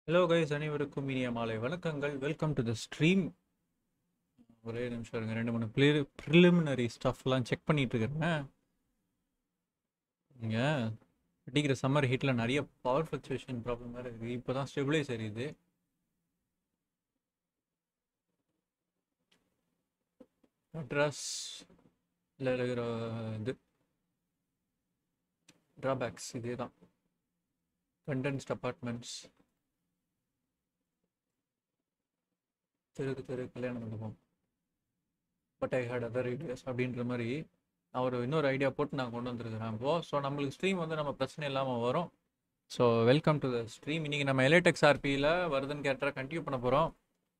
Hello guys அனைவருக்கும் இனிய மாலை வணக்கங்கள் வெல்கம் டு த ஸ்ட்ரீம் ஒரே நிமிஷம் இருங்க ரெண்டு மூணு ப்ளே ப்ரிலிமினரி ஸ்டஃப்லாம் செக் பண்ணிட்டு இருக்கிறேன் இங்கே அடிக்கிற சம்மர் ஹீட்டில் நிறைய பவர் ஃப்ளக்சுவேஷன் ப்ராப்ளம் வேறு இருக்குது இப்போ தான் ஸ்டெபிளைஸ் எரியுது அட்ரஸ் இருக்கிற இது ட்ராபேக்ஸ் இதே தான் கண்டென்ஸ்ட் அப்பார்ட்மெண்ட்ஸ் தெருக்கு தெரு கல்யாண மண்டபம் but I had other ideas அப்படின்ற மாதிரி நான் ஒரு இன்னொரு ஐடியா போட்டு நான் கொண்டு வந்திருக்கிறேன் இப்போ ஸோ நம்மளுக்கு ஸ்ட்ரீம் வந்து நம்ம பிரச்சனை இல்லாமல் வரும் so welcome to the stream இன்றைக்கி நம்ம எலேடெக்ஸ் ஆர்பியில் வருதுன்னு கேட்டால் கண்டினியூ பண்ண போகிறோம்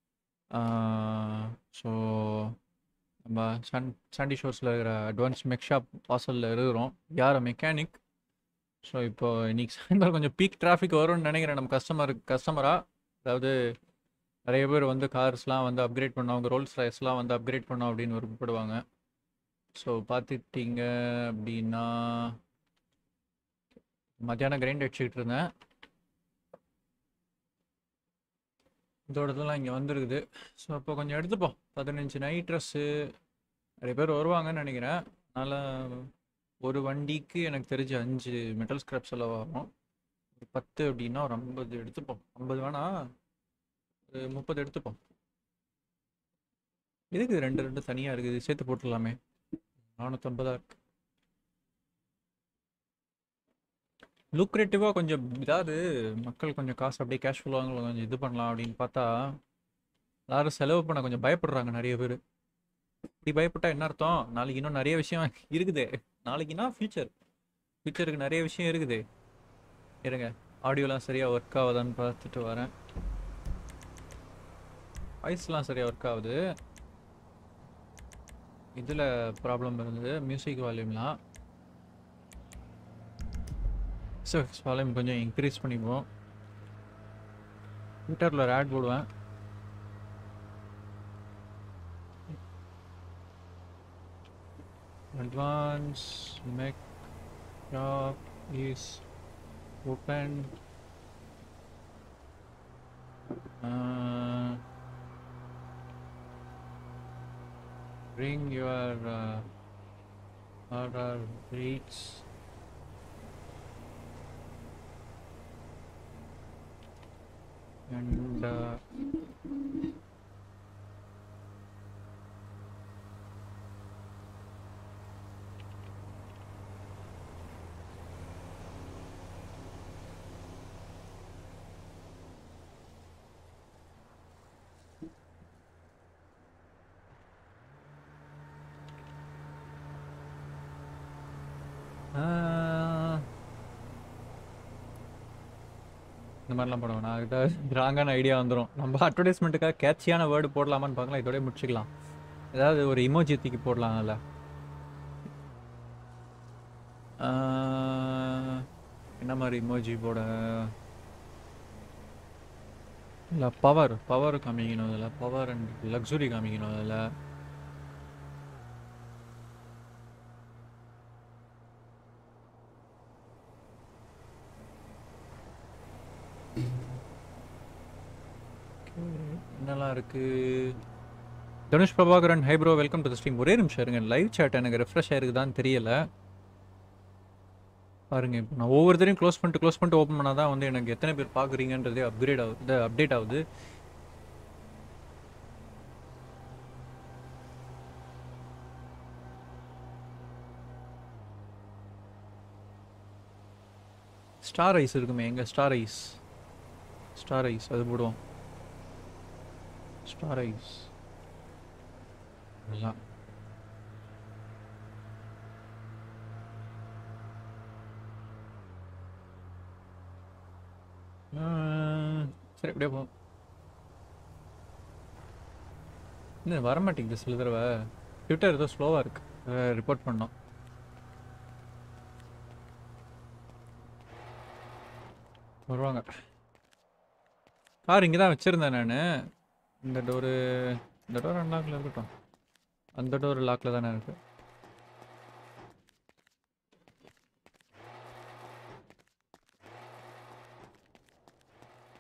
ஸோ நம்ம சன் சாண்டி ஷோர்ஸில் இருக்கிற அட்வான்ஸ் மெக்ஷாப் வாசலில் இருக்கிறோம் யார் மெக்கானிக் ஸோ இப்போ இன்னைக்கு சாயந்தரம் கொஞ்சம் பீக் டிராஃபிக் வரும்னு நினைக்கிறேன் நம்ம கஸ்டமர் கஸ்டமராக அதாவது நிறைய பேர் வந்து கார்ஸ்லாம் வந்து அப்கிரேட் பண்ணோம் அவங்க ரோல்ஸ் ரைஸ்லாம் வந்து அப்கிரேட் பண்ணோம் அப்படின்னு விருப்பப்படுவாங்க ஸோ பார்த்துட்டீங்க அப்படின்னா மத்தியானம் கிரைண்ட் அடிச்சுக்கிட்டு இருந்தேன் இதோடதெல்லாம் இங்கே வந்துருக்குது ஸோ அப்போ கொஞ்சம் எடுத்துப்போம் பதினஞ்சு நைட் ட்ரெஸ்ஸு நிறைய பேர் வருவாங்கன்னு நினைக்கிறேன் அதனால் ஒரு வண்டிக்கு எனக்கு தெரிஞ்ச அஞ்சு மெட்டல் ஸ்கிராப் செலவாகும் ஒரு பத்து அப்படின்னா ஒரு ஐம்பது எடுத்துப்போம் ஐம்பது வேணா ஒரு முப்பது எடுத்துப்போம் எதுக்கு இது ரெண்டு ரெண்டு தனியாக இருக்குது சேர்த்து போட்டுடலாமே நானூற்றம்பதா இருக்கு லுக்ரேட்டிவாக கொஞ்சம் இதாவது மக்கள் கொஞ்சம் காசு அப்படியே கேஷ் ஃப்ளோவாங்க கொஞ்சம் இது பண்ணலாம் அப்படின்னு பார்த்தா எல்லாரும் செலவு பண்ண கொஞ்சம் பயப்படுறாங்க நிறைய பேர் இப்படி பயப்பட்டா என்ன அர்த்தம் நாளைக்கு இன்னும் நிறைய விஷயம் இருக்குது நாளைக்குன்னா ஃபியூச்சர் ஃபியூச்சருக்கு நிறைய விஷயம் இருக்குது இருங்க ஆடியோலாம் சரியாக ஒர்க் ஆகுதான்னு பார்த்துட்டு வரேன் வாய்ஸ்லாம் சரியாக ஒர்க் ஆகுது இதில் ப்ராப்ளம் இருந்தது மியூசிக் வால்யூம்லாம் ஸோ வால்யூம் கொஞ்சம் இன்க்ரீஸ் பண்ணிப்போம் ட்விட்டரில் ஒரு ஆட் போடுவேன் advance Mac shop is open uh, bring your uh, order rates and uh, ஆஹ் இந்த மாதிரிலாம் போடுவோம் நான் ஏதாவது ராங்கான ஐடியா வந்துடும் நம்ம அட்வர்டைஸ்மெண்ட்டுக்காக கேட்சியான வேர்டு போடலாமான்னு பார்க்கலாம் இதோடய முடிச்சுக்கலாம் ஏதாவது ஒரு இமோஜி தூக்கி போடலாம் அதில் என்ன மாதிரி இமோஜி போட இல்லை பவர் பவர் காமிக்கணும் அதில் பவர் அண்ட் லக்ஸுரி காமிக்கணும் அதில் என்னெல்லாம் இருக்கு Dhanush Prabhakaran hi bro welcome to the stream ஒரே நிமிஷம் இருங்க லைவ் சாட் எனக்கு ரெஃப்ரெஷ் ஆயிருக்குதான்னு தெரியல பாருங்க இப்போ நான் ஒவ்வொருத்தரையும் க்ளோஸ் பண்ணிட்டு க்ளோஸ் பண்ணிட்டு ஓப்பன் பண்ணால் தான் வந்து எனக்கு எத்தனை பேர் பார்க்குறீங்கன்றதே அப்கிரேட் ஆகுது அப்டேட் ஆகுது ஸ்டார் ஐஸ் இருக்குமே எங்க ஸ்டார் ஐஸ் ஸ்டார் ஐஸ் அது போடுவோம் ஸ்டார் ஐஸ் எல்லாம் சரி அப்படியே போ இன்னும் வரமாட்டேங்குது சில தடவை ட்விட்டர் ஏதோ ஸ்லோவாக இருக்கு ரிப்போர்ட் பண்ணோம் வருவாங்க கார் இங்கே தான் வச்சுருந்தேன் நான் இந்த டோரு இந்த டோர் அன்லாக்கில் இருக்கட்டும் அந்த டோர் லாக்கில் தானே இருக்கு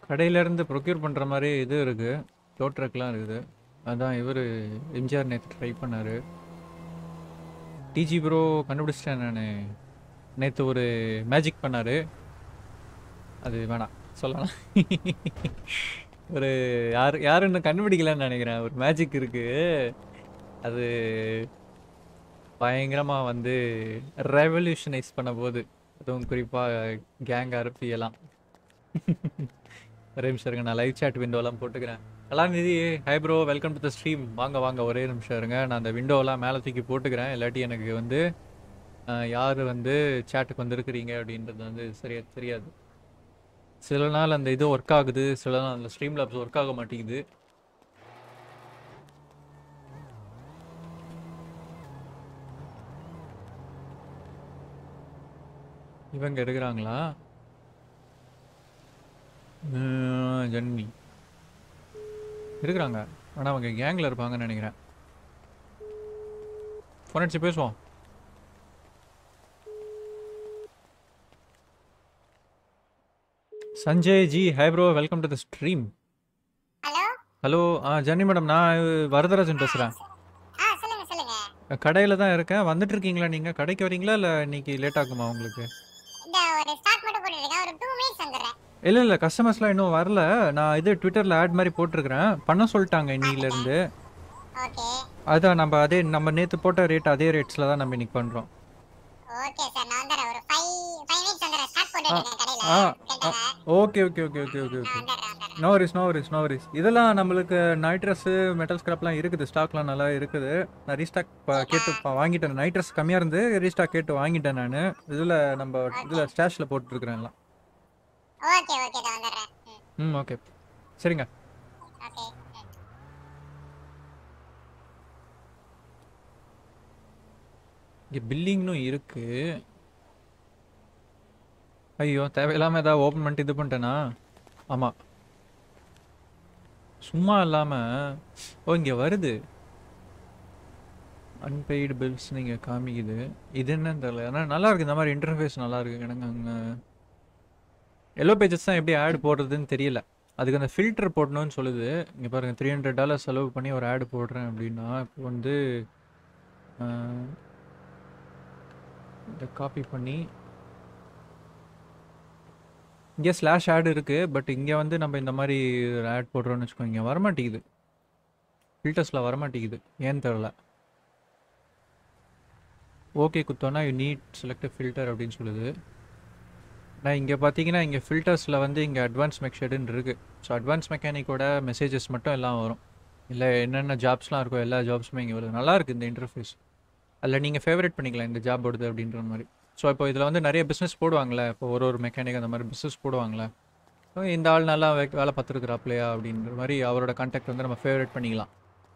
கடையிலேருந்து ப்ரொக்யூர் பண்ணுற மாதிரி இது இருக்குது டோ ட்ரக்லாம் இருக்குது அதான் இவர் எம்ஜிஆர் நேற்று ட்ரை பண்ணார் டிஜி ப்ரோ கண்டுபிடிச்சிட்டேன் நான் நேற்று ஒரு மேஜிக் பண்ணார் அது வேணாம் சொல்லலாம் ஒரு யார் யாருன்னு கண்டுபிடிக்கலன்னு நினைக்கிறேன் ஒரு மேஜிக் இருக்குது அது பயங்கரமாக வந்து ரெவல்யூஷனைஸ் பண்ண போகுது அதுவும் குறிப்பாக கேங் எல்லாம் ஒரே நிமிஷம் இருங்க நான் லைவ் சேட் விண்டோலாம் போட்டுக்கிறேன் Kalanithi hi bro welcome to the stream வாங்க வாங்க ஒரே நிமிஷம் இருங்க நான் அந்த விண்டோலாம் மேலே தூக்கி போட்டுக்கிறேன் இல்லாட்டி எனக்கு வந்து யார் வந்து சேட்டுக்கு வந்திருக்கிறீங்க அப்படின்றது வந்து சரியா தெரியாது சில நாள் அந்த இது ஒர்க் ஆகுது சில நாள் அந்த ஸ்ட்ரீம் லேப்ஸ் ஒர்க் ஆக மாட்டேங்குது இவங்க இருக்கிறாங்களா அஹ் ஜன்னி இருக்கிறாங்க ஆனால் அவங்க கேங்கில் இருப்பாங்கன்னு நினைக்கிறேன் ஃபோன் அடிச்சு பேசுவோம் Sanjay ji hi bro welcome to the stream hello hello ஆ ஜன்னி மேடம் நான் வரதராஜன் பேசுகிறேன் ஆ சொல்லுங்க சொல்லுங்க கடையில் தான் இருக்கேன் வந்துட்டு இருக்கீங்களா நீங்கள் கடைக்கு வரீங்களா இல்லை இன்னைக்கு லேட் ஆகுமா உங்களுக்கு இந்த ஒரு ஸ்டார்ட் மட்டும் போட்டுருக்கேன் ஒரு டூ மினிட்ஸ் வந்துடுறேன் இல்லை இல்லை கஸ்டமர்ஸ்லாம் இன்னும் வரல நான் இது ட்விட்டரில் ஆட் மாதிரி போட்டிருக்கிறேன் பண்ண சொல்லிட்டாங்க இன்னிலேருந்து ஓகே அதான் நம்ம அதே நம்ம நேற்று போட்ட ரேட் அதே ரேட்ஸில் தான் நம்ம இன்னைக்கு பண்ணுறோம் ஓகே சார் நான் வந்துடுறேன் ஒரு ஃபைவ் ஃபைவ் மினிட்ஸ் வந்துடுறேன் ஸ்டார்ட் போட்டுருக்கேன் கடையில் ஆ கேட்டாங்க okay okay okay okay okay okay நான் வந்துடுறேன் வந்துடுறேன் no worries no worries no worries இதெல்லாம் நம்மளுக்கு நைட்ரஸ் மெட்டல் ஸ்கிராப்லாம் இருக்குது ஸ்டாக்லாம் நல்லா இருக்குது நான் ரீஸ்டாக் கேட்டு ப- வாங்கிட்டேன் நைட்ரஸ் கம்மியாக இருந்து ரீஸ்டாக் கேட்டு வாங்கிட்டேன் நான் இதில் நம்ம இதில் ஸ்டாஷில் போட்டுருக்குறேன் எல்லாம் ஓகே ஓகே தான் வந்துடுறேன் ம் ம் ஓகே சரிங்க ஓகே ம் இங்கே பில்லிங்னும் இருக்கு ஐயோ தேவையில்லாமல் ஏதாவது ஓப்பன் பண்ணிட்டு இது பண்ணிட்டேனா ஆமாம் சும்மா இல்லாமல் ஓ இங்கே வருது அன்பெய்டு பில்ஸ் நீங்கள் காமிக்குது இது என்னன்னு தெரியல ஆனால் நல்லா இருக்கு இந்த மாதிரி இன்டர்ஃபேஸ் நல்லா இருக்கு எனக்கு அங்கே எல்லோ பேஜஸ் தான் எப்படி ஆட் போடுறதுன்னு தெரியல அதுக்கு அந்த ஃபில்டர் போடணும்னு சொல்லுது இங்கே பாருங்க த்ரீ ஹண்ட்ரட் டாலர் செலவு பண்ணி ஒரு ஆட் போடுறேன் அப்படின்னா இப்போ வந்து ஆஹ், இதை காப்பி பண்ணி இங்கே ஸ்லாஷ் ஆட் இருக்குது பட் இங்கே வந்து நம்ம இந்த மாதிரி ஆட் போடுறோம்னு வச்சுக்கோங்க இங்கே வரமாட்டேங்குது ஃபில்டர்ஸில் வரமாட்டேங்குது ஏன்னு தெரில ஓகே குத்தோன்னா யூ நீட் செலக்ட் ஃபில்டர் அப்படின்னு சொல்லுது நான் இங்கே பார்த்தீங்கன்னா இங்கே ஃபில்டர்ஸில் வந்து இங்கே அட்வான்ஸ் மெக்ஷெடுன்னு இருக்குது ஸோ அட்வான்ஸ் மெக்கானிக்கோட மெசேஜஸ் மட்டும் எல்லாம் வரும் இல்லை என்னென்ன ஜாப்ஸ்லாம் இருக்கோ எல்லா ஜாப்ஸுமே இங்கே வருது நல்லா இருக்கு இந்த இன்டர்ஃபேஸ் அதில் நீங்கள் ஃபேவரட் பண்ணிக்கலாம் இந்த ஜாப் வருது அப்படின்ற மாதிரி ஸோ இப்போ இதில் வந்து நிறைய பிஸ்னஸ் போடுவாங்களே இப்போ ஒரு ஒரு மெக்கானிக் அந்த மாதிரி பிஸ்னஸ் போடுவாங்களே So, இந்த ஆள் நல்லா வே- வேலை பார்த்துருக்குறாப்லையா அப்படின்ற மாதிரி அவரோட கான்டாக்ட் வந்து நம்ம ஃபேவரட் பண்ணிக்கலாம்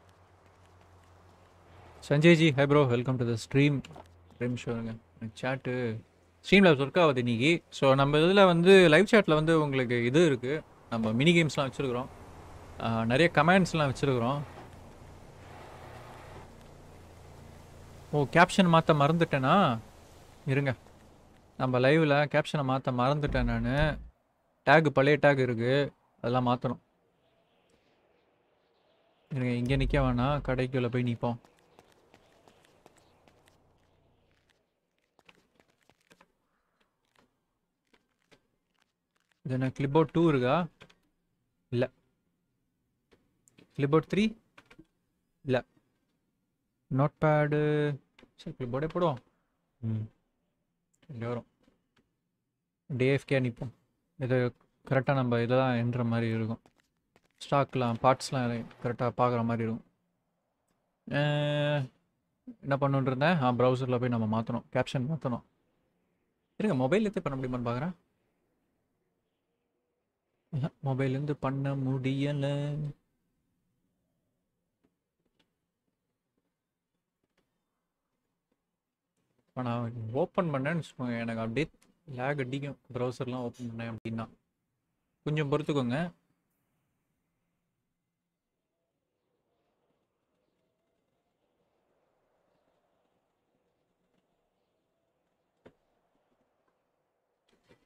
Sanjay ji hi bro welcome to the stream stream ஷோருங்க சேட்டு ஸ்ட்ரீம் லேப்ஸ் ஒர்க் ஆகுது இன்னைக்கு ஸோ நம்ம இதில் வந்து லைவ் சேட்டில் வந்து உங்களுக்கு இது இருக்குது நம்ம மினி கேம்ஸ்லாம் வச்சுருக்குறோம் நிறைய கமெண்ட்ஸ்லாம் வச்சுருக்குறோம் ஓ கேப்ஷன் மாற்ற மறந்துட்டேனா இருங்க நம்ம லைவில் கேப்ஷனை மாற்ற மறந்துட்டேன் நான் டேக் பழைய டேக் இருக்குது அதெல்லாம் மாற்றணும் இருங்க இங்கே நிற்க வேணாம் கடைக்குள்ளே போய் நிற்போம் இது என்ன கிளிப்போர்ட் டூ இருக்கா இல்லை கிளிப்போர்ட் த்ரீ இல்லை நோட் பேடு சரி கிளிப்போர்டே போடுவோம் ம் ரெண்டு வரும் டிஎஃப்கே நிற்போம் இது கரெக்டாக நம்ம இதெல்லாம் எண்ணுற மாதிரி இருக்கும் ஸ்டாக்லாம் பார்ட்ஸ்லாம் கரெக்டாக பார்க்குற மாதிரி இருக்கும் அஹ், என்ன பண்ணுன்னு இருந்தேன் ஆ ப்ரௌசரில் போய் நம்ம மாற்றணும் கேப்ஷன் மாற்றணும் இருங்க மொபைல் எடுத்து பண்ண முடியுமான்னு பார்க்குறேன் மொபைல்லேருந்து பண்ண முடியலை இப்போ நான் ஓப்பன் பண்ணேன்னு வச்சுக்கோங்க எனக்கு அப்படியே லேக் அடிக்கும் ப்ரௌசர்லாம் ஓப்பன் பண்ணேன் அப்படின்னா கொஞ்சம் பொறுத்துக்கோங்க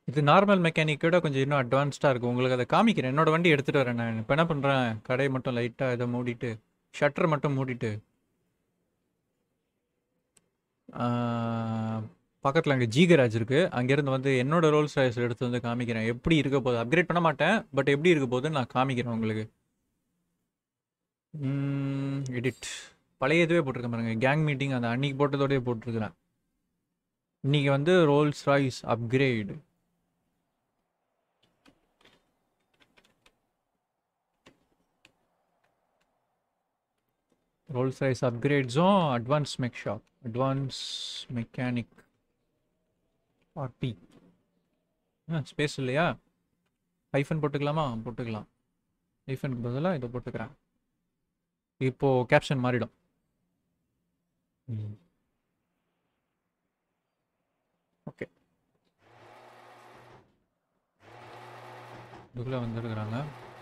இது நார்மல் மெக்கானிக்கோட கொஞ்சம் இன்னும் அட்வான்ஸ்டாக இருக்கும் உங்களுக்கு அதை காமிக்கிறேன் என்னோட வண்டி எடுத்துகிட்டு வரேன் நான் இப்போ என்ன பண்ணுறேன் கடையை மட்டும் லைட்டாக இதை மூடிட்டு ஷட்டர் மட்டும் மூடிட்டு பக்கத்தில் அங்கே ஜி கராஜ் இருக்குது அங்கேருந்து வந்து என்னோட ரோல்ஸ் ராய்ஸ் எடுத்து வந்து காமிக்கிறேன் எப்படி இருக்க போகுது அப்கிரேட் பண்ண மாட்டேன் பட் எப்படி இருக்க போகுதுன்னு நான் காமிக்கிறேன் உங்களுக்கு எடிட் பழைய இதுவே போட்டிருக்கேன் பாருங்க கேங் மீட்டிங் அந்த அன்னைக்கு போட்டதோடய போட்டிருக்கிறேன் இன்னைக்கு வந்து Rolls Royce upgrade Rolls Royce அப்கிரேட்ஸும் advance mech shop advance mechanic party ஆ ஸ்பேஸ் இல்லையா ஐஃபன் போட்டுக்கலாமா போட்டுக்கலாம் ஐஃபனுக்கு பதிலாக இதை போட்டுக்கிறேன் இப்போ கேப்ஷன் மாறிடும் ஓகே இதுக்குள்ளே வந்துருக்குறாங்க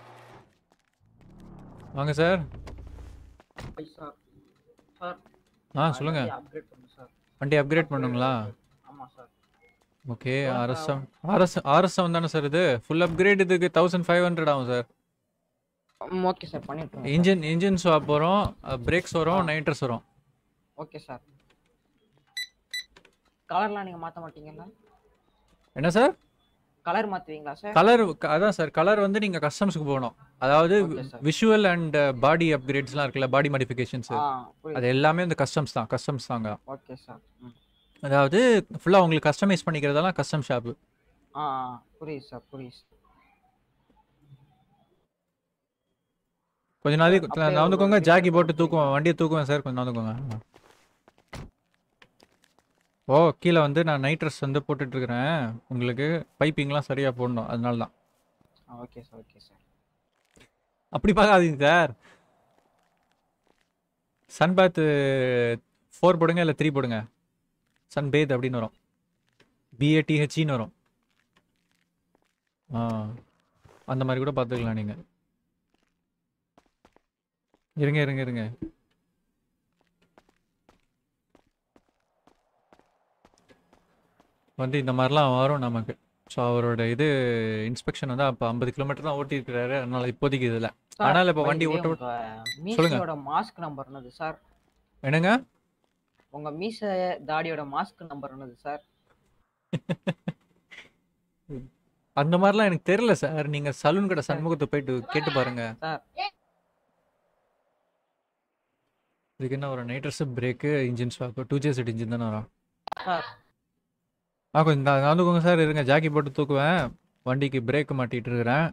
வாங்க சார் ஐ சார் சார் ஆ சொல்லுங்க அப்கிரேட் பண்ணுங்க சார் வண்டி அப்கிரேட் பண்ணுங்களா ஆமா sir okay Sir, RSM RS RSM தானே சார் இது ஃபுல் அப்கிரேட் இதுக்கு தௌசண்ட் ஃபைவ் ஹண்ட்ரட் ஆகும் சார் ஓகே சார் பண்ணிட்டு இன்ஜின் இன்ஜின் ஸ்வாப் வரும் பிரேக்ஸ் வரும் நைட்ரஸ் வரும் ஓகே சார் கலர்லாம் நீங்க மாத்த மாட்டீங்களா என்ன சார் கலர் மாத்துவீங்களா சார் கலர் அதான் சார் கலர் வந்து நீங்கள் கஸ்டம்ஸ்க்கு போகணும் அதாவது Okay, sir. விஷுவல் அண்ட் பாடி அப்கிரேட்ஸ்லாம் இருக்குல்ல பாடி மாடிஃபிகேஷன்ஸ் ஆ அது புரியுது எல்லாமே இந்த கஸ்டம்ஸ் தான் கஸ்டம்ஸ் தாங்க ஓகே சார் ம். அதாவது ஃபுல்லாக உங்களுக்கு கஸ்டமைஸ் பண்ணிக்கிறதெல்லாம் கஸ்டம் ஷாப்பு ஆ ஆ, புரியுது சார் புரியுது sir. கொஞ்ச நாளைக்கு அப்படியே ஒரு நடந்துக்கோங்க ஒரு ஜாக்கி picture போட்டு போட்டு தூக்குவேன் வண்டியை தூக்குவேன் சார் கொஞ்சம் நடந்துக்கோங்க ஓ கீழே வந்து நான் நைட்ரஸ் வந்து போட்டுட்டு இருக்கிறேன் உங்களுக்கு பைப்பிங்லாம் சரியாக போடணும் அதனால தான் ஆ ஓகே சார் ஓகே சார் அப்படி பார்க்காதீங்க சார் சன் பாத் ஃபோர் போடுங்க இல்லை த்ரீ போடுங்க சன் பேத் அப்படின்னு வரும் பிஏடிஹெச்இன்னு வரும் ஆ அந்த மாதிரி கூட பார்த்துக்கலாம் நீங்கள் இருங்க இருங்க இருங்க வந்து இந்த மாதிரிலாம் வரும் நமக்கு ஸோ அவரோட இது இன்ஸ்பெக்ஷன் வந்து அப்போ ஐம்பது கிலோமீட்டர் தான் ஓட்டியிருக்கிறாரு அதனால இப்போதைக்கு இதில் Sir, ஆனால் இப்போ by வண்டி the way, ஓட்ட உங்க மீசையோட மாஸ்க் நம்பர் என்னது சார் என்னங்க உங்க மீசை தாடியோட மாஸ்க் நம்பர் என்னது சார் அந்த மாதிரிலாம் எனக்கு தெரியல சார் நீங்க சலூன் கடை சண்முகத்தை போயிட்டு கேட்டு பாருங்க சார் இதுக்கு என்ன ஒரு nitrous brake engine swap two J Z engine தானே வரும் சார் ஆ கொஞ்சம் நா- நடந்துக்கோங்க சார் இருங்க ஜாக்கி போட்டு தூக்குவேன் வண்டிக்கு பிரேக் மாட்டிட்டு இருக்கிறேன்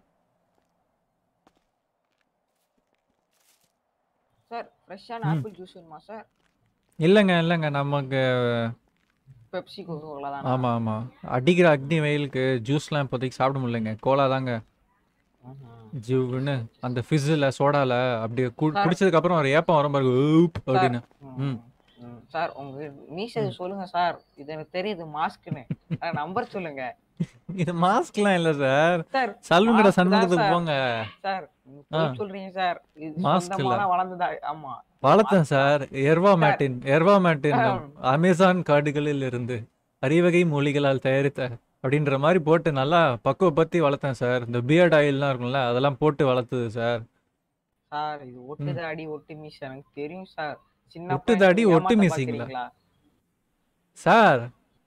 சார் ஃப்ரெஷ்ஷான ம். ஆப்பிள் ஜூஸ் வேணுமா சார் இல்லைங்க இல்லைங்க நமக்கு பெப்சி கோகோலா தான் ஆமா ஆமா அடிக்கிற அக்னி வெயிலுக்கு ஜூஸ்லாம் இப்போதைக்கு சாப்பிட முடியலங்க கோலா தாங்க ஜிவ்னு அந்த ஃபிஸ்ஸில் சோடால அப்படி கு- Sir. குடிச்சதுக்கு அப்புறம் ஒரு ஏப்பம் வரும் பாருங்க ஊப் அப்படின்னு ம். சார் உங்க மீசை சொல்லுங்க சார் இது எனக்கு தெரியுது மாஸ்க்னு நம்பர் சொல்லுங்க இது மாஸ்க்லாம் இல்லை சார் சார் சலூன் கடை Mask தான் சண்முகத்துக்கு sir. போங்க சார் நீங்க ஆ. பொய் சொல்றீங்க சார் இது Mask இல்ல. சொந்தமான வளர்ந்ததா ஆமா வளர்த்தேன் சார் எர்வா மேட்டின் எர்வா மேட்டின் ஆ. அமேசான் காடுகளில் இருந்து அறிவகை மூலிகளால் தயாரித்த அப்படின்ற மாதிரி போட்டு நல்லா பக்குவப்படுத்தி வளர்த்தேன் சார் இந்த பியர்ட் ஆயில்லாம் இருக்கும்ல அதெல்லாம் போட்டு வளர்த்தது சார் சார் இது ஒட்டு தாடி ஒட்டு மீசை எனக்கு தெரியும் சார் சின்ன ஒட்டு பையன் தாடி, ஏமாத்த ஒட்டு மீசைங்களா? பாக்குறீங்களா? சார்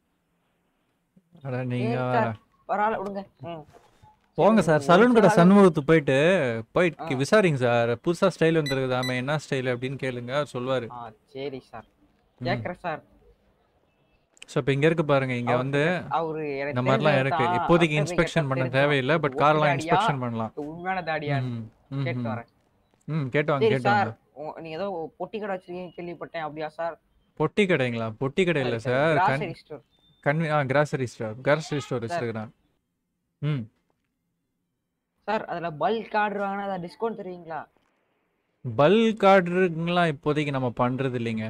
அட நீங்க ஏன் வேற சார்? பரவாயில்ல விடுங்க ம். போங்க சரி, சார் ஒரு சலூன் கடை சில ஆளு- சண்முகத்து போயிட்டு போயிட்டு ஆ. விசாரிங்க சார் புதுசா ஸ்டைல் வந்துருக்குதாமே என்ன ஸ்டைல் அப்படின்னு கேளுங்க அவர் சொல்லுவாரு ஆ சரி சார் ம். கேக்குறேன் சார் ஸோ இப்போ இங்க இருக்கு பாருங்க இங்க அவரு- வந்து அவரு எனக்கு இந்த மாதிரிலாம் தெரிஞ்சவர் இருக்கு தான். இப்போதைக்கு அடுத்தது இன்ஸ்பெக்ஷன் கேட்டா பண்ண தெரிஞ்சிடும். தேவையில்லை பட் ஒட்டு கார்லாம் தாடியா, இன்ஸ்பெக்ஷன் பண்ணலாம் உண்மையான தாடியா ம், ம், கேட்டு ம். வரேன் ம் கேட்டு வாங்க சரி கேட்டு சார் வாங்க உங்க- நீங்க ஏதோ பொட்டி கடை வச்சிருக்கீங்க கேள்விப்பட்டேன் அப்படியா சார் பொட்டி கடைங்களா பொட்டி கடை இல்லை சார் கண் கிராசரி ஸ்டோர் கன்வி ஆ கிராசரி ஸ்டோர் கிராசரி ஸ்டோர் வச்சிருக்கிறேன் ம் சார் அதுல பல்க் ஆர்டர் வாங்கினா அதை டிஸ்கவுண்ட் தருவீங்களா பல்க் ஆர்டருங்கெல்லாம் இப்போதைக்கு நம்ம பண்றது இல்லைங்க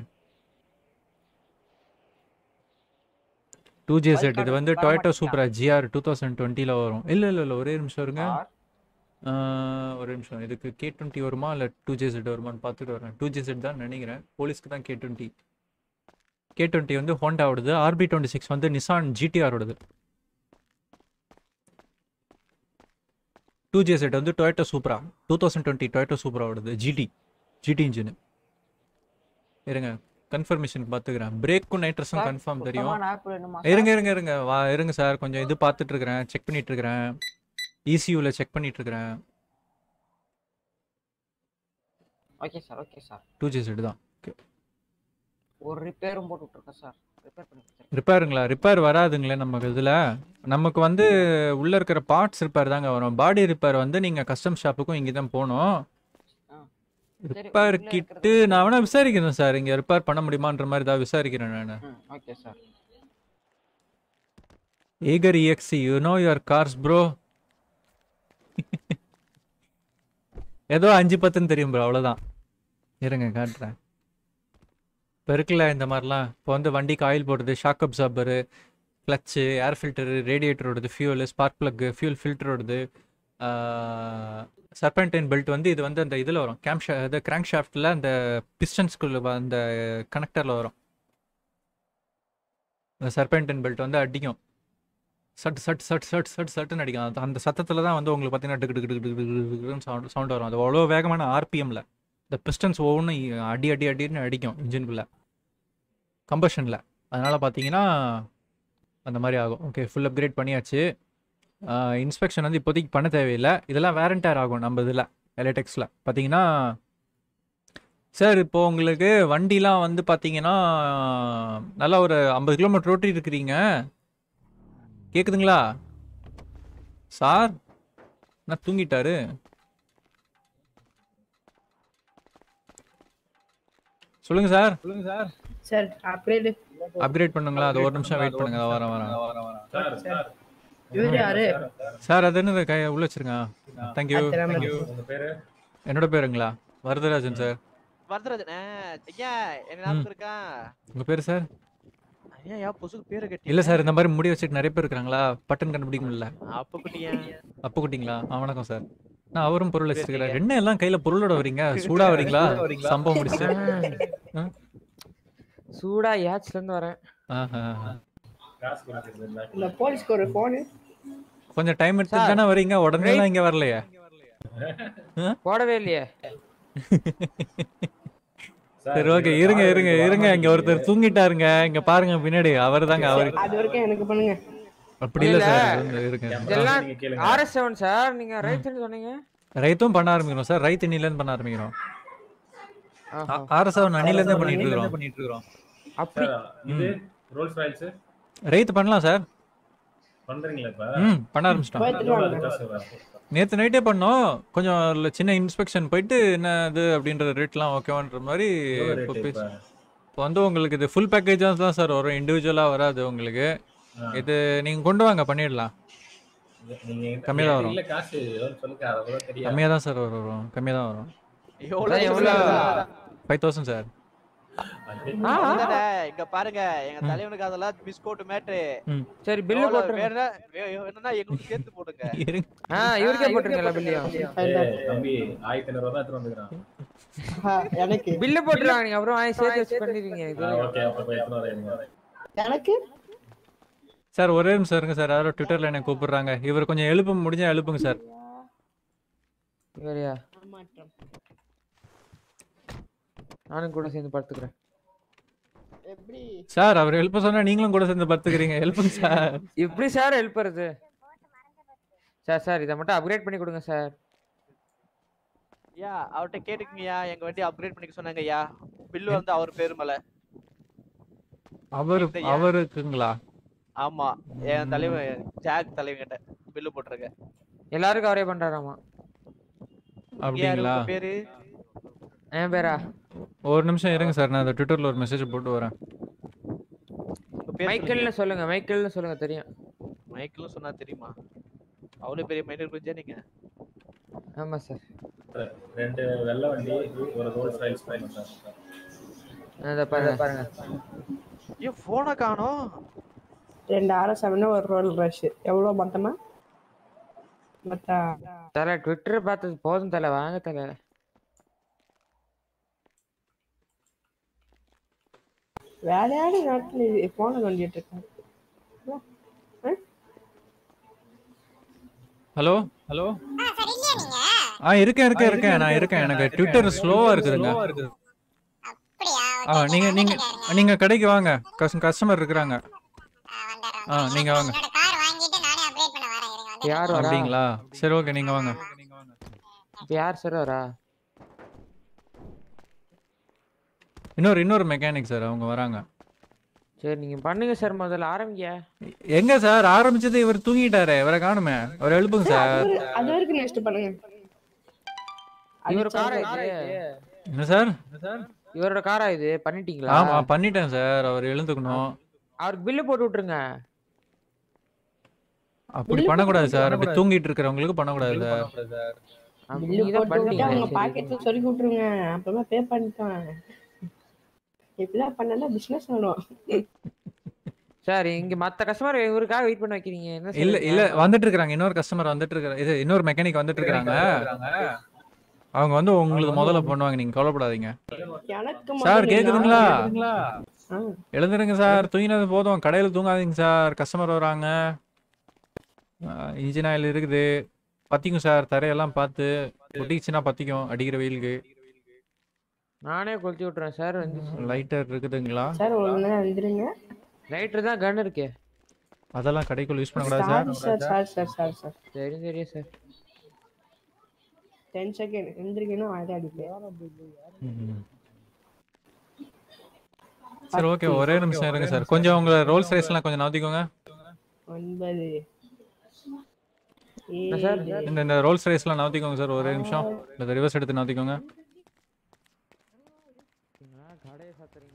டூ ஜே Bulk செட் இது order வந்து தர டொயட்டோ மாட்டீங்களா? சூப்பரா ஜிஆர் டூ தௌசண்ட் டுவெண்ட்டியில் வரும் இல்லை இல்லை இல்லை ஒரே நிமிஷம் இருங்க சார் ஆ, ஒரு நிமிஷம் இதுக்கு கே டுவெண்ட்டி வருமா இல்லை டூ ஜே செட் வருமான்னு பார்த்துட்டு வரேன் டூ ஜே செட் தான் நினைக்கிறேன் போலீஸ்க்கு தான் கே டுவெண்ட்டி கே டுவெண்ட்டி வந்து ஹோண்டாவோடது ஆர்பி டுவெண்ட்டி சிக்ஸ் வந்து நிசான் ஜிடிஆரோடது டூ ஜே செட் வந்து Toyota Supra two thousand twenty Toyota Supra ஓடுது ஜிடி ஜிடி இன்ஜின் இருங்க கன்ஃபர்மேஷன் பார்த்துக்கிறேன் பிரேக்கும் நைட்ரஸும் கன்ஃபார்ம் தெரியும் சுத்தமான ஆப் வேணுமா இருங்க இருங்க இருங்க வா இருங்க சார் கொஞ்சம் இது பார்த்துட்டு இருக்கிறேன் செக் பண்ணிட்டு இருக்கிறேன் இசியூல செக் பண்ணிட்டு இருக்கிறேன் okay sir okay sir two J Z தான் ஒரு ரிப்பேரும் போட்டு விட்டுருக்கேன் சார் ரிப்பேர் பண்ணி கொடுத்துருக்கேன் ரிப்பேருங்களா ரிப்பேர் வராதுங்களே நமக்கு இதில் நமக்கு வந்து உள்ளே இருக்கிற பார்ட்ஸ் ரிப்பேர் தாங்க வரும் பாடி ரிப்பேர் வந்து நீங்கள் கஸ்டம் ஷாப்புக்கும் இங்கே தான் போகணும் ஆ. ரிப்பேர் உள்ள கிட்டு இருக்கிறது- நான் வேணா விசாரிக்கிறேன் சார் இங்கே ரிப்பேர் பண்ண முடியுமான்ற மாதிரி தான் விசாரிக்கிறேன் நான் ம் ஓகே சார் ஏகர் இஎக்ஸி you know your cars bro ஏதோ அஞ்சு பத்துன்னு தெரியும் ப்ரோ அவ்வளோதான் இருங்க காட்டுறேன் இப்போ இருக்குல்ல இந்த மாதிரிலாம் இப்போ வந்து வண்டிக்கு ஆயில் போடுறது shock absorber clutch air filter radiator ஓடுது fuel spark plug fuel filter ஓடுது சர்பென்டைன் பெல்ட் வந்து இது வந்து அந்த இதில் வரும் கேம் ஷா இது கிராங்க் ஷாஃப்டில் அந்த பிஸ்டன்ஸ்குள்ள அந்த கனெக்டரில் வரும் அந்த சர்பென்டைன் பெல்ட் வந்து அடிக்கும் சட் சட் சட் சட் சட் சட்டுன்னு அடிக்கும் அந்த- அந்த சத்தத்தில் தான் வந்து உங்களுக்கு பார்த்தீங்கன்னா டிக்கு டிக்கு டிக்கு டிக்கு டிக்கு டிக்குன்னு சவுண்ட் சவுண்ட் வரும் அது அவ்வளோ வேகமான ஆர்பிஎம்ல இந்த பிஸ்டன்ஸ் ஒவ்வொன்றும் அடி அடி அடின்னு அடிக்கும் இன்ஜின்குள்ளே கம்பஷனில் அதனால் பார்த்தீங்கன்னா அந்த மாதிரி ஆகும் ஓகே ஃபுல் அப்கிரேட் பண்ணியாச்சு இன்ஸ்பெக்ஷன் வந்து இப்போதைக்கு பண்ண தேவையில்லை இதெல்லாம் வேரண்டர் ஆகும் நம்ம இதில் எலக்ட்ரிக்ஸில் பார்த்தீங்கன்னா சார் இப்போ உங்களுக்கு வண்டிலாம் வந்து பார்த்தீங்கன்னா நல்லா ஒரு ஐம்பது கிலோமீட்டர் ரோட்டி இருக்கிறீங்க கேக்குதுங்களா சார் என்ன தூங்கிட்டாரு சொல்லுங்க சார் சார் அப்கிரேடு அப்கிரேட் பண்ணுங்களா அது ஒரு நிமிஷம் வெயிட் பண்ணுங்க இதோ வரேன் வரேன் இவர் யாரு சார் அது என்னது கை உள்ள வச்சிருங்க தேங்க்யூ அது தெரியாம தேங்க்யூ உங்க பேரு என்னோட பேருங்களா வரதராஜன் சார் வரதராஜன் ஆ, ஐயா என்ன ஞாபகம் இருக்கா உங்க பேர் சார் ஐயா யா பொசுக்கு பேரு கட்டி இல்ல சார் இந்த மாதிரி முடி வச்சுட்டு நிறைய பேர் இருக்காங்களா பட்டன் கண்டுபிடிக்க முடியல அப்ப குட்டியா அப்பு குட்டிங்களா ஆ வணக்கம் சார் நான் அவரும் பொருள் வச்சிருக்கிறேன் என்ன எல்லாம் கையில பொருளோட வரீங்க சூடா வரீங்களா சம்பவம் முடிச்சுட்டு சூடா யாச்ல இருந்து வரேன் ஆஹா, ஆஹா. காசு கொடுக்குறது இல்ல இந்த போலீஸ்க்கு ஒரு போனு கொஞ்சம் டைம் எடுத்து தானே வரீங்க உடனே எல்லாம் இங்க வரலையே போடவே இல்லையே சரி ஓகே இருங்க இருங்க இருங்க இங்க ஒருத்தர் தூங்கிட்டாருங்க இங்க பாருங்க பின்னாடி அவர் தாங்க அவரு அது வரைக்கும் எனக்கு பண்ணுங்க அப்படி இல்ல இல்ல. சார் இருங்க, இருங்க இதெல்லாம் நீங்க கேளுங்க ஆர்எஸ் செவன் சார் நீங்க ரைட்னு சொன்னீங்க ரைத்தும் பண்ண ஆரம்பிக்கிறோம் சார் ரைத் இன்னில இருந்து பண்ண ஆரம்பிக்கிறோம் ஆஹா. ஆர்எஸ் அவன் அணில இருந்து பண்ணிட்டு இருக்கோம் பண்ணிட்டு இருக்கோம் அப்படி சார், இது ரோல்ஸ் ராயல்ஸ் ரைத் பண்ணலாம் சார் பண்றீங்களா இப்ப ம் பண்ண ஆரம்பிச்சிட்டோம் போயிட்டு எவ்வளவு வாங்க. காசு வரும்? நேற்று நைட்டே பண்ணோம் கொஞ்சம் இல்ல சின்ன இன்ஸ்பெக்ஷன் போயிட்டு என்ன இது அப்படின்ற ரேட்லாம் ஓகேவான்ற மாதிரி எவ்வளவு இப்போ rate பேசி இப்ப? இப்போ வந்து உங்களுக்கு இது ஃபுல் பேக்கேஜாக தான் சார் வரும் இண்டிவிஜுவலாக வராது உங்களுக்கு ஆ. இது நீங்கள் கொண்டு வாங்க பண்ணிடலாம் நீங்க என்கிட்ட கம்மியா தான் வரும். இல்ல காசு எவ்வளவு சொல்லுங்க அவ்வளவு தெரியாது கம்மியாக தான் சார் வரும் கம்மியாக தான் வரும் எவ்வளவு எவ்வளவு? ஃபைவ் தௌசண்ட் சார் அதானே, இங்க பாருங்க எங்க ம். தலைவனுக்கு அதெல்லாம் மிஸ்கோட் மேட்ரு சரி பில்லு போட்டுருங்க வேணும்னா வே- என்னன்னா எங்களுக்கு சேர்த்து போடுங்க இருங்க ஆ இவருக்கே போட்டுருங்கல்ல பில்லையும் ஏய், தம்பி ஆயிரத்தி ஐநூறு ரூபா எடுத்துட்டு வந்துக்கிறான் எனக்கு பில்லு போட்டுருவாங்க நீங்க அப்புறம் வாங்கி சேர்த்து வச்சு பண்ணிருக்கீங்க இது ஓகே அப்ப போய் எடுத்துட்டு வரேன் எனக்கு சார் ஒரே நிமிஷம் இருங்க சார் யாரோ ட்விட்டரில் என்ன கூப்பிடுறாங்க இவர் கொஞ்சம் எழுப்ப முடிஞ்சா எழுப்புங்க சார் இவரையா நானும் கூட சேர்ந்து படுத்துக்கிறேன் எப்படி சார் அவர் எழுப்ப சொன்னா நீங்களும் கூட சேர்ந்து படுத்துக்கிறீங்க எழுப்புங்க சார் எப்படி சார் ஹெல்ப் வருது சார் சார் இதை மட்டும் அப்கிரேட் பண்ணி கொடுங்க சார் ஐயா அவர்கிட்ட கேட்டுக்குங்கய்யா எங்க வண்டி அப்கிரேட் பண்ணிக்க சொன்னாங்க ஐயா பில்லு வந்து அவர் பேரு மேல அவர் இல்லையா? அவருக்குங்களா ஆமா என் தலைவன் ஜாக் தலைவன் கிட்ட பில்லு போட்டிருக்க எல்லாருக்கும் அவரே பண்றாராமா அப்படிங்களா பேரு என் பேரா ஒரு நிமிஷம் இருங்க சார் நான் அந்த ட்விட்டரில் ஒரு மெசேஜ் போட்டு வரேன் உங்க பேர் மைக்கேல்னு சொல்லுங்க மைக்கேல்னு சொல்லுங்க தெரியும் மைக்கிள்னு சொன்னா தெரியுமா அவ்வளவு பெரிய மைண்டர் கொஞ்சம் நீங்க ஆமா சார் ரெண்டு வெள்ளை வண்டி ஒரு ரோல்ஸ் ராயல்ஸ் பண்ணணும் சார் அதை பாருங்க பாருங்க ஏன் போனை காணோம் ரெண்டு ஆறு செவன் ஒரு ரோல் ரஷ் எவ்வளோ மொத்தமா மொத்தா தலை ட்விட்டர் பார்த்தது போதும் தலை வாங்க தலை வேலையாடி நாட்டில் போன நோண்டிட்டு இருக்காங்க ஹலோ ஹலோ ஆ சரி ஆ இருக்கேன் இருக்கேன் இருக்கேன் நான் இருக்கேன் எனக்கு ட்விட்டர் ஸ்லோவா இருக்குதுங்க அப்படியா ஆ ஓகே நீங்க நீங்க நீங்க கடைக்கு வாங்க கஸ்டமர் இருக்கிறாங்க வந்துடுறோம் ஆ நீங்க வாங்க என்னோட கார் வாங்கிட்டு நானே அப்கிரேட் பண்ண வரேன் இருங்க வந்து யார் வரா அப்படிங்களா சரி ஓகே நீங்க வாங்க இப்ப யார் சார் வரா இன்னொரு இன்னொரு மெக்கானிக் சார் அவங்க வராங்க சரி நீங்க பண்ணுங்க சார் முதல்ல ஆரம்பிங்க எங்க சார் ஆரம்பிச்சது இவர் தூங்கிட்டாரு இவரை காணுமே அவர் எழுப்புங்க சார் அது- அது வரைக்கும் நெக்ஸ்ட் பண்ணுங்க இவர் அடிச்சா காரா இது. இது என்ன சார் இவரோட காரா இது பண்ணிட்டீங்களா ஆமா பண்ணிட்டேன் சார் அவர் எழுந்துக்கணும் அவருக்கு பில்லு போட்டு விட்டுருங்க அப்படி பண்ணக்கூடாது சார் அப்படி தூங்கிட்டு இருக்கிறவங்களுக்கு பண்ணக்கூடாது சார் அப்ப பில்லு நீங்க தான் போட்டு விட்டு அவங்க பண்ணிட்டீங்க பாக்கெட்ல சொல்லி விட்டுருங்க அப்புறமா பே பண்ணிட்டான் இப்படிலாம் பண்ணா பிசினஸ் ஆடும் சார் இங்க மத்த கஸ்டமர் இவருக்காக வெயிட் பண்ண வைக்கிறீங்க என்ன இல்ல சொல்றீங்க? இல்ல வந்துட்டு இருக்காங்க இன்னொரு கஸ்டமர் வந்துட்டு இருக்காரு இது இன்னொரு மெக்கானிக் வந்துட்டு இருக்காங்க அவங்க வந்து உங்களுக்கு முதல்ல பண்ணுவாங்க நீங்க கவலைப்படாதீங்க எனக்கு சார் முதல்ல கேக்குதுங்களா ஆ, எழுந்துருங்க சார் தூங்கினது போதும் கடையில தூங்காதீங்க சார் கஸ்டமர் வராங்க இன்ஜின் ஆயில் இருக்குது பத்திக்கும் சார் தரையெல்லாம் பார்த்து ஒட்டிச்சுன்னா பத்திக்கும் அடிக்கிற வெயிலுக்கு நானே கொளுத்தி விட்டுறேன் சார் வந்து லைட்டர் இருக்குதுங்களா சார் ஒரு நேரம் வந்துருங்க லைட்டர் தான் கன் இருக்கு அதெல்லாம் கடைக்குள்ள யூஸ் பண்ணக்கூடாது sir sir sir sir sir sir தெரியும் தெரியும் சார் டென் செகண்ட் எந்திரிக்கணும் அதே அடிப்பேன் ம். சரி ஓகே ஒரே நிமிஷம் இருங்க சார் கொஞ்சம் உங்க ரோல்ஸ் ரைஸ்லாம் கொஞ்சம் நவுத்திக்கோங்க ஒன்பது சார்? ஏழு இந்த இந்த ரோல்ஸ் ரைஸ்லாம் நவுத்திக்கோங்க சார் ஒரே நிமிஷம் இந்த ரிவர்ஸ் எடுத்து நவுத்திக்கோங்க கடையை சாத்துறீங்க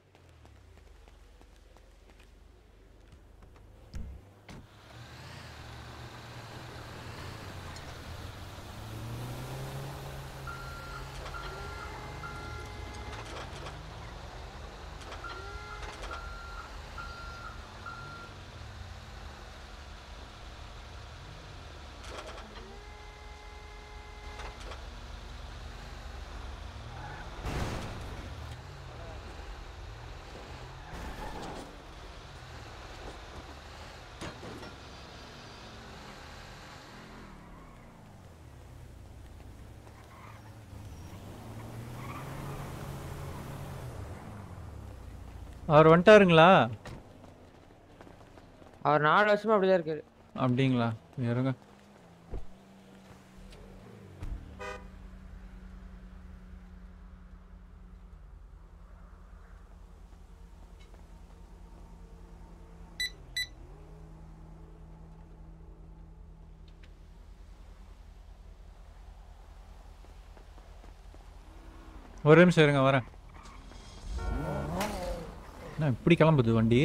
அவர் வந்துட்டாருங்களா அவர் நாலு வருஷமா அப்படிதான் இருக்காரு அப்படிங்களா இருங்க ஒரு நிமிஷம் இருங்க வரேன் என்ன இப்படி கிளம்புது வண்டி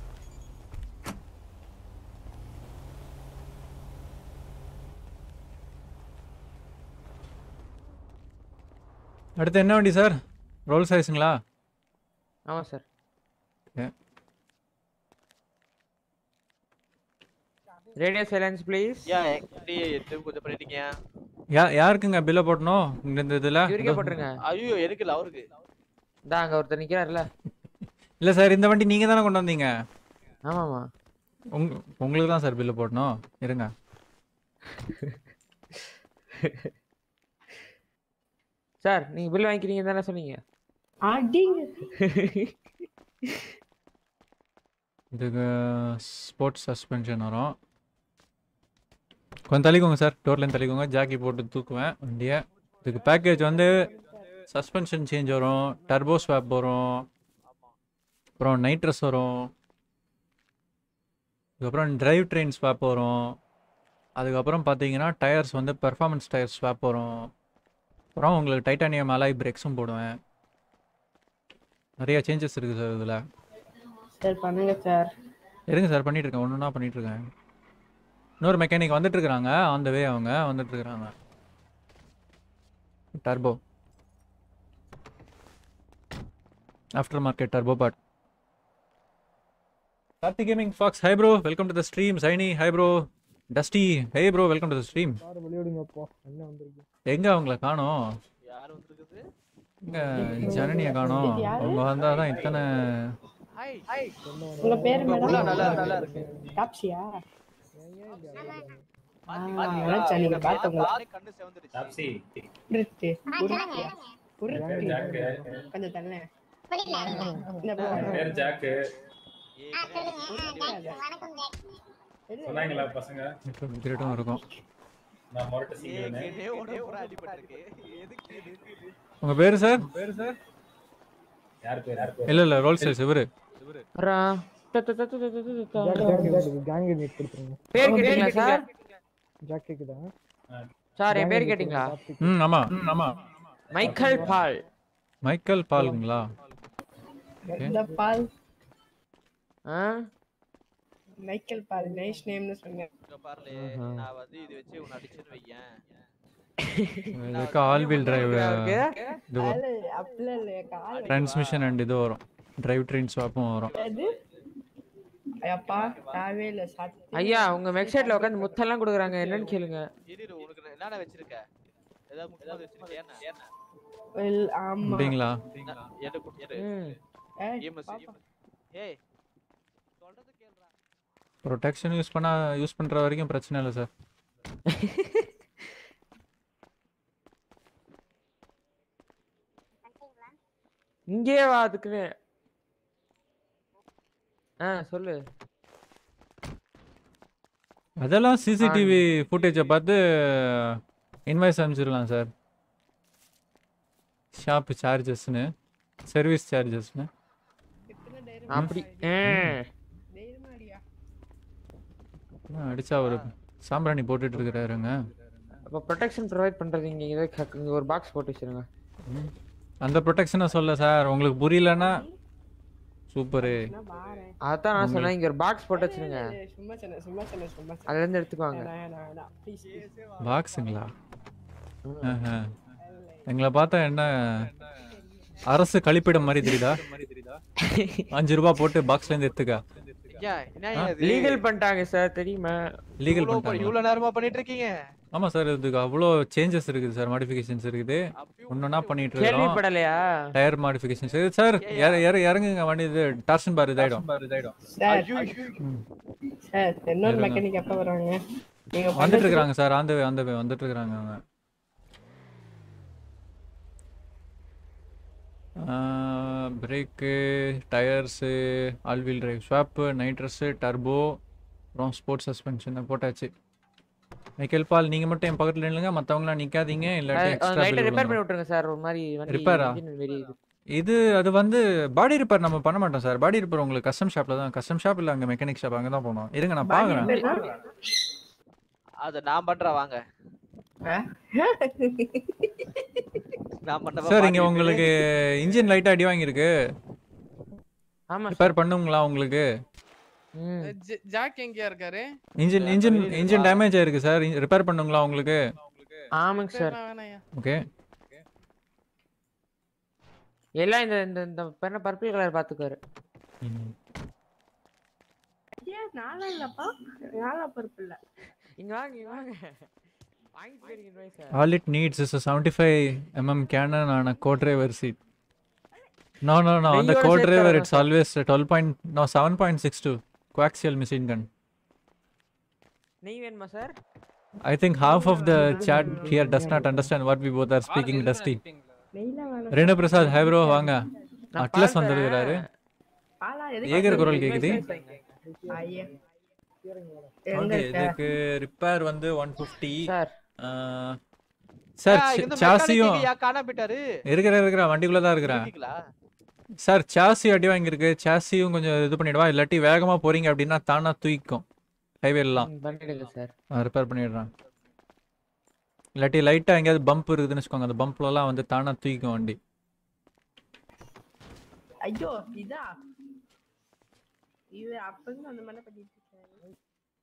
அடுத்து என்ன வண்டி சார் ரோல் சைஸுங்களா ஆமா சார் ரேடியோ சைலன்ஸ் ப்ளீஸ் யா எப்படி எது கொஞ்சம் பண்ணிட்டீங்க யா யாருக்குங்க பில்லை போட்டணும் இந்த இந்த இதில் இவருக்கே போட்டுருங்க ஐயோ எனக்கு இல்ல அவருக்கு இந்தா அங்க ஒருத்தர் நிக்கிறாருல இல்லை சார் இந்த வண்டி நீங்கள் தானே கொண்டு வந்தீங்க ஆமாமா உங் உங்களுக்கு தான் சார் பில்லு போடணும் இருங்க சார் நீங்க பில் வாங்கிக்கிறீங்க தானே சொன்னீங்க அடிங்க இதுக்கு ஸ்போர்ட்ஸ் சஸ்பென்ஷன் வரும் கொஞ்சம் தள்ளிக்கோங்க சார் டோர்லேருந்து தள்ளிக்கோங்க ஜாக்கி போட்டு தூக்குவேன் வண்டியை இதுக்கு பேக்கேஜ் வந்து சஸ்பென்ஷன் சேஞ்ச் வரும் டர்போ ஸ்வாப் வரும் அப்புறம் நைட்ரஸ் வரும் அதுக்கப்புறம் டிரைவ் ட்ரெயின் ஸ்வாப் வரும் அதுக்கப்புறம் பார்த்தீங்கன்னா டயர்ஸ் வந்து பெர்ஃபார்மன்ஸ் டயர் ஸ்வாப் வரும் அப்புறம் உங்களுக்கு டைட்டானியம் அலாய் பிரேக்ஸும் போடுவேன் நிறைய சேஞ்சஸ் இருக்குது சார் இதில் சார் பண்ணுங்க சார் இருங்க சார் பண்ணிட்டு இருக்கேன் ஒன்று ஒன்றா பண்ணிட்டு இருக்கேன் இன்னொரு மெக்கானிக் வந்துட்டு இருக்காங்க ஆன் த வே அவங்க வந்துட்டு இருக்காங்க turbo aftermarket turbo part Karthi gaming fox hi bro welcome to the stream Saini hi bro Dusty hey bro welcome to the stream எங்க அவங்கள காணோம் யார் வந்திருக்குது எங்க ஜனனியை காணோம் இது யாரு? அவங்க வந்தாதான் இத்தனை ஹாய் ஹாய் உங்க பேர் உள்ள மேடம் நல்லா இருக்கு நல்லா இருக்கு டாப்ஸியா நினைச்சேன் நீங்க பார்த்தவங்க நானே கண்ணு செவந்துருச்சு டாப்ஸி உருட்டு ஆ, சொல்லுங்க, உருட்டு சொல்லுங்க. பேர் ஜாக்கு கொஞ்சம் தள்ளு புரியல. இந்த போ. பேர் ஜாக்கு ஏய், ஆ, சொல்லுங்க. ஆ, ஜாக், வணக்கம் ஜாக். சொன்னாங்களா பசங்க கிரேட்டும் இருக்கும் நான் முரட்டு ஏய், சீக்கிரம் என்னையே உடம்பு பூரா அடிபட்டிருக்கு. எதுக்கு இது? உங்க பேரு சார் யார் பேர் யார் பேர் இல்ல இல்ல ரோல் சேல்ஸ் இவரு ரா. த, த, த, த, த, த, த, த. பேர் கேட்டீங்களா சார் சார் என் பேர் கேட்டீங்களா ம் ஆமா ம், ஆமா மைக்கேல் பால் மைக்கேல் பாலுங்களா இந்த பால் ஆ மைக்கேல் பால் நைஸ் நேம்னு சொன்னேன் இங்க பாருலே, நான் வந்து இது வச்சு உன்னை அடிச்சேன்னு வையேன். இதுக்கு ஆல் வீல் டிரைவ் இது அது அப்படிலாம் இல்லையா கால் டிரான்ஸ்மிஷன் அண்ட் இது வரும் டிரைவ் ட்ரெயின் ஸ்வாப்பும் வரும் அது ஐயப்பா தேவையே இல்லை சாப்பிட்டு ஐயா உங்க வெப்சைட்ல உட்காந்து முத்தெல்லாம் கொடுக்குறாங்க என்னன்னு கேளுங்க இரு, இரு, உனக்கு நான் என்னென்ன வச்சிருக்க? ஏதாவது முக்கியமானது வச்சிருக்கியா என்ன? Well, ஆமா அப்படிங்களா நான் என்கிட்ட கொடுத்துரு. ம் ஏய், EMS, பாப்பா. EMS. ஏய், சொல்றது கேளுடா. ப்ரொடெக்ஷன் யூஸ் பண்ணா யூஸ் பண்ற வரைக்கும் பிரச்சனை இல்லை சார் இங்கேயே வா அதுக்குன்னு ஆ சொல்லு அதெல்லாம் சிசிடிவி ஃபுட்டேஜை பார்த்து இன்வாய்ஸ் அனுப்பிச்சிடலாம் சார் ஷாப் சார்ஜஸ்னு சர்வீஸ் சார்ஜஸ்னு எத்தனை தைரியம் அப்படி ஆ. தைரியமா அடியா அடிச்சா ஒரு சாம்பிராணி போட்டுட்டு இருக்கிறாருங்க அப்போ ப்ரொடெக்ஷன் ப்ரொவைட் பண்றது இங்க இதை க- இங்க ஒரு பாக்ஸ் போட்டு வச்சிருங்க அந்த ப்ரொடெக்ஷனை சொல்ல சார் உங்களுக்கு புரியலன்னா சூப்பரு நான் வாரேன் அதான் நான் சொன்னேன் இங்க ஒரு பாக்ஸ் போட்டு வச்சிருங்க ஏய், சும்மா சொன்னேன் சும்மா சொன்னேன் சும்மா சொன்னேன் அதுல இருந்து எடுத்துக்குவாங்க வேணாம், வேணாம், வேணாம். Please, please. பாக்ஸுங்களா ஆஹா. எங்களை பார்த்தா என்ன அரசு கழிப்பிடம் மாதிரி தெரியுதா அஞ்சு ரூபாய் போட்டு பாக்ஸ்ல இருந்து எடுத்துக்க ஐயா, என்ன இது? லீகல் பண்ணிட்டாங்க சார் தெரியுமா லீகல் இவ்வளவு ப- பண்ணிட்டாங்க இவ்வளவு நேரமா பண்ணிட்டு இருக்கீங்க ஆமா சார் இதுக்கு அவ்வளோ சேஞ்சஸ் இருக்குது சார் மாடிஃபிகேஷன்ஸ் இருக்குது அப்பயும் ஒன்னொன்னா பண்ணிட்டு இருக்கோம் கேள்விப்படலையா டயர் மாடிஃபிகேஷன்ஸ் சார் இற இற இறங்குங்க வண்டி இது டார்சன் பார் இதாயிடும் சார் சார் இன்னொரு மெக்கானிக் எப்ப வராங்க நீங்க வந்துட்டு இருக்காங்க சார் அந்த அந்த வந்துட்டு இருக்காங்க அவங்க brake tyres all wheel drive swap nitrous turbo அப்புறம் ஸ்போர்ட்ஸ் சஸ்பென்ஷன் போட்டாச்சு மைக்கேல் பால் நீங்க மட்டும் என் பக்கத்துல நில்லுங்க மத்தவங்களாம் நிக்காதீங்க இல்லாட்டி எக்ஸ்ட்ரா லைட்டை ரிப்பேர் பண்ணி விட்டுருங்க சார் ஒரு மாதிரி வண்டி Repair ஆ? engine வெறியுது. இது அது வந்து பாடி ரிப்பேர் நம்ம பண்ண மாட்டோம் சார் பாடி ரிப்பேர் உங்களுக்கு கஸ்டம் ஷாப்ல தான் கஸ்டம் ஷாப் இல்ல அங்க மெக்கானிக் ஷாப் அங்க தான் போனோம் இருங்க நான் பாக்குறேன் அத நான் பண்றேன் வாங்க நான் பண்ண சார் இங்க உங்களுக்கு இன்ஜின் லைட்டா அடி வாங்கியிருக்கு ஆமா சார் ரிப்பேர் பண்ணுங்களா உங்களுக்கு ம். ஜ- ஜாக் எங்கேயா இருக்காரு இன்ஜின் இன்ஜின் இன்ஜின் டேமேஜ் ஆயிருக்கு சார் ரிப்பேர் பண்ணுங்களா உங்களுக்கு ஆமாங்க சார் வேணாம், வேணாம்யா. ஓகே எல்லாம் இந்த இந்த இந்த பெண்ண பர்பிள் கலர் பாத்துக்காரு ஏன் நாளா இல்லப்பா நாளா பொறுப்பு இல்ல இங்க வாங்க இங்க வாங்க வாங்கிட்டு போயிருக்கீங்க sir all it needs is 75 mm cannon on a co-driver seat no no no on the நெய்யோட சேர்த்து co-driver தரணும் it's always 12 point no 7.62 coaxial machine gun நெய் வேணுமா sir i think half of the chat here does not understand what we both are speaking dusty நெய்லாம் வேணும் Renu Prasad hi bro வாங்க நான் atlas பால் வந்திருக்கிறாரு தரேன். பாலா எதுக்கு ஏகர் குரல் கேக்குது ஐயா எங்க ஓகே இருக்க இதுக்கு ரிப்பேர் வந்து 150 சார் சார் ஆ, இந்த சாசியும் mechanic ஐயா காணாம போயிட்டாரு இருக்கிற இருக்கிற வண்டிக்குள்ள தான் இருக்கிறேன் இருக்கீங்களா? சார் சாசி அடி வாங்கியிருக்கு சாசியும் கொஞ்சம் இது பண்ணிடுவா இல்லாட்டி வேகமா போறீங்க அப்படின்னா தானா தூக்கிக்கும் ஹைவேலாம் ம், பண்ணிடுங்க சார் ரிப்பேர் பண்ணிடுறேன் இல்லாட்டி லைட்டா எங்கேயாவது பம்ப் இருக்குதுன்னு வச்சுக்கோங்க அந்த பம்ப்லலாம் வந்து தானா தூக்கிக்கும் வண்டி ஐயோ இதா இது அப்பங்க அந்த மாதிரி பண்ணிட்டு இருக்காரு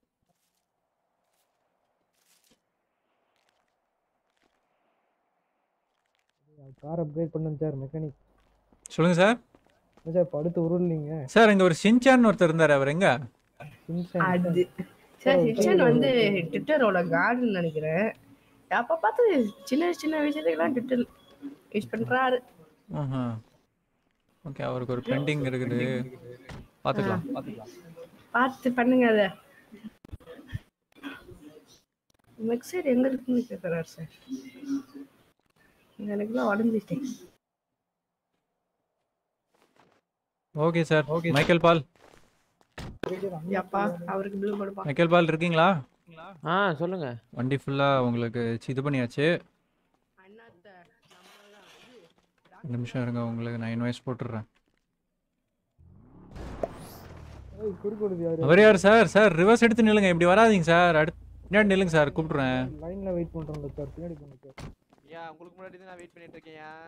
கார் அப்கிரேட் பண்ணுங்க சார் மெக்கானிக் சொல்லுங்க சார் சார் படுத்து உருள்லீங்க சார் இங்க ஒரு சின்சான் ஒருத்தர் இருந்தாரு அவர் எங்க அது சார் ஹிச்சன் வந்து ட்விட்டரோட கார்டுன்னு நினைக்கிறேன் அப்ப பார்த்து சின்ன சின்ன விஷயத்துக்கெல்லாம் ட்விட்டர் யூஸ் பண்றாரு ஓகே அவருக்கு ஒரு பெண்டிங் இருக்குது பாத்துக்கலாம் பார்த்து பண்ணுங்க அத மிக்சர் எங்க இருக்குன்னு கேட்குறாரு சார் எனக்குலாம் உடஞ்சிட்டேன் ஓகே சார் மைக்கேல் பால் அப்பா அவருக்கு பில் கொடுப்பா மைக்கேல் பால் இருக்கீங்களா ஆ சொல்லுங்க வண்டி ஃபுல்லாக உங்களுக்கு சி- இது பண்ணியாச்சு அண்ணாத்த நம்மளாம் இது ஒரு நிமிஷம் இருங்க உங்களுக்கு நான் இன்வாய்ஸ் போட்டுடுறேன் ஏய் குறுக்கோடுது யாரு அவர் யார் சார் சார் ரிவர்ஸ் எடுத்து நில்லுங்க இப்படி வராதீங்க சார் அடுத்து பின்னாடி நில்லுங்க சார் கூப்பிட்றேன் லைன்ல வெயிட் பண்றோம்ல சார் பின்னாடி போங்க சார் ஏன் உங்களுக்கு முன்னாடி தான் நான் வெயிட் பண்ணிட்டு இருக்கேன்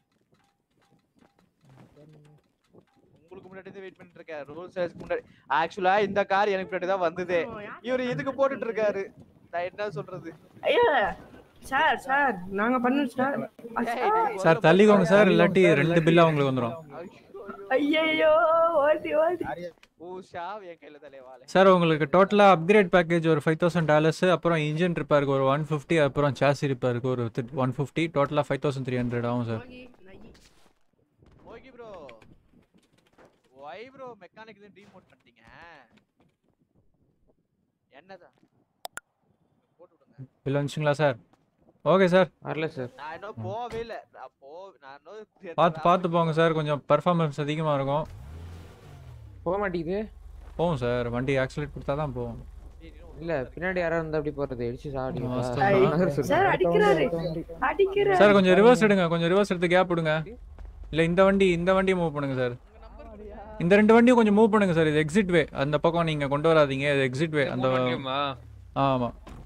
உங்களுக்கு முன்னாடி தான் வெயிட் பண்ணிட்டு இருக்கேன் ரூல்ஸ் முன்னாடி ஆக்சுவலா இந்த கார் எனக்கு முன்னாடி தான் வந்தது இவரு எதுக்கு போட்டுட்டு இருக்காரு நான் என்ன சொல்றது ஐயா சார் சார் நாங்க பண்ணோம் சார் சார் தள்ளிக்கோங்க சார் இல்லாட்டி ரெண்டு பில்லா உங்களுக்கு வந்துடும் ஐயோ ஓட்டி ஓட்டி ஊஷா என் கையில தலைவால சார் உங்களுக்கு டோட்டலாக அப்கிரேட் பேக்கேஜ் ஒரு ஃபைவ் தௌசண்ட் டாலர்ஸ் அப்புறம் இன்ஜின் ரிப்பேருக்கு ஒரு ஒன் ஃபிஃப்டி அப்புறம் சாசி ரிப்பேருக்கு ஒரு ஒன் ஃபிஃப்டி டோட்டலாக ஃபைவ் தௌசண்ட் த்ரீ ஹண்ட்ரட் ஆகும் sir okay bro why bro mechanic தான் டீமோட் பண்ணிட்டீங்க என்னதான் போட்டு விடுங்க பில் வந்துச்சுங்களா சார் ஓகே சார் வரல சார் நான் இன்னும் போவே இல்ல நான் போ நான் இன்னும் பார்த்து பார்த்து போங்க சார் கொஞ்சம் பர்ஃபார்மன்ஸ் அதிகமாக இருக்கும் போக மாட்டேங்குது போகும் சார் வண்டி ஆக்சிலேட் கொடுத்தா தான் போகும் இல்ல பின்னாடி யாராவது இருந்தா அப்படி போறது இடிச்சு வாஸ்தவம். சாடி சார் அடிக்கிறாரு அடிக்கிறாரு சார் கொஞ்சம் ரிவர்ஸ் எடுங்க கொஞ்சம் ரிவர்ஸ் எடுத்து கேப் விடுங்க இல்லை இந்த வண்டி இந்த வண்டியை மூவ் பண்ணுங்க சார் இந்த ரெண்டு வண்டியும் கொஞ்சம் மூவ் பண்ணுங்க சார் இது எக்ஸிட் வே அந்த பக்கம் நீங்க கொண்டு வராதீங்க இது எக்ஸிட் வே அந்த ஆமா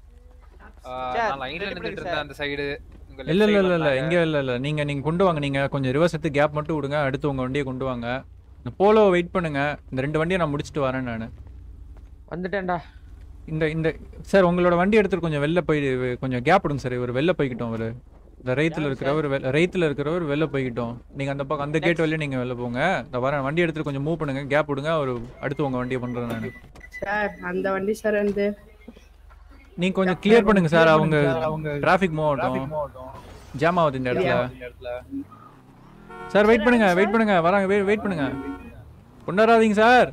சார், லைன்ல ready நின்னுட்டு பண்ணுங்க இருந்தேன் சார். அந்த சைடு இல்ல இல்ல இல்ல இல்ல இங்க இல்ல இல்ல நீங்க நீங்க கொண்டு வாங்க நீங்க கொஞ்சம் ரிவர்ஸ் எடுத்து கேப் மட்டும் விடுங்க அடுத்து உங்க வண்டியை கொண்டு வாங்க இந்த போலோ வெயிட் பண்ணுங்க இந்த ரெண்டு வண்டியை நான் முடிச்சுட்டு வரேன் நான் வந்துட்டேன்டா இந்த இந்த சார் உங்களோட வண்டி எடுத்துட்டு கொஞ்சம் வெளில போய் கொஞ்சம் கேப் விடுங்க சார் இவர் வெளில போய்கிட்டோம் அவர் இந்த ரைத்துல இருக்கிறவர் வெ- ரைத்துல இருக்கிறவர் வெளில போய்கிட்டோம் நீங்க அந்த பக்கம் அந்த கேட் வழியா நீங்க வெளில போங்க இந்த வரேன் வண்டி எடுத்துட்டு கொஞ்சம் மூவ் பண்ணுங்க கேப் விடுங்க அவர் அடுத்து உங்க வண்டியை பண்றேன் நான் சார் அந்த வண்டி சார் வந்து நீங்க கொஞ்சம் கிளியர் பண்ணுங்க சார் அவங்க டிராஃபிக் மூவ் ஆகட்டும் ஜாம் ஆகுது இந்த இடத்துல சார் வெயிட் பண்ணுங்க வெயிட் பண்ணுங்க வராங்க வெயிட் வெயிட் பண்ணுங்க கொண்டாடாதீங்க சார்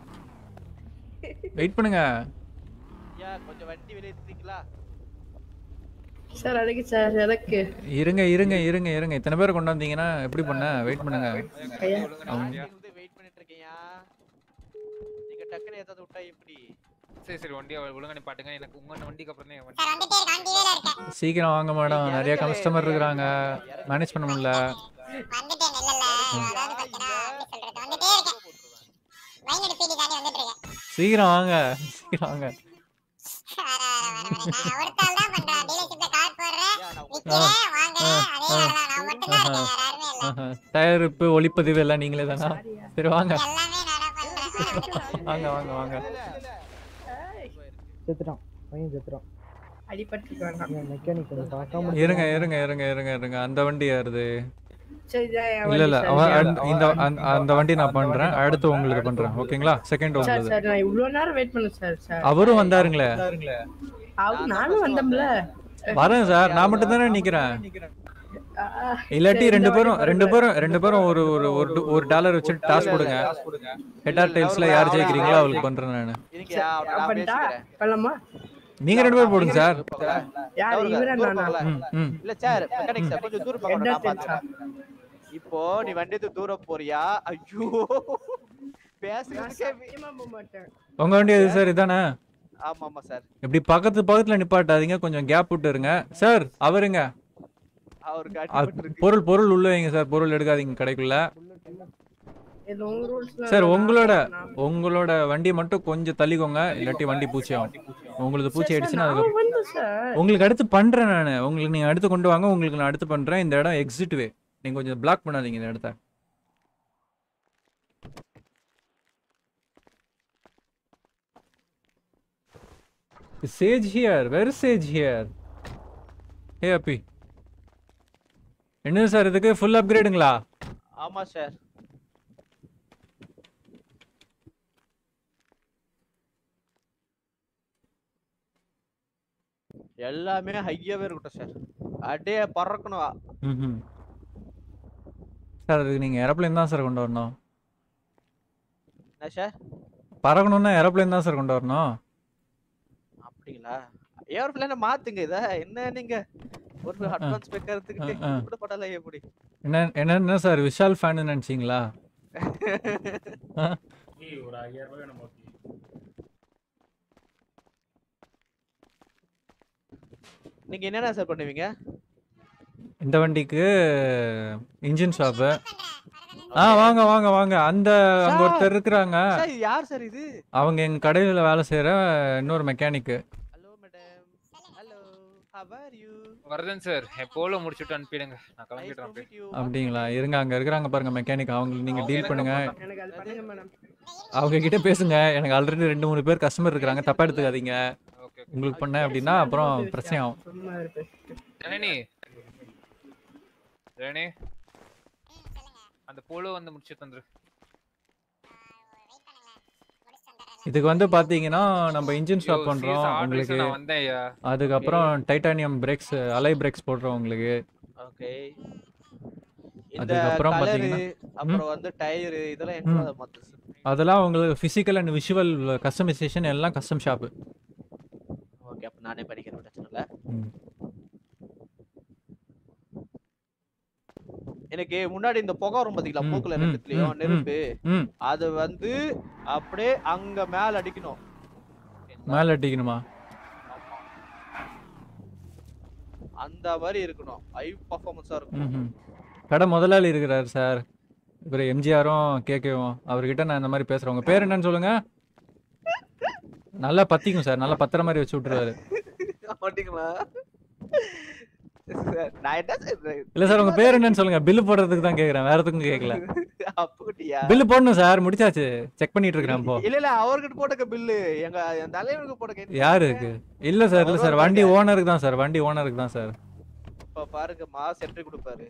வெயிட் பண்ணுங்க ஐயா கொஞ்சம் வண்டி வெளியே எடுத்துங்களா சார் அதுக்கு சார் எதற்கு இருங்க இருங்க இருங்க இருங்க இத்தனை பேர் கொண்டாந்தீங்கன்னா எப்படி பண்ண வெயிட் பண்ணுங்க ஐயா வெயிட் பண்ணிட்டு இருக்கேன்யா நீங்க டக்குனு ஏதாவது விட்டா எப்படி சரி சரி வண்டியை ஒழுங்கா நிப்பாட்டுங்க எனக்கு உங்க வண்டிக்கு அப்புறம் தான் என் வண்டி சார் வந்துட்டே இருக்க வண்டியில இருக்கேன் சீக்கிரம் வாங்க மேடம் நிறைய கஸ்டமர் இருக்கிறாங்க மேனேஜ் பண்ண முடியல வந்துட்டேன் இல்ல அதாவது பாத்தீங்கன்னா எப்படி சொல்றது வந்துட்டே இருக்கேன் வைன் எடுத்து தாண்டி வந்துட்டு இருக்கேன் சீக்கிரம் வாங்க சீக்கிரம் வாங்க வர வர வர வர நான் ஒருத்தாள் தான் பண்றேன் டீலர்ஷிப்ல கார் போடுறேன் நிக்கிறேன் வாங்க அதே வேலைதான் நான் மட்டும் தான் இருக்கேன் வேற யாருமே இல்ல தயாரிப்பு ஒளிப்பதிவு எல்லாம் நீங்களே தானா சரி வாங்க எல்லாமே நானா பண்றேன் வர வந்துட்டேன் வாங்க வாங்க வாங்க செத்துட்டான் பையன் செத்துட்டான் அடிபட்டு வேண்டாம் மெக்கானிக் கொஞ்சம் பார்க்காம இருங்க இருங்க இருங்க இருங்க இருங்க அந்த வண்டி யாருது சரி இதான் என் இல்ல இல்ல வண்டி அவ- சார். அந்த- இந்த அந்த- அந்த வண்டி நான் பண்றேன் அடுத்து உங்களுக்கு பண்றேன் ஓகேங்களா செகண்ட் சார் உங்களுக்கு சார் நான் இவ்வளவு நேரம் வெயிட் பண்ணேன் சார் சார் அவரும் வந்தாருங்களே அவ- நானும் வந்தோம்ல வரேன் சார் நான் மட்டும் தானே நிக்கிறேன் ஆ, இல்லாட்டி சரி, ரெண்டு இந்த பேரும் வண்டி ரெண்டு பாருங்க. பேரும் ரெண்டு பேரும் ஒரு ஒரு ஒரு டு- ஒரு டாலர் வச்சு டாஸ் கொடுங்க ஹெட்டார் டைல்ஸ்ல யார் ஜெயிக்கிறீங்களோ அவளுக்கு பண்றேன் நான் இருங்கயா அவனை நான் அப்பன்டா, பேசிக்கிறேன் பண்ணலாமா நீங்க ரெண்டு பேரும் போடுங்க சார் யார் தவறுங்க, இவரா தூரம் நானா போகல. ம் ம் இல்ல சார் மெக்கானிக் சார் கொஞ்சம் தூரம் பார்க்கணும் நான் Entertain பாத்துக்கிறேன் இப்போ நீ வண்டி எடுத்து தூரம் போறியா ஐயோ பேசுறதுக்கே சத்தியமா போக மாட்டேன் உங்க வண்டி எது சார் இதானே ஆமா ஆமா சார் இப்படி பக்கத்து பக்கத்துல நிப்பாட்டாதீங்க கொஞ்சம் கேப் விட்டு இருங்க சார் அவருங்க அவருக்கு அ- அடிபட்டு இருக்கு பொருள் பொருள் உள்ள வைங்க சார் பொருள் எடுக்காதீங்க கடைக்குள்ள இது உங்க ரூல்ஸ் சார் உங்களோட உங்களோட வண்டி மட்டும் கொஞ்சம் தள்ளிக்கோங்க இல்லாட்டி வண்டி பூச்சி ஆகும் உங்களுக்கு பூச்சி ஆயிடுச்சுன்னா அதுக்கு வந்து சார் உங்களுக்கு அடுத்து பண்றேன் நான் உங்களுக்கு நீங்க அடுத்து கொண்டு வாங்க உங்களுக்கு நான் அடுத்து பண்றேன் இந்த இடம் எக்ஸிட் வே நீங்க கொஞ்சம் பிளாக் பண்ணாதீங்க இந்த இடத்த sage here where sage here hey அப்பி என்ன சார் இதுக்கு ஃபுல் அப்கிரேடுங்களா ஆமா சார் எல்லாமே ஹையாவே இருக்கட்டும் சார் அடே பறக்கணும் ம் சார் அதுக்கு நீங்கள் ஏரோப்ளேன் தான் சார் கொண்டு வரணும் என்ன சார் பறக்கணும்னா ஏரோப்ளேன் தான் சார் கொண்டு வரணும் அப்படிங்களா ஏரோப்ளேனை மாத்துங்க இத என்ன நீங்க ஒரு அட்வான்ஸ் ஸ்பெக் எடுத்துக்கிட்டு ஆ, ஆ. இப்படி போட்டால எப்படி என்ன என்ன என்ன சார் விஷால் ஃபேன் நினைச்சீங்களா ஆ? ஏய், ஒரு ஐயாயிரம் ரூபாய் வேணும் மோக்கி நீங்க என்னென்ன சார் பண்ணுவீங்க இந்த வண்டிக்கு இன்ஜின் ஷாப்பு ஆ வாங்க வாங்க வாங்க அந்த அங்க ஒருத்தர் இருக்கிறாங்க சார் இது யார் சார் இது அவங்க எங்க கடையில வேலை செய்யற இன்னொரு மெக்கானிக்கு hello madam hello how are you Varadhan sir என் போல முடிச்சுட்டு அனுப்பிடுங்க நான் கிளம்பிடுறேன் அப்படியே அப்படிங்களா இருங்க அங்க இருக்கிறாங்க பாருங்க மெக்கானிக் அவங்களுக்கு நீங்க அவங்க டீல் எனக்கு பண்ணுங்க எனக்கு அது பண்ணுங்க மேடம் அவங்க கிட்ட பேசுங்க எனக்கு ஆல்ரெடி ரெண்டு மூணு பேர் கஸ்டமர் இருக்காங்க தப்பா எடுத்துக்காதீங்க ஓகே உங்களுக்கு பண்ணேன் அப்படின்னா அப்புறம் பிரச்சனை ஆகும் சும்மா இருப்பேன் ஜனனி ஜனனி அந்த போலோ வந்து முடிச்சு தந்துரு இதுக்கு வந்து பாத்தீங்கன்னா நம்ம இன்ஜின் ஸ்டாப் பண்றோம் உங்களுக்கு நான் வந்தேன் ஐயா அதுக்கப்புறம் டைட்டானியம் பிரேக்ஸ் அலை பிரேக்ஸ் போடுறோம் உங்களுக்கு ஓகே இந்த அதுக்கப்புறம் கலரு பாத்தீங்கன்னா- அப்புறம் வந்து டயர் இதெல்லாம் என்ன மத்த அதெல்லாம் உங்களுக்கு ஃபிசிக்கல் அண்ட் விஷுவல் கஸ்டமைசேஷன் எல்லாம் கஸ்டம் ஷாப்பு ஓகே அப்ப நானே பண்ணிக்கிறேன் பிரச்சனை இல்ல எனக்கு முன்னாடி இந்த புகை வரும் பாத்தீங்களா ம், மூக்குல ம், ரெண்டுத்துலயும் ம், நெருப்பு ம் அது வந்து அப்படியே அங்க மேல அடிக்கணும் மேல அடிக்கணுமா அந்த மாதிரி இருக்கணும் ஹை பர்ஃபார்மன்ஸா இருக்கும் ம் கடை முதலாளி இருக்கிறாரு சார் இவர் எம்ஜிஆரும் கேகேவும் அவர்கிட்ட நான் இந்த மாதிரி பேசுறேன் உங்க பேர் என்னன்னு சொல்லுங்க நல்லா பத்திக்கும் சார் நல்லா பத்திர மாதிரி வச்சு விட்டுருவாரு மாட்டீங்களா நான் என்ன சொல்றேன் இல்ல சார் உங்க பேர் என்னன்னு சொல்லுங்க பில்லு போடுறதுக்கு தான் கேக்குறேன் வேற எதுக்கும் கேட்கல அப்படியா பில்லு போடணும் சார் முடிச்சாச்சு செக் பண்ணிட்டு இருக்கிறேன் இப்போ இல்ல இல்ல அவர்கிட்ட போட்டுக்க பில்லு எங்க என் தலைவனுக்கு போட்டுக்க யாருக்கு இல்ல சார் இல்ல சார் வண்டி ஓனருக்கு தான் சார் வண்டி ஓனருக்கு தான் சார் இப்ப பாருங்க மாஸ் என்ட்ரி கொடுப்பாரு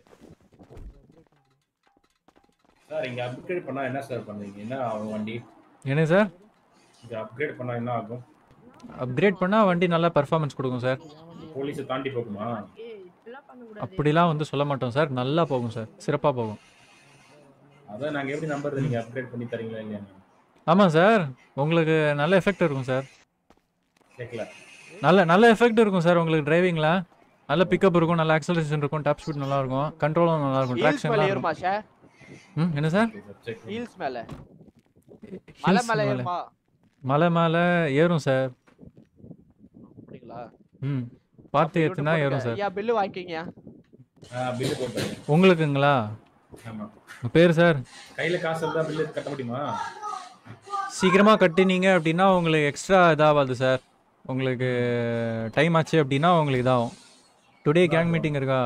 சார் இங்க அப்கிரேட் பண்ணா என்ன சார் பண்ணுவீங்க என்ன ஆகும் வண்டி என்ன சார் இங்க அப்கிரேட் பண்ணா என்ன ஆகும் அப்கிரேட் பண்ணா வண்டி நல்லா பெர்ஃபார்மன்ஸ் கொடுக்கும் சார் போலீஸை தாண்டி போகுமா ஏய் இப்படிலாம் பண்ணக்கூடாது அப்படிலாம் வந்து சொல்ல மாட்டோம் சார் நல்லா போகும் சார் சிறப்பா போகும் அதான் நாங்க எப்படி நம்புறது நீங்க அப்கிரேட் பண்ணி தரீங்களா இல்லையா ஆமாம் சார் உங்களுக்கு நல்ல எஃபெக்ட் இருக்கும் சார் கேட்கல நல்ல நல்ல எஃபெக்ட் இருக்கும் சார் உங்களுக்கு டிரைவிங்கில் நல்ல பிக்கப் இருக்கும் நல்ல ஆக்சலரேஷன் இருக்கும் டாப் ஸ்பீட் நல்லா இருக்கும் கண்ட்ரோலும் நல்லா இருக்கும் ஹீல்ஸ் ட்ராக்ஷன் மேல நல்லா இருக்கும் ஏறுமா சார் ம் என்ன சார் ஹீல்ஸ் மேல மலை Hills மேல மேல. ஏறுமா மலை மேலே ஏறும் சார் அப்படிங்களா ம் பார்த்து ஏற்றுனா ஏறும் சார் ஐயா பில்லு வாங்கிக்கிங்க பில்லு போட்டேன் உங்களுக்குங்களா ஆமா உங்க பேர் சார் கையில காசு இருந்தா பில்லு கட்ட முடியுமா சீக்கிரமாக கட்டினீங்க அப்படின்னா உங்களுக்கு எக்ஸ்ட்ரா இதாகாது சார் உங்களுக்கு டைம் ஆச்சு அப்படின்னா உங்களுக்கு இதாகும் டுடே கேங் மீட்டிங் இருக்கா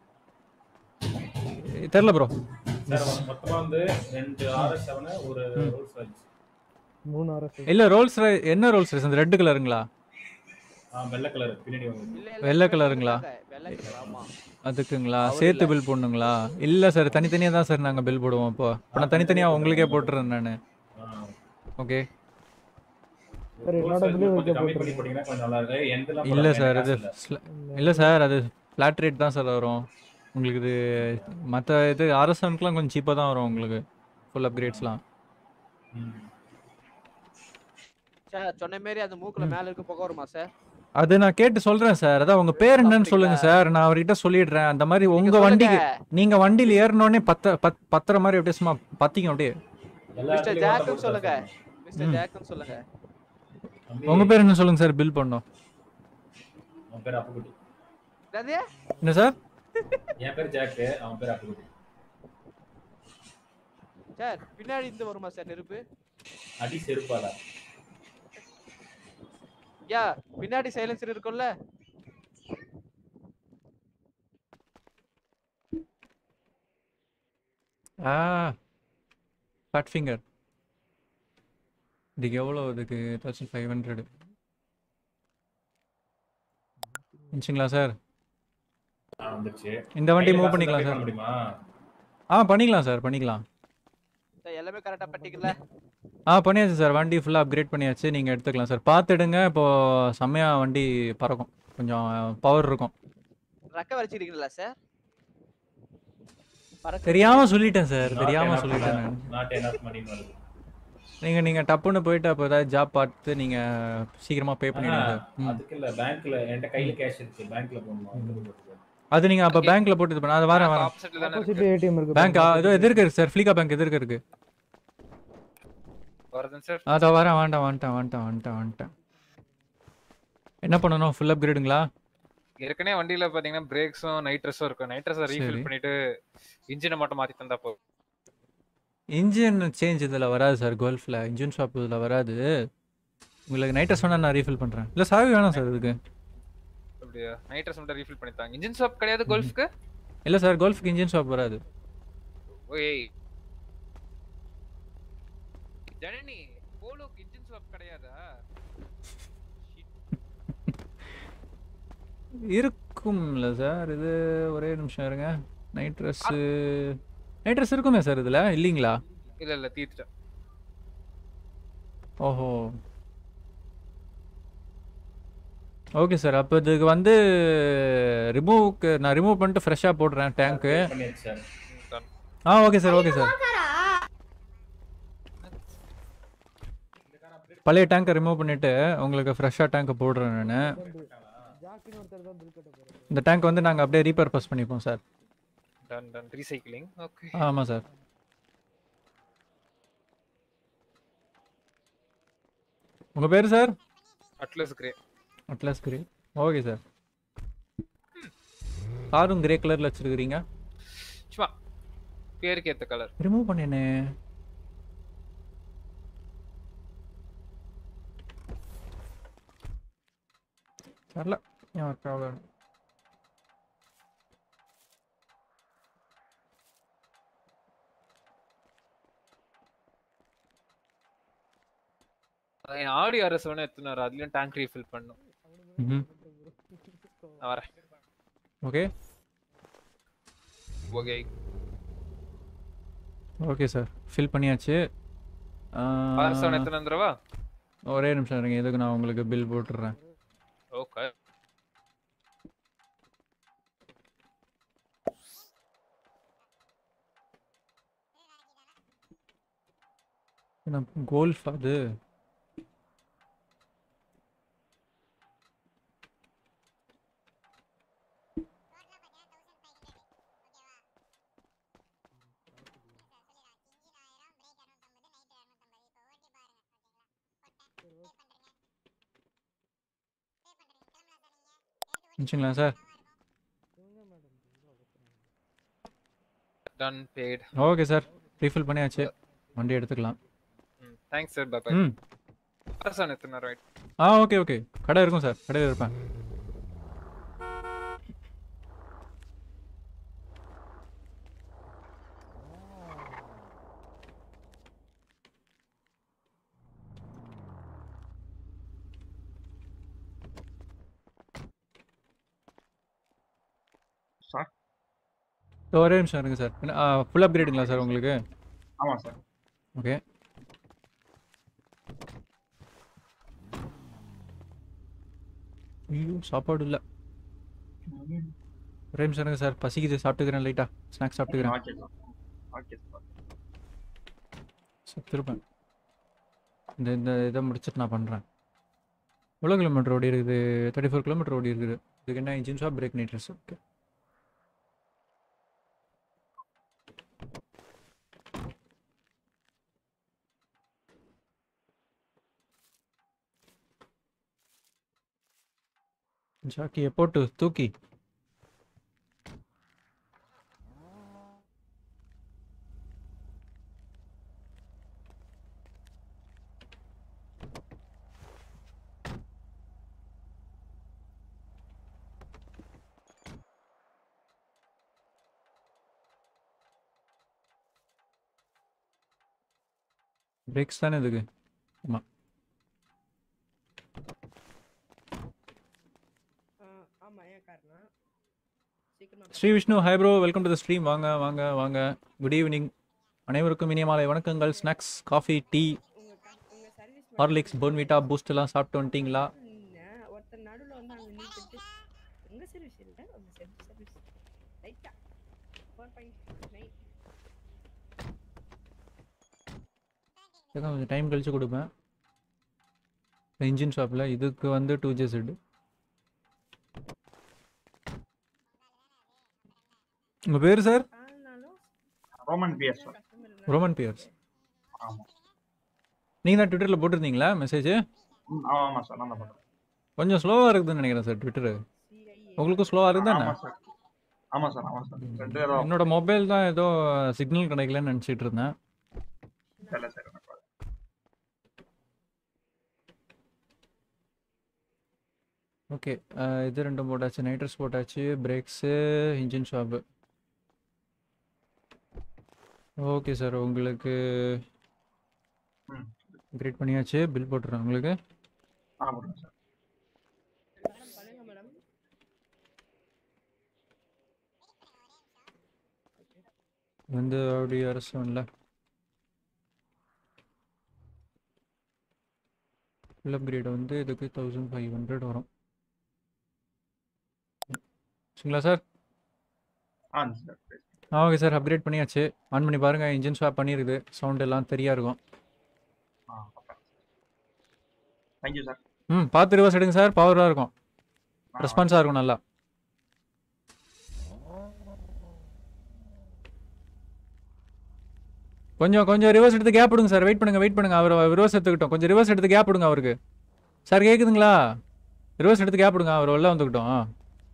தெரில ப்ரோ சார் மொத்தமா வந்து ரெண்டு ஆர்எஸ் செவன் ஒரு ரோல்ஸ் ராய்ஸ் மூணு ஆர்எஸ் இல்லை ரோல்ஸ் என்ன ரோல்ஸ் ரைஸ் அந்த ரெட் கலருங்களா ஆ வெள்ளை கலர் பின்னாடி வந்து வெள்ளை கலருங்களா வெள்ளை கலர் ஆமா அதுக்குங்களா சேர்த்து பில் போடணுங்களா இல்லை சார் தனித்தனியாக தான் சார் நாங்கள் பில் போடுவோம் இப்போ இப்போ நான் தனித்தனியாக உங்களுக்கே போட்டுறேன் நான் ஓகே சார் என்னோட பில்லு வைக்க கம்மி பண்ணி போட்டுருங்க போட்டீங்கன்னா கொஞ்சம் நல்லா இருக்கு எந்தெல்லாம் இல்லை போடாம சார் எனக்கு இது காசு இல்ல. இல்லை சார் அது ஃப்ளாட் ரேட் தான் சார் வரும் உங்களுக்கு இது மற்ற இது அரசனுக்குலாம் கொஞ்சம் சீப்பாக தான் வரும் உங்களுக்கு ஃபுல் அப்கிரேட்ஸ்லாம் ம். சார் சொன்ன மாதிரி அந்த மூக்குல மேல இருக்க புகை வருமா சார் அது நான் கேட்டு சொல்கிறேன் சார் அதான் உங்கள் பேர் என்னன்னு சொல்லுங்க சார் நான் அவர்கிட்ட சொல்லிடுறேன் அந்த மாதிரி உங்கள் வண்டிக்கு நீங்கள் வண்டியில் ஏறினோடனே பத்த பத் பத்துற மாதிரி அப்படியே சும்மா பத்திங்க அப்படியே எல்லா மிஸ்டர் இடத்துலயும் ஓட்ட ஜாக்குன்னு போட்டு சொல்லுங்க சார். மிஸ்டர் ஜாக்குன்னு சொல்லுங்க தம்பி, உங்கள் பேர் என்ன சொல்லுங்க சார் பில் பண்ணோம் அவன் பேர் அப்புக்குட்டி என்னது என்ன சார் என் பேர் ஜாக்கு அவன் பேர் அப்புக்குட்டி சார் பின்னாடி இருந்து வருமா சார் நெருப்பு அடி செருப்பால யா பின்னாடி சைலன்சர் இருக்கும்ல ஆ ஃபேட் ஃபிங்கர் இதுக்கு எவ்வளோ இதுக்கு தௌசண்ட் ஃபைவ் ஹண்ட்ரடு இருந்துச்சுங்களா சார் ஆ, வந்துருச்சு இந்த வண்டி கையில மூவ் காசு பண்ணிக்கலாம் இருந்தா pay சார் பண்ண முடியுமா ஆ பண்ணிக்கலாம் சார் பண்ணிக்கலாம் சார் எல்லாமே கரெக்டா பட்டிக்கல ஆ பண்ணியாச்சு சார் வண்டி ஃபுல்லாக அப்கிரேட் பண்ணியாச்சு நீங்கள் எடுத்துக்கலாம் சார் பார்த்துடுங்க இப்போ செம்மையாக வண்டி பறக்கும் கொஞ்சம் பவர் இருக்கும் ரெக்க வரைச்சிருக்கீங்களா சார் பறக்க தெரியாமல் சொல்லிட்டேன் சார் Not தெரியாமல் enough சொல்லிட்டேன் man. நான் Not enough money ன்னு வருது நீங்கள் நீங்கள் டப்புன்னு போயிட்டு அப்போ ஏதாவது ஜாப் பார்த்து நீங்கள் சீக்கிரமாக பே பண்ணிடுங்க சார் ம் அதுக்கு இல்ல பேங்க்ல என்கிட்ட கையில கேஷ் இருக்கு பேங்க்ல போடணும் அங்க போய் போட்டுக்கோ. அது நீங்கள் அப்போ பேங்க்கில் போட்டு இது பண்ண அது வரேன் வரேன் ஆப்போசிட்ல தானே ஆப்போசிட் இருக்கு ஏடிஎம் இருக்கு பேங்க் இதோ எதிர்க்க இருக்கு சார் ஃப்ளிகா பேங்க் எதிர்க்க இருக்கு வருதுங்க சார் அதோ வரேன் வந்துட்டேன் வந்துட்டேன் வந்துட்டேன் வந்துட்டேன் வந்துட்டேன் என்ன பண்ணணும் ஃபுல் அப்கிரேடுங்களா ஏற்கனவே வண்டியில பாத்தீங்கன்னா பிரேக்ஸும் நைட்ரஸும் இருக்கும் நைட்ரஸை ரீஃபில் சரி. பண்ணிட்டு இன்ஜினை மட்டும் மாத்தி தந்தா போதும் இன்ஜின் சேஞ்ச் இதில் வராது சார் கோல்ஃபில் இன்ஜின் ஷாப் இதில் வராது உங்களுக்கு நைட்டஸ் வேணால் நான் ரீஃபில் பண்ணுறேன் இல்லை சாவி வேணாம் சார் இதுக்கு அப்படியா நைட்ரஸ் மட்டும் ரீஃபில் பண்ணி தாங்க இன்ஜின் ஷாப் கிடையாது கோல்ஃப்க்கு இல்லை சார் கோல்ஃபுக்கு இன்ஜின் ஷாப் வராது ஓய் ஜனனி போலோக்கு இன்ஜின் ஷாப் கிடையாதா இருக்கும்ல சார் இது ஒரே நிமிஷம் இருங்க நைட் ட்ரெஸ்ஸு நைட் ட்ரெஸ் இருக்குமே சார் இதில் இல்லைங்களா இல்ல இல்ல தீர்த்துட்டேன் ஓஹோ ஓகே சார் அப்போ இதுக்கு வந்து ரிமூவ்க்கு நான் ரிமூவ் பண்ணிட்டு ஃப்ரெஷ்ஷாக போடுறேன் டேங்க்கு பண்ணியாச்சு சார் ம், done. ஆ ஓகே சார் ஓகே சார் பழைய டேங்கை ரிமூவ் பண்ணிவிட்டு உங்களுக்கு ஃப்ரெஷ்ஷாக டேங்கை போடுறேன் நான் ஜாக்கின்னு ஒருத்தர் தான் பில் கட்ட போறாரு இந்த டேங்க் வந்து நாங்கள் அப்படியே ரீபர்பஸ் பண்ணிப்போம் sir done done recycling okay ஆமாம் சார் உங்கள் பேர் sir Atlas Grey Atlas Grey okay sir காரும் கிரே கலரில் வச்சுருக்கிறீங்க சும்மா பேருக்கு ஏத்த கலர் ரிமூவ் பண்ணேனே வரல ஏன் ஒர்க் ஆகல என் ஆடி ஆர்எஸ் வேணா எடுத்துனாரு அதுலயும் டேங்க் ரீஃபில் பண்ணும் ம் நான் வரேன் okay okay okay sir fill பண்ணியாச்சு ஆர்எஸ் வேணா எடுத்துன்னு வந்துடவா ஒரே நிமிஷம் இருங்க இதுக்கு நான் உங்களுக்கு பில் போட்டுடுறேன் ஓகே கோல்ஃப் அது வச்சுங்களா sir done pad okay sir refill பண்ணியாச்சு வண்டி எடுத்துக்கலாம் ம் தேங்க்ஸ் சார் பாய் ம் ஆர்எஸ் வேணா எடுத்துனாரு ரைட் ஆ ஓகே ஓகே கடை இருக்கும் சார் கடையில் இருப்பேன் சார் இதோ ஒரே நிமிஷம் இருங்க சார் ஃபுல் அப்கிரேடுங்களா சார் உங்களுக்கு ஆமா சார் ஓகே ஐயோ சாப்பாடு இல்லை ஒரே நிமிஷம் இருங்க சார் பசிக்குது சாப்பிட்டுக்கிறேன் லைட்டாக ஸ்நாக்ஸ் சாப்பிட்டுக்கிறேன் ஓகே சார் ஓகே சார் செத்துருப்பேன் இந்த இந்த இதை முடிச்சுட்டு நான் பண்ணுறேன் எவ்வளோ கிலோமீட்டர் ஓடி இருக்குது தேர்ட்டி ஃபோர் கிலோமீட்டர் ஓடி இருக்குது இதுக்கு என்ன engine shop brake nitrous okay ஜாக்கியை போட்டு தூக்கி பிரேக்ஸ் தானே இதுக்கு ஆமாம் ஆமா ஏன் காரணம் சீக்கிரமா Sri Vishnu hi bro welcome to the stream வாங்க வாங்க வாங்க குட் ஈவினிங் அனைவருக்கும் இனிய மாலை வணக்கங்கள் ஸ்நாக்ஸ் காஃபி டீ உங்க கா- உங்க சர்வீஸ் ஹார்லிக்ஸ் போன்விட்டா பூஸ்ட் எல்லாம் சாப்பிட்டு வந்துட்டீங்களா ஒருத்தர் நடுவுல வந்து அங்க நின்னுட்டு உங்க சர்வீஸ் இல்ல உங்க சர்வீஸ் சர்வீஸ் ரைட்டா ஃபோர் பாயிண்ட் நைன் இதுக்கு கொஞ்சம் டைம் கழிச்சு கொடுப்பேன் இன்ஜின் ஷாப்பில் இதுக்கு வந்து டூ ஜே செட்டு உங்கள் பேர் sir Roman PS sir Roman Pierce ஆமா நீங்கள் தான் ட்விட்டரில் போட்டிருந்தீங்களா மெசேஜ் ம், ஆமா ஆமா சார் நான் தான் பண்றேன் கொஞ்சம் ஸ்லோவாக இருக்குதுன்னு நினைக்கிறேன் சார் ட்விட்டரு உங்களுக்கும் ஸ்லோவாக இருக்குதானே ஆமா சார் ஆமா சார் ஆமா சார் ரெண்டு பேரும் என்னோட மொபைல் தான் ஏதோ சிக்னல் கிடைக்கலன்னு நினச்சிட்டு இருந்தேன் தெரியல சார் எனக்கு ஓகே இது ரெண்டும் போட்டாச்சு நைட்ரஸ் போட்டாச்சு brakes engine shop okay sir உங்களுக்கு ம். கிரேட் பண்ணியாச்சு பில் போட்டுறேன் உங்களுக்கு ஆ போடுங்க சார் வந்து அப்படி அரசன்ல ஃபுல் அப்கிரேட் வந்து இதுக்கு தௌசண்ட் ஃபைவ் ஹண்ட்ரட் வரும் சரிங்களா சார் ஆ சார் ஆ ஓகே சார் அப்கிரேட் பண்ணியாச்சு ஆன் பண்ணி பாருங்கள் இன்ஜின் ஸ்வாப் பண்ணியிருக்குது சவுண்ட் எல்லாம் தெரியா இருக்கும் ஆ தேங்க்யூ சார் ம் பார்த்து ரிவர்ஸ் எடுங்க சார் பவராக இருக்கும் ஆ, ரெஸ்பான்ஸாக இருக்கும் நல்லா கொஞ்சம் கொஞ்சம் ரிவர்ஸ் எடுத்து கேப் விடுங்க சார் வெயிட் பண்ணுங்க வெயிட் பண்ணுங்க அவர் ரிவர்ஸ் எடுத்துக்கிட்டோம் கொஞ்சம் ரிவர்ஸ் எடுத்து கேப் விடுங்க அவருக்கு சார் கேட்குதுங்களா ரிவர்ஸ் எடுத்து கேப் விடுங்க அவர் உள்ள வந்துக்கிட்டோம் ஆ.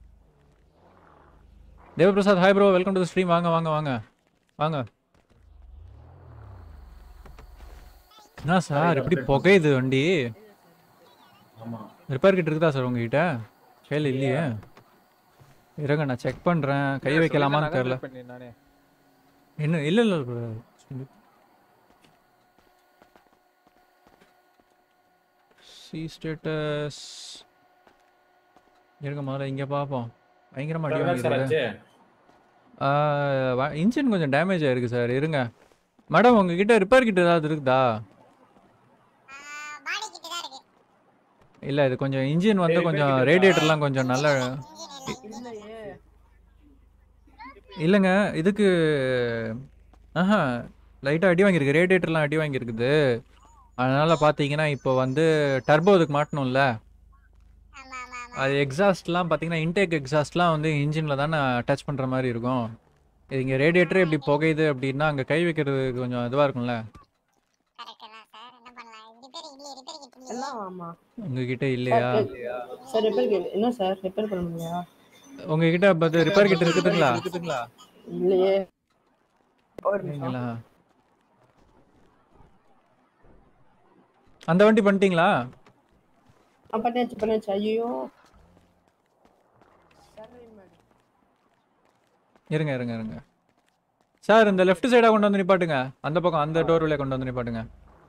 Devaprasad hi bro welcome to stream வாங்க வாங்க வாங்க வாங்க என்ன சார் எப்படி புகையுது வண்டி ஆமா ரிப்பேர் கிட்ட இருக்குதா சார் உங்ககிட்ட கையில் இல்லையே இருங்க நான் செக் பண்ணுறேன் கை வைக்கலாமான்னு தெரில நானே என்ன இல்லை இல்லை சி ஸ்டேட்டஸ் இருங்க முதல்ல இங்கே பார்ப்போம் பயங்கரமாக அடி அதான் சார் வாங்கிடுது ஆச்சு இன்ஜின் கொஞ்சம் டேமேஜ் ஆயிருக்கு சார் இருங்க மேடம் உங்ககிட்ட ரிப்பேர் கிட்ட ஏதாவது இருக்குதா பாடி கிட்ட தான் இருக்கு இல்லை இது கொஞ்சம் இன்ஜின் வந்து repair கொஞ்சம் kit இருக்கா? ரேடியேட்டர்லாம் கொஞ்சம் நல்ல இன்ஜின் இல்ல இல்லையே இல்லைங்க இதுக்கு ஆஹா லைட்டாக அடி வாங்கியிருக்கு ரேடியேட்டர்லாம் அடி வாங்கியிருக்குது அதனால் பார்த்தீங்கன்னா இப்போ வந்து டர்போ இதுக்கு மாட்டணும்ல ஆமா ஆமா ஆமா அது எக்ஸாஸ்ட்லாம் பார்த்தீங்கன்னா இன்டேக் எக்ஸாஸ்ட்லாம் வந்து இன்ஜினில் தானே டச் பண்ணுற மாதிரி இருக்கும் இது இங்கே ரேடியேட்டரே இப்படி புகையுது அப்படின்னா அங்கே கை வைக்கிறது கொஞ்சம் இதுவாக இருக்கும்ல கரெக்ட் தான் சார் என்ன பண்ணலாம் ரிப்பேர் இல்ல ரிப்பேர் கிட்ட இல்ல எல்லாம் ஆமா உங்ககிட்ட இல்லையா சார் ரிப்பேர் என்ன சார் ரிப்பேர் பண்ண முடியா உங்ககிட்ட இப்போ ரிப்பேர் கிட்ட இருக்குதுங்களா இல்லையே ஒரு நிமிஷம் இல்லைங்களா அந்த வண்டி பண்ணிட்டீங்களா ஆ, பண்ணியாச்சு பண்ணியாச்சு ஐயோ இருங்க இருங்க இருங்க சார் இந்த லெஃப்ட் சைடாக கொண்டு வந்து நிப்பாட்டுங்க அந்த பக்கம் அந்த டோர் வழியாக கொண்டு வந்து நிப்பாட்டுங்க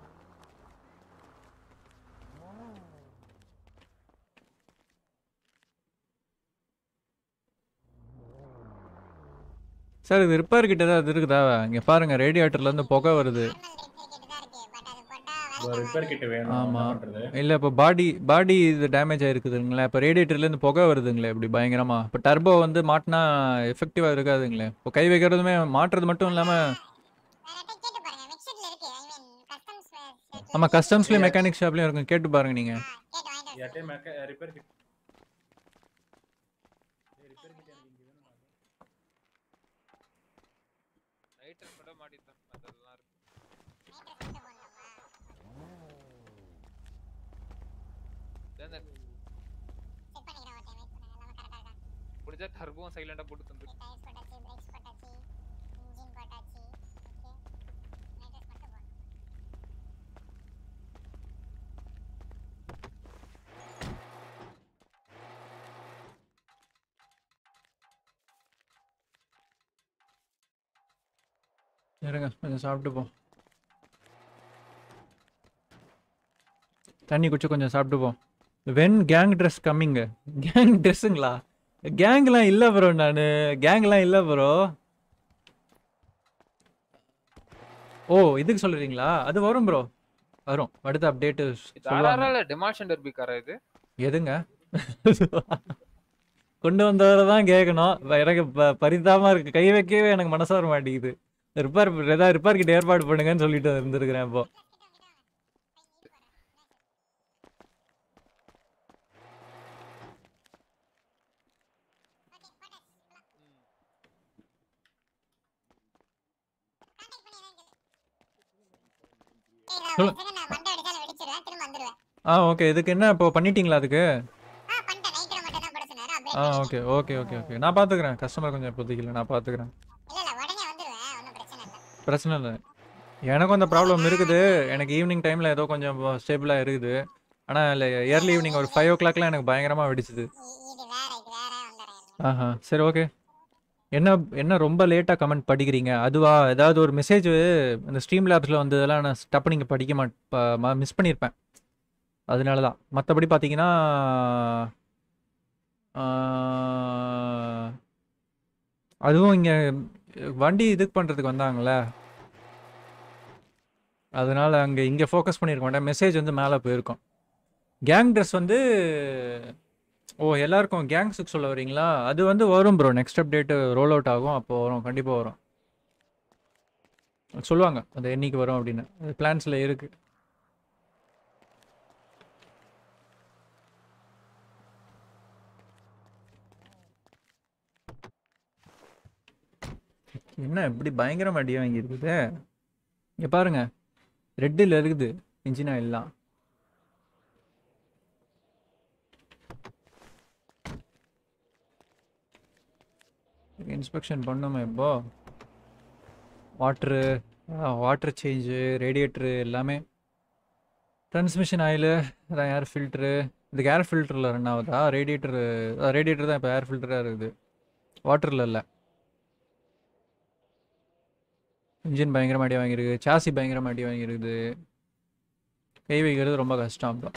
சார் இது ரிப்பேர் கிட்ட ஏதாவது இருக்குதா இங்கே பாருங்க ரேடியேட்டர்ல இருந்து புகை வருது நார்மல் ரிப்பேர் கிட்ட தான் இருக்கு பட் அது போட்டா வேலை ஒரு ரிப்பேர் கிட்ட வேணும் ஆமா. என்ன பண்றது இல்லை இப்போ பாடி பாடி இது டேமேஜ் ஆயிருக்குதுங்களே இப்போ ரேடியேட்டர்லேருந்து புகை வருதுங்களே இப்படி பயங்கரமா இப்போ டர்போ வந்து மாட்டினா எஃபெக்டிவாக இருக்காதுங்களே இப்போ கை வைக்கிறதுமே மாட்டுறது மட்டும் இல்லாமல் வேற கேட்டு பாருங்க மிக்சர்ல இருக்கு ஐ மீன் கஸ்டம்ஸ் ஆமாம் கஸ்டம்ஸ்லேயும் மெக்கானிக் ஷாப்லேயும் இருக்கும் கேட்டு பாருங்க நீங்கள் கேட்டு வாங்கிட்டு வர யார்ட்டையும் மெக்க ரிப்பேர் கிட் ரைட்டர் கூட மாட்டிட்டேன் அதெல்லாம் இருக்கு நைட்ரஸ் மட்டும் போடணுமா இதான் இந்த செக் பண்ணிக்கிறேன் ஒரு டைம் வெயிட் பண்ணுங்க எல்லாமே கரெக்டா இருக்கா முடிஞ்சா டர்போவும் சைலண்டா போட்டு தந்து டயர்ஸ் போட்டாச்சு பிரேக்ஸ் போட்டாச்சு இன்ஜின் போட்டாச்சு ஓகே நைட்ரஸ் மட்டும் போடணும் இருங்க கொஞ்சம் சாப்பிட்டு போ தண்ணி குடிச்சு கொஞ்சம் சாப்பிட்டு போ வென் கேங் ட்ரெஸ் கம்மிங்க கேங் ட்ரெஸ்ஸுங்களா கேங்லாம் இல்லை ப்ரோ நான் கேங்லாம் இல்லை ப்ரோ ஓ இதுக்கு சொல்றீங்களா அது வரும் ப்ரோ வரும் அடுத்த அப்டேட்டு தாராள டிமால்ஷன் டர்பி காரா இது எதுங்க கொண்டு வந்தவரை தான் கேட்கணும் வ- எனக்கு ப- பரிதாபமா இருக்கு கை வைக்கவே எனக்கு மனசு வர மாட்டேங்குது ரிப்பேர் ஏதாவது ரிப்பேர் கிட்ட ஏற்பாடு பண்ணுங்கன்னு சொல்லிட்டு இருந்திருக்கிறேன் இப்போ சொல்லு. செகண்ட் நான் மண்டை அடிச்சாலும் வெடிச்சிருவேன் திரும்ப வந்துருவேன் ஆ ஓகே இதுக்கு என்ன இப்போ பண்ணிட்டீங்களா அதுக்கு ஆ பண்ணிட்டேன் நைட்ல மட்டும் தான் போட சொன்னாரு ஆ update okay okay okay okay நான் பார்த்துக்கிறேன் கஸ்டமர் கொஞ்சம் இப்போதைக்கு இல்லை நான் பார்த்துக்கிறேன் இல்ல இல்ல உடனே வந்துருவேன் ஒன்றும் பிரச்சனை இல்லை பிரச்சனை இல்லை எனக்கும் அந்த ப்ராப்ளம் இருக்குது எனக்கு ஈவினிங் டைமில் ஏதோ கொஞ்சம் ஸ்டேபிளாக இருக்குது ஆனால் இல்லை இயர்லி ஈவினிங் ஒரு ஃபைவ் ஓ கிளாக்லாம் எனக்கு பயங்கரமாக வெடிச்சுது இ- இது வேற இது வேற வந்துடுறேன் ஆஹா சரி ஓகே என்ன என்ன ரொம்ப லேட்டாக கமெண்ட் படிக்கிறீங்க அதுவா ஏதாவது ஒரு மெசேஜ் இந்த ஸ்ட்ரீம் லேப்ஸில் வந்ததெல்லாம் நான் டப்பு நீங்கள் படிக்க மாட் மிஸ் பண்ணியிருப்பேன் அதனால தான் மற்றபடி பார்த்தீங்கன்னா ஆஹ், அதுவும் இங்கே வண்டி இதுக்கு பண்ணுறதுக்கு வந்தாங்கள்ல அதனால அங்கே இங்கே ஃபோக்கஸ் பண்ணியிருக்க மாட்டேன் மெசேஜ் வந்து மேலே போயிருக்கும் கேங் ட்ரெஸ் வந்து ஓ எல்லாருக்கும் கேங்ஸுக்கு சொல்ல வரீங்களா அது வந்து வரும் bro next update roll out ஆகும் அப்போ வரும் கண்டிப்பாக வரும் சொல்லுவாங்க அது என்னைக்கு வரும் அப்படின்னு அது பிளான்ஸில் இருக்கு என்ன இப்படி பயங்கரமா அடி வாங்கி இருக்குது இங்க பாருங்க ரெட்டில் இருக்குது இன்ஜின் ஆயில்லாம் இன்ஸ்பெக்ஷன் பண்ணோமே இப்போ வாட்ரு வாட்டர் சேஞ்சு ரேடியேட்ரு எல்லாமே ட்ரான்ஸ்மிஷன் ஆயிலு அதான் ஏர் ஃபில்ட்ரு இதுக்கு ஏர் ஃபில்டரில் ரன் ஆகுதா ரேடியேட்டரு ரேடியேட்டர் தான் இப்போ ஏர் ஃபில்டராக இருக்குது வாட்டரில் இல்லை இன்ஜின் பயங்கரமாக அடி வாங்கியிருக்கு சாசி பயங்கரமாக அடி வாங்கியிருக்குது கை வைக்கிறது ரொம்ப கஷ்டம் அப்புறம்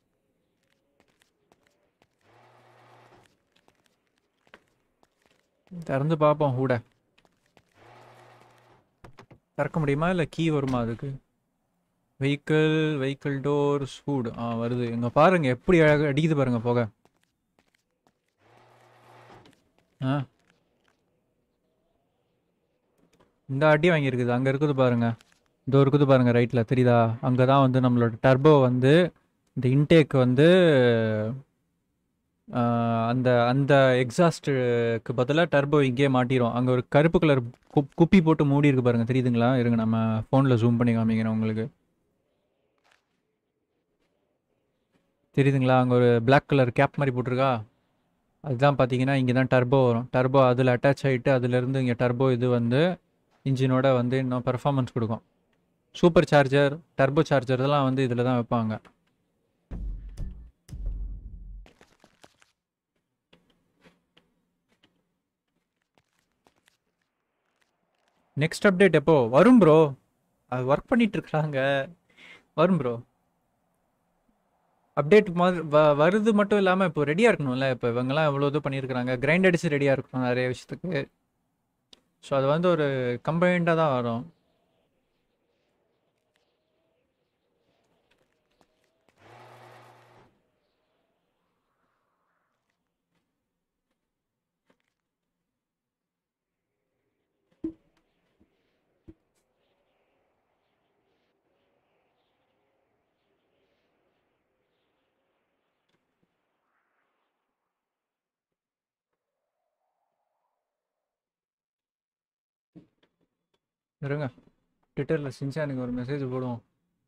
திறந்து பார்ப்போம் கூட திறக்க முடியுமா இல்லை கீ வருமா அதுக்கு வெஹிக்கிள் வெஹிக்கிள் டோர்ஸ் ஹூட் ஆ வருது இங்கே பாருங்க எப்படி அழகா அடிக்குது பாருங்க போக ஆ இந்த அடி வாங்கியிருக்குது அங்கே இருக்குது பாருங்க இதோ இருக்குது பாருங்க ரைட்டில் தெரியுதா அங்கே தான் வந்து நம்மளோட டர்போ வந்து இந்த இன்டேக் வந்து ஆ, அந்த அந்த எக்ஸாஸ்ட்டுக்கு பதிலாக டர்போ இங்கேயே மாட்டிரும் அங்கே ஒரு கருப்பு கலர் குப்பி போட்டு மூடி இருக்கு பாருங்க தெரியுதுங்களா இருங்க நம்ம ஃபோனில் ஜூம் பண்ணி காமிக்கிறேன் உங்களுக்கு தெரியுதுங்களா அங்கே ஒரு Black கலர் கேப் மாதிரி போட்டிருக்கா அதுதான் பார்த்தீங்கன்னா இங்கே தான் டர்போ வரும் டர்போ அதில் அட்டாச் ஆகிட்டு அதுலேருந்து இங்கே டர்போ இது வந்து இன்ஜினோட வந்து இன்னும் பெர்ஃபார்மன்ஸ் கொடுக்கும் சூப்பர் சார்ஜர் டர்போ சார்ஜர் இதெல்லாம் வந்து இதில் தான் வைப்பாங்க நெக்ஸ்ட் அப்டேட் எப்போ வரும் ப்ரோ அது ஒர்க் பண்ணிட்டு இருக்காங்க வரும் ப்ரோ அப்டேட் மாதிரி வ வருது மட்டும் இல்லாமல் இப்போ ரெடியாக இருக்கணும்ல இப்போ இவங்கெல்லாம் எவ்வளோ இது பண்ணியிருக்கிறாங்க கிரைண்ட் அடிச்சு ரெடியாக இருக்கணும் நிறைய விஷயத்துக்கு ஸோ அது வந்து ஒரு கம்பைண்டாக தான் வரும் இருங்க ட்விட்டரில் சின்சானுக்கு ஒரு மெசேஜ் போடுவோம்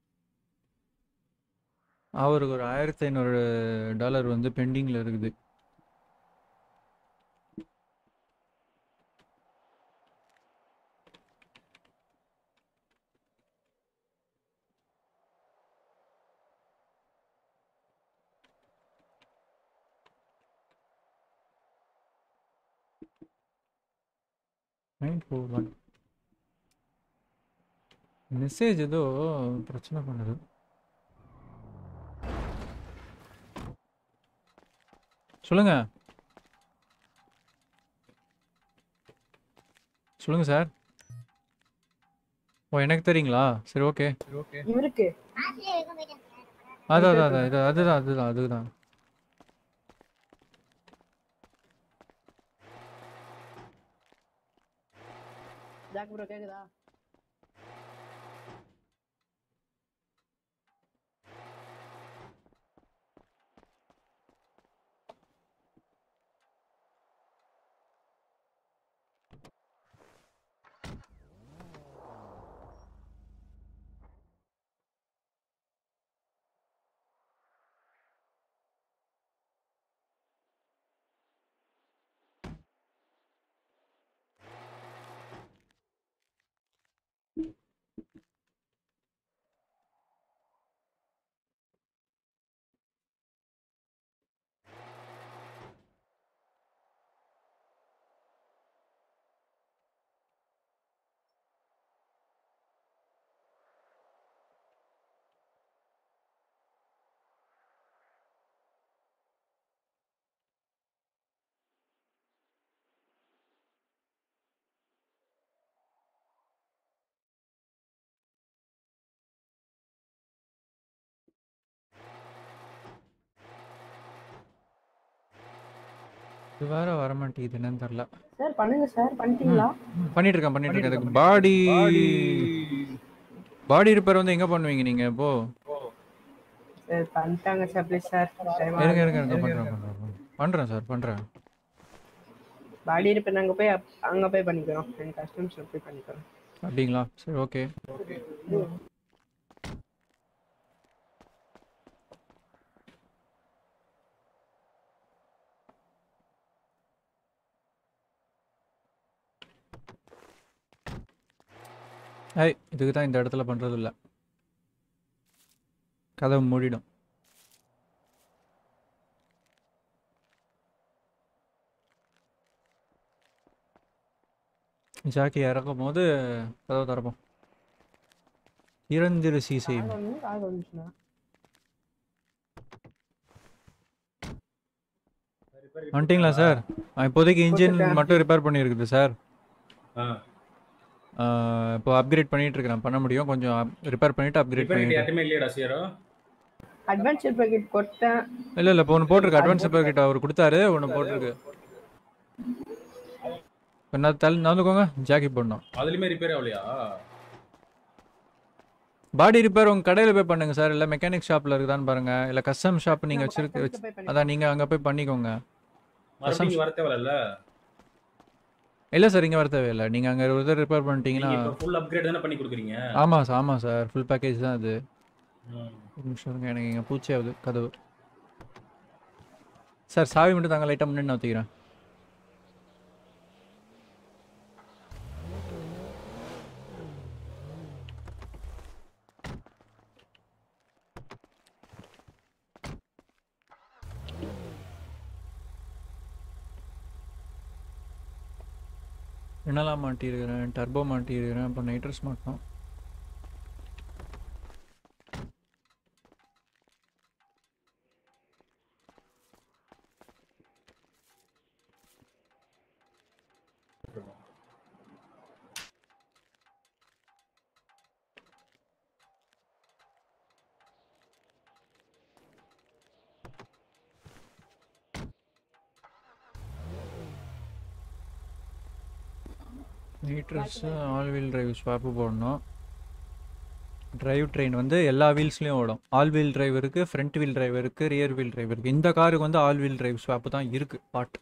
அவருக்கு ஒரு ஆயிரத்தி ஐநூறு டாலர் வந்து பெண்டிங்கில் இருக்குது நைன் ஃபோர் ஒன் மெசேஜ் ஏதோ பிரச்சனை பண்ணுது சொல்லுங்க சொல்லுங்க சார் ஓ எனக்கு தெரியுங்களா சரி ஓகே சரி ஓகே இவருக்கு ஆசிரியர் வரைக்கும் போயிட்டேன் அதான் அதான் அதான் இது அதுதான் அதுதான் அதுதான் ஜாக் ப்ரோ கேக்குதா இது வேற வர மாட்டேங்குது என்னன்னு தெரியல சார் பண்ணுங்க சார் பண்ணிட்டீங்களா பண்ணிட்டு இருக்கேன் பண்ணிட்டு இருக்கேன் அதுக்கு பாடி பாடி ரிப்பேர் வந்து எங்க பண்ணுவீங்க நீங்க இப்போ சார் பண்ணிட்டாங்க சார் ப்ளீஸ் சார் டைம் இருங்க இருங்க இருங்க பண்றேன் பண்றேன் பண்றேன் சார் பண்றேன் பாடி இருப்பேன் நாங்க போய் அப்- அங்க போய் பண்ணிக்கிறோம் என் கஸ்டமர்ஸ்ல போய் பண்ணிக்கிறோம் அப்படிங்களா சரி ஓகே ஐய் இதுக்கு தான் இந்த இடத்துல பண்றது இல்ல கதவு மூடிடும் ஜாக்கி இறக்கும் போது கதவை திறப்போம் இறந்திரு சீசை கார் வந்து கார் வந்துச்சுன்னா வந்துட்டீங்களா சார் இப்போதைக்கு இன்ஜின் போட்டுட்டேன். மட்டும் ரிப்பேர் பண்ணியிருக்குது சார் ஆ இப்போ அப்கிரேட் பண்ணிட்டு இருக்கிறேன் பண்ண முடியும் கொஞ்சம் ரிப்பேர் பண்ணிட்டு அப்கிரேட் ரிப்பேர் பண்ணிட்டு யாருமே இல்லையடா சீரோ அட்வான்ஸ் பேக்கெட் கொடுத்தேன் இல்ல இல்ல இப்போ ஒன்று போட்டிருக்கு அட்வான்ஸ் ரிப்பேர் கிட்ட அவர் கொடுத்தாரு ஒன்று போட்டிருக்கு என்ன தள்ளி நடந்துக்கோங்க ஜாக்கி போடணும் அதுலயுமே ரிப்பேர் ஆகலையா பாடி ரிப்பேர் உங்க கடையில் போய் பண்ணுங்க சார் இல்லை மெக்கானிக் ஷாப்ல இருக்குதான்னு பாருங்க இல்லை கஸ்டம் ஷாப் நீங்க நம்ம வச்சிருக்கு custom வச்சு போய் பண்ணிக்கிறோம். அதான் நீங்க அங்க போய் பண்ணிக்கோங்க மறுபடியும் இங்க வர தேவையில்ல இல்லை சார் இங்க வர தேவையில்லை நீங்க அங்க ஒரு தடவை ரிப்பேர் பண்ணிட்டீங்கன்னா நீங்க இப்ப ஃபுல் அப்கிரேட் தானே பண்ணி கொடுக்குறீங்க ஆமா சார் ஆமா சார் ஃபுல் பேக்கேஜ் தான் அது ம். ஒரு நிமிஷம் இருங்க எனக்கு இங்கே பூச்சி ஆகுது கதவு சார் சாவி மட்டும் தாங்க லைட்டாக முன்னாடி ஊற்றிக்கிறேன் என்னெல்லாம் மாட்டியிருக்கிறேன் டர்போ மாட்டியிருக்கிறேன் அப்புறம் நைட்ரஸ் மாட்டோம் nitrous all wheel drive swap போடணும் டிரைவ் ட்ரெயின் வந்து எல்லா வீல்ஸ்லேயும் ஓடும் ஆல் வீல் டிரைவ் இருக்குது ஃப்ரண்ட் வீல் டிரைவ் இருக்குது ரியர் வீல் டிரைவ் இருக்குது இந்த காருக்கு வந்து ஆல் வீல் டிரைவ் ஸ்வாப்பு தான் இருக்குது பார்ட்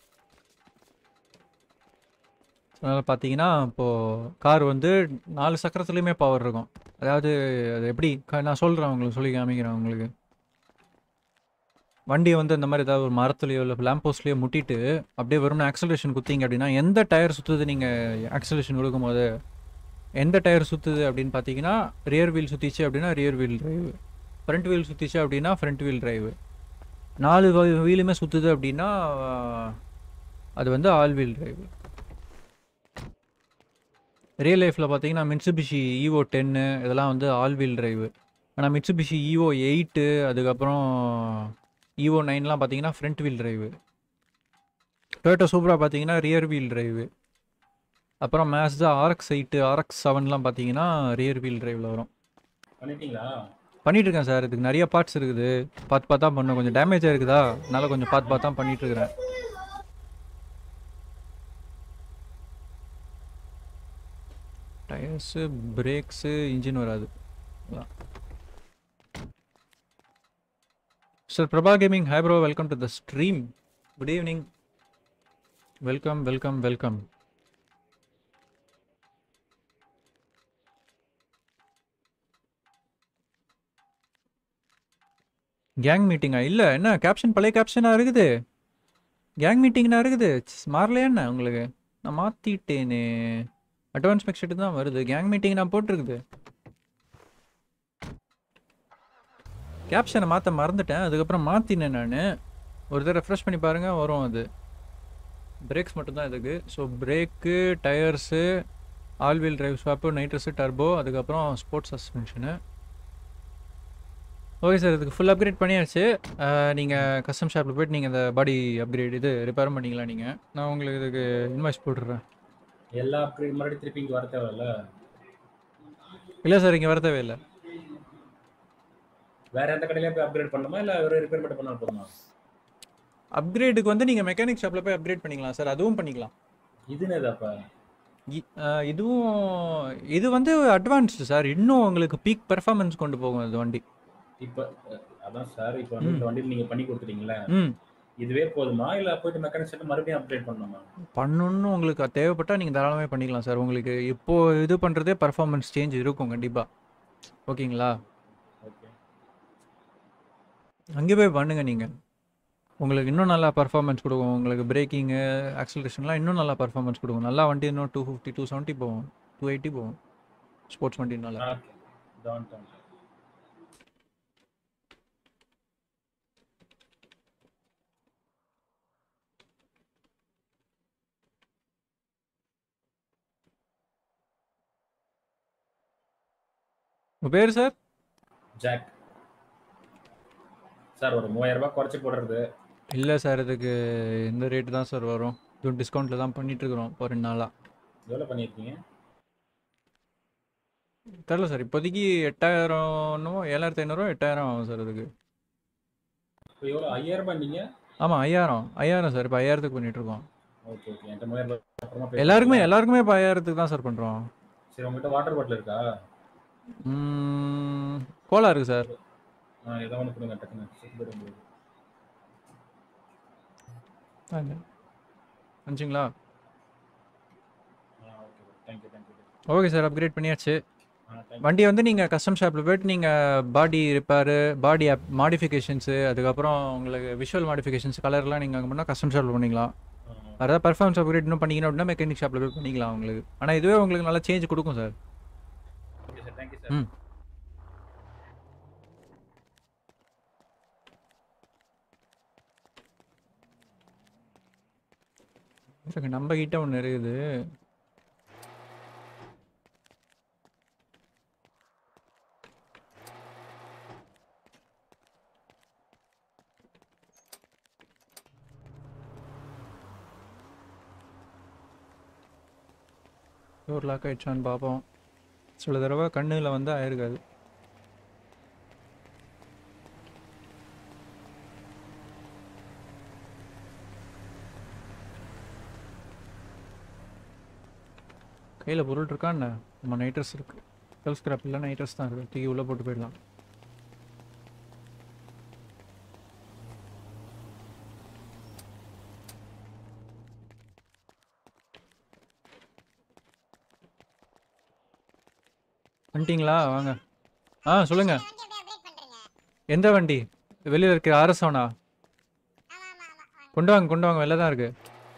அதனால் பார்த்தீங்கன்னா இப்போது கார் வந்து நாலு சக்கரத்துலேயுமே பவர் இருக்கும் அதாவது அது எப்படி க- நான் சொல்கிறேன் உங்களுக்கு சொல்லி காமிக்கிறேன் உங்களுக்கு வண்டியை வந்து இந்த மாதிரி ஏதாவது ஒரு மரத்துலையோ இல்லை லேம்ப் போஸ்ட்லேயோ முட்டிட்டு அப்படியே வெறும் ஆக்சலேஷன் குத்திங்க அப்படின்னா எந்த டயர் சுற்றுது நீங்கள் ஆக்சலேஷன் கொடுக்கும்போது எந்த டயர் சுற்றுது அப்படின்னு பார்த்தீங்கன்னா ரியர் வீல் சுற்றிச்சு அப்படின்னா rear wheel drive front wheel சுற்றிச்சு அப்படின்னா ஃப்ரண்ட் வீல் டிரைவ் நாலு வீலுமே சுற்றுது அப்படின்னா ஆஹ், அது வந்து ஆல் வீல் டிரைவ் ரியல் லைஃப்பில் பார்த்தீங்கன்னா மிட்சுபிஷி ஈவோ டென்னு இதெல்லாம் வந்து ஆல் வீல் டிரைவ் ஆனால் மிட்சுபிஷி ஈவோ எயிட்டு அதுக்கப்புறம் ஈவோ நைன்லாம் பார்த்தீங்கன்னா ஃப்ரண்ட் வீல் டிரைவ் டொயோட்டோ சூப்பராக பார்த்தீங்கன்னா ரியர் வீல் டிரைவ் அப்புறம் மேஸ்தா ஆர்எக்ஸ் எயிட்டு ஆர்எக்ஸ் செவன்லாம் பார்த்தீங்கன்னா ரியர் வீல் டிரைவில் வரும் பண்ணிட்டீங்களா பண்ணிட்டு இருக்கேன் சார் இதுக்கு நிறைய பார்ட்ஸ் இருக்குது பார்த்து பார்த்தா பண்ணணும் கொஞ்சம் டேமேஜாக இருக்குதா அதனால கொஞ்சம் பார்த்து பார்த்தா பண்ணிட்டு இருக்கிறேன் டயர்ஸு பிரேக்ஸு இன்ஜின் வராது sir Prabha gaming hi bro welcome to the stream good evening welcome welcome welcome gang மீட்டிங்கா இல்லை என்ன கேப்ஷன் பழைய கேப்ஷனாக இருக்குது கேங் மீட்டிங்னா இருக்குது ச்ச, மாறலையா என்ன உங்களுக்கு நான் மாற்றிட்டேனே அட்வான்ஸ் மெக்ஷெட்டு தான் வருது கேங் மீட்டிங் நான் போட்டிருக்குது கேப்ஷனை மாற்ற மறந்துட்டேன் அதுக்கப்புறம் மாற்றினேன் நான் ஒரு தடவை ரெஃப்ரெஷ் பண்ணி பாருங்கள் வரும் அது பிரேக்ஸ் மட்டும்தான் இதுக்கு so brake tyres all wheel drive swap nitrous turbo அதுக்கப்புறம் ஸ்போர்ட்ஸ் சஸ்பென்ஷனு ஓகே சார் இதுக்கு ஃபுல் அப்கிரேட் பண்ணியாச்சு நீங்கள் கஸ்டம் ஷாப்பில் போயிட்டு நீங்கள் இந்த பாடி அப்கிரேட் இது ரிப்பேர் பண்ணிக்கலாம் நீங்கள் நான் உங்களுக்கு இதுக்கு இன்வாய்ஸ் போட்டுடுறேன் எல்லா அப்கிரேட் மறுபடியும் திருப்பி இங்க வர தேவையில்ல இல்லை சார் இங்கே வர தேவையில்லை வேற எந்த கடையிலயும் போய் அப்கிரேட் பண்ணுமா இல்ல ஒரு ரிப்பேர் மட்டும் பண்ணா போதுமா அப்கிரேடுக்கு வந்து நீங்கள் மெக்கானிக் ஷாப்பில் போய் அப்கிரேட் பண்ணிக்கலாம் சார் அதுவும் பண்ணிக்கலாம் இது என்னதாப்பா இ- அஹ் இதுவும் இது வந்து அட்வான்ஸ்டு சார் இன்னும் உங்களுக்கு பீக் பெர்ஃபார்மன்ஸ் கொண்டு போகும் இந்த வண்டி இப்போ அஹ், அதான் சார் இப்போ வந்து இந்த வண்டியில் நீங்க பண்ணி கொடுத்துட்டீங்களே ம் இதுவே போதுமா இல்ல போயிட்டு மெக்கானிக் செட் மறுபடியும் அப்டேட் பண்ணணுமா பண்ணணும்னு உங்களுக்கு அது தேவைப்பட்டா நீங்கள் தாராளமாக பண்ணிக்கலாம் சார் உங்களுக்கு இப்போது இது பண்ணுறதே பர்ஃபார்மன்ஸ் சேஞ்ச் இருக்கும் கண்டிப்பாக ஓகேங்களா ஓகே அங்கே போய் பண்ணுங்க நீங்கள் உங்களுக்கு இன்னும் நல்லா பர்ஃபார்மன்ஸ் கொடுக்கும் உங்களுக்கு பிரேக்கிங்கு ஆக்சலரேஷன்லாம் இன்னும் நல்லா பர்ஃபார்மன்ஸ் கொடுக்கும் நல்லா வண்டி இன்னும் டூ ஃபிஃப்டி டூ செவன்ட்டி போகும் டூ எயிட்டி போகும் ஸ்போர்ட்ஸ் வண்டினால ஓகே டான் டான் உங்கள் பேர் சார் ஜாக் சார் ஒரு மூவாயிரம் ரூபாய் குறைச்சி போடுறது இல்லை சார் இதுக்கு இந்த ரேட்டு தான் சார் வரும் இதுவும் டிஸ்கவுண்ட்டில் தான் பண்ணிகிட்ருக்குறோம் இப்போ ரெண்டு நாளாக எவ்வளோ பண்ணியிருக்கீங்க தெரில சார் இப்போதைக்கு எட்டாயிரம்னோ ஏழாயிரத்தி ஐநூறுரூவா எட்டாயிரம் ஆகும் சார் இதுக்கு இப்போ எவ்வளோ ஐயாயிரம் ரூபாய் நீங்க ஆமாம் ஐயாயிரம் ஐயாயிரம் சார் இப்போ ஐயாயிரத்துக்கு பண்ணிகிட்ருக்கோம் ஓகே ஓகே என்கிட்ட மூவாயிரம் ரூபாய் அப்புறமா pay எல்லாருக்குமே பண்ணுங்க. எல்லாருக்குமே இப்போ ஐயாயிரத்துக்கு தான் சார் பண்ணுறோம் சரி உங்ககிட்ட வாட்டர் பாட்டில் இருக்கா கோலா இருக்குது சார் ஆ ஏதோ ஒன்று கொடுங்க டக்குன்னு சுத்தி போயிட முடியாது வந்துச்சிங்களா ஆ okay thank you thank you okay sir upgrade பண்ணியாச்சு ஆ தேங்க்யூ வண்டி வந்து நீங்கள் கஸ்டம் ஷாப்பில் போயிட்டு நீங்கள் பாடி ரிப்பேரு பாடி அப் மாடிஃபிகேஷன்ஸு அதுக்கப்புறம் உங்களுக்கு விஷுவல் மாடிஃபிகேஷன்ஸ் கலர்லாம் நீங்கள் அங்கே பண்ணால் கஸ்டம் ஷாப்பில் பண்ணிக்கலாம் வேறு ஏதாவது பர்ஃபார்மன்ஸ் அப்கிரேட் இன்னும் பண்ணிக்கணும் அப்படின்னா மெக்கானிக் ஷாப்பில் போய் பண்ணிக்கலாம் உங்களுக்கு ஆனால் இதுவே உங்களுக்கு நல்லா சேஞ்ச் கொடுக்கும் sir okay sir thank you sir ம் இருங்க, நம்ம கிட்ட ஒன்று இருக்குது டோர் லாக் ஆயிடுச்சான்னு பார்ப்போம் சில தடவை கண்ணுல வந்து ஆயிருக்காது கையில் பொருள் இருக்கா என்ன நம்ம நைட்ரஸ் இருக்கு கல் ஸ்கிராப் இல்லை நைட்ரஸ் தான் இருக்கு தூக்கி உள்ளே போட்டு போயிடலாம் வந்துட்டீங்களா வாங்க ஆ சொல்லுங்க வண்டி அப்படியே அப்டேட் பண்றீங்க எந்த வண்டி வெளியில் இருக்க ஆர்எஸ்ஓனா ஆமா ஆமா ஆமா வாங்க கொண்டு வாங்க கொண்டு வாங்க வெளில தான் இருக்கு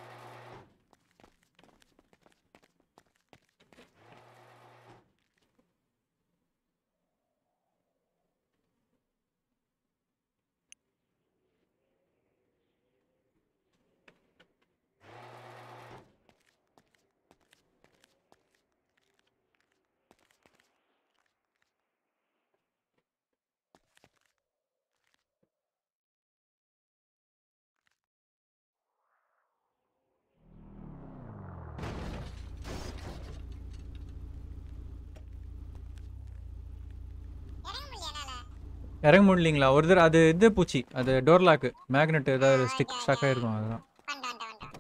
இறங்க முடியல என்னால இறங்க முடியலீங்களா ஒரு தடவை அது இது பூச்சி அது டோர் லாக்கு மேக்னெட் ஏதாவது ஸ்டிக் ஸ்டக் ஆயிருக்கும் அதுதான் வந்துட்டேன் வந்துட்டேன் வந்துட்டேன்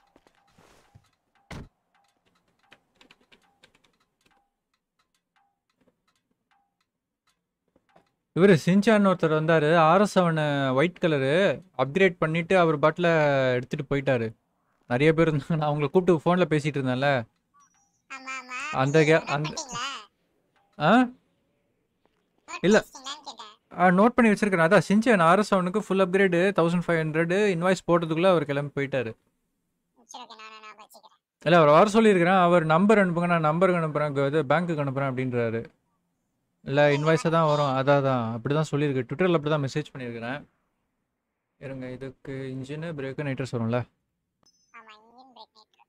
இவர் சின்சான் ஒருத்தர் வந்தார் RS seven white colour upgrade பண்ணிட்டு அவர் பாட்டில் எடுத்துகிட்டு போயிட்டாரு நிறைய பேர் இருந்தாங்க நான் அவங்கள கூப்பிட்டு ஃபோனில் பேசிகிட்டு இருந்தேன்ல ஆமா ஆமா அந்த கே- note அந்த- பண்ணிட்டீங்களா? ஆ Note இல்ல. பண்ணிட்டீங்களான்னு கேட்டேன். ஆ நோட் பண்ணி வச்சிருக்கேன் அதான் சின்சான் ஆர்எஸ் செவனுக்கு full upgrade thousand five hundred invoice போட்டதுக்குள்ளே அவர் கிளம்பி போயிட்டாரு சரி ஓகே நானே நான் வச்சுக்கிறேன் இல்லை அவர் வர சொல்லியிருக்கிறேன் அவர் நம்பர் அனுப்புங்க நான் நம்பருக்கு அனுப்புகிறேன் இது பேங்க்குக்கு அனுப்புகிறேன் அப்படின்றாரு இல்லை இன்வாய்ஸாக தான் வரும் அதான் தான் அப்படி தான் சொல்லியிருக்கு ட்விட்டரில் அப்படி தான் மெசேஜ் பண்ணியிருக்கிறேன் இருங்க இதுக்கு இன்ஜினு பிரேக்கு நைட்ரஸ் வரும்ல ஆமா இன்ஜின் பிரேக் நைட்ரஸ்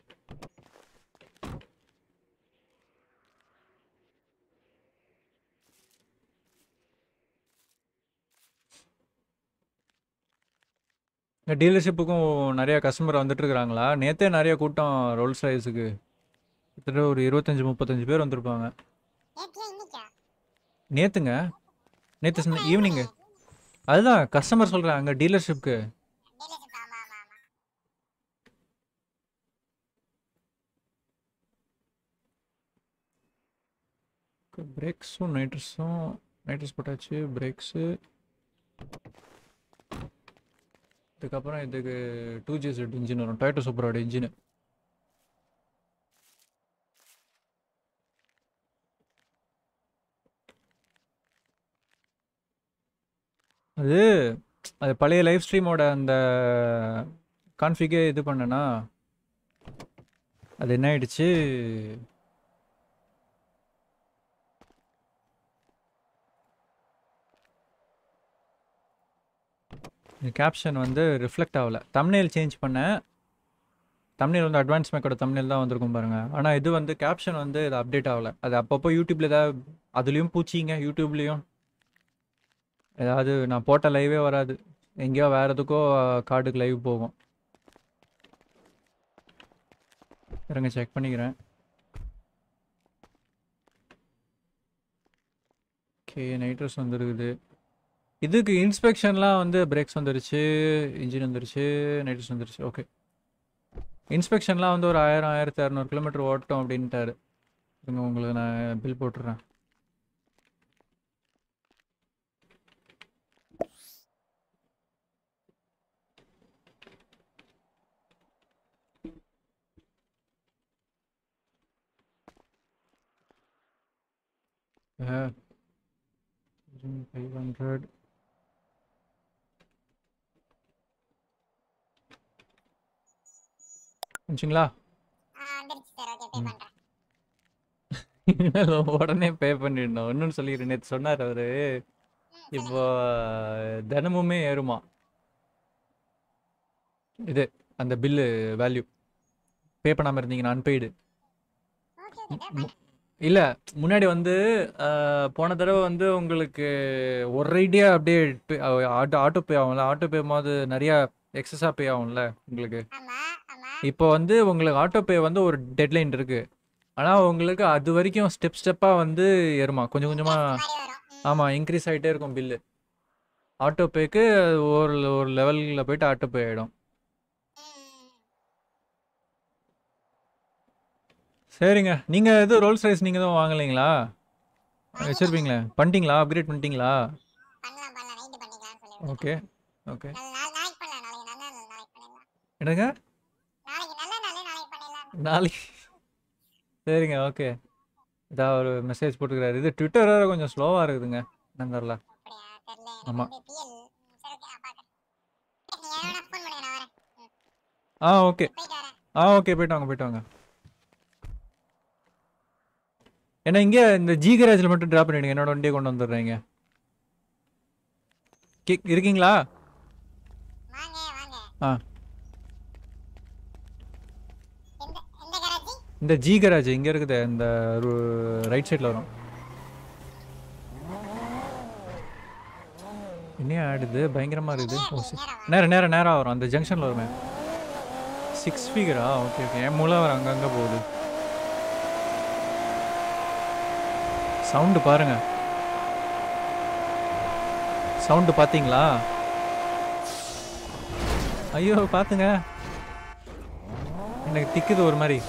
இந்த டீலர்ஷிப்புக்கும் நிறைய கஸ்டமர் வந்துட்டு இருக்கிறாங்களா நேற்றே நிறைய கூட்டம் ரோல்ஸ் ரைஸுக்கு கிட்டத்தட்ட ஒரு இருபத்தஞ்சி முப்பத்தஞ்சு பேர் வந்திருப்பாங்க நேத்தியா இன்னைக்கா நேற்றுங்க நேற்று ஈவினிங்கு அதுதான் கஸ்டமர் சொல்கிறேன் அங்கே டீலர்ஷிப்க்கு டீலர்ஷிப் ஆமா பிரேக்ஸும் நைட்ரஸும் நைட்ரஸ் போட்டாச்சு பிரேக்ஸு இதுக்கப்புறம் இதுக்கு டூ ஜி செட் இன்ஜின் வரும் டொயோட்டோ சூப்பரோட இன்ஜின் அது அது பழைய லைவ் ஸ்ட்ரீமோட அந்த கான்ஃபிகே இது பண்ணனா அது என்ன ஆயிடுச்சு கேப்ஷன் வந்து ரிஃப்ளெக்ட் ஆகல தம்னேல் சேஞ்ச் பண்ணேன் தம்னேல் வந்து அட்வான்ஸ் மேக்கோட தம்னேல் தான் வந்திருக்கும் பாருங்க ஆனால் இது வந்து கேப்ஷன் வந்து இது அப்டேட் ஆகல அது அப்பப்போ யூடியூப்ல ஏதாவது அதுலேயும் பூச்சிங்க யூடியூப்லேயும் ஏதாவது நான் போட்ட லைவே வராது எங்கேயோ வேற எதுக்கோ கார்டுக்கு லைவ் போகும் இருங்க செக் பண்ணிக்கிறேன் ஓகே நைட்ரஸ் வந்துருக்குது இதுக்கு இன்ஸ்பெக்ஷன்லாம் வந்து பிரேக்ஸ் வந்துருச்சு இன்ஜின் வந்துருச்சு நைட்ரஸ் வந்துருச்சு ஓகே இன்ஸ்பெக்ஷன்லாம் வந்து ஒரு ஆயிரம் ஆயிரத்தி இரநூறு கிலோமீட்டர் ஓட்டும் அப்படின்ட்டாரு இருங்க உங்களுக்கு நான் பில் போட்டுடுறேன் ஃபைவ் ஹண்ட்ரட் வந்துச்சுங்களா ஆ வந்துருச்சு சார் ஓகே பே பண்றேன் உடனே பே பண்ணிடணும் இன்னொன்னு சொல்லிடுறேன் நேற்று சொன்னார் அவரு இப்போ தினமுமே ஏறுமா இது அந்த பில்லு வேல்யூ பே பண்ணாமல் இருந்தீங்கன்னா அன்பெய்டு ஓகே ஓகே பே பண்ணு இல்லை முன்னாடி வந்து அஹ், போன தடவை வந்து உங்களுக்கு ஒரு ஐடியா அப்படியே ஆட்டோ ஆட்டோ பே ஆகும்ல ஆட்டோ பே போது நிறையா எக்ஸஸாக பே ஆகும்ல உங்களுக்கு ஆமா ஆமா இப்போ வந்து உங்களுக்கு ஆட்டோ பே வந்து ஒரு டெட்லைன் இருக்கு ஆனால் உங்களுக்கு அது வரைக்கும் ஸ்டெப் ஸ்டெப்பாக வந்து ஏறுமா கொஞ்சம் கொஞ்சமாக மாதிரி வரும் ம். ஆமாம் இன்க்ரீஸ் ஆகிட்டே இருக்கும் பில்லு ஆட்டோ பேக்கு ஒரு ஒரு லெவலில் போயிட்டு ஆட்டோ பே ஆகிடும் ம். சரிங்க நீங்கள் எதுவும் ரோல்ஸ் ரைஸ் நீங்கள் எதுவும் வாங்கலைங்களா வச்சுருப்பீங்களே பண்ணிட்டீங்களா அப்கிரேட் பண்ணிட்டீங்களா பண்ணலாம் பண்ணலாம் நைட்டு பண்ணிக்கலாம்னு சொல்லி ஓகே ஓகே நாளை நாளைக்கு பண்ணலாம் நாளைக்கு நல்ல நாள் நாளைக்கு பண்ணிடலாம் என்னங்க நாளைக்கு நல்ல நாள் நாளைக்கு பண்ணிடலாம் நாளைக்கு சரிங்க ஓகே இதான் ஒரு மெசேஜ் போட்டுக்கிறாரு இது ட்விட்டர் வேறு கொஞ்சம் ஸ்லோவாக இருக்குதுங்க என்னன்னு தெரில அப்படியா தெரியல ஆமா. எனக்கு வந்து பிஎல் சரி ஓகே நான் பார்க்கறேன் நீங்க எவ்வளோ ஃபோன் பண்ணுங்க நான் வரேன் ம். ஆ ஓகே போயிட்டு வரேன் ஆ ஓகே போயிட்டு வாங்க போயிட்டு வாங்க ஏன்னா இங்கே இந்த ஜி கராஜில் மட்டும் ட்ராப் பண்ணிடுங்க என்னோட வண்டியை கொண்டு வந்துடுறேங்க கே இருக்கீங்களா வாங்க வாங்க ஆ எந்த எந்த கராஜி இந்த ஜி கராஜ் இங்கே இருக்குது இந்த ரைட் சைடில் வரும் இன்னும் ஆடுது பயங்கரமாக இருக்குது ஓ சரி நேரம் நேரம் நேரம் வரும் அந்த ஜங்ஷனில் வருமே சிக்ஸ் ஃபிகரா ஓகே ஓகே என் மூளை வர அங்கங்கே போகுது சவுண்டு பாருங்க சவுண்டு பார்த்தீங்களா ஐயோ பார்த்துங்க எனக்கு திக்குது ஒரு மாதிரி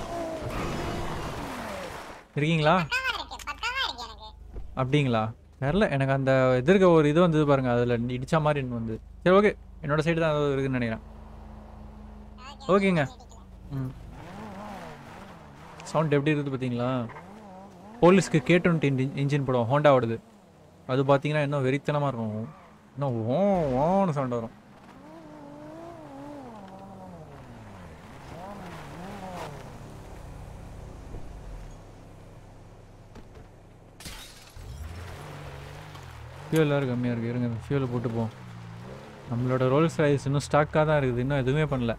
இருக்கீங்களா பக்காவா இருக்கு பக்காவா இருக்கு எனக்கு அப்படிங்களா தெரில எனக்கு அந்த எதிர்க்க ஒரு இது வந்தது பாருங்க அதில் இடிச்ச மாதிரி இன்னும் வந்து சரி ஓகே என்னோட சைடு தான் ஏதோ இருக்குன்னு நினைக்கிறேன் ஓகேங்க ம் சவுண்ட் எப்படி இருக்குது பார்த்தீங்களா போலீஸ்க்கு கே டுவெண்ட்டி இன்ஜின் போடும் ஹோண்டாவோடது அது பார்த்தீங்கன்னா இன்னும் வெறித்தனமாக இருக்கும் இன்னும் ஓ ஓன்னு சவுண்ட் வரும் ஃபியூல் வேறு கம்மியாக இருக்குது இருங்க ஃபியூலை போட்டு போவோம் நம்மளோட ரோல்ஸ் ரைஸ் இன்னும் ஸ்டாக்காக தான் இருக்குது இன்னும் எதுவுமே பண்ணல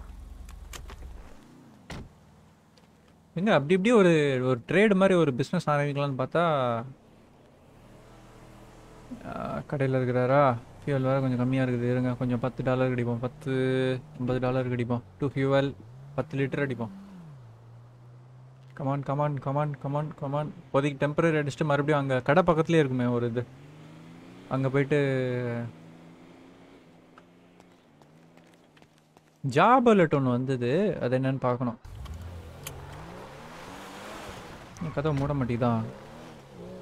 எங்க அப்படி இப்படி ஒரு ஒரு ட்ரேடு மாதிரி ஒரு பிஸ்னஸ் ஆரம்பிக்கலாம்னு பார்த்தா கடையில் இருக்கிறாரா ஃபியூல் வேறு கொஞ்சம் கம்மியாக இருக்குது இருங்க கொஞ்சம் பத்து டாலர் அடிப்போம் பத்து ஐம்பது டாலருக்கு அடிப்போம் டூ ஃபியூவல் பத்து லிட்டர் அடிப்போம் come on come on come on come on come on இப்போதைக்கு டெம்பரரி அடிச்சுட்டு மறுபடியும் அங்கே கடை பக்கத்துலேயே இருக்குமே ஒரு இது அங்கே போயிட்டு ஜாப் அலர்ட் ஒன்று வந்தது அது என்னன்னு பார்க்கணும் இந்த கதவை மூட மாட்டேங்குதா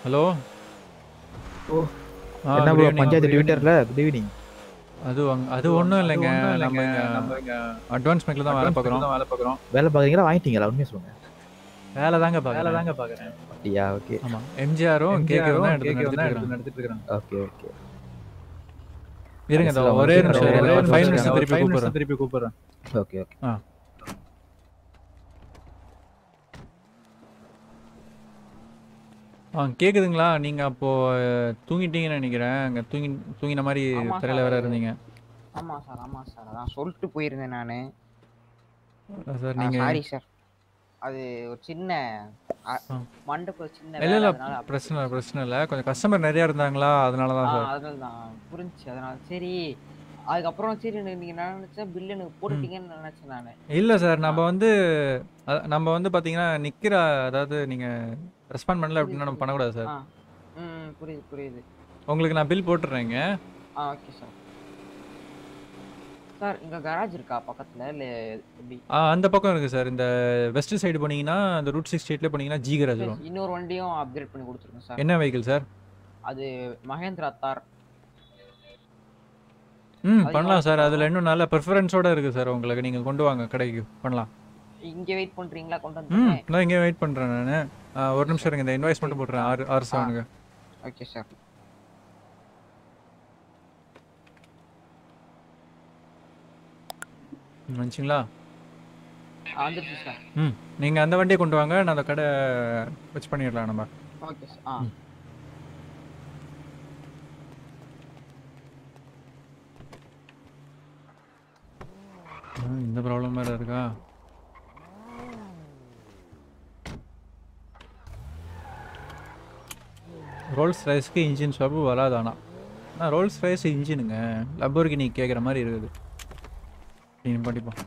ஹலோ ஓ ஆ என்ன குட் ப்ரோ ஈவினிங் பஞ்சாயத்து ட்விட்டர்ல குட் ஈவினிங் அது அங்க- அது ஒன்றும் இல்லைங்க நம்ம இங்கே அட்வான்ஸ் மேக்கில் தான் வேலை பார்க்குறோம் வேலை பார்க்குறோம் வேலை பார்க்குறீங்களா வாங்கிட்டீங்களா உண்மையை சொல்லுங்க வேலை தாங்க பார்க்குறேன் வேலை தாங்க பார்க்குறேன் அப்படியா ஓகே ஆமாம் எம்ஜிஆரும் கேட்கும் தான் எடுத்து நடத்திட்டு இருக்காங்க ஓகே ஓகே இருங்க இதோ ஒரே நிமிஷம் இருங்க. ஒரு ஃபைவ் மினிட்ஸ் திருப்பி கூப்பிடுறேன் திருப்பி கூப்பிடுறேன் ஓகே ஓகே ஆ ஆ கேக்குதுங்களா நீங்க அப்போ அஹ், தூங்கிட்டீங்கன்னு நினைக்கிறேன் அங்க தூங்கி தூங்கின மாதிரி ஆமா திரையில சார் வேற அது இருந்தீங்க ஆமா சார் ஆமா சார் அதான் சொல்லிட்டு போயிருந்தேன் நானு சார் நீங்க சாரி சார் அது ஒரு சின்ன அ- மண்டபம் சின்ன இல்ல வேலை இல்ல அதனால அப்படி பிரச்சனை இல்லை பிரச்சனை இல்லை கொஞ்சம் கஸ்டமர் நிறைய இருந்தாங்களா அதனால ஆ தான் சார் அதனால தான் புரிஞ்சுச்சு அதனால சரி அதுக்கப்புறம் சரி எனக்கு நீங்க நான் நினைச்சேன் பில் எனக்கு போட்டுட்டீங்கன்னு நினைச்சேன் நானு இல்ல சார் நம்ம வந்து அ- நம்ம வந்து பாத்தீங்கன்னா நிக்கிற அதாவது நீங்க ரெஸ்பாண்ட் பண்ணல அப்படின்னா நம்ம பண்ணக்கூடாது சார் ஆ ம் புரியுது புரியுது உங்களுக்கு நான் பில் போட்டுறேங்க ஆ ஓகே சார் சார் இங்க கராஜ் இருக்கா பக்கத்துல இல்ல எப்படி ஆ அந்த பக்கம் இருக்கு சார் இந்த வெஸ்ட் சைடு போனீங்கன்னா இந்த ரூட் சிக்ஸ் ஸ்ட்ரீட்ல போனீங்கன்னா ஜி கராஜ் வரும் இன்னொரு வண்டியும் அப்கிரேட் பண்ணி கொடுத்துருங்க சார் என்ன வெஹிக்கிள் சார் அது மகேந்திரா தார் ம் அது பண்ணலாம் சார் எவ்வளவு அதில் இன்னும் நல்ல ப்ரிஃபரன்ஸோட இருக்கு சார் உங்களுக்கு நீங்கள் கொண்டு வாங்க கடைக்கு பண்ணலாம் இங்க வெயிட் பண்றீங்களா கொண்டு ம் வந்து நான் இங்கே வெயிட் பண்ணுறேன் நான் ஒரு நிமிஷம் இருங்க இந்த இன்வாய்ஸ் மட்டும் போட்டுறேன் ஆறு ஆறு செவனுக்கு ஓகே சார் வந்துச்சிங்களா வந்துருச்சு சார் ம் நீங்கள் அந்த வண்டியை கொண்டு வாங்க நான் அந்த கடை வச்சு பண்ணிடலாம் நம்ம ஓகே சார் ஆ ஆ, இந்த ப்ராப்ளம் வேறு இருக்கா ரோல்ஸ் ரைஸ்க்கு இன்ஜின் ஸ்வாப்பு வராதானா ஆனால் ரோல்ஸ் ரைஸ் இன்ஜினுங்க லப்போருக்கு நீ கேட்குற மாதிரி இருக்குது நீங்கள் படிப்போம்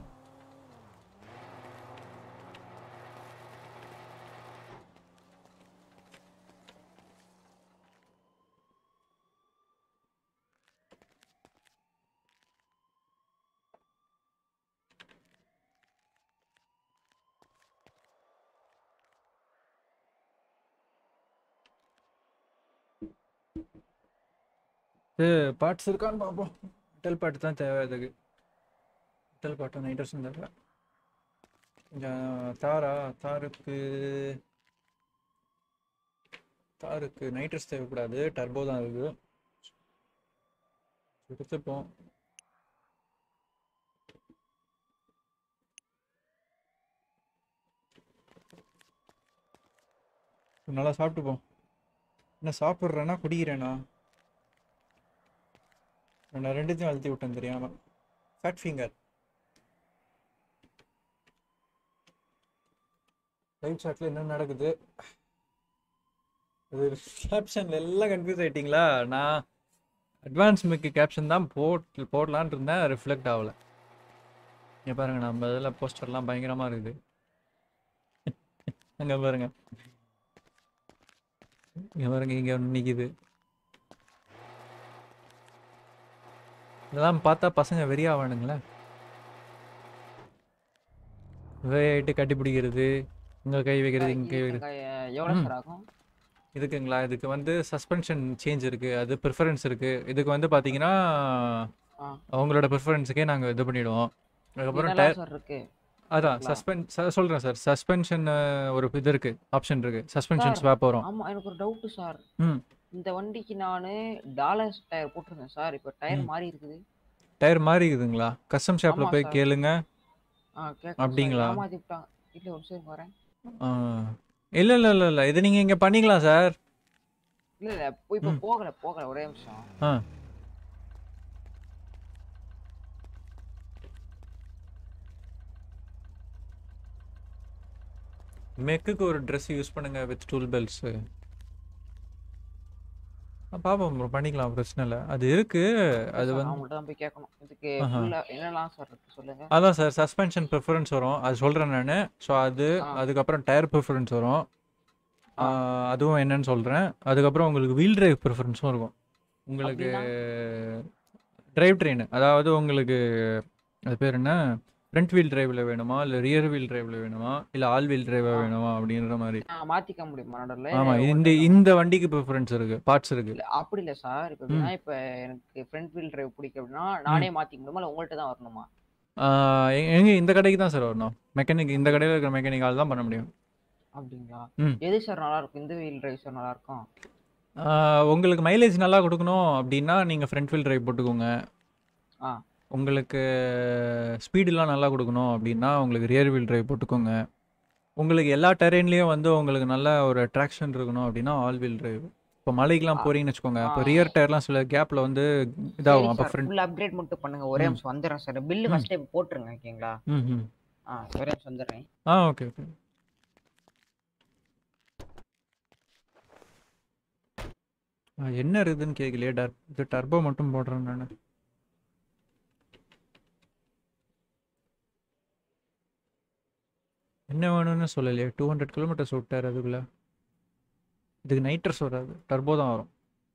இது பார்ட்ஸ் இருக்கான்னு பார்ப்போம் மெட்டல் பார்ட் தான் தேவை அதுக்கு மெட்டல் பார்ட் நைட்ரஸும் தேவை கொஞ்சம் தாரா தாருக்கு தாருக்கு நைட்ரஸ் தேவைப்படாது டர்போ தான் இருக்கு எடுத்துப்போம் நல்லா சாப்பிட்டுப்போம் என்ன சாப்பிட்றேன்னா குடிக்கிறேனா நான் ரெண்டுத்தையும் அழுத்தி விட்டேன் தெரியாம ஃபேட் ஃபிங்கர் ரைட் ஷாட்ல என்ன நடக்குது இது கேப்ஷன்ல எல்லாம் கன்ஃபியூஸ் ஆயிட்டீங்களா நான் அட்வான்ஸ் மிக்கு கேப்ஷன் தான் போட் போடலான்னு இருந்தேன் ரிஃப்ளெக்ட் ஆகல இங்க பாருங்க நம்ம இதில் போஸ்டர்லாம் பயங்கரமா இருக்குது அங்க பாருங்க இங்க பாருங்க இங்க ஒன்று நிக்குது இதெல்லாம் பார்த்தா பசங்க வெறியாவானுங்களே வேட்டு கட்டி பிடிக்கிறது இங்க கை வைக்கிறது இங்க கை வைக்கிறது வெங்காயம் எவ்வளவு ம். சார் ஆகும் இதுக்குங்களா இதுக்கு வந்து சஸ்பென்ஷன் சேஞ்ச் இருக்கு அது ப்ரிஃபரன்ஸ் இருக்கு இதுக்கு வந்து பாத்தீங்கன்னா ஆ. அவங்களோட ப்ரிஃபரன்ஸுக்கே நாங்க இது பண்ணிடுவோம் அதுக்கப்புறம் என்னலாம் டயர் சார் இருக்கு அதான் இருக்கலாம். சஸ்பென் சொல்றேன் சார் சஸ்பென்ஷன் ஒரு இது இருக்கு ஆப்ஷன் இருக்கு சஸ்பென்ஷன் சார், ஸ்வாப் வரும் ஆமா எனக்கு ஒரு டவுட் சார் ம் இந்த வண்டிக்கு நானு டாலர்ஸ் டயர் போட்டிருந்தேன் சார் இப்போ டயர் ம். மாறி இருக்குது டயர் மாறி இருக்குதுங்களா கஸ்டம் ஷாப்ல ஆமா போய் சார். கேளுங்க ஆ கேட்க அப்படிங்களா? ஏமாத்தி விட்டாங்க இல்ல ஒரு நிமிஷம் வரேன் ஆ. இல்ல இல்ல இல்ல இல்ல இது நீங்க இங்க பண்ணிக்கலாம் சார் இல்ல இல்ல இப்போ இப்போ ம். போகல போகல ஒரே நிமிஷம் ஆ மெக்குக்கு ஒரு ட்ரெஸ் யூஸ் பண்ணுங்க வித் டூல் பெல்ட்ஸ் பாப்போம் bro, பண்ணிக்கலாம் பிரச்சனை இல்லை அது இருக்கு அது சார், வந்து அவங்கள்ட்ட தான் போய் கேட்கணும் இதுக்கு ஆஹா. ஃபுல்லா என்னலாம் சார் இருக்கு சொல்லுங்க அதான் சார் சஸ்பென்ஷன் ப்ரிஃபரன்ஸ் வரும் அது சொல்கிறேன் நான் ஸோ அது ஆ. அதுக்கப்புறம் டயர் ப்ரிஃபரன்ஸ் வரும் ஆ, அதுவும் என்னன்னு சொல்கிறேன் அதுக்கப்புறம் உங்களுக்கு வீல் டிரைவ் ப்ரிஃபரன்ஸும் இருக்கும் உங்களுக்கு டிரைவ் ட்ரெயின் அதாவது உங்களுக்கு அது பேர் என்ன ஃப்ரண்ட் வீல் டிரைவில் வேணுமா இல்லை ரியர் வீல் டிரைவில் வேணுமா இல்லை ஆல் வீல் டிரைவாக வேணுமா அப்படின்ற மாதிரி நான் மாத்திக்க முடியுமா நடுவில் ஆமாம் இந்த இந்த வண்டிக்கு ப்ரிஃபரன்ஸ் இருக்குது பார்ட்ஸ் இருக்குது இல்ல அப்படி இல்ல சார் இப்போ எப்படின்னா இப்போ எனக்கு ஃப்ரண்ட் வீல் டிரைவ் பிடிக்கும் அப்படின்னா நானே மாத்திக்க முடியுமா இல்லை உங்கள்கிட்ட தான் வரணுமா எங்கே இந்த கடைக்கு தான் சார் வரணும் மெக்கானிக் இந்த கடையில் இருக்கிற மெக்கானிக்கால் தான் பண்ண முடியும் அப்படிங்களா ம். எது சார் நல்லா இருக்கும் இந்த வீல் டிரைவ் சார் நல்லா இருக்கும் ஆஹ் உங்களுக்கு மைலேஜ் நல்லா கொடுக்கணும் அப்படின்னா நீங்கள் ஃப்ரண்ட் வீல் டிரைவ் போட்டுக்கோங்க ஆ உங்களுக்கு ஸ்பீடெலாம் நல்லா கொடுக்கணும் அப்படின்னா உங்களுக்கு ரியர் வீல் டிரைவ் போட்டுக்கோங்க உங்களுக்கு எல்லா டெரெயின்லேயும் வந்து உங்களுக்கு நல்ல ஒரு ட்ராக்ஷன் இருக்கணும் அப்படின்னா ஆல் வீல் டிரைவ் இப்போ மலைக்கெலாம் போறீங்கன்னு வச்சுக்கோங்க இப்போ ரியர் டயர்லாம் சில கேப்பில் வந்து இதாகும் அப்போ ஃப்ரண்ட் ஃபுல் அப்கிரேட் மட்டும் பண்ணுங்க ஒரே ம். நிமிஷம் வந்துடுறேன் சார் பில்லு ம். ஃபர்ஸ்ட் டைம் போட்டுருங்க ஓகேங்களா ம் ம் ஆ ஒரே நிமிஷம் வந்துடுறேன் ஆ ஓகே ஓகே என்ன இருக்குதுன்னு கேட்கலையே டர் இது டர்போ மட்டும் போடுறேன் நான் என்ன வேணும்னு சொல்லலையே டூ ஹண்ட்ரட் கிலோமீட்டர்ஸ் விட்டார் அதுக்குள்ள இதுக்கு நைட்ரஸ் வராது டர்போ தான் வரும்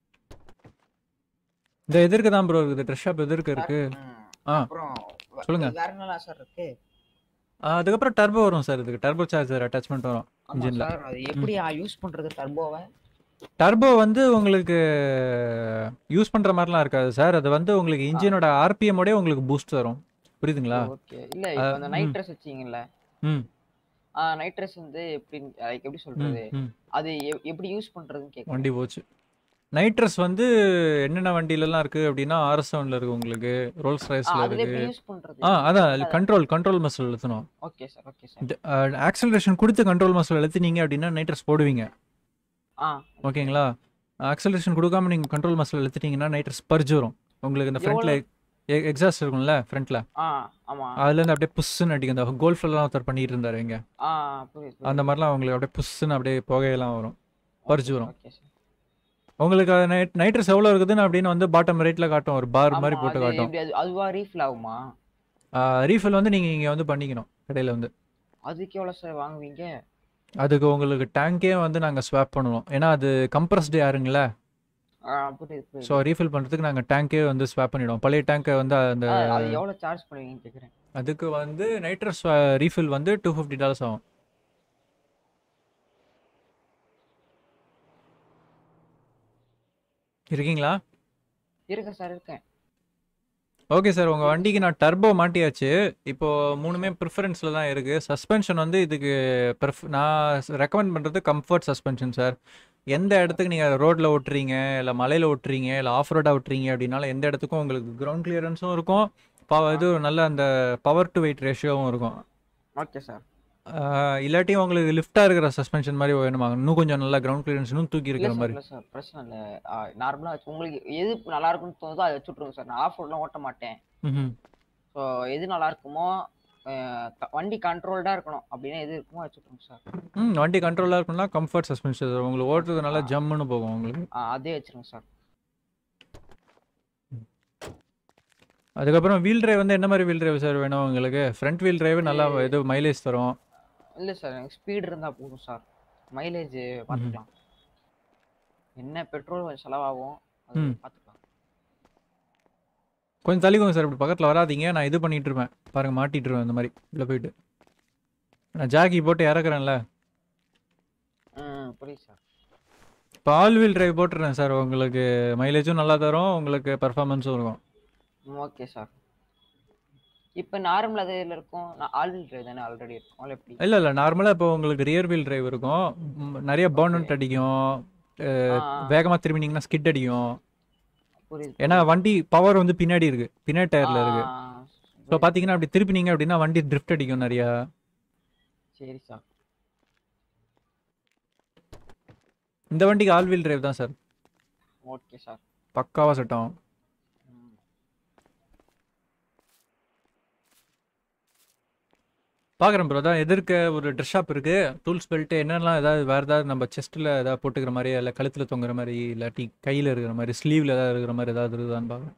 இந்த எதிர்க்க தான் ப்ரோ இருக்குது ட்ரெஸ் ஷாப் எதிர்க்க இருக்கு ஆ அப்புறம் வ- சொல்லுங்க வேற என்னலாம் சார் இருக்கு ஆ, அதுக்கப்புறம் டர்போ வரும் சார் இதுக்கு டர்போ சார்ஜர் அட்டாச்மெண்ட் வரும் ஆமா இன்ஜினில் சார் அது எப்படி யூஸ் பண்றது டர்போவை டர்போ வந்து உங்களுக்கு யூஸ் பண்ணுற மாதிரிலாம் இருக்காது சார் அது வந்து உங்களுக்கு இன்ஜினோட ஆர்பிஎம்மோடய உங்களுக்கு பூஸ்ட் தரும் புரியுதுங்களா ஓகே இல்ல இப்போ அந்த ம். நைட்ரஸ் வச்சீங்கல்ல ம் நைட்ரஸ் வந்து எப்படி like எப்படி ம் சொல்றது ம் அது எ- எப்படி யூஸ் பண்றதுன்னு கேட்குறேன் வண்டி போச்சு நைட்ரஸ் வந்து என்னென்ன வண்டியிலலாம் இருக்குது அப்படின்னா ஆர்எஸ் செவனில் இருக்குது உங்களுக்கு ரோல்ஸ் ரைஸில் அதுல எப்படி இருக்குது யூஸ் பண்றது ஆ அதான் கண்ட்ரோல் கண்ட்ரோல் மசில் எழுத்தணும் okay sir okay sir acceleration கொடுத்து கண்ட்ரோல் மசில் எழுத்துனீங்க அப்படின்னா நைட்ரஸ் போடுவீங்க ஆ ஓகேங்களா ஆக்சலரேஷன் கொடுக்காம நீங்கள் கண்ட்ரோல் மசில் எழுத்துட்டீங்கன்னா நைட்ரஸ் பறிச்சு வரும் உங்களுக்கு இந்த ஃப்ரண்ட்டில் எக்ஸாஸ்ட் இருக்கும்ல ஃப்ரண்ட்டில் ஆ ஆமா அதுலேருந்து அப்படியே புஷ்ஷுன்னு அடிக்கும் இந்த கோல்ஃப்லாம் ஒருத்தர் பண்ணிட்டு இருந்தாரு இங்க ஆ புரியுது அந்த மாதிரிலாம் உங்களுக்கு அப்படியே புஷ்ஷுன்னு அப்படியே புகையெல்லாம் வரும் பறிச்சு வரும் ஓகே சார் உங்களுக்கு அது நைட் நைட்ரஸ் எவ்வளோ இருக்குதுன்னு அப்படின்னு வந்து பாட்டம் ரேட்டில் காட்டும் ஒரு பார் மாதிரி போட்டு அது காட்டும் எப்படி அது அதுவா ரீஃபில் ஆகுமா ரீஃபில் வந்து நீங்கள் இங்கே வந்து பண்ணிக்கணும் கடையில் வந்து அதுக்கு எவ்வளவு சார் வாங்குவீங்க அதுக்கு உங்களுக்கு டேங்கே வந்து நாங்கள் ஸ்வாப் பண்ணுவோம் ஏன்னா அது கம்ப்ரஸ்டு யாருங்களே ஆ புரியுது புரியுது ஸோ ரீஃபில் பண்ணுறதுக்கு நாங்கள் டேங்கே வந்து ஸ்வாப் பண்ணிடுவோம் பழைய டேங்கை வந்து அந்த ஆ, அது எவ்வளவு சார்ஜ் பண்ணுவீங்கன்னு கேக்குறேன் அதுக்கு வந்து நைட்ரஸ் ரீஃபில் வந்து டூ ஃபிஃப்டி டாலர்ஸ் ஆகும் இருக்கீங்களா இருக்கேன் சார் இருக்கேன் ஓகே சார் உங்கள் வண்டிக்கு நான் டர்போ மாட்டியாச்சு இப்போ மூணுமே ப்ரிஃபரன்ஸில் தான் இருக்குது சஸ்பென்ஷன் வந்து இதுக்கு ப்ரிஃப் நான் ரெக்கமெண்ட் பண்ணுறது கம்ஃபர்ட் சஸ்பென்ஷன் சார் எந்த இடத்துக்கு நீங்கள் ரோட்டில் ஓட்டுறீங்க இல்லை மலையில் ஓட்டுறீங்க இல்லை ஆஃப் ரோடாக ஓட்டுறீங்க அப்படின்னாலும் எந்த இடத்துக்கும் உங்களுக்கு கிரவுண்ட் கிளியரன்ஸும் இருக்கும் பவ இது நல்ல அந்த பவர் டு வெயிட் ரேஷியோவும் இருக்கும் ஓகே சார் ஆஹ் இல்லாட்டி உங்களுக்கு லிஃப்டாக இருக்கிற சஸ்பென்ஷன் மாதிரி வேணுமா இன்னும் கொஞ்சம் நல்லா கிரவுண்ட் கிளியரன்ஸ் இன்னும் தூக்கி இல்ல இருக்கிற சார் மாதிரி இல்ல சார் பிரச்சனை இல்ல நார்மலா உங்களுக்கு எது நல்லா இருக்குன்னு தோணுதோ அதை வச்சு விட்ருங்க சார் நான் ஆஃப் ரோட்லாம் ஓட்ட மாட்டேன் ம்ஹும். ஸோ எது நல்லா இருக்குமோ அஹ் க- வண்டி கண்ட்ரோல்டா இருக்கணும் அப்படின்னா எது இருக்குமோ வச்சு விட்ருங்க சார் ம் வண்டி கண்ட்ரோலாக இருக்குன்னா கம்ஃபர்ட் சஸ்பென்ஷன் உங்களுக்கு ஓட்டுறது நல்லா ஜம்முன்னு போகும் உங்களுக்கு அதே வச்சிருங்க சார் அதுக்கப்புறம் வீல் டிரைவ் வந்து என்ன மாதிரி வீல் டிரைவ் சார் வேணும் உங்களுக்கு ஃப்ரண்ட் வீல் டிரைவ் நல்லா இது மைலேஜ் தரும் இல்ல சார் எனக்கு ஸ்பீடு இருந்தா போதும் சார் மைலேஜ் பார்த்துக்கலாம் என்ன பெட்ரோல் கொஞ்சம் செலவாகும் அது ம். பார்த்துக்கலாம் கொஞ்சம் தள்ளிக்கோங்க சார் இப்படி பக்கத்தில் வராதீங்க நான் இது பண்ணிட்டு இருப்பேன் பாருங்க மாட்டிட்டு இருவேன் இந்த மாதிரி உள்ள போயிட்டு நான் ஜாக்கி போட்டு இறக்குறேன்ல ம் புரியுது சார் இப்போ ஆல் வீல் டிரைவ் போட்டுறேன் சார் உங்களுக்கு மைலேஜும் நல்லா தரும் உங்களுக்கு பர்ஃபார்மன்ஸும் இருக்கும் ஓகே சார் இப்போ நார்மல் அது இதில் இருக்கும் நான் ஆல் வீல் டிரைவ் தானே ஆல்ரெடி இருக்கும் இல்லை எப்படி இல்லை இல்லை நார்மலாக இப்போ உங்களுக்கு ரியர் வீல் டிரைவ் இருக்கும் ம், நிறைய பர்னட் அடிக்கும் ஆ, ஆ. வேகமாக திரும்பினீங்கன்னா ஸ்கிட் அடிக்கும் புரியுது ஏன்னா வண்டி பவர் வந்து பின்னாடி இருக்கு பின்னாடி டயர்ல இருக்கு ஆ, ஸோ பார்த்தீங்கன்னா அப்படி திருப்பினீங்க அப்படின்னா வண்டி ட்ரிஃப்ட் அடிக்கும் நிறையா சரி சார் இந்த வண்டிக்கு ஆல் வீல் டிரைவ் தான் சார் ஓகே சார் பக்காவாக செட் ஆகும் பார்க்குறேன் ப்ரோ தான் எதிர்க்க ஒரு ட்ரெஸ் ஷாப் இருக்கு டூல்ஸ் பெல்ட் என்னெல்லாம் ஏதாவது வேறு ஏதாவது நம்ம செஸ்ட்டில் ஏதாவது போட்டுக்கிற மாதிரி இல்லை கழுத்தில் தொங்குற மாதிரி இல்லாட்டி கையில் இருக்கிற மாதிரி ஸ்லீவில் ஏதாவது இருக்கிற மாதிரி ஏதாவது இருக்குதான்னு பார்க்குறேன்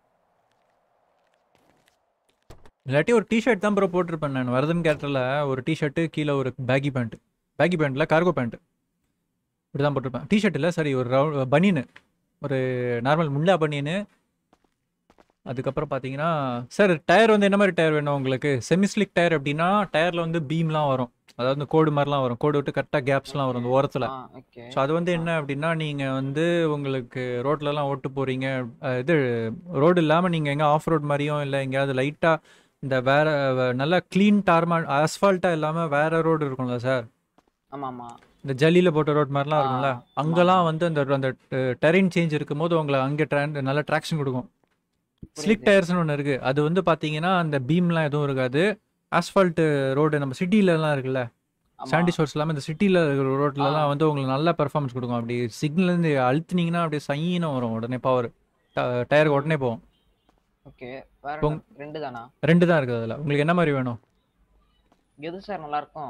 இல்லாட்டி ஒரு டிஷர்ட் தான் ப்ரோ போட்டிருப்பேன் நான் வரதன் கேரக்டரில் ஒரு டிஷர்ட்டு கீழே ஒரு பேக்கி பேண்ட் பேக்கி பேண்ட்டில் கார்கோ பேண்ட் இப்படி தான் போட்டிருப்பேன் டிஷர்ட் இல்லை சரி ஒரு ரவுண்ட் பனியனு ஒரு நார்மல் முல்லா பனியனு அதுக்கப்புறம் பார்த்தீங்கன்னா சார் டயர் வந்து என்ன மாதிரி டயர் வேணும் உங்களுக்கு செமிஸ்லிக் டயர் அப்படின்னா டயரில் வந்து பீம்லாம் வரும் அதாவது இந்த கோடு மாதிரிலாம் வரும் கோடு விட்டு கரெக்டாக கேப்ஸ்லாம் வரும் அந்த ஓரத்தில் ஆ ஓகே ஸோ அது வந்து என்ன அப்படின்னா நீங்கள் வந்து உங்களுக்கு ரோட்லலாம் ஓட்டு போகிறீங்க இது ரோடு இல்லாமல் நீங்கள் எங்கே ஆஃப் ரோட் மாதிரியும் இல்லை எங்கேயாவது லைட்டாக இந்த வேற வ- நல்லா க்ளீன் டார்மா ஆஸ்ஃபால்ட்டாக இல்லாமல் வேற ரோடு இருக்கும்ல சார் ஆமா ஆமா இந்த ஜல்லியில் போட்ட ரோட் மாதிரிலாம் இருக்கும்ல ஆ, அங்கெல்லாம் ஆமா. வந்து அந்த அந்த டெரைன் சேஞ்ச் இருக்கும்போது உங்களை அங்கே ட்ரான் நல்ல ட்ராக்ஷன் கொடுக்கும் ஸ்லிக் புரியுது. டயர்ஸ்னு ஒன்று இருக்குது அது வந்து பார்த்தீங்கன்னா அந்த பீம்லாம் எதுவும் இருக்காது ஆஸ்ஃபால்ட் ரோடு நம்ம சிட்டிலலாம் இருக்குல்ல ஆமா. சாண்டி ஷோர்ஸ் இல்லாமல் இந்த சிட்டியில் இருக்கிற ரோட்லலாம் வந்து உங்களுக்கு நல்ல பெர்ஃபார்மன்ஸ் கொடுக்கும் அப்படி சிக்னல்லேருந்து அழுத்துனீங்கன்னா அப்படியே சைன்னு வரும் உடனே பவர் டயருக்கு உடனே போகும் ஓகே வேற பொங்- என்ன? ரெண்டு தானா ரெண்டு தான் இருக்குது அதில் உங்களுக்கு என்ன மாதிரி வேணும் எது சார் நல்லா இருக்கும்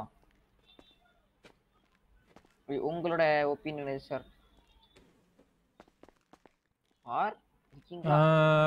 உ- உங்களோட ஒப்பீனியன் எது சார் ஆர் விக்கிங்களா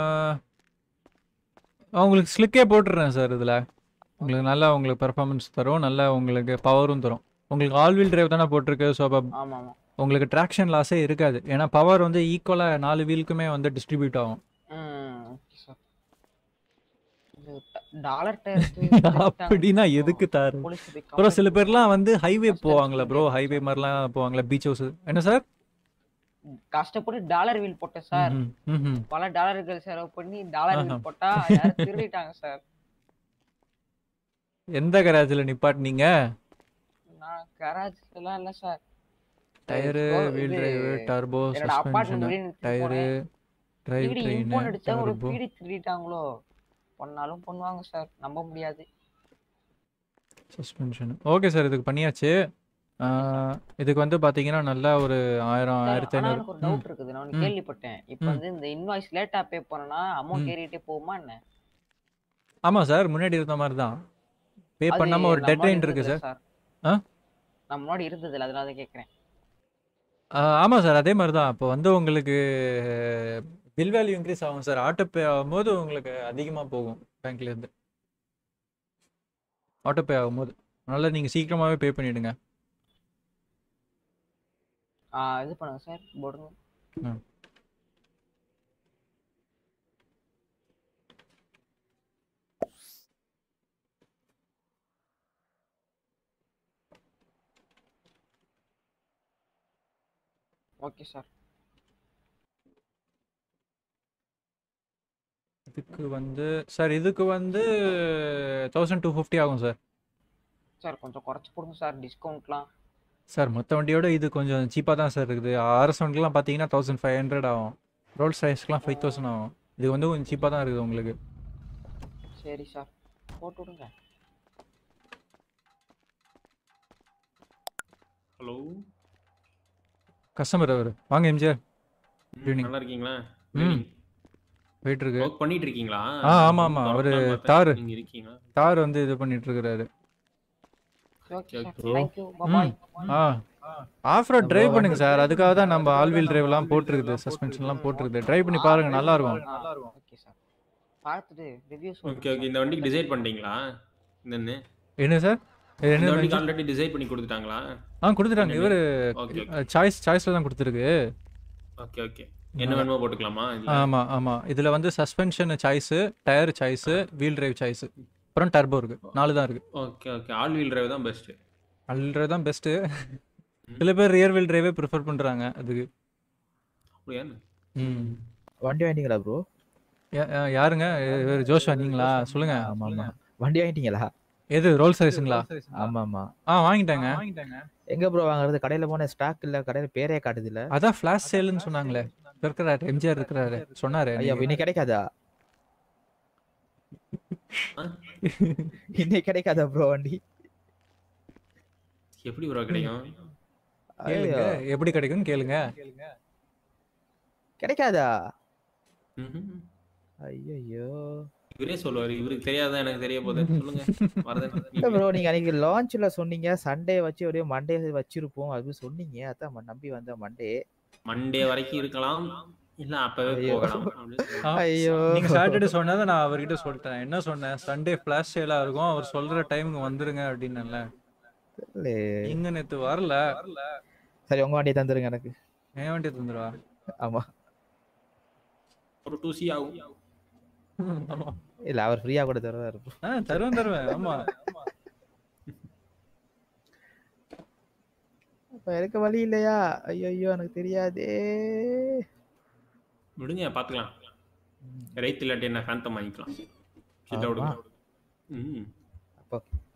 ஆஹ் உங்களுக்கு ஸ்லிக்கே போட்டுடுறேன் சார் இதில் உங்களுக்கு நல்லா உங்களுக்கு பெர்ஃபார்மன்ஸ் தரும் நல்லா உங்களுக்கு பவரும் தரும் உங்களுக்கு ஆல் வீல் டிரைவ் தானே போட்டிருக்கு ஸோ அப்போ ஆமா ஆமா உங்களுக்கு ட்ராக்ஷன் லாஸே இருக்காது ஏன்னா பவர் வந்து ஈக்குவலாக நாலு வீலுக்குமே வந்து டிஸ்ட்ரிபியூட் ஆகும் ம் ஓகே சார் இது டாலர் டயர் அப்படின்னா எதுக்கு தாரு ப்ரோ சில பேர்லாம் வந்து ஹைவே போவாங்களே ப்ரோ ஹைவே மாதிரிலாம் போவாங்களே பீச் ஹவுஸ் என்ன சார் கஷ்டப்பட்டு டாலர் வீல் போட்டேன் சார் ம்ஹும், ம்ஹும். பல டாலர்கள் செலவு பண்ணி டாலர் ஆஹா. வீல் போட்டா யாரும் திருடிட்டாங்க சார் எந்த கராஜில் நிப்பாட்டினீங்க நான் கராஜ் எல்லாம் இல்ல sir tyre wheel drive turbo என்னோட அப்பார்ட்மெண்ட் சஸ்பென்ஷன் வெளியே நிறுத்தி டயரு போனேன் டிரைவ் பீடி ட்ரெயின் இம்போர்ட் அடிச்சா ஒரு டர்போ பீடி திருடிட்டாங்களோ பண்ணாலும் பண்ணுவாங்க சார் நம்ப முடியாது சஸ்பென்ஷன் ஓகே சார் இதுக்கு பண்ணியாச்சு ஆஹ் இதுக்கு வந்து பார்த்தீங்கன்னா நல்லா ஒரு ஆயிரம் சார், ஆயிரத்தி ஆனா ஐநூறு எனக்கு ஒரு ம் டவுட் இருக்குது நான் ஒண்ணு ம். கேள்விப்பட்டேன் இப்போ ம். வந்து இந்த இன்வாய்ஸ் லேட்டா பே பண்ணனா அமௌண்ட் ம். ஏறிட்டே போகுமா என்ன ஆமாம் சார் முன்னாடி இருந்த மாதிரி தான் பே அது பண்ணாமல் ஒரு நம்ம டெட் லைன் இருக்கு இருந்ததுல சார் சார் ஆ நான் முன்னாடி இருந்தது இல்ல அதனால தான் கேக்குறேன் ஆமாம் சார் அதே மாதிரி தான் இப்போ வந்து உங்களுக்கு பில் வேல்யூ இன்க்ரீஸ் ஆகும் சார் ஆட்டோ பே ஆகும்போது உங்களுக்கு அதிகமாக போகும் பேங்க்லேருந்து ஆட்டோ பே ஆகும்போது அதனால் நீங்கள் சீக்கிரமாகவே பே பண்ணிவிடுங்க ஆ இது பண்ணுங்க சார் போடுங்க ம் ஓகே சார் இதுக்கு வந்து சார் இதுக்கு வந்து தௌசண்ட் டூ ஃபிஃப்டி ஆகும் சார் சார் கொஞ்சம் குறைச்சு போடுங்க சார் டிஸ்கவுண்ட்லாம் சார் மொத்த வண்டியோட இது கொஞ்சம் சீப்பாக தான் சார் இருக்குது ஆர்எஸ் வண்டிலாம் பார்த்தீங்கன்னா தௌசண்ட் ஃபைவ் ஹண்ட்ரட் ஆகும் ரோல்ஸ் ரைஸ்க்குலாம் ஃபைவ் தௌசண்ட் ஆகும் இது வந்து கொஞ்சம் சீப்பாக தான் இருக்குது உங்களுக்கு சரி சார் போட்டு விடுங்க ஹலோ கஸ்டமர் அவர் வாங்க எம்ஜிஆர் குட் ஈவினிங் நல்லா இருக்கீங்களா ம் போயிட்டு இருக்கு ஒர்க் பண்ணிட்டு இருக்கீங்களா ஆ ஆமாம் ஆமாம் அவர் தொடக்கலாம்னு பார்த்தேன். தார் நீங்க இருக்கீங்களா தார் வந்து இது பண்ணிட்டு இருக்கிறாரு ஓகே சார் ப்ரோ தேங்க்யூ ம் பாய் ஆ ஆஃப் ரோட் டிரைவ் பண்ணுங்க சார் அதுக்காக தான் நம்ம ஆல் வீல் டிரைவ்லாம் போட்டிருக்குது சஸ்பென்ஷன்லாம் போட்டிருக்குது ட்ரைவ் பண்ணி பாருங்க நல்லா இருக்கும் ஓகே சார் பார்த்துட்டு ரிவ்யூ ஓகே ஓகே இந்த வண்டிக்கு டிசைட் பண்ணிட்டீங்களா என்னன்னு என்ன சார் இது இந்த என்ன வண்டிக்கு venture? ஆல்ரெடி டிசைட் பண்ணி கொடுத்துட்டாங்களா ஆ கொடுத்துட்டாங்க இவர் ஓகே சாய்ஸ் சாய்ஸில் தான் கொடுத்துருக்கு ஓகே ஓகே என்ன வேணுமோ போட்டுக்கலாமா இல்ல ஆமாம் ஆமாம் இதில் வந்து suspension choice tyre choice wheel drive choice அப்புறம் டர்போ இருக்கு நாலு தான் இருக்கு okay okay all wheel drive தான் பெஸ்ட் அல்ட்ரா தான் பெஸ்ட்டு சில பேர் ரியர் வீல் டிரைவே ப்ரிஃபர் பண்ணுறாங்க அதுக்கு அப்படியா ம் வண்டி வாங்கிட்டீங்களா ப்ரோ யா- யா- யாருங்க இவர் ஜோஷா நீங்களா சொல்லுங்க ஆமா ஆமா வண்டி வாங்கிட்டீங்களா எது ரோல்ஸ் ரைஸுங்களா ஆமா ஆமா ஆ வாங்கிட்டேங்க எங்க ப்ரோ வாங்குறது கடையில போன ஸ்டாக் இல்ல கடையில பேரே காட்டுது இல்ல அதான் ஃபிளாஷ் சேல்னு சொன்னாங்களே இருக்கிறாரு எம்ஜிஆர் இருக்கிறாரு சொன்னாரு ஐயா அன்னைக்கு. இன்னைக்கு கிடைக்காதா இன்னைக்கு கிடைக்காதா ப்ரோ வண்டி எப்படி ப்ரோ கிடைக்கும் கேளுங்க எப்படி கிடைக்கும்னு கேளுங்க கிடைக்காதா ம்ஹும். ஐயோ இவரே சொல்லுவாரு இவருக்கு தெரியாதான் எனக்கு தெரிய போகுது சொல்லுங்க வரதன் இல்ல ப்ரோ நீங்க அன்னைக்கு லான்ச்ல சொன்னீங்க சண்டே வச்சு அப்படியே மண்டே வச்சிருப்போம் அது சொன்னீங்க அதான் ம- நம்பி வந்த மண்டே மண்டே வரைக்கும் இருக்கலாம் இல்ல அப்பவே ஐயோ. போகலாம் அப்படின்னு ஆ, சொல்லுவாங்க. ஐயோ. நீங்க சாட்டர்டே சொன்னதை நான் அவர்கிட்ட சொல்லிட்டேன் என்ன சொன்னேன் சண்டே ஃபிளாஷ் சேலா இருக்கும் அவர் சொல்ற டைமுக்கு வந்துருங்க அப்படின்னல தெரியலையே. இங்க நேத்து வரல சரி உங்க வண்டியை தந்துருங்க எனக்கு என் வண்டி தந்துருவா ஆமா ஒரு டூ சி ஆகும் ஆமா இல்ல அவர் ஃப்ரீயா கூட தருவாரு bro. ஆ தருவேன் தருவேன் ஆமா அப்ப எனக்கு வழி இல்லையா ஐயோ எனக்கு தெரியாதே விடுங்க பாத்துக்கலாம் ரைட் இல்லாட்டி என்ன ஃபேந்தம் வாங்கிக்கலாம் சித்த விடுங்க ஆமா. ம் அப்போ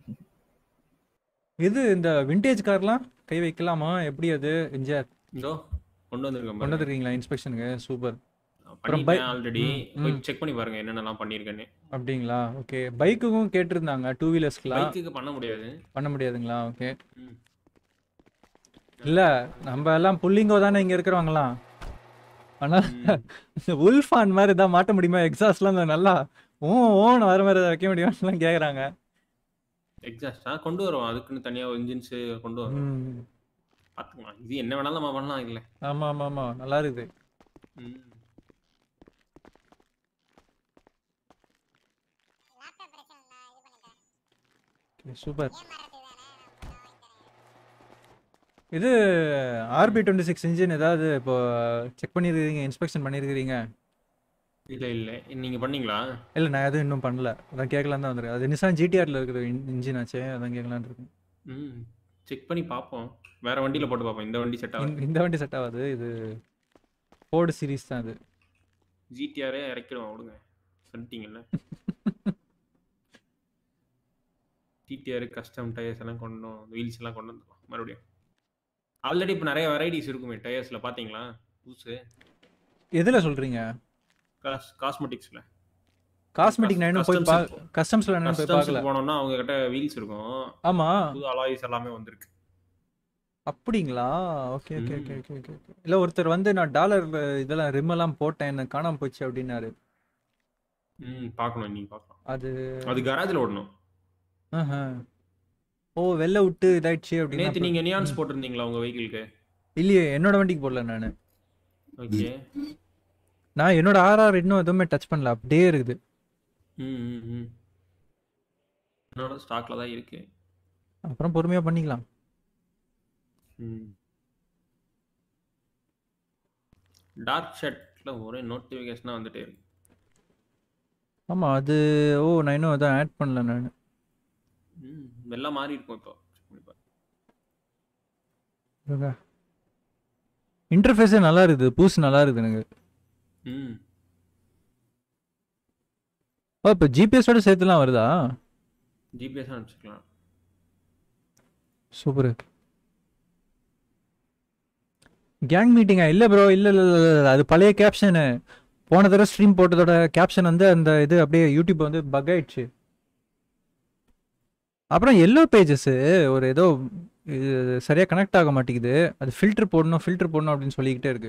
இது இந்த விண்டேஜ் கார்லாம் கை வைக்கலாமா எப்படி அது இன்ஜினியர் இதோ கொண்டு வந்திருக்கேன் கொண்டு வந்துருக்கீங்களா இன்ஸ்பெக்ஷனுக்கு சூப்பர் பண்ணிட்டேன் ஆல்ரெடி போய் செக் பண்ணி பாருங்க என்னென்னலாம் பண்ணியிருக்கேன்னு அப்படிங்களா ஓகே பைக்குக்கும் கேட்டிருந்தாங்க டூ வீலர்ஸ்க்குலாம் பைக்குக்கு பண்ண முடியாது பண்ண முடியாதுங்களா ஓகே ம். இல்ல நம்ம எல்லாம் புள்ளிங்கோ தானே இங்க இருக்கிறவங்களாம் ஆனா இந்த உல்ஃபான் மாதிரி தான் மாட்ட முடியுமா எக்ஸாஸ்ட்லாம் இந்த நல்லா ஓ ஓன்னு வர மாதிரி வைக்க முடியுமான்னு கேக்குறாங்க எக்ஸாஸ்டா கொண்டு வரோம் அதுக்குன்னு தனியா இன்ஜின்ஸ் கொண்டு வரோம் ம். பாத்துக்கலாம் இது என்ன வேணாலும் நம்ம பண்ணலாம் இல்ல ஆமா ஆமா ஆமா நல்லா இருக்குது ம் சூப்பர் இது ஆர்பி டுவெண்ட்டி சிக்ஸ் இன்ஜின் ஏதாவது இப்போ செக் பண்ணியிருக்கிறீங்க இன்ஸ்பெக்ஷன் பண்ணியிருக்கிறீங்க இல்ல இல்ல நீங்க பண்ணீங்களா இல்லை நான் எதுவும் இன்னும் பண்ணல அதான் கேட்கலாம் தான் வந்திருக்கேன் அது நிசான் ஜிடிஆரில் இருக்கிற இன்ஜின் ஆச்சே அதான் கேட்கலான்னு இருக்கேன் ம் செக் பண்ணி பார்ப்போம் வேற வண்டியில போட்டு பார்ப்போம் இந்த வண்டி செட் ஆகும் இந்த- இந்த வண்டி செட் ஆகாது இது ஃபோர்டு சீரிஸ் தான் இது ஜிடிஆரே இறக்கிடுவோம் விடுங்க சொல்லிட்டீங்கல்ல ஜிடிஆர் கஸ்டம் டயர்ஸ் எல்லாம் கொண்டு வீல்ஸ் எல்லாம் கொண்டு வந்துடும் மறுபடியும் ஆல்ரெடி இப்போ நிறைய வெரைட்டிஸ் இருக்குமே டயர்ஸ்ல பாத்தீங்களா புதுசு எதில் சொல்கிறீங்க காஸ் காஸ்மெட்டிக்ஸ்ல காஸ்மெட்டிக் நான் இன்னும் போய் பா கஸ்டம்ஸில் நான் போய் பார்க்கல போனோம்னா அவங்க கிட்ட வீல்ஸ் இருக்கும் ஆமா புது அலாய்ஸ் எல்லாமே வந்திருக்கு அப்படிங்களா okay okay okay okay okay இல்லை ஒருத்தர் வந்து நான் டாலர் இதெல்லாம் rim எல்லாம் போட்டேன் எனக்கு காணாம போச்சு அப்படின்னாரு ம் பார்க்கணும் நீங்க பார்க்கலாம் அது அது கராஜில் ஓடணும் ஆஹா. ஓ வெளில விட்டு இதாயிடுச்சு நேத்து அப்படின்னு நீங்க நியான்ஸ் போட்டிருந்தீங்களா உங்க வெஹிக்கிளுக்கு இல்லையே என்னோட வண்டிக்கு போடல நான் ஓகே நான் என்னோட ஆர்ஆர் இன்னும் எதுவுமே டச் பண்ணல அப்படியே இருக்குது ம் ம் ம் என்னோட ஸ்டாக்ல தான் இருக்கு அப்புறம் பொறுமையா பண்ணிக்கலாம் ம் டார்க் ஷர்ட்ல ஒரே நோட்டிஃபிகேஷனாக வந்துட்டே இருக்கு ஆமா அது ஓ நான் இன்னும் அதான் ஆட் பண்ணல நான் ம் எல்லாம் மாறி இருக்கும் இப்போ Check பண்ணி பாரு. இன்டர்ஃபேஸே நல்லா இருக்குது பூஸ் நல்லா இருக்குது எனக்கு ம் ஓ இப்போ ஜிபிஎஸோட சேர்த்துலாம் வருதா ஜிபிஎஸ் அனுப்பிச்சிக்கலாம் சூப்பர் கேங் மீட்டிங்கா இல்லை ப்ரோ இல்லை இல்லை இல்லை அது பழைய கேப்ஷனு போன தடவை ஸ்ட்ரீம் போட்டதோட கேப்ஷன் வந்து அந்த இது அப்படியே யூடியூப் வந்து பக் ஆயிடுச்சு அப்புறம் எல்லோ பேஜஸ்ஸு ஒரு ஏதோ இது சரியாக கனெக்ட் ஆக மாட்டேங்குது அது ஃபில்டர் போடணும் ஃபில்டர் போடணும் அப்படின்னு சொல்லிக்கிட்டே இருக்கு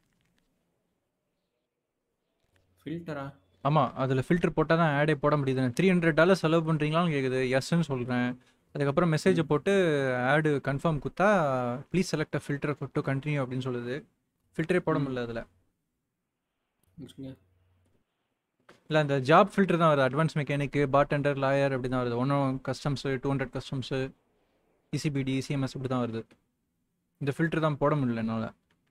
ஃபில்டரா ஆமாம் அதில் ஃபில்டர் போட்டால் தான் ஆடே போட முடியுது த்ரீ ஹண்ட்ரட் டாலர் செலவு பண்ணுறீங்களான்னு கேட்குது எஸ்ன்னு சொல்கிறேன் அதுக்கப்புறம் மெசேஜை போட்டு ஆடு கன்ஃபார்ம் கொடுத்தா please select a filter to continue அப்படின்னு சொல்லுது ஃபில்டரே போட முடியல அதில் இல்லை அந்த ஜாப் ஃபில்டர் தான் வருது அட்வான்ஸ் மெக்கானிக்கு பார்டெண்டர் லாயர் அப்படி தான் வருது ஒன்றும் customs two hundred customs ECPD ECMS இப்படி தான் வருது இந்த ஃபில்டர் தான் போட முடியல என்னால்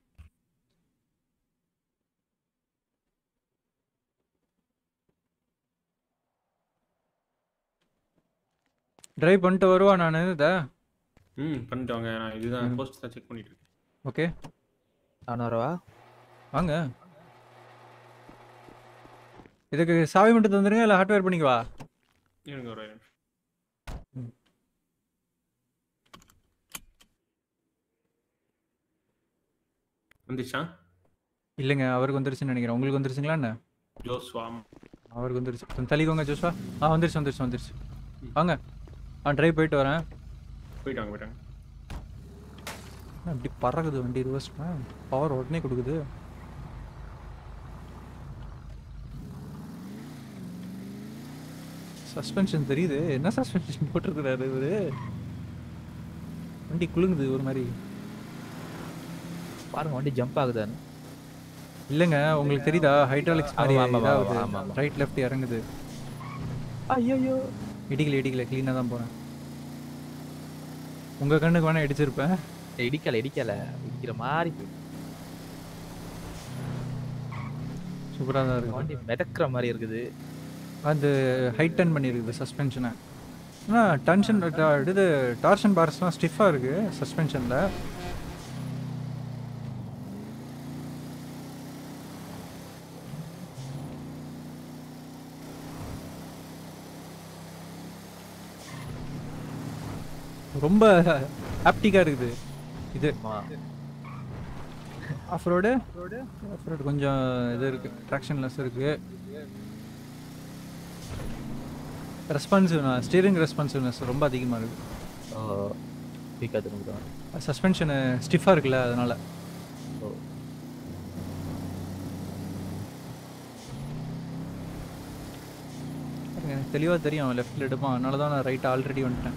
ட்ரைவ் பண்ணிட்டு வருவா நான் இதை ம் பண்ணிட்டு வாங்க நான் இதுதான் போஸ்ட் தான் செக் பண்ணிட்டு இருக்கேன் ஓகே நானும் வரவா வாங்க இதுக்கு சாவி மட்டும் தந்துருங்க இல்லை ஹார்ட்வேர் பண்ணிக்குவா இருங்க ஒரு நிமிஷம். வந்துச்சா இல்லைங்க அவருக்கு வந்துருச்சுன்னு நினைக்கிறேன் உங்களுக்கு வந்துருச்சுங்களா என்ன ஜோஸ்வாம் அவருக்கு வந்துருச்சு கொஞ்சம் தள்ளிக்கோங்க ஜோஸ்வா ஆ வந்துருச்சு வந்துருச்சு வந்துருச்சு வாங்க ஆ ட்ரைவ் போயிட்டு வரேன் போயிட்டாங்க போயிட்டாங்க என்ன இப்படி பறக்குது வண்டி ரிவர்ஸ் பவர் உடனே கொடுக்குது சஸ்பென்ஷன் தெரியுது என்ன சஸ்பென்ஷன் போட்டிருக்கிறாரு இவரு வண்டி குலுங்குது ஒரு மாதிரி பாருங்க வண்டி ஜம்ப் ஆகுதான்னு இல்லைங்க உங்களுக்கு தெரியுதா ஹைட்ராலிக்ஸ் மாதிரி ஆமா, ஆமா, ஆமா, இதாகுது ஆமா, ஆமா. ரைட் லெஃப்ட் இறங்குது ஐயோ இடிக்கல இடிக்கல க்ளீனாக தான் போகிறேன் உங்கள் கண்ணுக்கு வேணா இடிச்சிருப்பேன் இடிக்கல இடிக்கல இடிக்கிற மாதிரி போயிடுச்சு. சூப்பராக தான் இருக்கு வண்டி மிதக்கிற மாதிரி இருக்குது அது ஹைட்டன் பண்ணியிருக்குது சஸ்பென்ஷனை ஆனால் டென்ஷன் இது டார்ஷன் பார்ஸ்லாம் ஸ்டிஃபாக இருக்குது சஸ்பென்ஷனில் ரொம்ப ஆப்டிக்காக இருக்குது இது ஆஃப் ரோடு ஆஃப் ரோடு கொஞ்சம் இது இருக்குது ட்ராக்ஷன்லெஸ் இருக்குது ரெஸ்பான்சிவ் ஸ்டீரிங் ரெஸ்பான்சிவ்னஸ் ரொம்ப அதிகமாக இருக்குது வீக்காக திரும்ப சஸ்பென்ஷனு ஸ்டிஃபாக இருக்குல்ல அதனால எனக்கு தெளிவாக தெரியும் அவன் லெஃப்டில் எடுப்பான் அதனால தான் நான் ரைட் ஆல்ரெடி வந்துட்டேன்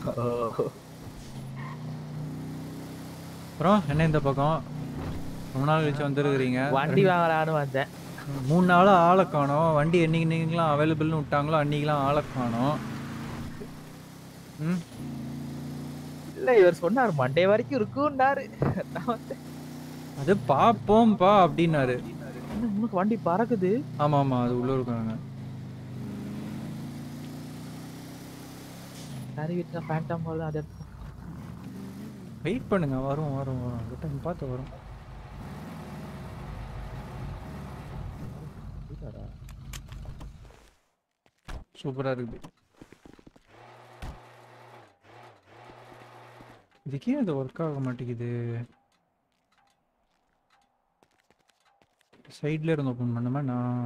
அப்புறம் என்ன இந்த பக்கம் ரொம்ப நாள் கழிச்சு வந்துருக்கிறீங்க வண்டி வாங்கலான்னு வந்தேன் மூணு நாளாக ஆளை காணோம் வண்டி என்னைக்கு இன்னைக்கெல்லாம் அவைலபிள்னு விட்டாங்களோ அன்னைக்கெல்லாம் ஆளை காணோம் ம் இல்ல இவர் சொன்னார் மண்டே வரைக்கும் இருக்கும்னாரு நான் வந்து அது பார்ப்போம்ப்பா அப்படின்னாரு என்ன, உனக்கு வண்டி பறக்குது ஆமாம் ஆமாம் அது உள்ளே இருக்காங்க நிறைய வீட்டுல ஃபேண்டம் தான் அது வெயிட் பண்ணுங்க வரும் வரும் வரும் டைம் பார்த்து வரும் சூப்பராக இருக்குது இதுக்கே அது ஒர்க் ஆக மாட்டேங்குது சைடில் இருந்து ஓப்பன் பண்ணுமா நான்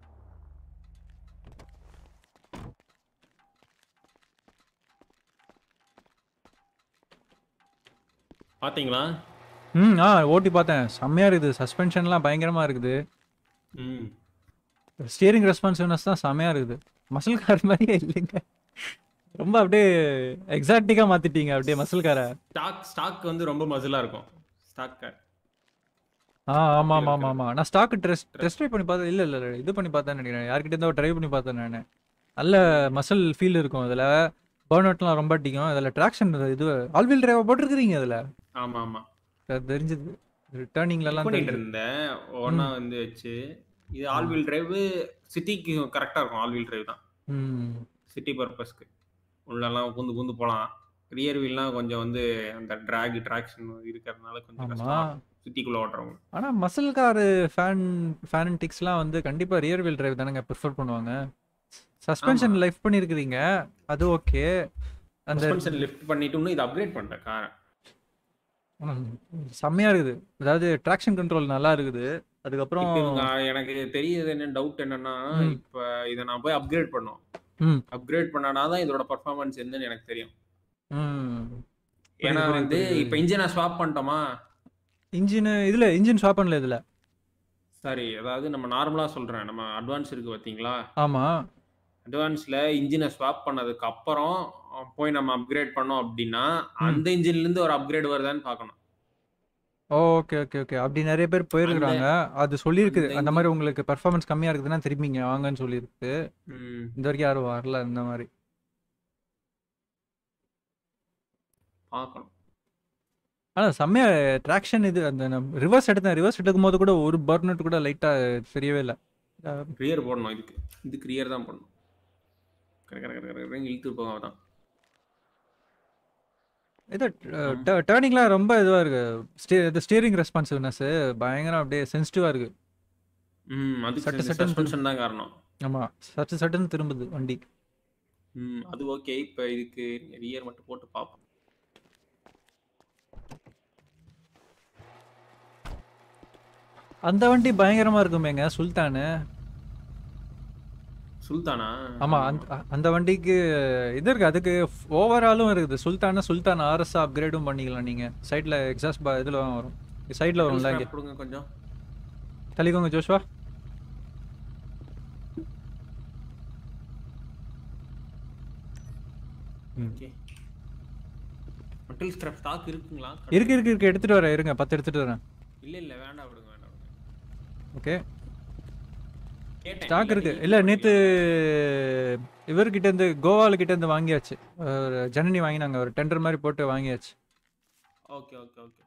பாத்தீங்களா ம் ஆ ஓட்டி பார்த்தேன் செம்மையாக இருக்குது சஸ்பென்ஷன்லாம் பயங்கரமாக இருக்குது ம் ஸ்டியரிங் ரெஸ்பான்சிவ்னஸ் தான் செம்மையாக இருக்குது மசில் கார் மாதிரியே இல்லைங்க ரொம்ப அப்படியே எக்ஸாக்டிக்காக மாற்றிட்டீங்க அப்படியே மசில் காரை ஸ்டாக் ஸ்டாக் வந்து ரொம்ப மசிலா இருக்கும் ஸ்டாக் ஆ ஆமாம் ஆமாம் ஆமாம் ஆமாம் நான் ஸ்டாக் டெஸ்ட் டெஸ்ட் ட்ரைவ் பண்ணி பார்த்தேன் இல்லை இல்லை இல்லை இது பண்ணி பார்த்தேன்னு நினைக்கிறேன் யார்கிட்ட இருந்தால் ட்ரைவ் பண்ணி பார்த்தேன் நான் நல்ல மசில் ஃபீல் இருக்கும் அதில் பர்ன் அவுட்லாம் ரொம்ப அடிக்கும் அதில் ட்ராக்ஷன் இது ஆல்வீல் டிரைவை போட்டிருக்கிறீங்க அதில் ஆமா ஆமா தெரிஞ்சது ரிட்டர்னிங்லலாம் பண்ணிட்டு தெரிஞ்சது இருந்தேன் ஒன்னா வந்து வச்சு இது ஆல் வீல் டிரைவ் சிட்டிக்கு கரெக்டா இருக்கும் ஆல் வீல் டிரைவ் தான் ம் சிட்டி பர்பஸ்க்கு உள்ளெல்லாம் பூந்து பூந்து போகலாம் ரியர் வீல்லாம் கொஞ்சம் வந்து அந்த டிராக் ட்ராக்ஷன் இருக்கிறதுனால கொஞ்சம் ஆமா. கஷ்டமா சிட்டிக்குள்ள ஓட்டுறவங்க ஆனால் மசில் காரு ஃபேன் ஃபேனட்டிக்ஸ்லாம் வந்து கண்டிப்பாக ரியர் வீல் டிரைவ் தானேங்க ப்ரிஃபர் பண்ணுவாங்க சஸ்பென்ஷன் லைஃப் பண்ணியிருக்கிறீங்க அது ஓகே அந்த சஸ்பென்ஷன் லிஃப்ட் பண்ணிட்டு இன்னும் இது அப்கிரேட் பண்ணிட்டேன் காரை ம், செம்மையா இருக்குது அதாவது ட்ராக்ஷன் கண்ட்ரோல் நல்லா இருக்குது அதுக்கப்புறம் இப்ப இவங்க எனக்கு தெரியுது என்ன டவுட் என்னன்னா ம். இப்ப இதை நான் போய் அப்கிரேட் பண்ணோம் ம் அப்கிரேட் பண்ணாதான் இதோட பர்ஃபார்மன்ஸ் என்னன்னு எனக்கு தெரியும் ம் ஏன்னா புரியுது, வந்து புரியுது. இப்ப இன்ஜினை ஸ்வாப் பண்ணிட்டோமா இன்ஜின் இதுல இன்ஜின் ஸ்வாப் பண்ணல இதுல சரி அதாவது நம்ம நார்மலா சொல்றேன் நம்ம அட்வான்ஸ் இருக்கு பாத்தீங்களா ஆமா அட்வான்ஸ்ல இன்ஜினை ஸ்வாப் பண்ணதுக்கு அப்புறம் அஹ், போய் நம்ம அப்கிரேட் பண்ணோம் அப்படின்னா அந்த இன்ஜின்ல இருந்து ஒரு அப்கிரேட் வருதான்னு பார்க்கணும் ஓகே ஓகே ஓகே அப்படி நிறைய பேர் போயிருக்கிறாங்க அது சொல்லியிருக்குது அந்த அந்த மாதிரி உங்களுக்கு பெர்ஃபார்மன்ஸ் கம்மியா இருக்குதுன்னா திரும்பி இங்க வாங்கன்னு சொல்லியிருக்கு ம். இந்த வரைக்கும் யாரும் வரல இந்த மாதிரி பார்க்கணும் ஆனா செம்மையா ட்ராக்ஷன் இது அந்த ரிவர்ஸ் எடுத்தேன் ரிவர்ஸ் எடுக்கும் போது கூட ஒரு பர்னட் கூட லைட்டா தெரியவே இல்லை ரியர் போடணும் இதுக்கு இதுக்கு ரியர் தான் போடணும் கரெக்ட் கரெக்ட் கரெக்ட் இழுத்து போகாம தான் இது டேர்னிங்லாம் ரொம்ப இதுவா இருக்கு ஸ்டே இது ஸ்டியரிங் ரெஸ்பான்சிவ்னஸ் பயங்கரம் அப்படியே சென்சிட்டிவா இருக்கு ம் அதுக்கு சட்டு இந்த சட்டுன்னு suspension திரும்ப- தான் காரணம் ஆமா சட்டு சட்டுன்னு திரும்புது வண்டி ம் அது ஓகே இப்போ இதுக்கு ரியர் மட்டும் போட்டு பார்ப்போம் அந்த வண்டி பயங்கரமா இருக்குமேங்க சுல்தானு சுல்தானா ஆமா அந்த அந்த வண்டிக்கு இது இருக்கு அதுக்கு ஓவராலும் இருக்குது சுல்தானா சுல்தான் ஆர்எஸ் அப்கிரேடும் பண்ணிக்கலாம் நீங்க சைட்ல எக்ஸாஸ்ட் பா இதுல வரும் சைட்ல வரும்ல இங்க கொடுங்க கொஞ்சம் தள்ளிக்கோங்க Joshua okay metal scrap stock இருக்குங்களா இருக்கு இருக்கு இருக்கு எடுத்துட்டு வரேன் இருங்க பத்து எடுத்துட்டு வரேன் இல்ல இல்ல வேண்டாம் விடுங்க வேண்டாம் விடுங்க ஓகே கேட்டேன் ஸ்டாக் இருக்கு இல்லாட்டி இல்ல நேத்து இவர்கிட்ட இருந்து கோவால கிட்ட இருந்து வாங்கியாச்சு ஒரு ஜனனி வாங்கினாங்க ஒரு டெண்டர் மாதிரி போட்டு வாங்கியாச்சு ஓகே ஓகே ஓகே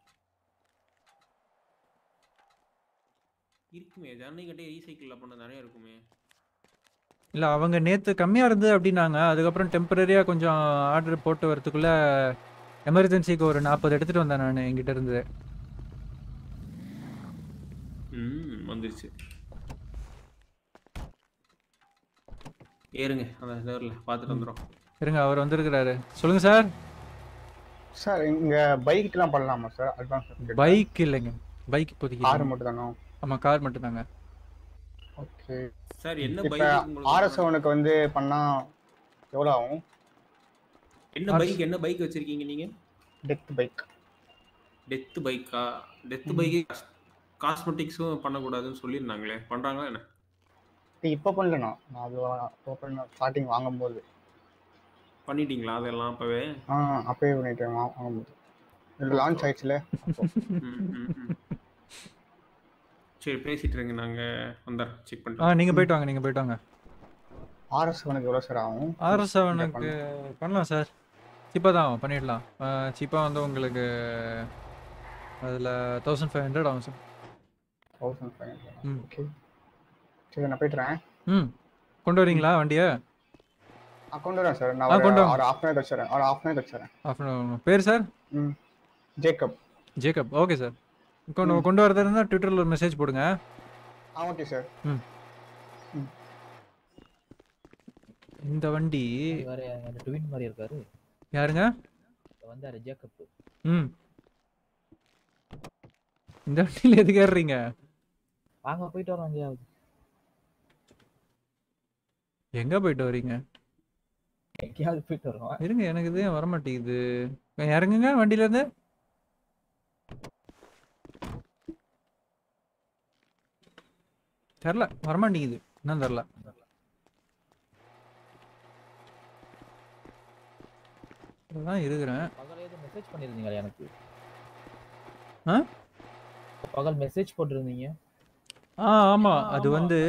இருக்குமே ஜன்னி கட்டே ரீசைக்கிள்ல பண்ண நிறைய இருக்குமே இல்லை அவங்க நேற்று கம்மியாக இருந்தது அப்படின்னாங்க அதுக்கப்புறம் டெம்பரரியாக கொஞ்சம் ஆர்டர் போட்டு வரதுக்குள்ள எமர்ஜென்சிக்கு ஒரு நாற்பது எடுத்துகிட்டு வந்தேன் நான் என்கிட்ட இருந்து ம் வந்துருச்சு ஏறுங்க அந்த டோரில் பார்த்துட்டு வந்துடும் இருங்க அவர் வந்திருக்கிறாரு சொல்லுங்கள் சார் சார் இங்க பைக்லாம் பண்ணலாமா சார் அட்வான்ஸ் பைக் இல்லைங்க பைக் இப்போதைக்கு கார் இல்லைங்க. மட்டும் தானோ ஆமா கார் மட்டும் தாங்க ஓகே சார் என்ன இப்ப பைக் உங்களுக்கு ஆர்எஸ் செவனுக்கு வந்து பண்ணா எவ்வளவு ஆகும் என்ன பைக் என்ன பைக் வச்சிருக்கீங்க நீங்க டெத் பைக் டெத் பைக்கா டெத் பைக்கு காஸ்மெட்டிக்ஸும் பண்ணக்கூடாதுன்னு சொல்லியிருந்தாங்களே பண்றாங்களா என்ன இப்போ பண்ணலண்ணா நான் அது ஓப்பன் ஸ்டார்டிங் வாங்கும்போது பண்ணிட்டீங்களா அதெல்லாம் அப்பவே ஆ அப்பயே பண்ணிட்டேன் வா- வாங்கும்போது இது லான்ச் ஆயிடுச்சுல ம், ம், ம். சரி பேசிட்டு இருங்க நாங்க வந்துடுறோம் செக் ஆ பண்ணிட்டு நீங்கள் போயிட்டு வாங்க நீங்கள் போயிட்டு வாங்க ஆர்எஸ் செவனுக்கு எவ்வளவு சார் ஆகும் ஆர்எஸ் செவனுக்கு பண்ணலாம் சார் சீப்பாக தான் ஆகும், பண்ணிடலாம் சீப்பாக வந்து உங்களுக்கு அதில் தௌசண்ட் ஃபைவ் ஹண்ட்ரட் ஆகும் சார் தௌசண்ட் ஃபைவ் ம். ஓகே சரி நான் போயிட்டுறேன் ம் கொண்டு வரீங்களா வண்டியை ஆ கொண்டு வரேன் சார் நான் ஆ, ஒரு கொண்டு வாங்க. ஒரு ஹாஃப் அன் வச்சுறேன் ஒரு ஹாஃப் அன் வச்சுறேன் ஆஃப்டர்நூன் பேர் சார் ம் ஜேக்கப் ஜேக்கப் ஓகே சார் கொண்டு கொண்டு வரதா இருந்தால் ட்விட்டரில் ஒரு மெசேஜ் போடுங்க ஆ ஓகே சார் ம் இந்த வண்டி வேற ட்வின் மாதிரி இருக்காரு யாருங்க வந்தாரு ஜேக்கப் ம் இந்த வண்டியில் எதுக்கு ஏறுறீங்க வாங்க போயிட்டு வரோம் எங்கேயாவது எங்க போயிட்டு வரீங்க எங்கேயாவது போயிட்டு வரோம் இருங்க எனக்கு இது வர மாட்டேங்குது இறங்குங்க வண்டியில இருந்து தெரில வரமாட்டேங்குது இன்னும் தெரில தான் இருக்கிறேன் பகல் ஏதோ மெசேஜ் பண்ணிருந்தீங்களா எனக்கு ஆ பகல் மெசேஜ் போட்டிருந்தீங்க ஆ ஆமா அது வந்து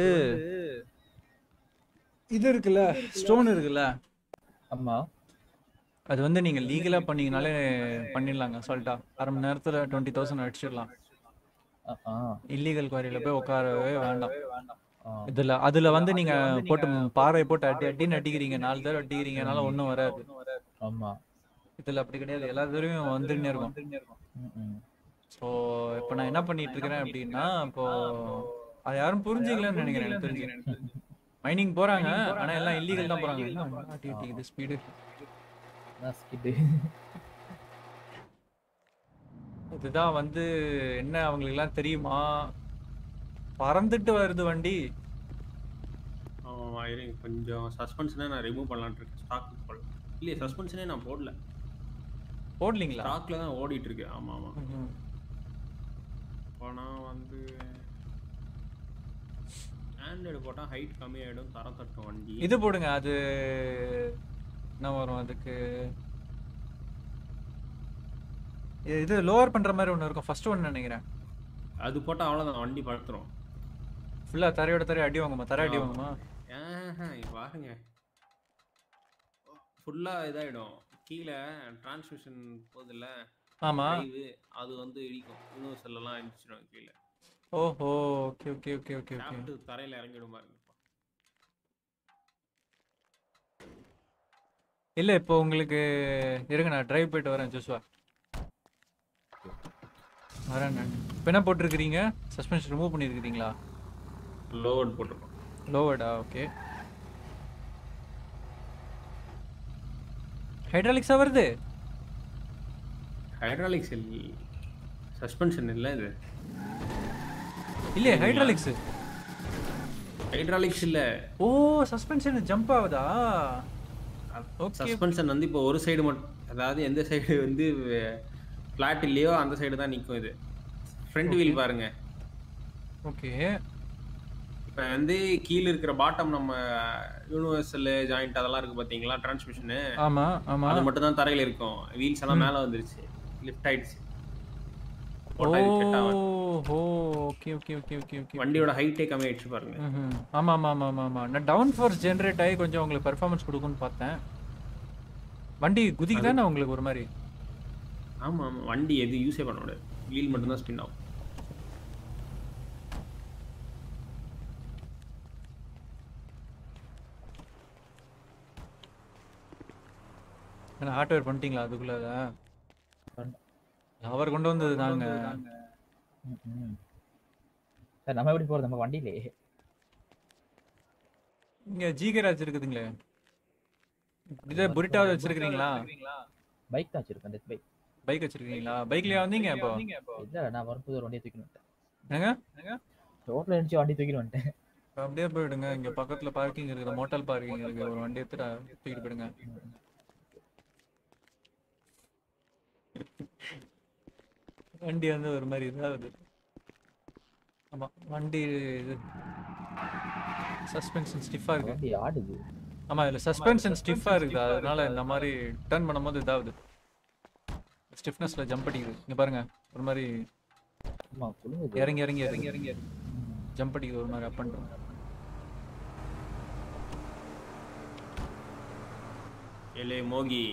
இது இருக்குல்ல ஸ்டோன் இருக்குல்ல ஆமா அது வந்து நீங்க லீகலா பண்ணீங்கனாலே பண்ணிடலாங்க சொல்லிட்டா அரை மணி நேரத்துல டுவெண்ட்டி தௌசண்ட் அடிச்சிடலாம் இல்லீகல் குவாரியில போய் உட்காரவே வேண்டாம் இதுல அதுல வந்து நீங்க போட்டு பாறை போட்டு அட்டி அட்டின்னு அடிக்கிறீங்க நாலு தடவை அடிக்கிறீங்கனால ஒண்ணும் வராது ஆமா இதுல அப்படி கிடையாது எல்லா தடவையும் வந்துன்னே இருக்கும் ஸோ இப்போ நான் என்ன பண்ணிட்டு இருக்கிறேன் அப்படின்னா இப்போ அது யாரும் புரிஞ்சுக்கலன்னு நினைக்கிறேன் எனக்கு தெரிஞ்சு மைனிங் போறாங்க ஆனா எல்லாம் இல்லீகல் தான் போறாங்க என்ன ஆட்டி ஆட்டி இது ஸ்பீடு இதுதான் வந்து என்ன அவங்களுக்கு எல்லாம் தெரியுமா பறந்துட்டு வருது வண்டி ஆமாம் இருங்க கொஞ்சம் சஸ்பென்ஷனே நான் ரிமூவ் பண்ணலான்னு இருக்கேன் ஸ்டாக் போடல இல்லையே சஸ்பென்ஷனே நான் போடல போடலீங்களா ஸ்டாக்ல தான் ஓடிட்டு இருக்கு ஆமா ஆமா ம்ஹும். போனா வந்து ஆண்ட்ராய்டு போட்டா ஹைட் கம்மியாயிடும் தரம் தட்டும் வண்டி இது போடுங்க அது என்ன வரும் அதுக்கு இது- இது லோவர் பண்ற மாதிரி ஒன்று இருக்கும் ஃபர்ஸ்ட் ஒன்று நினைக்கிறேன் அது போட்டா அவ்வளவுதான் வண்டி படுத்துரும் ஃபுல்லா தரையோட தரைய அடி வாங்குமா தரை அடி ஆமா. வாங்குமா ஆஹா, இங்க பாருங்க ஃபுல்லா இதாயிடும் கீழே டிரான்ஸ்மிஷன் போகுதுல்ல ஆமா. drive, அது வந்து இடிக்கும் யூனிவர்சல் எல்லாம் இடிச்சிடும் கீழே ஓஹோ okay okay okay okay okay சாப்பிட்டு தரையில இறங்கிடும் பாருங்க இல்ல இப்போ உங்களுக்கு இருங்க நான் டிரைவ் போயிட்டு வரேன் ஜோஸ்வா வரேன் நான் இப்போ என்ன போட்டிருக்கிறீங்க சஸ்பென்ஷன் ரிமூவ் பண்ணியிருக்கிறீங்களா லோவர்ட் போட்டிருக்கோம் லோவர்டா ஓகே ஹைட்ராலிக்ஸா வருது ஹைட்ராலிக்ஸ் சஸ்பென்ஷன் இல்ல இது இல்லையே ஹைட்ராலிக்ஸ் ஹைட்ராலிக்ஸ் இல்ல ஓ சஸ்பென்ஷன் ஜம்ப் ஆகுதா ஓகே சஸ்பென்ஷன் வந்து இப்போ ஒரு சைடு மட்டும் அதாவது எந்த சைடு வந்து ஃபிளாட் இல்லையோ அந்த சைடு தான் நிற்கும் இது ஃப்ரண்ட் வீல் பாருங்க ஓகே இப்போ வந்து கீழ இருக்கிற பாட்டம் நம்ம யூனிவர்சல் ஜாயிண்ட் அதெல்லாம் இருக்கு பாத்தீங்களா டிரான்ஸ்மிஷனு ஆமா ஆமா அது மட்டும் தான் தரையில இருக்கும் வீல்ஸ் எல்லாம் ம். மேல வந்துருச்சு லிஃப்ட் ஆயிடுச்சு ஓ போட்டா இது set ஆகாது. ஓ okay okay okay okay okay வண்டியோட ஹைட்டே கம்மி ஆயிடுச்சு பாருங்க ம்ஹும். ஆமா ஆமா ஆமா ஆமா ஆமா நான் டவுன் ஃபோர்ஸ் ஜென்ரேட் ஆகி கொஞ்சம் உங்களுக்கு பெர்ஃபார்மன்ஸ் கொடுக்கும்னு பார்த்தேன் வண்டி குதிக்கு தானே உங்களுக்கு ஒரு மாதிரி ஆமா ஆமா வண்டி எது யூஸே பண்ண முடியாது வீல் மட்டும் தான் ஸ்பின் ஆகும் ஏன்னா ஹார்ட்வேர் பண்ணிட்டீங்களா அதுக்குள்ள அதை அவர் கொண்டு வந்தது நாங்க ம், ம். சார் நம்ம எப்படி போறது நம்ம வண்டியிலே இங்க ஜி கேராஜ் இருக்குதுங்களே இதே புரிட்டாவது வச்சிருக்கீங்களா பைக் தான் வச்சிருக்கேன் அந்த பைக் பைக் வச்சிருக்கீங்களா பைக்லயா வந்தீங்க இப்போ இல்ல நான் வரும்போது ஒரு வண்டியை தூக்கிட்டு வந்துட்டேன் என்னங்க ரோட்ல இருந்துச்சு வண்டி தூக்கிட்டு வந்துட்டேன் அப்படியே போயிடுங்க இங்க பக்கத்துல பார்க்கிங் இருக்குது மோட்டல் பார்க்கிங் இருக்கு ஒரு வண்டி எடுத்துட்டு தூக்கிட்டு போயிடுங்க வண்டி வந்து ஒரு மாதிரி இதாகுது ஆமா வண்டி இது சஸ்பென்ஷன் ஸ்டிஃபா இருக்கு வண்டி ஆடுது ஆமா இதுல சஸ்பென்ஷன் ஸ்டிஃபா இருக்குது அதனால இந்த மாதிரி டர்ன் பண்ணும்போது இதாகுது ஸ்டிஃப்னஸ்ல ஜம்ப் அடிக்குது இங்க பாருங்க ஒரு மாதிரி ஆமா குலுங்குது இறங்கி இறங்கி இறங்கி இறங்கி ஜம்ப் அடிக்குது ஒரு மாதிரி அப் அண்ட் ஏலே மோகி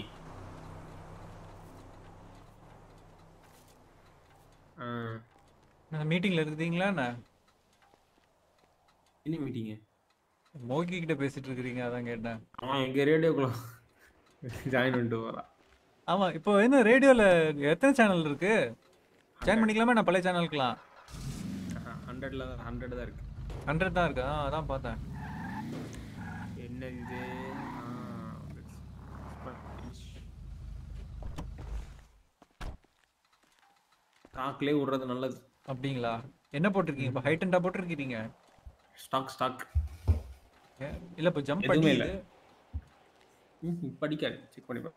ஆ மீட்டிங்ல இருக்கீங்களா என்ன என்ன மீட்டிங்கு மோகி கிட்ட பேசிட்டு இருக்கிறீங்க அதான் கேட்டேன் அவன் எங்க ரேடியோக்குள்ள ஜாயின் பண்ணிட்டு போறான் ஆமா இப்போ என்ன ரேடியோல எத்தனை சேனல் இருக்கு ஜாயின் பண்ணிக்கலாமா நான் பழைய சேனலுக்குலாம் ஹண்ட்ரட்ல ஹண்ட்ரட் தான் இருக்கு ஹண்ட்ரட் தான் இருக்கா அதான் பார்த்தேன் என்ன இது ஸ்டாக்லேயே விடுறது நல்லது அப்படிங்களா என்ன போட்டிருக்கீங்க இப்போ ஹைட் அண்டா போட்டிருக்கீங்க ஸ்டாக் ஸ்டாக் இல்ல இப்போ ஜம்ப் எதுவுமே இல்ல அடிக்குது ம், படிக்காது செக் பண்ணி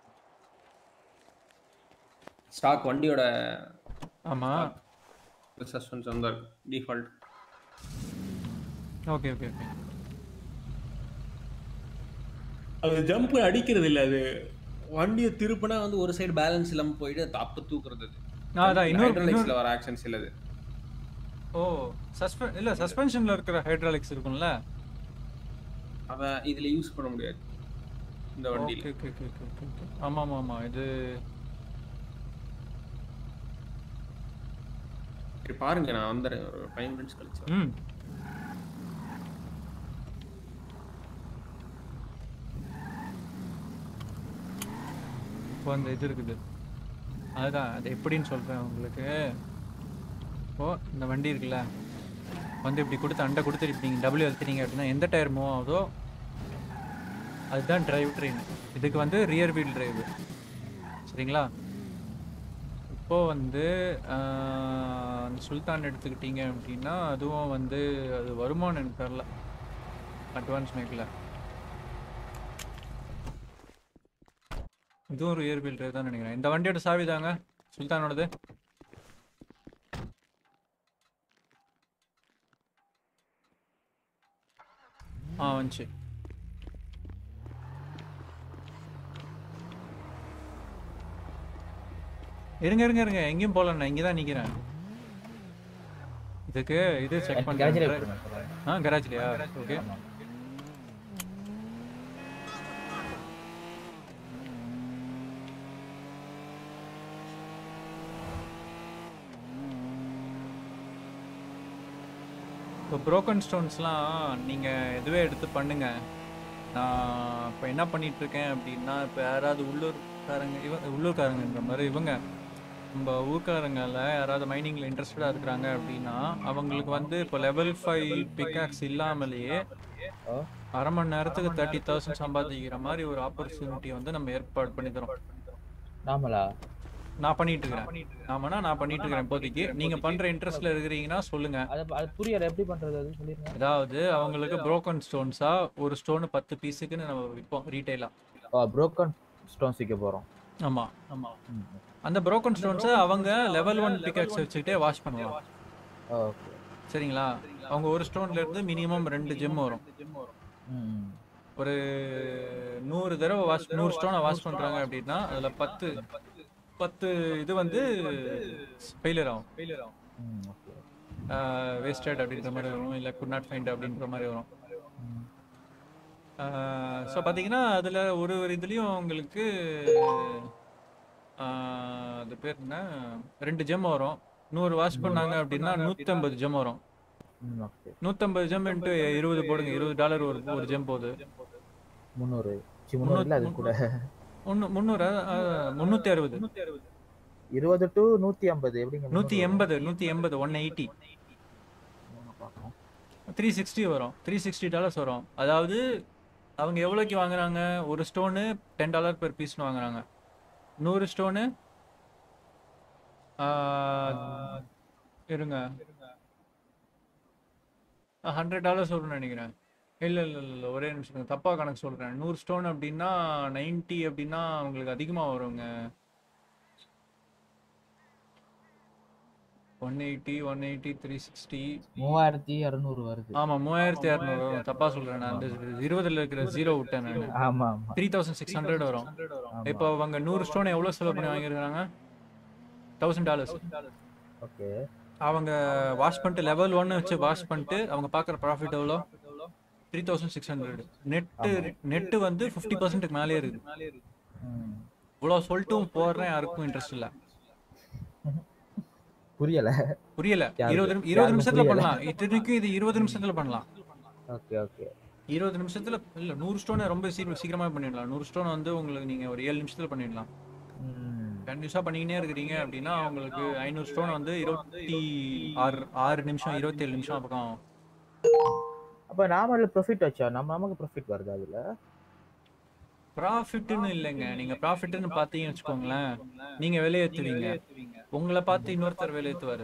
ஸ்டாக் வண்டியோட ஆமா சஸ்பென்ஸ் வந்து இருக்கு டிஃபால்ட் ஓகே ஓகே ஓகே அது ஜம்ப் அடிக்கிறது இல்ல அது வண்டியை திருப்பினா வந்து ஒரு சைடு பேலன்ஸ் இல்லாம போயிட்டு அது அப்ப தூக்குறது அது ஆ, அதான் இன்னொரு- ஹைட்ராலிக்ஸ்ல இன்னொரு- வர ஆக்ஷன்ஸ் இல்ல அது ஓ சஸ்பென் இல்ல சஸ்பென்ஷன்ல இருக்கிற ஹைட்ராலிக்ஸ் இருக்கும்ல அத இதுல யூஸ் பண்ண முடியாது இந்த வண்டியில okay okay okay okay okay ஆமா ஆமா ஆமா இது சரி பாருங்க நான் வந்துடுறேன் ஒரு ஃபைவ் மினிட்ஸ் கழிச்சு வரேன். ம் இப்போ அந்த இது இருக்குது அதுதான் அது எப்படின்னு சொல்கிறேன் உங்களுக்கு இப்போ இந்த வண்டி இருக்குல்ல வந்து இப்படி கொடுத்து அண்டை கொடுத்து இப்படி நீங்கள் டபுள்யூ அழுத்துறீங்க அப்படின்னா எந்த டயர் மூவ் ஆகுதோ அதுதான் டிரைவ் ட்ரெயின் இதுக்கு வந்து ரியர் வீல் டிரைவு சரிங்களா இப்போ வந்து ஆஹ், அந்த சுல்தான் எடுத்துக்கிட்டீங்க அப்படின்னா அதுவும் வந்து அது வருமானம் எனக்கு தெரில அட்வான்ஸ் மேக்கில் இதுவும் ஒரு ரியர் வீல் டிரைவ் தான் நினைக்கிறேன் இந்த வண்டியோட சாவி தாங்க சுல்தானோடது ஆ வந்துச்சு இருங்க இருங்க இருங்க எங்கேயும் போகல நான் இங்கே தான் நிற்கிறேன் இதுக்கு இது செக் garage-ல பண்ணுறேன் விட்டுருங்க, ஆ கராஜ்லையா ஓகே இப்போ broken ஸ்டோன்ஸ்லாம் நீங்கள் இதுவே எடுத்து பண்ணுங்க நான் இப்போ என்ன பண்ணிட்டு இருக்கேன் அப்படின்னா இப்போ யாராவது உள்ளூர்காரங்க இவ உள்ளூர்காரங்கன்ற மாதிரி இவங்க நம்ம ஊர்க்காரங்கள யாராவது மைனிங்கில் இன்ட்ரெஸ்டடாக இருக்கிறாங்க அப்படின்னா அவங்களுக்கு வந்து இப்போ லெவல் ஃபைவ் பிக்காக்ஸ் இல்லாமலேயே அரை மணி நேரத்துக்கு தேர்ட்டி தௌசண்ட் சம்பாதிக்கிற மாதிரி ஒரு ஆப்பர்ச்சுனிட்டி வந்து நம்ம ஏற்பாடு பண்ணி தரோம் நாமலா நான் பண்ணிட்டு இருக்கிறேன் ஆமாண்ணா நான் பண்ணிட்டு இருக்கிறேன் இப்போதைக்கு நீங்க பண்ற இன்ட்ரெஸ்ட்ல இருக்கிறீங்கன்னா சொல்லுங்க அது அது புரியல எப்படி பண்றது அது சொல்லிருங்க அதாவது அவங்களுக்கு broken ஸ்டோன்ஸா ஒரு ஸ்டோன் பத்து பீஸுக்குன்னு நம்ம விற்போம் ரீட்டைலா புரோக்கன் ஸ்டோன்ஸ் விற்க போறோம் ஆமா ஆமா அந்த broken ஸ்டோன்ஸை அவங்க லெவல் ஒன் பிக்காக்ஸ் வச்சுக்கிட்டே வாஷ் பண்ணுவாங்க ஓகே சரிங்களா அவங்க ஒரு ஸ்டோன்ல இருந்து மினிமம் ரெண்டு ஜெம் வரும் ம் ஒரு நூறு தடவை வாஷ் நூறு ஸ்டோனை வாஷ் பண்றாங்க அப்படின்னா அதுல பத்து பத்து இது வந்து ஃபெயிலியர் ஆகும் ஃபெயிலியர் ஆகும் ம் ஓகே வேஸ்டட் அப்படின்ற மாதிரி வரும் இல்லை குட் நாட் ஃபைண்ட் அப்படின்ற மாதிரி வரும் ஸோ பார்த்தீங்கன்னா அதில் ஒரு ஒரு இதுலேயும் உங்களுக்கு ஆஹ், அது பேர் என்ன ரெண்டு ஜெம் வரும் நூறு வாஷ் பண்ணாங்க அப்படின்னா நூற்றம்பது ஜெம் வரும் ம் ஓகே நூற்றம்பது ஜெம் இன்ட்டு இருபது போடுங்க இருபது டாலர் ஒரு ஒரு ஜெம் போகுது முந்நூறு சி முந்நூறு இல்லை அது கூட ஒன்று முந்நூறு முந்நூற்றி அறுபது இருபது டு நூத்தி ஐம்பது எப்படிங்க நூற்றி எண்பது நூற்றி எண்பது ஒன் எயிட்டி த்ரீ சிக்ஸ்டி வரும் த்ரீ சிக்ஸ்டி டாலர்ஸ் வரும் அதாவது அவங்க எவ்வளோக்கு வாங்குறாங்க ஒரு ஸ்டோனு டென் டாலர் பெர் பீஸ்னு வாங்குறாங்க நூறு ஸ்டோனு இருங்க ஹண்ட்ரட் டாலர்ஸ் வரும்னு நினைக்கிறேன் இல்லை இல்லை இல்லை ஒரே நிமிஷம் தப்பாக கணக்கு சொல்கிறேன் நூறு ஸ்டோன் அப்படின்னா நைன்ட்டி அப்படின்னா உங்களுக்கு அதிகமாக வருங்க one eighty one eighty three sixty மூவாயிரத்தி இரநூறு வருது ஆமாம் மூவாயிரத்தி இரநூறு வரும் தப்பாக சொல்கிறேன் நான் அந்த இருபதுல இருக்கிற ஜீரோ விட்டேன் நான் ஆமா ஆமா த்ரீ தௌசண்ட் சிக்ஸ் ஹண்ட்ரட் வரும் இப்போ அவங்க நூறு ஸ்டோன் எவ்வளோ செலவு பண்ணி வாங்கியிருக்காங்க தௌசண்ட் டாலர்ஸ் ஓகே அவங்க வாஷ் பண்ணிட்டு லெவல் ஒன்னு வச்சு வாஷ் பண்ணிட்டு அவங்க பார்க்குற ப்ராஃபிட் எவ்வளோ three thousand six hundred net net வந்து ஃபிஃப்டி பர்சன்ட்டுக்கு மேலே இருக்குது இவ்வளோ சொல்லிட்டும் போடுறேன் யாருக்கும் இன்ட்ரெஸ்ட் இல்லை புரியல புரியல யாருக்கு- இருபது நிமி- இருபது யாருக்கும் நிமிஷத்துல புரியல. பண்ணலாம் இத்தனைக்கும் இது இருபது நிமிஷத்துல பண்ணலாம் ஓகே ஓகே இருபது நிமிஷத்துல இல்ல நூறு ஸ்டோனை ரொம்ப சீக்கிரம் சீக்கிரமா பண்ணிடலாம் நூறு ஸ்டோன் வந்து உங்களுக்கு நீங்க ஒரு ஏழு நிமிஷத்துல பண்ணிடலாம் கண்டினியூஸா பண்ணிக்கினே இருக்கிறீங்க அப்படின்னா உங்களுக்கு ஐநூறு ஸ்டோன் வந்து இருபத்தி ஆறு ஆறு நிமிஷம் இருபத்தி ஏழு நிமிஷம் பக்கம் ஆகும். அப்ப நாம ப்ராஃபிட் வச்சா நம்ம நமக்கு ப்ராஃபிட் வருது அதுல ப்ராஃபிட்னு இல்லைங்க நீங்க ப்ராஃபிட்னு பார்த்தீங்கன்னு வச்சுக்கோங்களேன் நீங்க வெளியேற்றுவீங்க உங்களை பார்த்து இன்னொருத்தர் வெளியேற்றுவாரு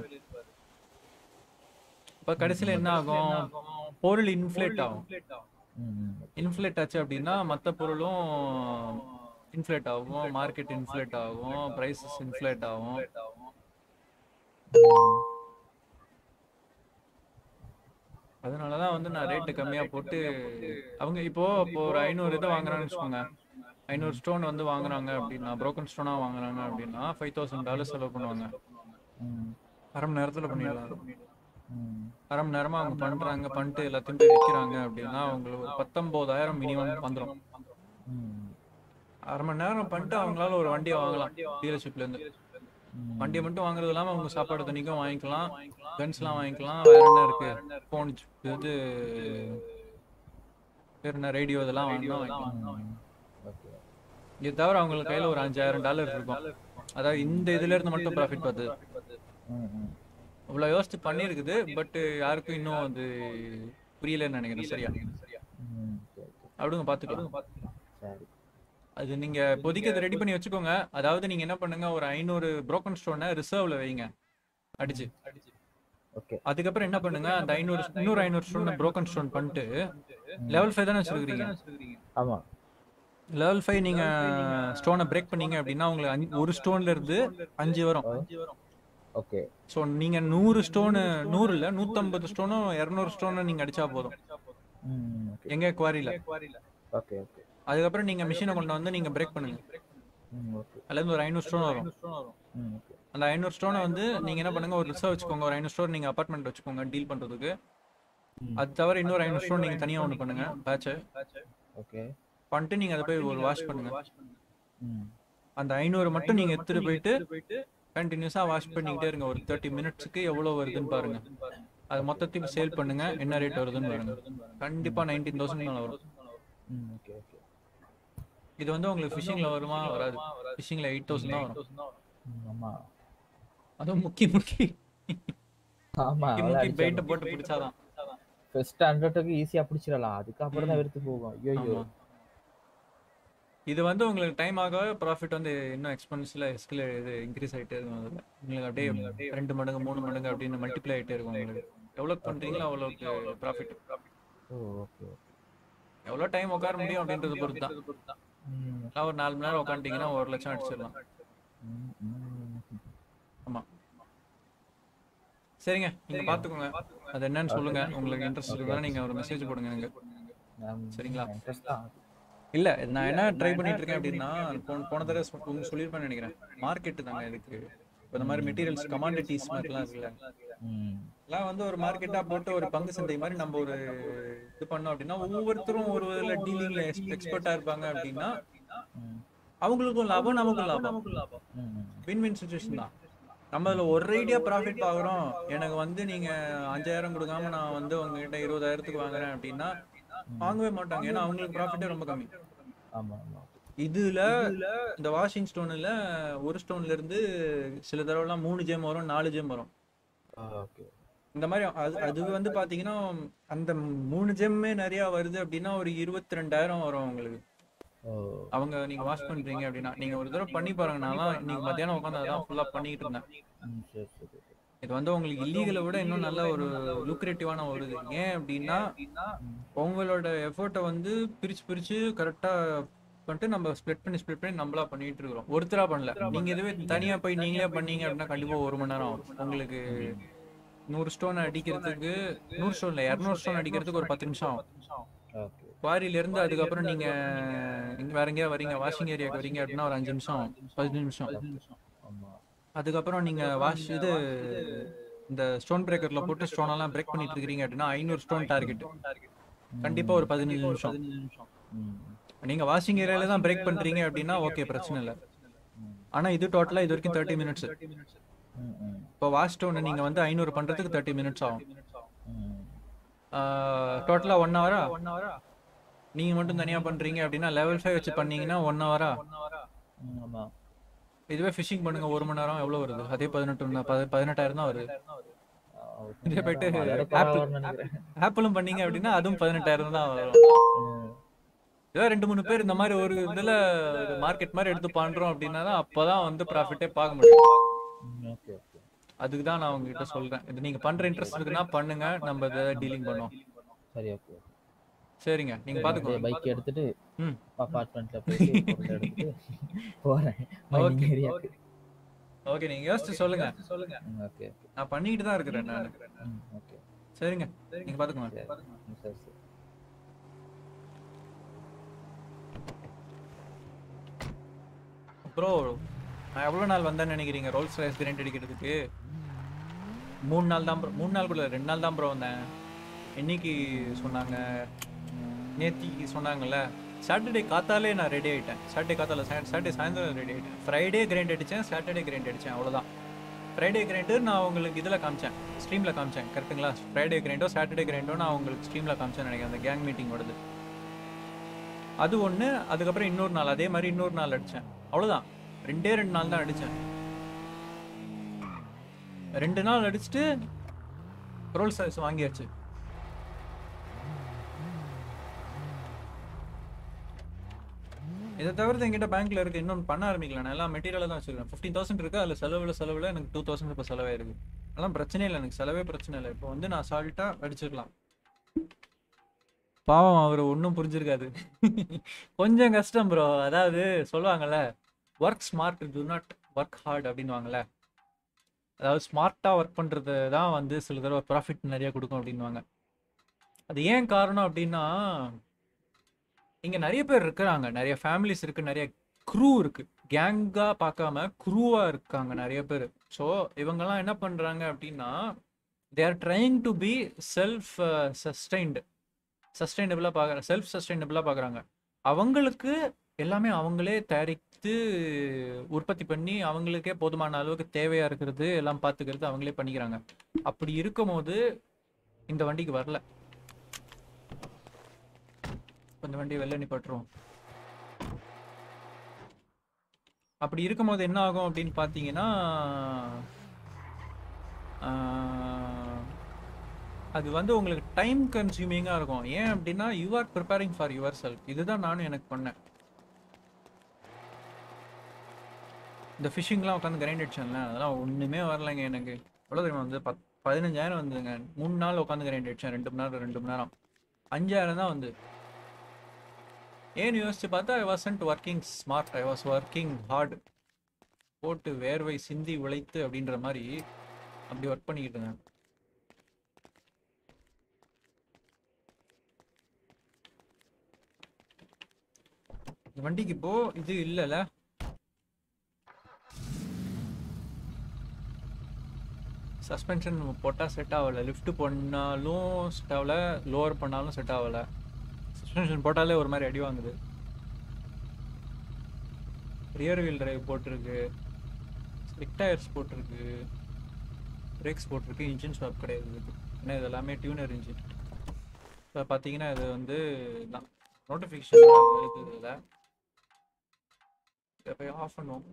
இப்ப கடைசியில என்ன ஆகும் பொருள் இன்ஃப்ளேட் ஆகும் இன்ஃப்ளேட் ஆச்சு அப்படின்னா மற்ற பொருளும் இன்ஃப்ளேட் ஆகும் மார்க்கெட் இன்ஃப்ளேட் ஆகும் ப்ரைஸஸ் இன்ஃப்ளேட் ஆகும் அதனால தான் வந்து நான் ரேட்டு கம்மியாக போட்டு அவங்க இப்போ இப்போ ஒரு ஐநூறு இதை வாங்குறாங்கன்னு வச்சுக்கோங்க ஐநூறு ஸ்டோன் வந்து வாங்குறாங்க அப்படின்னா broken ஸ்டோனாக வாங்குறாங்க அப்படின்னா ஃபைவ் தௌசண்ட் டாலர் செலவு பண்ணுவாங்க அரை மணி நேரத்தில் பண்ணிடலாம் அரை மணி நேரமா அவங்க பண்றாங்க பண்ணிட்டு எல்லாத்தையும் போய் விற்கிறாங்க அப்படின்னா அவங்களுக்கு ஒரு பத்தொன்பதாயிரம் மினிமம் வந்துடும் அரை மணி நேரம் பண்ணிட்டு அவங்களால ஒரு வண்டியை வாங்கலாம் டீலர்ஷிப்ல இருந்து வண்டியை மட்டும் வாங்குறது இல்லாம அவங்க சாப்பாடு தண்ணிக்கும் வாங்கிக்கலாம் கன்ஸ்லாம் வாங்கிக்கலாம் வேற என்ன இருக்கு ஃபோன் இது வேற என்ன ரேடியோ இதெல்லாம் வாங்கினா வாங்கிக்கலாம் இது தவிர அவங்களுக்கு கையில ஒரு அஞ்சாயிரம் டாலர் இருக்கும் அதாவது இந்த இதுல இருந்து மட்டும் ப்ராஃபிட் பார்த்தது இவ்வளோ யோசிச்சு பண்ணியிருக்குது பட் யாருக்கும் இன்னும் அது புரியலன்னு நினைக்கிறேன் சரியா அப்படிங்க பார்த்துக்கலாம் சரி அது நீங்க இப்போதைக்கு அதை ரெடி பண்ணி வச்சுக்கோங்க அதாவது நீங்க என்ன பண்ணுங்க ஒரு ஐநூறு broken ஸ்டோனை ரிசர்வ்ல வைங்க அடிச்சு ஓகே அதுக்கப்புறம் என்ன பண்ணுங்க அந்த ஐநூறு இன்னொரு ஐநூறு ஸ்டோன் broken ஸ்டோன் பண்ணிட்டு லெவல் ஃபைவ் தானே வச்சிருக்கீங்க ஆமா லெவல் ஃபைவ் நீங்க ஸ்டோனை பிரேக் பண்ணீங்க அப்படின்னா உங்களுக்கு அஞ்சு- ஒரு ஸ்டோன்ல இருந்து அஞ்சு வரும் ஓகே ஸோ நீங்க நூறு ஸ்டோனு நூறு இல்ல நூத்தம்பது ஸ்டோனும் இரநூறு ஸ்டோனும் நீங்க அடிச்சா போதும் எங்க குவாரியில ஓகே ஓகே அதுக்கப்புறம் நீங்க மிஷினை கொண்டு வந்து நீங்க பிரேக் பண்ணுங்க ஓகே அதுல இருந்து ஒரு ஐநூறு ஸ்டோன் வரும் ஓகே அந்த ஐநூறு ஸ்டோனை வந்து நீங்க என்ன பண்ணுங்க ஒரு ரிசர்வ் வச்சுக்கோங்க ஒரு ஐநூறு ஸ்டோன் நீங்க அபார்ட்மெண்ட் வச்சுக்கோங்க டீல் பண்றதுக்கு அது தவிர இன்னொரு ஐநூறு ஸ்டோன் நீங்க தனியா ஒன்று பண்ணுங்க பேட்ச் ஓகே பண்ணிட்டு நீங்க அதை போய் ஒரு வாஷ் பண்ணுங்க ம் அந்த ஐநூறு மட்டும் நீங்க எடுத்துட்டு போயிட்டு கண்டினியூஸா வாஷ் பண்ணிக்கிட்டே இருங்க ஒரு தேர்ட்டி மினிட்ஸ்க்கு எவ்வளவு வருதுன்னு பாருங்க அது மொத்தத்தையும் சேல் பண்ணுங்க என்ன ரேட் வருதுன்னு பாருங்க கண்டிப்பா நைன்டீன் தௌசண்ட் மேல வரும் ம் ஓகே ஓகே இது வந்து உங்களுக்கு ஃபிஷிங்ல வருமா வராது ஃபிஷிங்ல எயிட் தௌசண்ட் தான் வரும் ம், ஆமா அதுவும் முக்கி முக்கி ஆமா முக்கி முக்கி பெயிட்ட போட்டு பிடிச்சாதான் ஃபர்ஸ்ட் ஹண்ட்ரடுக்கு ஈஸியா பிடிச்சிடலாம் அதுக்கப்புறம் தான் ம். வெறுத்து போகும் ஐயோ ஆமா. இது வந்து உங்களுக்கு டைம் ஆக ப்ராஃபிட் வந்து இன்னும் எக்ஸ்பென்சிவ்ல எஸ்கலே இது இன்க்ரீஸ் ஆயிட்டே இருக்கும் அதுல உங்களுக்கு அப்படியே ரெண்டு மடங்கு மூணு மடங்கு அப்படின்னு மல்டிப்ளை ஆயிட்டே இருக்கும் உங்களுக்கு எவ்வளவு பண்றீங்களோ அவ்வளவுக்கு ப்ராஃபிட் ஓ ஓகே எவ்வளவு டைம் உட்கார முடியும் அப்படின்றத பொறுத்து தான் ம் எல்லாம் ஒரு நாலு மணி நேரம் உட்காந்துட்டீங்கன்னா ஒரு லட்சம் அடிச்சிடலாம் ம், ம். ஆமா சரிங்க நீங்க பாத்துக்கோங்க அது என்னன்னு சொல்லுங்க உங்களுக்கு இன்ட்ரெஸ்ட் இருந்தா நீங்க ஒரு மெசேஜ் போடுங்க எனக்கு ஆம், சரிங்களா interest தான் இல்ல நான் என்ன ட்ரை பண்ணிட்டு இருக்கேன் அப்படின்னா போன போன தடவை சொ- உங்களுக்கு சொல்லியிருப்பேன்னு நினைக்கிறேன் மார்க்கெட் தாங்க இதுக்கு இப்ப இந்த மாதிரி மெட்டீரியல்ஸ் கமாடிட்டிஸ் மாதிரிலாம் இருக்குல்ல ம் எல்லாம் வந்து ஒரு மார்க்கெட்டா போட்டு ஒரு பங்கு சந்தை மாதிரி நம்ம ஒரு இது பண்ணோம் அப்படின்னா ஒவ்வொருத்தரும் ஒரு இதுல டீலிங்ல எக்ஸ்பர்ட்டா இருப்பாங்க அப்படின்னா அவங்களுக்கும் லாபம் நமக்கும் லாபம் ம் வின் வின் சுச்சுவேஷன் தான் நம்ம அதுல ஒரு ஐடியா ப்ராஃபிட் பாக்குறோம் எனக்கு வந்து நீங்க அஞ்சாயிரம் கொடுக்காம நான் வந்து உங்ககிட்ட இருபதாயிரத்துக்கு வாங்குறேன் அப்படின்னா வாங்கவே மாட்டாங்க ஏன்னா அவங்களுக்கு ப்ராஃபிட்டே ரொம்ப கம்மி ஆமா ஆமா இதுல இந்த வாஷிங் ஸ்டோன்ல ஒரு ஸ்டோன்ல இருந்து சில தடவைலாம் மூணு ஜெம் வரும் நாலு ஜெம் வரும் ஓகே இந்த மாதிரி அது அது வந்து பாத்தீங்கன்னா அந்த மூணு ஜெம்மே நிறைய வருது அப்படின்னா ஒரு இருபத்தி ரெண்டாயிரம் வரும் உங்களுக்கு ஓ அவங்க நீங்க வாஷ் பண்றீங்க அப்படின்னா நீங்க ஒரு தடவை பண்ணி பாருங்க நான் இன்னைக்கு மத்தியானம் உட்காந்து அதான் ஃபுல்லா பண்ணிட்டு இருந்தேன் ம், சரி சரி இது வந்து உங்களுக்கு இல்லீகலை விட இன்னும் நல்ல ஒரு லுக்ரேட்டிவான ஒரு இது ஏன் அப்படின்னா உங்களோட எஃபோர்ட்டை வந்து பிரிச்சு பிரிச்சு கரெக்டா பண்ணிட்டு நம்ம ஸ்ப்ளிட் பண்ணி ஸ்ப்ளிட் பண்ணி நம்மளா பண்ணிட்டு இருக்கிறோம் ஒருத்தரா பண்ணல நீங்க இதுவே தனியா போய் நீங்களே பண்ணீங்க அப்படின்னா கண்டிப்பா ஒரு மணி நேரம் ஆகும் உங்களுக்கு நூறு ஸ்டோன் அடிக்கிறதுக்கு நூறு ஸ்டோன் இல்ல இரநூறு ஸ்டோன் அடிக்கிறதுக்கு ஒரு பத்து நிமிஷம் ஆகும் ஓகே குவாரியில இருந்து அதுக்கப்புறம் நீங்க இங்க வேற எங்கேயா வரீங்க வாஷிங் ஏரியாக்கு வரீங்க அப்படின்னா ஒரு அஞ்சு நிமிஷம் பதினஞ்சு நிமிஷம் ஆமா அதுக்கப்புறம் நீங்க வாஷ் இது இந்த ஸ்டோன் பிரேக்கர்ல போட்டு ஸ்டோன் எல்லாம் பிரேக் பண்ணிட்டு இருக்கீங்க அப்படின்னா ஐநூறு ஸ்டோன் டார்கெட் கண்டிப்பா ஒரு பதினஞ்சு நிமிஷம் ம் நீங்க வாஷிங் ஏரியால தான் பிரேக் பண்றீங்க அப்படின்னா ஓகே பிரச்சனை இல்லை ஆனா இது டோட்டலா இது வரைக்கும் தேர்ட்டி மினிட்ஸ் ம் ம் இப்போ வாஷ் ஸ்டோன் நீங்க வந்து ஐநூறு பண்றதுக்கு தேர்ட்டி மினிட்ஸ் ஆகும் ம் டோட்டலா ஒன் ஹவரா நீங்க மட்டும் தனியா பண்றீங்க அப்படின்னா லெவல் ஃபைவ் வச்சு பண்ணீங்கன்னா ஒன் ஹவரா ம், ஆமா இதுவே ஃபிஷிங் பண்ணுங்க ஒரு மணி நேரம் எவ்வளவு வருது அதே பதினெட்டு மணி- பதி- பதினெட்டாயிரம் தான் வருது இதே போயிட்டு அதோட ஆப்பிள் பரவாயில்லன்னு நினைக்கிறேன். ஆப்பிளும் பண்ணீங்க அப்படின்னா அதுவும் பதினெட்டாயிரம் தான் வரும் ஏதோ ரெண்டு மூணு பேர் இந்த மாதிரி ஒரு இதுல ஒரு மார்க்கெட் மாதிரி எடுத்து பண்றோம் அப்படின்னா தான் அப்பதான் வந்து ப்ராஃபிட்டே பார்க்க முடியும் ம், ஓகே ஓகே அதுக்கு தான் நான் உங்ககிட்ட சொல்றேன் இது நீங்க பண்ற இன்ட்ரெஸ்ட் இருக்குன்னா பண்ணுங்க நம்ம இதை டீலிங் பண்ணுவோம் சரி ஓகே சரிங்க நீங்க பாத்துக்கோங்க பைக் எடுத்துட்டு ம். அபார்ட்மெண்ட்ல போயிட்டு பொருள் எடுத்துட்டு போறேன் மைனிங் Okay. ஏரியாக்கு ஓகே நீங்க யோசிச்சு சொல்லுங்க ம், ஓகே ஓகே நான் பண்ணிட்டு தான் இருக்கிறேன் நான் ம், ஓகே சரிங்க நீங்க பாத்துக்கோங்க ம், சரி சரி ப்ரோ நான் எவ்வளோ நாள் வந்தேன்னு நினைக்கிறீங்க ரோல்ஸ் ரைஸ் கிரைண்ட் அடிக்கிறதுக்கு மூணு நாள் தான் ப்ரோ மூணு நாள் கூட இல்ல, ரெண்டு நாள் தான் ப்ரோ வந்தேன் இன்னைக்கு சொன்னாங்க நேத்திக்கு சொன்னாங்கல்ல சாட்டர்டே காத்தாலே நான் ரெடி ஆயிட்டேன் சாட்டர்டே காத்தால சாட்டர்டே சாயந்தரம் ரெடி ஆயிட்டேன் ஃப்ரைடே கிரைண்ட் அடித்தேன் சாட்டர்டே கிரைண்ட் அடித்தேன் அவ்வளோதான் ஃப்ரைடே கிரைண்டு நான் உங்களுக்கு இதில் காமிச்சேன் ஸ்ட்ரீமில் காமிச்சேன் கரெக்ட்டுங்களா ஃப்ரைடே கிரைண்டோ சாட்டர்டே கிரைண்டோ நான் உங்களுக்கு ஸ்ட்ரீமில் காமிச்சேன் நினைக்கிறேன் அந்த கேங் மீட்டிங்கோடது அது ஒன்று அதுக்கப்புறம் இன்னொரு நாள் அதே மாதிரி இன்னொரு நாள் அடித்தேன் அவ்வளோதான் ரெண்டே ரெண்டு நாள் தான் அடித்தேன் ரெண்டு நாள் அடிச்சுட்டு ரோல் சர்வீஸ் வாங்கியாச்சு இதை தவிர்த்து என்கிட்ட பேங்க்ல இருக்கு இன்னொன்று பண்ண ஆரம்பிக்கலாம் நான் எல்லாம் மெட்டீரியலாக தான் வச்சிருக்கேன் ஃபிஃப்டீன் தௌசண்ட் இருக்கு அதில் செலவில் செலவில் எனக்கு டூ தௌசண்ட் இப்போ செலவே இருக்கு அதெல்லாம் பிரச்சனை இல்லை எனக்கு செலவே பிரச்சனை இல்லை இப்போ வந்து நான் சால்ட்டாக அடிச்சிடலாம் பாவம் அவர் ஒன்றும் புரிஞ்சிருக்காது கொஞ்சம் கஷ்டம் ப்ரோ அதாவது சொல்லுவாங்கல்ல work smart do not work hard அப்படின்வாங்கல்ல அதாவது ஸ்மார்ட்டாக ஒர்க் பண்ணுறது தான் வந்து சில தடவை ப்ராஃபிட் நிறைய கொடுக்கும் அப்படின்வாங்க அது ஏன் காரணம் அப்படின்னா இங்கே நிறைய பேர் இருக்கிறாங்க நிறைய ஃபேமிலிஸ் இருக்கு நிறைய க்ரூ இருக்கு கேங்காக பார்க்காம க்ரூவாக இருக்காங்க நிறைய பேர் ஸோ இவங்கெல்லாம் என்ன பண்ணுறாங்க அப்படின்னா they are trying to be self sustained சஸ்டைனபிளாக பார்க்குற செல்ஃப் சஸ்டைனபிளாக பார்க்குறாங்க அவங்களுக்கு எல்லாமே அவங்களே தயாரித்து உற்பத்தி பண்ணி அவங்களுக்கே போதுமான அளவுக்கு தேவையாக இருக்கிறது எல்லாம் பார்த்துக்கிறது அவங்களே பண்ணிக்கிறாங்க அப்படி இருக்கும்போது இந்த வண்டிக்கு வரல இப்ப இந்த வண்டியை வெளில நிப்பாட்டுருவோம் அப்படி இருக்கும்போது என்ன ஆகும் அப்படின்னு பார்த்தீங்கன்னா ஆஹ், அது வந்து உங்களுக்கு டைம் கன்சியூமிங்காக இருக்கும் ஏன் அப்படின்னா you are preparing for yourself இதுதான் நானும் எனக்கு பண்ணேன் இந்த ஃபிஷிங்லாம் உட்காந்து கிரைண்ட் அடிச்சேன்ல அதெல்லாம் ஒன்றுமே வரலைங்க எனக்கு எவ்வளோ தெரியுமா வந்து பத் பதினஞ்சாயிரம் வந்துங்க மூணு நாள் உட்காந்து கிரைண்ட் அடித்தேன் ரெண்டு மணி நேரம் ரெண்டு மணி நேரம் அஞ்சாயிரம் தான் வந்து ஏன்னு யோசிச்சு பார்த்தா I wasn't working smart I was working hard போட்டு வேர்வை சிந்தி உழைத்து அப்படின்ற மாதிரி அப்படி ஒர்க் பண்ணிக்கிட்டு இருந்தேன் இந்த வண்டிக்கு இப்போ இது இல்லைல்ல சஸ்பென்ஷன் போட்டால் செட் ஆகலை லிஃப்ட் பண்ணாலும் செட் ஆகலை லோவர் பண்ணாலும் செட் ஆகலை சஸ்பென்ஷன் போட்டாலே ஒரு மாதிரி அடி வாங்குது ரியர் வீல் டிரைவ் போட்டிருக்கு ஸ்லிக் டயர்ஸ் போட்டிருக்கு பிரேக்ஸ் போட்டிருக்கு இன்ஜின் ஸ்வாப் கிடையாது இதுக்கு ஏன்னா இது எல்லாமே டியூனர் இன்ஜின் இப்போ பார்த்தீங்கன்னா இது வந்து நோட்டிஃபிகேஷன் இருக்குது இதில் இதை போய் ஆஃப் பண்ணுவோம்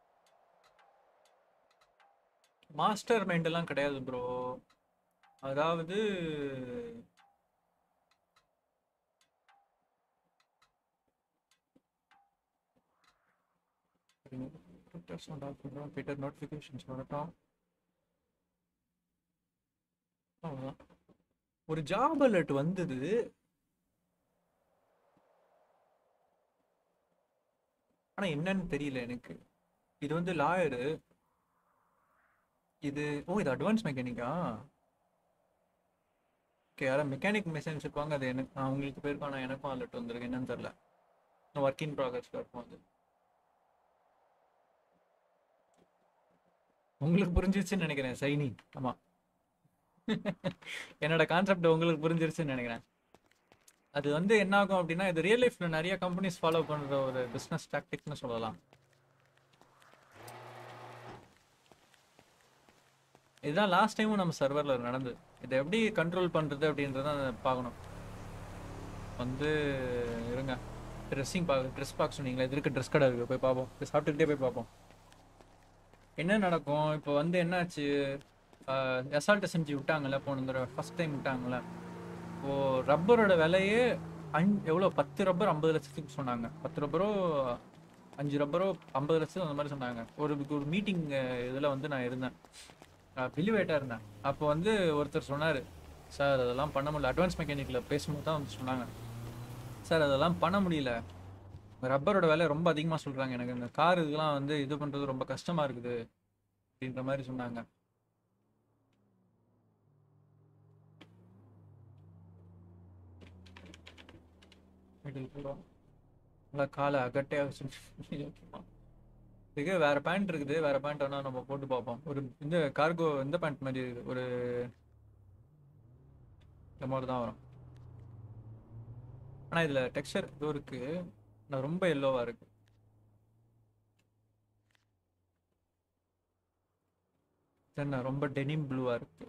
மாஸ்டர் மைண்ட் எல்லாம் கிடையாது ப்ரோ அதாவது ட்விட்டர் சவுண்ட் ஆஃப் பண்ணுறோம் ட்விட்டர் நோட்டிஃபிகேஷன்ஸ் வரட்டும் அவ்வளோதான் ஒரு ஜாப் அலர்ட் வந்தது ஆனா என்னன்னு தெரியல எனக்கு இது வந்து லாயரு இது ஓ இது அட்வான்ஸ் மெக்கானிக்கா ஓகே யாராவது மெக்கானிக் மெசேஜ் இருப்பாங்க அது எனக்கு நான் உங்களுக்கு போயிருக்கோம் ஆனால் எனக்கும் அலர்ட் வந்திருக்கு என்னன்னு தெரில ஒர்க் இன் ப்ராக்ரஸ்ல இருக்கும் அது உங்களுக்கு புரிஞ்சிருச்சுன்னு நினைக்கிறேன் சைனி ஆமா என்னோட கான்செப்ட் உங்களுக்கு புரிஞ்சிருச்சுன்னு நினைக்கிறேன் அது வந்து என்ன ஆகும் அப்படின்னா இது ரியல் லைஃப்ல நிறைய கம்பெனிஸ் ஃபாலோ பண்ற ஒரு பிசினஸ் டாக்டிக்னு சொல்லலாம் இதுதான் லாஸ்ட் டைமும் நம்ம சர்வர்ல நடந்தது இதை எப்படி கண்ட்ரோல் பண்றது அப்படின்றத பார்க்கணும் வந்து இருங்க ட்ரெஸ்ஸிங் பார்க்க ட்ரெஸ் பார்க்க சொன்னீங்களா இது இருக்கு ட்ரெஸ் கடை இருக்கு போய் பார்ப்போம் போய் சாப்பிட்டுக்கிட்டே போய் பார்ப்போம் என்ன நடக்கும் இப்போ வந்து என்னாச்சு எசால்ட் செஞ்சு விட்டாங்கல்ல போன தடவை ஃபர்ஸ்ட் டைம் விட்டாங்கல்ல இப்போ ரப்பரோட விலையே அஞ் எவ்வளோ பத்து ரப்பர் ஐம்பது லட்சத்துக்கு சொன்னாங்க பத்து ரப்பரோ அஞ்சு ரப்பரோ ஐம்பது லட்சம் அந்த மாதிரி சொன்னாங்க ஒரு ஒரு மீட்டிங் இதில் வந்து நான் இருந்தேன் பிலிவேட்டாக இருந்தேன் அப்போ வந்து ஒருத்தர் சொன்னார் சார் அதெல்லாம் பண்ண முடியல அட்வான்ஸ் மெக்கானிக்கில் பேசும்போது தான் வந்து சொன்னாங்க சார் அதெல்லாம் பண்ண முடியல ரப்பரோட விலை ரொம்ப அதிகமாக சொல்கிறாங்க எனக்கு இந்த கார் இதுக்கெல்லாம் வந்து இது பண்ணுறது ரொம்ப கஷ்டமாக இருக்குது அப்படின்ற மாதிரி சொன்னாங்க மிடில் பூரா நல்லா காலை அகட்டையாக வச்சு இதுக்கு வேற பேண்ட் இருக்குது வேற பேண்ட் வேணா நம்ம போட்டு பார்ப்போம் ஒரு இந்த கார்கோ இந்த பேண்ட் மாதிரி இருக்குது ஒரு இந்த மாதிரி தான் வரும் ஆனால் இதில் டெக்ஸ்சர் இதுவும் இருக்கு ஆனால் ரொம்ப எல்லோவாக இருக்கு என்ன ரொம்ப டெனிம் ப்ளூவாக இருக்கு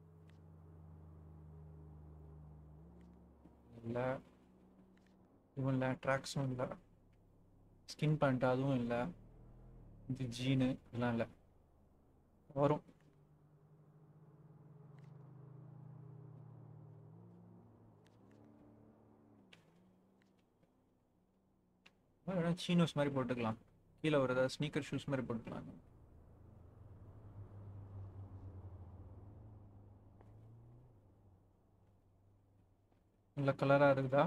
இல்லை இதுவும் இல்லை ட்ராக்ஸும் இல்லை ஸ்கின் பேண்ட் அதுவும் இல்லை இது ஜீனு இதெல்லாம் இல்லை வரும் வேணா சீனோஸ் மாதிரி போட்டுக்கலாம் கீழே ஒரு ஏதாவது ஸ்னீக்கர் ஷூஸ் மாதிரி போட்டுக்கலாம் நல்ல கலராக இருக்குதா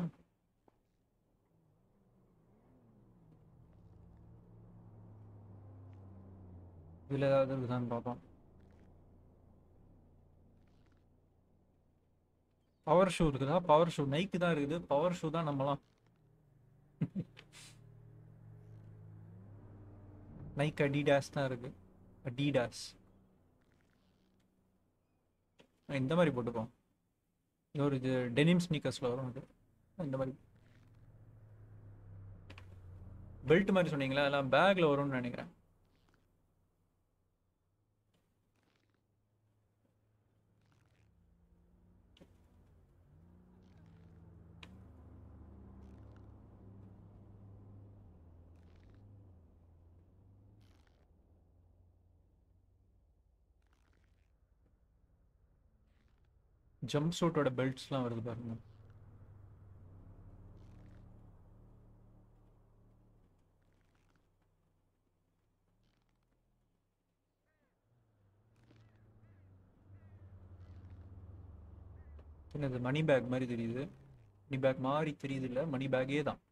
இதில் ஏதாவது இருக்குதான்னு பார்ப்போம் பவர் ஷூ இருக்குதா பவர் ஷூ நைக்கு தான் இருக்குது பவர் ஷூ தான் நம்மலாம் நைக் அடிடாஸ் தான் இருக்கு அடிடாஸ் இந்த மாதிரி போட்டுப்போம் இது ஒரு இது டெனிம் ஸ்னீக்கர்ஸில் வரும் இது இந்த மாதிரி பெல்ட் மாதிரி சொன்னீங்களா அதெல்லாம் பேக்கில் வரும்னு நினைக்கிறேன் ஜம்ப் சூட்டோட பெல்ட்ஸ்லாம் வருது பாருங்க என்னது மணி பேக் மாதிரி தெரியுது மணி பேக் மாதிரி தெரியுது இல்ல மணி பேக்கே தான்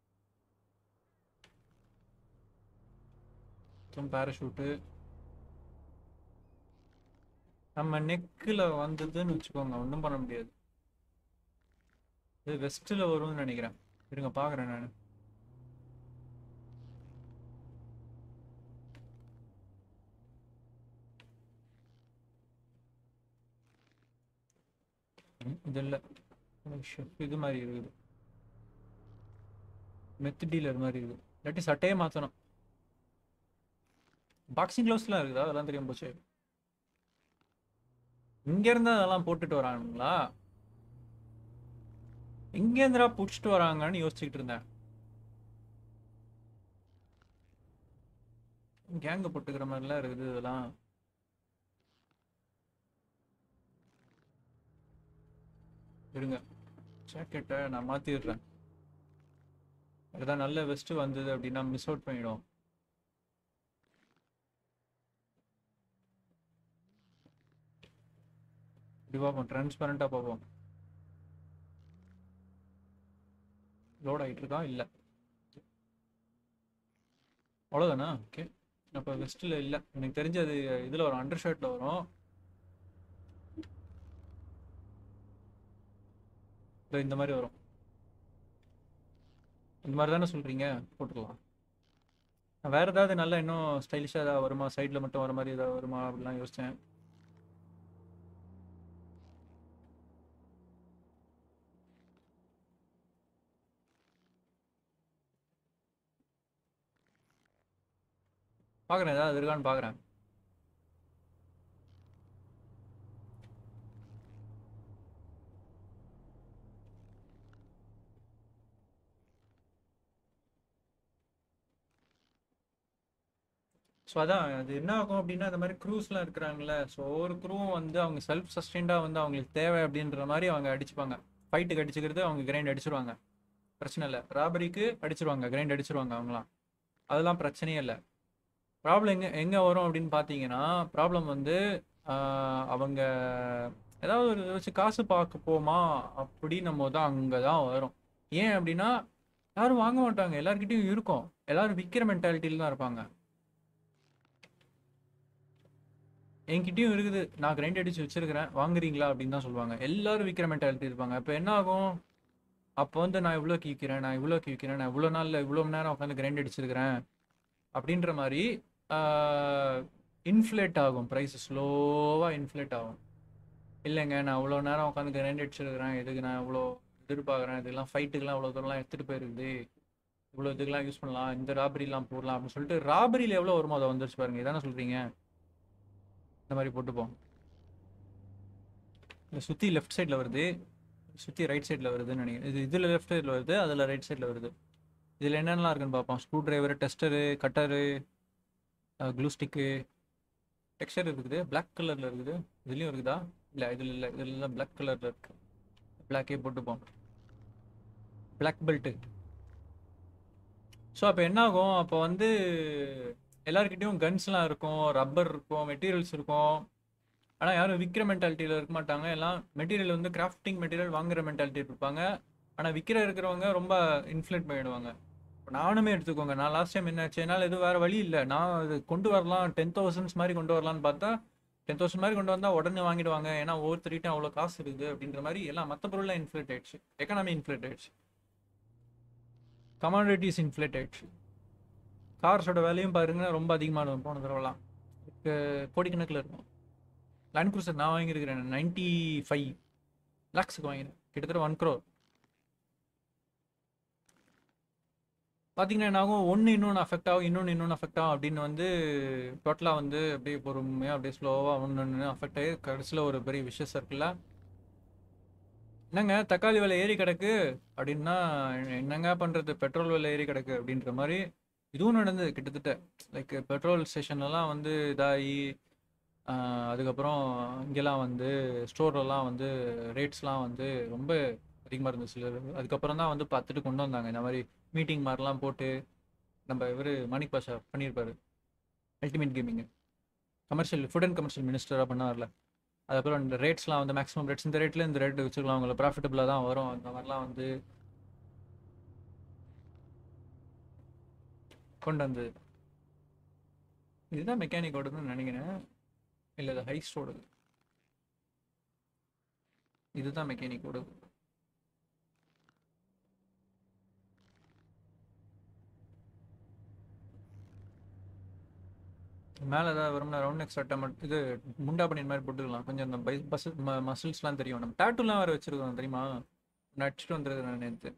பேராஷூட்டு நம்ம நெக்கில் வந்ததுன்னு வச்சுக்கோங்க ஒன்றும் பண்ண முடியாது இது வெஸ்ட்டில் வரும்னு நினைக்கிறேன் இருங்க பார்க்குறேன் நான் இது இல்லை ஷெஃப் இது மாதிரி இருக்குது மெத் டீலர் மாதிரி இருக்குது இல்லாட்டி சட்டையே மாற்றணும் பாக்ஸிங் க்ளவுஸ்லாம் இருக்குதா அதெல்லாம் தெரியாம போச்சு இங்க இருந்து அதெல்லாம் போட்டுட்டு வரானுங்களா எங்க இருந்துடா புடிச்சிட்டு வராங்கன்னு யோசிச்சுக்கிட்டு இருந்தேன் கேங்க போட்டுக்கிற மாதிரிலாம் இருக்குது இதெல்லாம் இருங்க ஜாக்கெட்டை நான் மாற்றிடுறேன் ஏதாவது நல்ல வெஸ்ட் வந்தது அப்படின்னா மிஸ் அவுட் பண்ணிடும் இப்படி பார்ப்போம் டிரான்ஸ்பரண்ட்டாக பார்ப்போம் லோட் ஆகிட்டு இருக்கா இல்லை அவ்வளோதானா ஓகே அப்போ வெஸ்ட்டில் இல்லை எனக்கு தெரிஞ்சு அது இதில் வரும் அண்டர் ஷர்ட்டில் வரும் இதோ இந்த மாதிரி வரும் இந்த மாதிரி தானே சொல்கிறீங்க போட்டுக்கலாம் நான் வேறு ஏதாவது நல்லா இன்னும் ஸ்டைலிஷாக ஏதாவது வருமா சைடில் மட்டும் வர மாதிரி ஏதாவது வருமா அப்படிலாம் யோசித்தேன் பார்க்குறேன் ஏதாவது இருக்கான்னு பார்க்குறேன் ஸோ அதான் அது என்ன ஆகும் அப்படின்னா இந்த மாதிரி க்ரூஸ்லாம் இருக்கிறாங்களே ஸோ ஒவ்வொரு க்ரூவும் வந்து அவங்க செல்ஃப் சஸ்டெயின்டாக வந்து அவங்களுக்கு தேவை அப்படின்ற மாதிரி அவங்க அடிச்சுப்பாங்க ஃபைட்டுக்கு அடிச்சுக்கிறது அவங்க கிரைண்ட் அடிச்சிருவாங்க பிரச்சனை இல்லை ராபரிக்கு அடிச்சிருவாங்க கிரைண்ட் அடிச்சிருவாங்க அவங்களாம் அதெல்லாம் பிரச்சனையே இல்லை ப்ராப்ளம் எங்கே எங்கே வரும் அப்படின்னு பார்த்தீங்கன்னா ப்ராப்ளம் வந்து ஆஹ், அவங்க ஏதாவது ஒரு வச்சு காசு பார்க்க போமா அப்படின்னும் போது தான் அங்கே தான் வரும் ஏன் அப்படின்னா யாரும் வாங்க மாட்டாங்க எல்லாருக்கிட்டையும் இருக்கும் எல்லாரும் விற்கிற மென்டாலிட்டியில் தான் இருப்பாங்க என்கிட்டயும் இருக்குது நான் கிரைண்ட் அடிச்சு வச்சிருக்கிறேன் வாங்குறீங்களா அப்படின்னு தான் சொல்லுவாங்க எல்லாரும் விற்கிற மென்டாலிட்டி இருப்பாங்க அப்போ என்ன ஆகும் அப்போ வந்து நான் இவ்வளோக்கு விற்கிறேன் நான் இவ்வளோக்கு விற்கிறேன் நான் இவ்வளோ நாளில் இவ்வளோ மணி நேரம் உட்காந்து கிரைண்ட் அடிச்சிருக்கிறேன் அப்படின்ற மாதிரி இன்ஃப்ளேட் ஆகும் ப்ரைஸ் ஸ்லோவாக இன்ஃப்ளேட் ஆகும் இல்லைங்க நான் இவ்வளோ நேரம் உட்காந்து கிரைண்ட் அடிச்சிருக்கிறேன் இதுக்கு நான் இவ்வளோ எதிர்பார்க்குறேன் இதெல்லாம் ஃபைட்டுக்கெலாம் இவ்வளோ தூரம்லாம் எடுத்துகிட்டு போயிருக்குது இவ்வளோ இதுக்கெல்லாம் யூஸ் பண்ணலாம் இந்த ராபரிலாம் போடலாம் அப்படின்னு சொல்லிட்டு ராபரியில் எவ்வளோ வருமோ அதை வந்துருச்சு பாருங்க இதானே சொல்கிறீங்க இந்த மாதிரி போட்டுப்போம் இல்லை சுற்றி லெஃப்ட் சைடில் வருது சுற்றி ரைட் சைடில் வருதுன்னு நினைக்கிறேன் இது இதில் லெஃப்ட் சைடில் வருது அதில் ரைட் சைடில் வருது இதில் என்னென்னலாம் இருக்குன்னு பார்ப்போம் screwdriver tester cutter glue stick டெக்ஸ்டர் இருக்குது பிளாக் கலரில் இருக்குது இதுலேயும் இருக்குதா இல்லை இதில் இல்லை இதில் பிளாக் கலரில் இருக்கு பிளாக்கே போட்டுப்போம் பிளாக் பெல்ட்டு ஸோ அப்போ என்ன ஆகும் அப்போ வந்து எல்லாருக்கிட்டையும் கன்ஸ்லாம் இருக்கும் ரப்பர் இருக்கும் மெட்டீரியல்ஸ் இருக்கும் ஆனால் யாரும் விற்கிற மென்டாலிட்டியில் இருக்க மாட்டாங்க எல்லாம் மெட்டீரியல் வந்து கிராஃப்டிங் மெட்டீரியல் வாங்குற மென்டாலிட்டி இருப்பாங்க ஆனால் விற்கிற இருக்கிறவங்க ரொம்ப இன்ஃப்ளேட் பண்ணிடுவாங்க இப்போ நானுமே எடுத்துக்கோங்க நான் லாஸ்ட் டைம் என்னாச்சு என்னால் எதுவும் வேறு வழி இல்லை நான் இது கொண்டு வரலாம் டென் தௌசண்ட்ஸ் மாதிரி கொண்டு வரலான்னு பார்த்தா டென் தௌசண்ட் மாதிரி கொண்டு வந்தால் உடனே வாங்கிடுவாங்க ஏன்னா ஒவ்வொருத்தருக்கிட்டும் அவ்வளோ காசு இருக்குது அப்படின்ற மாதிரி எல்லாம் மற்ற பொருள்லாம் இன்ஃப்ளேட் ஆயிடுச்சு எக்கனாமி இன்ஃப்ளேட் ஆயிடுச்சு கமாடிட்டிஸ் இன்ஃப்ளேட் ஆயிடுச்சு கார்ஸோட விலையும் பாருங்க ரொம்ப அதிகமாக போன தடவைலாம் இப்போ கோடிக்கணக்கில் இருக்கும் லேண்ட் க்ரூசர் நான் வாங்கியிருக்கிறேன் நைன்டி ஃபைவ் லேக்ஸுக்கு வாங்கினேன் கிட்டத்தட்ட ஒன் க்ரோர் பார்த்தீங்கன்னா என்ன ஆகும் ஒன்று இன்னொன்று அஃபெக்ட் ஆகும் இன்னொன்று இன்னொன்று அஃபெக்ட் ஆகும் அப்படின்னு வந்து டோட்டலாக வந்து அப்படியே பொறுமையாக அப்படியே ஸ்லோவாக ஒன்று ஒன்று அஃபெக்ட் ஆகி கடைசியில் ஒரு பெரிய விஷயம் சர்க்கிளில் என்னங்க தக்காளி விலை ஏறி கிடக்கு அப்படின்னா என்னங்க பண்ணுறது பெட்ரோல் விலை ஏறி கிடக்கு அப்படின்ற மாதிரி இதுவும் நடந்தது கிட்டத்தட்ட லைக் பெட்ரோல் ஸ்டேஷன்லலாம் வந்து இதாகி ஆஹ் அதுக்கப்புறம் இங்கெல்லாம் வந்து ஸ்டோர்லலாம் வந்து ரேட்ஸ்லாம் வந்து ரொம்ப அதிகமாக இருந்துச்சு அதுக்கப்புறம் தான் வந்து பார்த்துட்டு கொண்டு வந்தாங்க இந்த மாதிரி மீட்டிங் மாதிரிலாம் போட்டு நம்ம இவர் மாணிக் பாஷா பண்ணியிருப்பாரு அல்டிமேட் கேமிங்கு கமர்ஷியல் ஃபுட் அண்ட் கமர்ஷியல் மினிஸ்டராக பண்ணார்ல அதுக்கப்புறம் இந்த ரேட்ஸ்லாம் வந்து மேக்ஸிமம் ரேட்ஸ் இந்த ரேட்டில் இந்த ரேட் வச்சுக்கலாம் உங்களுக்கு ப்ராஃபிட்டபுளாக தான் வரும் அந்த மாதிரிலாம் வந்து கொண்டு வந்தது இதுதான் மெக்கானிக்கோடதுன்னு நினைக்கிறேன் இல்லை இது ஹைஸ்டோடது இதுதான் மெக்கானிக்கோடது மேலே ஏதாவது வரும்னா ரவுண்ட் நெக் சட்டை மட்டும் இது முண்டா பண்ணின மாதிரி போட்டுக்கலாம் கொஞ்சம் அந்த பை பஸ் மசில்ஸ்லாம் தெரியும் நம்ம டேட்டூலாம் வேறு வச்சுருக்கோம் தெரியுமா நடிச்சுட்டு வந்துருது நான் நேற்று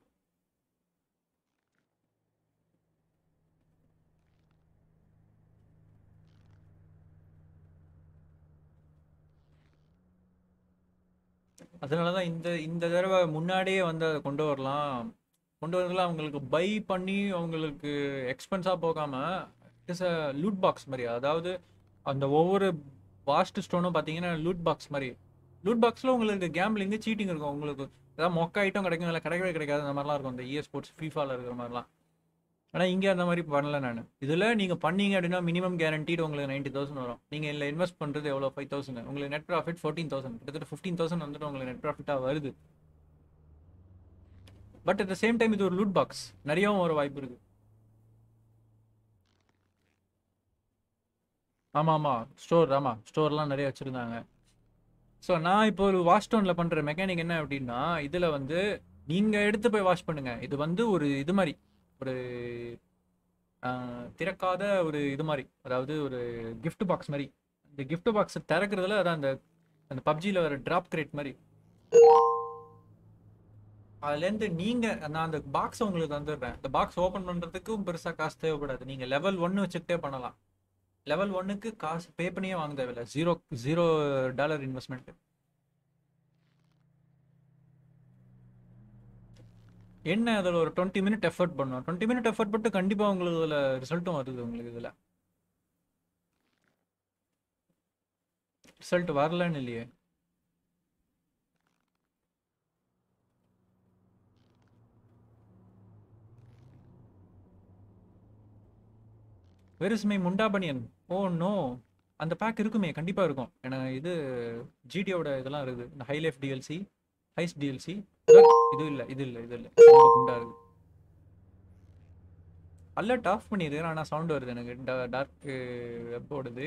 அதனால தான் இந்த இந்த தடவை முன்னாடியே வந்து அதை கொண்டு வரலாம் கொண்டு வரதுல அவங்களுக்கு பை பண்ணி அவங்களுக்கு எக்ஸ்பென்ஸாக போகாமல் it is a loot box மாதிரி அதாவது அந்த ஒவ்வொரு வாஸ்ட் ஸ்டோனும் பார்த்தீங்கன்னா லூட் பாக்ஸ் மாதிரி லூட் பாக்ஸில் உங்களுக்கு கேம்பிளிங்கு சீட்டிங் இருக்கும் உங்களுக்கு ஏதாவது மொக்க ஐட்டம் கிடைக்கும் இல்லை கிடைக்கவே கிடைக்காது அந்த மாதிரிலாம் இருக்கும் இந்த இஎஸ் ஸ்போர்ட்ஸ் ஃபீஃபாவில் இருக்கிற மாதிரிலாம் ஆனால் இங்கே அந்த மாதிரி பண்ணல நான் இதில் நீங்கள் பண்ணீங்க அப்படின்னா மினிமம் கேரண்டீடு உங்களுக்கு நைன்ட்டி தௌசண்ட் வரும் நீங்கள் இல்லை இன்வெஸ்ட் பண்ணுறது எவ்வளோ ஃபைவ் தௌசண்ட் உங்களுக்கு நெட் ப்ராஃபிட் ஃபோர்டீன் தௌசண்ட் கிட்டத்தட்ட ஃபிஃப்டீன் தௌசண்ட் வந்துட்டு உங்களுக்கு நெட் ப்ராஃபிட்டாக வருது but at the same time இது ஒரு லூட் பாக்ஸ் நிறையவும் ஒரு வாய்ப்பு இருக்கு ஆமாம் ஆமாம் ஸ்டோர் ஆமாம் ஸ்டோர்லாம் நிறைய வச்சுருந்தாங்க ஸோ நான் இப்போ ஒரு வாஷ் ஸ்டோனில் பண்ணுற மெக்கானிக் என்ன அப்படின்னா இதில் வந்து நீங்கள் எடுத்து போய் வாஷ் பண்ணுங்க இது வந்து ஒரு இது மாதிரி ஒரு ஆஹ், திறக்காத ஒரு இது மாதிரி அதாவது ஒரு gift பாக்ஸ் மாதிரி இந்த gift பாக்ஸ் திறக்கிறதுல அதான் அந்த அந்த பப்ஜியில் வர ட்ராப் கிரேட் மாதிரி அதுலேருந்து நீங்கள் நான் அந்த பாக்ஸை உங்களுக்கு தந்துடுறேன் இந்த பாக்ஸ் ஓப்பன் பண்ணுறதுக்கும் பெருசாக காசு தேவைப்படாது நீங்கள் லெவல் ஒன்று வச்சுக்கிட்டே பண்ணலாம் லெவல் ஒன்னுக்கு காசு பே பண்ணியே வாங்க தேவையில்ல ஜீரோ ஜீரோ டாலர் இன்வெஸ்ட்மெண்ட் என்ன அதில் ஒரு டுவெண்ட்டி மினிட் எஃபர்ட் பண்ணும் டுவெண்ட்டி மினிட் எஃபர்ட் போட்டு கண்டிப்பாக உங்களுக்கு இதில் ரிசல்ட்டும் வருது உங்களுக்கு இதில் ரிசல்ட் வரலன்னு இல்லையே வெர் இஸ் மை முண்டா பனியன் ஓ நோ அந்த பேக் இருக்குமே கண்டிப்பாக இருக்கும் எனக்கு இது ஜிடியோட இதெல்லாம் இருக்குது இந்த high life DLC highs DLC இது இல்லை இது இல்லை இது இல்லை ரொம்ப குண்டா இருக்கு அலர்ட் ஆஃப் பண்ணிடுறேன் ஆனால் சவுண்ட் வருது எனக்கு டார்க் வெப் ஓடுது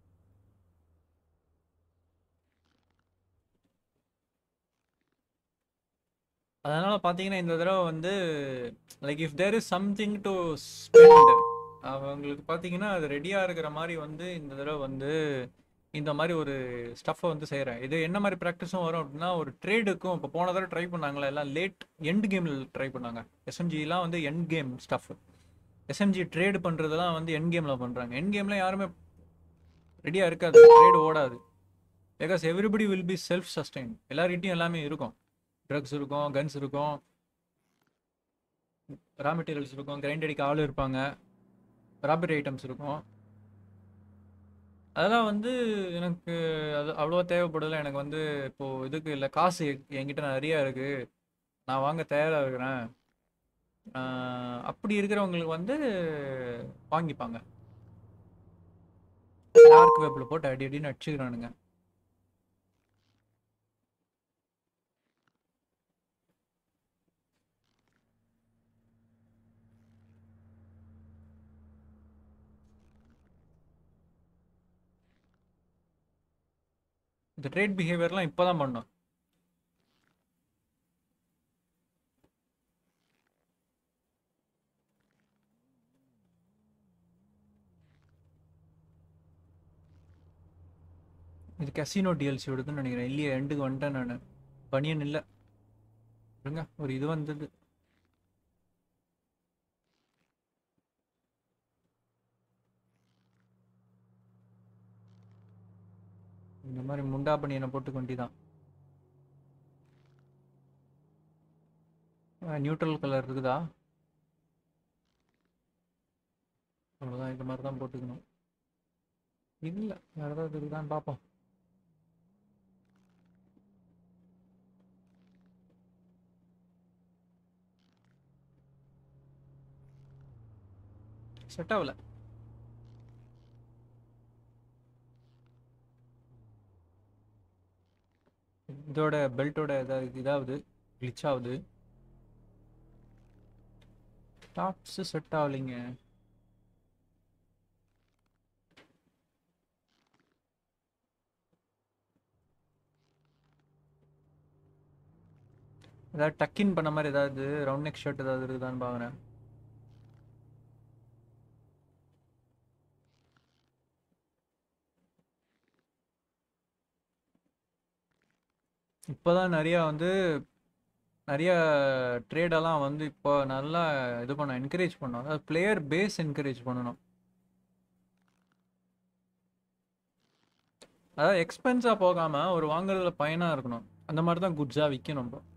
அதனால பார்த்தீங்கன்னா இந்த தடவை வந்து like if there is something to spend அவங்களுக்கு பார்த்தீங்கன்னா அது ரெடியாக இருக்கிற மாதிரி வந்து இந்த தடவை வந்து இந்த மாதிரி ஒரு ஸ்டஃப்பை வந்து செய்கிறேன் இது என்ன மாதிரி ப்ராக்டிஸும் வரும் அப்படின்னா ஒரு ட்ரேடுக்கும் இப்போ போன தடவை ட்ரை பண்ணாங்களா எல்லாம் லேட் எண்ட் கேமில் ட்ரை பண்ணாங்க எஸ்எம்ஜிலாம் வந்து end game stuff SMG trade பண்ணுறதெல்லாம் வந்து எண்ட் கேமில் பண்ணுறாங்க எண்ட் கேமில் யாருமே ரெடியாக இருக்காது ட்ரேடு ஓடாது because everybody will be self sustain எல்லார்கிட்டையும் எல்லாமே இருக்கும் ட்ரக்ஸ் இருக்கும் கன்ஸ் இருக்கும் ரா மெட்டீரியல்ஸ் இருக்கும் கிரைண்ட் அடிக்க ஆள் இருப்பாங்க ராபரி ஐட்டம்ஸ் இருக்கும் அதெல்லாம் வந்து எனக்கு அது அவ்வளோவா தேவைப்படலை எனக்கு வந்து இப்போது இதுக்கு இல்லை காசு எ- என்கிட்ட நிறையா இருக்குது நான் வாங்க தயாராக இருக்கிறேன் ஆஹ் அப்படி இருக்கிறவங்களுக்கு வந்து வாங்கிப்பாங்க டார்க் வெப்பில் போட்டு அடி அடின்னு அடிச்சுக்கிறானுங்க இந்த ட்ரேட் பிஹேவியர்லாம் இப்போ தான் பண்ணோம் இது கசினோ டிஎல்சி எடுக்குன்னு நினைக்கிறேன் இல்லையே எண்டுக்கு வந்துட்டேன் நான் பனியன் இல்லை இருங்க ஒரு இது வந்தது இந்த மாதிரி முண்டா பனியனை போட்டு கொண்டிதான் நியூட்ரல் கலர் இருக்குதா அவ்வளோதான் இந்த மாதிரி தான் போட்டுக்கணும் இல்லை வேறு ஏதாவது இருக்குதான்னு பார்ப்போம் செட் ஆகல இதோட பெல்ட்டோட ஏதாவது இதாவது glitch ஆகுது டாப்ஸ் செட் ஆகலைங்க ஏதாவது டக்கின் பண்ண மாதிரி ஏதாவது ரவுண்ட் நெக் ஷர்ட் ஏதாவது இருக்குதான்னு பார்க்குறேன் இப்போதான் நிறையா வந்து நிறைய ட்ரேடெல்லாம் வந்து இப்போ நல்லா இது பண்ண என்கரேஜ் பண்ணணும் அதாவது பிளேயர் பேஸ் என்கரேஜ் பண்ணணும் அதாவது எக்ஸ்பென்ஸாக போகாமல் ஒரு வாங்குறதுல பயனாக இருக்கணும் அந்த மாதிரி தான் குட்ஸாக விற்கணும் இப்போ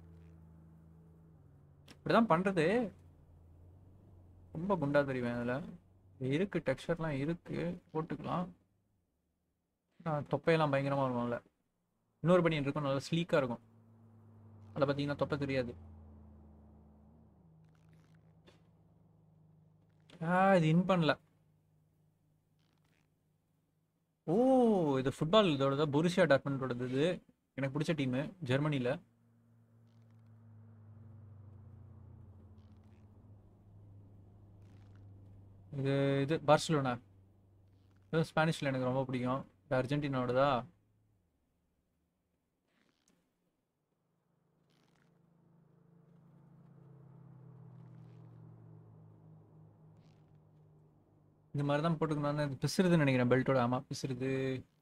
இப்படி தான் பண்ணுறது ரொம்ப குண்டா தெரிவேன் அதில் இருக்கு டெக்ஸ்சர்லாம் இருக்கு போட்டுக்கலாம் ஆ, தொப்பையெல்லாம் பயங்கரமாக இருக்கும்ல இன்னொரு பனியன் இருக்கும் நல்லா ஸ்லீக்காக இருக்கும் அதில் பார்த்தீங்கன்னா தொப்பை தெரியாது ஆ இது இன் பண்ணல ஓ இது ஃபுட்பால் இதோட பொருசியா டாட்மண்டோடது இது எனக்கு பிடிச்ச டீமு ஜெர்மனியில் இது இது பார்சலோனா இது ஸ்பானிஷில் எனக்கு ரொம்ப பிடிக்கும் இது அர்ஜென்டினாவோடதா இந்த மாதிரி தான் போட்டுக்கணும் இது பிசுறுதுன்னு நினைக்கிறேன் பெல்ட்டோட ஆமாம் பிசுறுது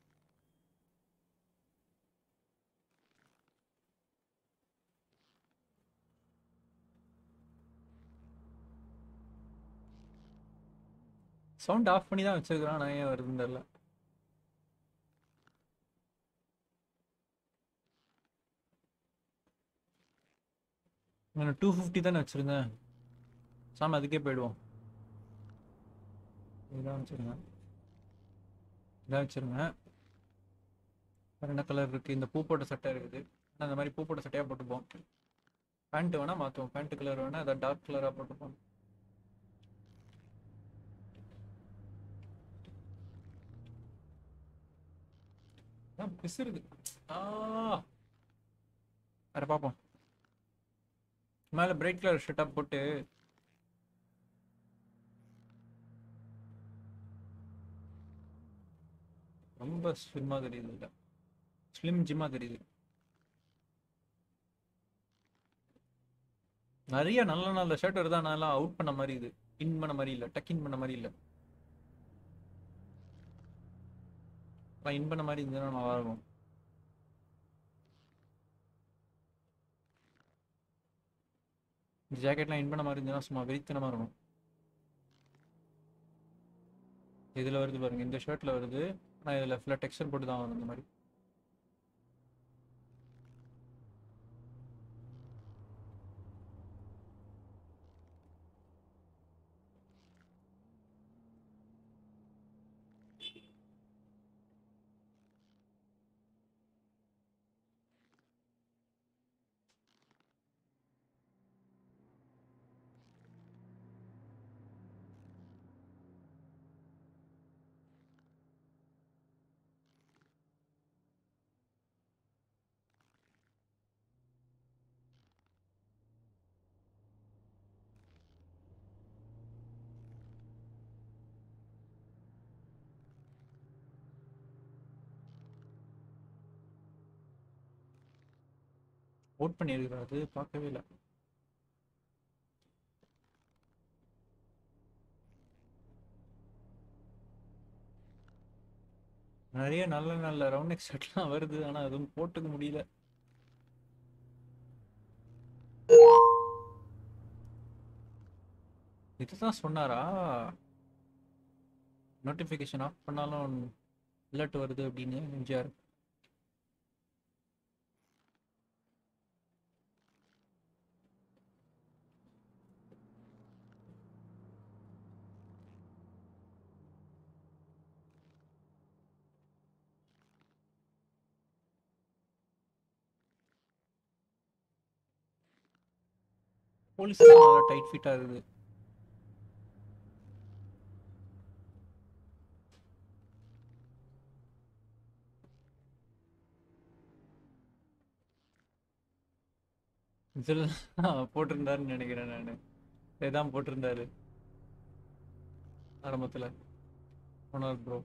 சவுண்ட் ஆஃப் பண்ணி தான் வச்சிருக்கிறான் நான் ஏன் வருதுன்னு தெரியல நான் டூ ஃபிஃப்டி தானே வச்சுருந்தேன் சாமி அதுக்கே போயிடுவோம் இதான் வச்சுருங்க இதான் வச்சுருங்க வேறு என்ன கலர் இருக்குது இந்த பூ போட்ட சட்டை இருக்குது ஆனால் இந்த மாதிரி பூ போட்ட சட்டையாக போட்டுப்போம் பேண்ட்டு வேணால் மாற்றுவோம் பேண்ட்டு கலர் வேணால் அதை டார்க் கலராக போட்டுப்போம் அதான் பிசுறுது ஆ வேற பார்ப்போம் மேலே பிரைட் கலர் ஷர்ட்டாக போட்டு ரொம்ப ஸ்லிம்மாக தெரியுது இல்லை ஸ்லிம் ஜிம்மாக தெரியுது நிறைய நல்ல நல்ல ஷர்ட் வருதா நல்லா அவுட் பண்ண மாதிரி இது இன் பண்ண மாதிரி இல்லை டக் இன் பண்ண மாதிரி இல்லை இன் பண்ண மாதிரி இருந்ததுன்னா நல்லா இருக்கும் இந்த ஜாக்கெட்லாம் இன் பண்ண மாதிரி இருந்ததுன்னா சும்மா வெறித்தனமாக இருக்கும் இதில் வருது பாருங்க இந்த ஷர்ட்டில் வருது ஆனால் இதில் ஃபுல்லாக டெக்ஸ்டர் போட்டு தான் வரும் இந்த மாதிரி ஓட் பண்ணியிருக்கிறாரு பார்க்கவே இல்லை நிறைய நல்ல நல்ல ரவுண்ட் நெக் ஷர்ட்லாம் வருது ஆனால் அதுவும் போட்டுக்க முடியல இதுதான் சொன்னாரா நோட்டிஃபிகேஷன் ஆஃப் பண்ணாலும் அலர்ட் வருது அப்படின்னு எம்ஜிஆர் போலீஸ் நல்லா டைட் ஃபிட்டா இருக்குது இதில் போட்டிருந்தாருன்னு நினைக்கிறேன் நான் இதான் போட்டிருந்தாரு ஆரம்பத்தில் ஓனர் ப்ரோ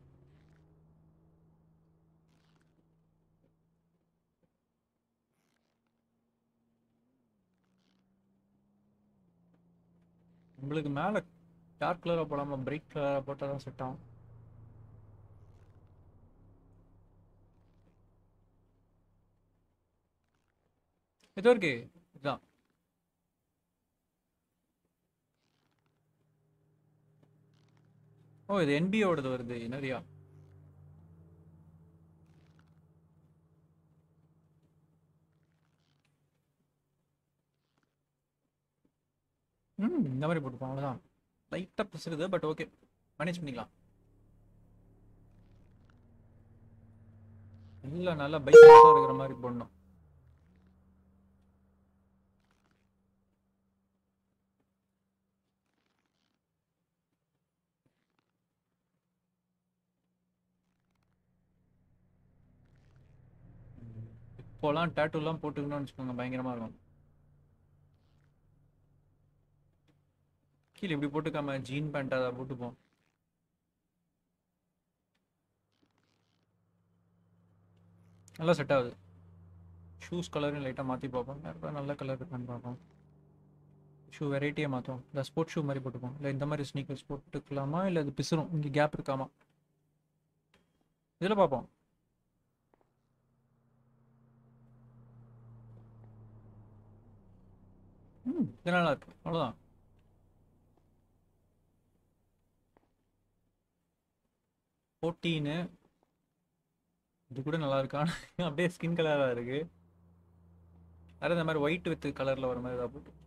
உங்களுக்கு மேலே டார்க் கலராக போடாம பிரைட் கலராக போட்டால் தான் செட் ஆகும் இது இருக்கு இதுதான் ஓ இது என்பியோடது வருது நிறையா ம் இந்த மாதிரி போட்டுப்போம் அவ்வளோதான் லைட்டாக பிசுறுது பட் ஓகே மேனேஜ் பண்ணிக்கலாம் இல்லை நல்லா பைக் இருக்கிற மாதிரி போடணும் இப்போலாம் டேட்டூலாம் போட்டுக்கணும்னு வச்சுக்கோங்க பயங்கரமா இருக்கும் கீழே இப்படி போட்டுக்காம ஜீன் பேண்ட் அதை போட்டுப்போம் நல்லா செட் ஆகுது ஷூஸ் கலரும் லைட்டாக மாற்றி பார்ப்போம் வேறு நல்ல கலர் இருக்கான்னு பார்ப்போம் ஷூ வெரைட்டியை மாற்றும் இந்த ஸ்போர்ட் ஷூ மாதிரி போட்டுப்போம் இல்லை இந்த மாதிரி ஸ்னீக்கர்ஸ் போட்டுக்கலாமா இல்லை இது பிசுரும் இங்கே கேப் இருக்காமா இதில் பார்ப்போம் ம் இது நல்லா இருக்கு அவ்வளோதான் ஃபோர்டீனு இது கூட நல்லா இருக்கா அப்படியே ஸ்கின் கலராக இருக்கு வேறு இந்த மாதிரி ஒயிட் வித் கலரில் வர மாதிரி ஏதாவது போட்டு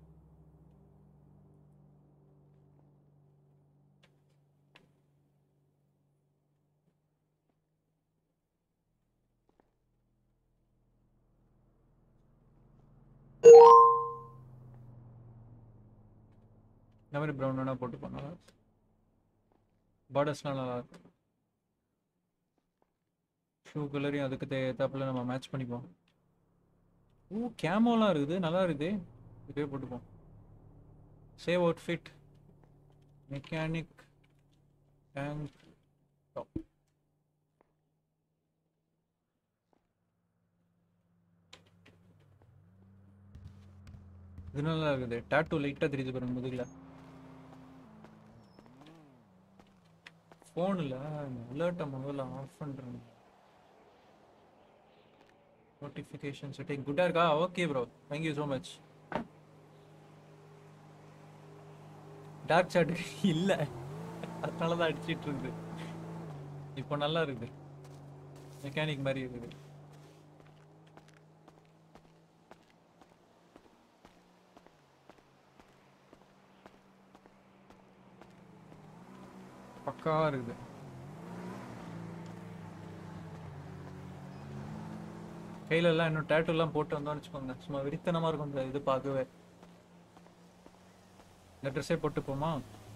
இந்த மாதிரி ப்ரௌன் வேணால் போட்டுப்போம் நல்லா பார்டர்ஸ்லாம் நல்லா இருக்கும் ஷூ கலரையும் அதுக்கு தேத்தாப்புல நம்ம மேட்ச் பண்ணிப்போம் ஓ கேமோலாம் இருக்குது நல்லா இருக்குது இதே போட்டுப்போம் save outfit mechanic tank top இது நல்லா இருக்குது டாட்டூ லைட்டாக தெரியுது பாருங்க முதுகில் ஃபோனில் அலர்ட்டை முதல்ல ஆஃப் பண்ணுறேன் நோட்டிஃபிகேஷன் செட்டிங் குட்டாக இருக்கா okay bro thank you so much dark chat இல்லை அதனால தான் அடிச்சிட்டு இருக்குது இப்போ நல்லா இருக்குது மெக்கானிக் மாதிரி இருக்குது பக்காவா இருக்குது கையில எல்லாம் இன்னும் டேட்டூ எல்லாம் போட்டு வந்தோம்னு வச்சுக்கோங்க சும்மா வெறித்தனமா இருக்கும் இந்த இது பார்க்கவே இந்த ட்ரெஸ்ஸே போட்டு போமா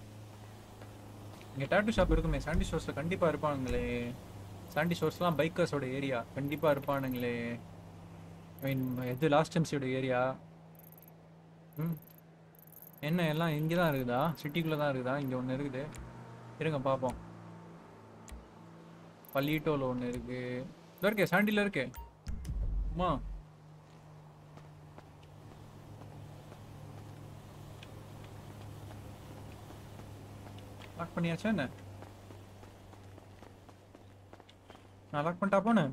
இங்க டேட்டூ ஷாப் இருக்குமே சாண்டி ஷோர்ஸ்ல கண்டிப்பா இருப்பானுங்களே சாண்டி ஷோர்ஸ்லாம் பைக்கர்ஸோட ஏரியா கண்டிப்பா இருப்பானுங்களே ஐ மீன் எது லாஸ்ட் எம்சியோட ஏரியா ம் என்ன எல்லாம் இங்கே தான் இருக்குதா சிட்டிக்குள்ளே தான் இருக்குதா இங்கே ஒன்று இருக்குது இருங்க பார்ப்போம் பல்லீட்டோவில் ஒன்று இருக்கு இதோ இருக்கே சாண்டியில் இருக்கே அம்மா லாக் பண்ணியாச்சா என்ன நான் லாக் பண்ணிட்டா போனேன்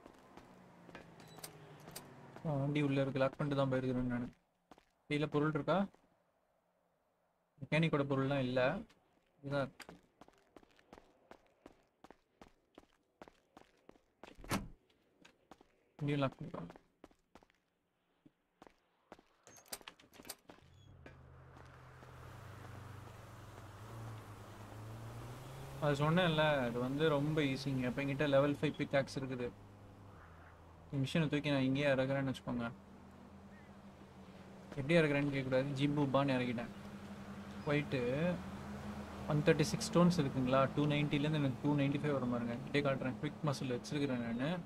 வண்டி உள்ள இருக்கு லாக் பண்ணிட்டு தான் போயிருக்கிறேன் நான் கையில் பொருள் இருக்கா மெக்கானிக்கோட பொருள்லாம் இல்லை இதுதான் இருக்கு இங்கேயும் லாக் பண்ணிக்கலாம் அது சொன்னேன்ல அது வந்து ரொம்ப ஈஸிங்க இப்போ என்கிட்ட லெவல் ஃபைவ் பிக் ஆக்ஸ் இருக்குது மிஷினை தூக்கி நான் இங்கேயே இறக்குறேன்னு வச்சுக்கோங்க எப்படி இறக்குறேன்னு கேட்கக்கூடாது ஜிம்புபான்னு இறக்கிட்டேன் போயிட்டு ஒன் தேர்ட்டி சிக்ஸ் ஸ்டோன்ஸ் இருக்குங்களா டூ நைன்ட்டிலேருந்து எனக்கு டூ நைன்ட்டி ஃபைவ் வர பாருங்க இதே காட்டுறேன் குவிக் மசில் வச்சிருக்கிறேன் நான்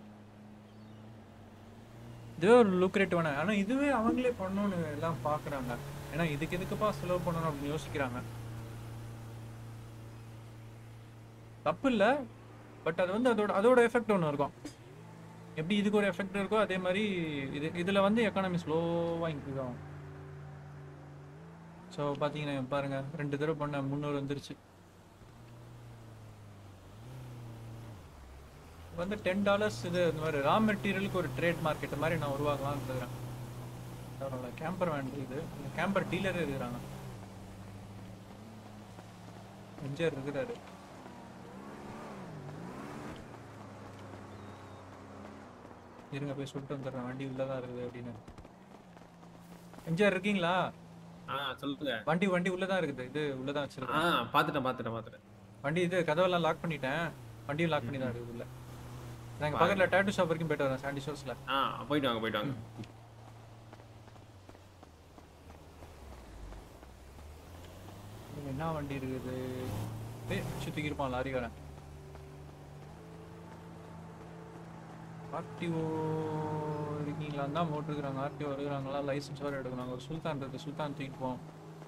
இதுவே ஒரு லுக்ரேட்டிவான ஆனால் இதுவே அவங்களே பண்ணணும்னு எல்லாம் பார்க்குறாங்க ஏன்னா இதுக்கு எதுக்குப்பா செலவு பண்ணணும் அப்படின்னு யோசிக்கிறாங்க தப்பு இல்லை பட் அது வந்து அதோட அதோட எஃபெக்ட் ஒன்று இருக்கும் எப்படி இதுக்கு ஒரு எஃபெக்ட் இருக்கோ அதே மாதிரி இது இதில் வந்து எக்கானமி ஸ்லோவாக இன்க்ரீஸ் ஆகும் ஸோ பார்த்தீங்கன்னா பாருங்க ரெண்டு தடவை பண்ண முந்நூறு வந்துருச்சு வந்து டென் டாலர்ஸ் இது இந்த மாதிரி ரா மெட்டீரியலுக்கு ஒரு ட்ரேட் மார்க்கெட் மாதிரி நான் உருவாக்கலாம்னு இருக்கிறேன் அவரோட கேம்பர் வேன் இது கேம்பர் டீலரே இருக்கிறாங்க எம்ஜிஆர் இருக்கிறாரு இருங்க போய் சொல்லிட்டு வந்துடுறேன் வண்டி உள்ளதான் இருக்குது அப்படின்னு எம்ஜிஆர் இருக்கீங்களா ஆ சொல்லுங்க வண்டி வண்டி உள்ளதான் இருக்குது இது உள்ளதான் ஆ வச்சிருக்கேன் பார்த்துட்டேன் பார்த்துட்டேன் பார்த்துட்டேன் வண்டி இது கதவெல்லாம் லாக் பண்ணிட்டேன் வண்டியும் லாக் பண்ணி தான் இருக்குது உள்ள நான் இங்க பக்கத்துல டேட்டு ஷாப் வரைக்கும் போயிட்டு வரேன் சாண்டி ஷோர்ஸ்ல ஆ போயிட்டு வாங்க போயிட்டு வாங்க இங்க என்ன வண்டி இருக்குது ஏய் சுத்திக்கு இருப்பான் லாரிக்காரன் ஆர்டிஓ இருக்கீங்களா தான் போட்டுருக்குறாங்க ஆர்டிஓ இருக்கிறாங்களா லைசன்ஸ் வேறு எடுக்கணும் ஒரு சுல்தான் இருக்கு சுல்தான் தூக்கிட்டு போவோம்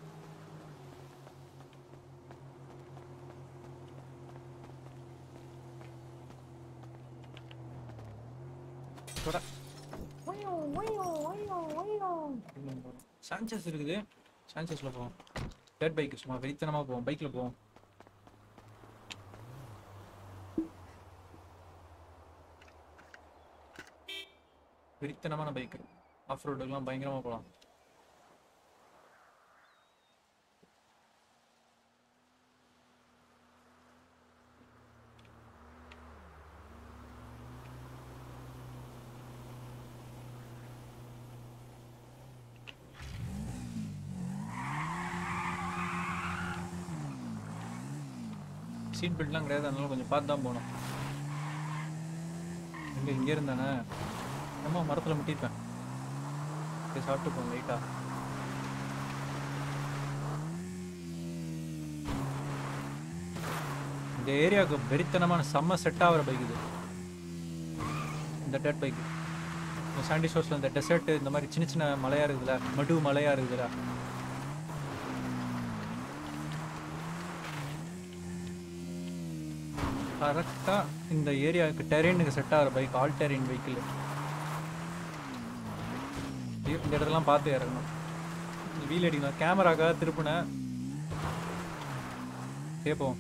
தொட. சான்சஸ் இருக்குது சான்சஸ்ல போவோம் டேட் பைக் சும்மா வெறித்தனமா போவோம் பைக்ல போவோம் வெறித்தனமான பைக் ஆஃப் ரோடுக்கெல்லாம் பயங்கரமா போகலாம் சீட் பெல்ட்லாம் கிடையாது அதனால கொஞ்சம் பார்த்து தான் போகணும் எங்க இங்கே இருந்தானே அம்மா மரத்தில் முட்டிருப்பேன் சரி சாப்பிட்டு போங்க லைட்டா இந்த ஏரியாவுக்கு வெறித்தனமான செம்ம செட் ஆகிற பைக் இது இந்த டெட் பைக் சாண்டி ஷோர்ஸில் இந்த டெசர்ட் இந்த மாதிரி சின்ன சின்ன மலையா இருக்குதுல மடு மலையா இருக்குதுல கரெக்டாக இந்த ஏரியாவுக்கு டெரெயினுக்கு செட் ஆகிற பைக் ஆல் டெரெயின் வெஹிக்கிள் இந்த இடத்தெல்லாம் பார்த்து இறங்கணும் வீல் அடிக்கணும் கேமராக்காக திருப்பினேன் கேட்போம்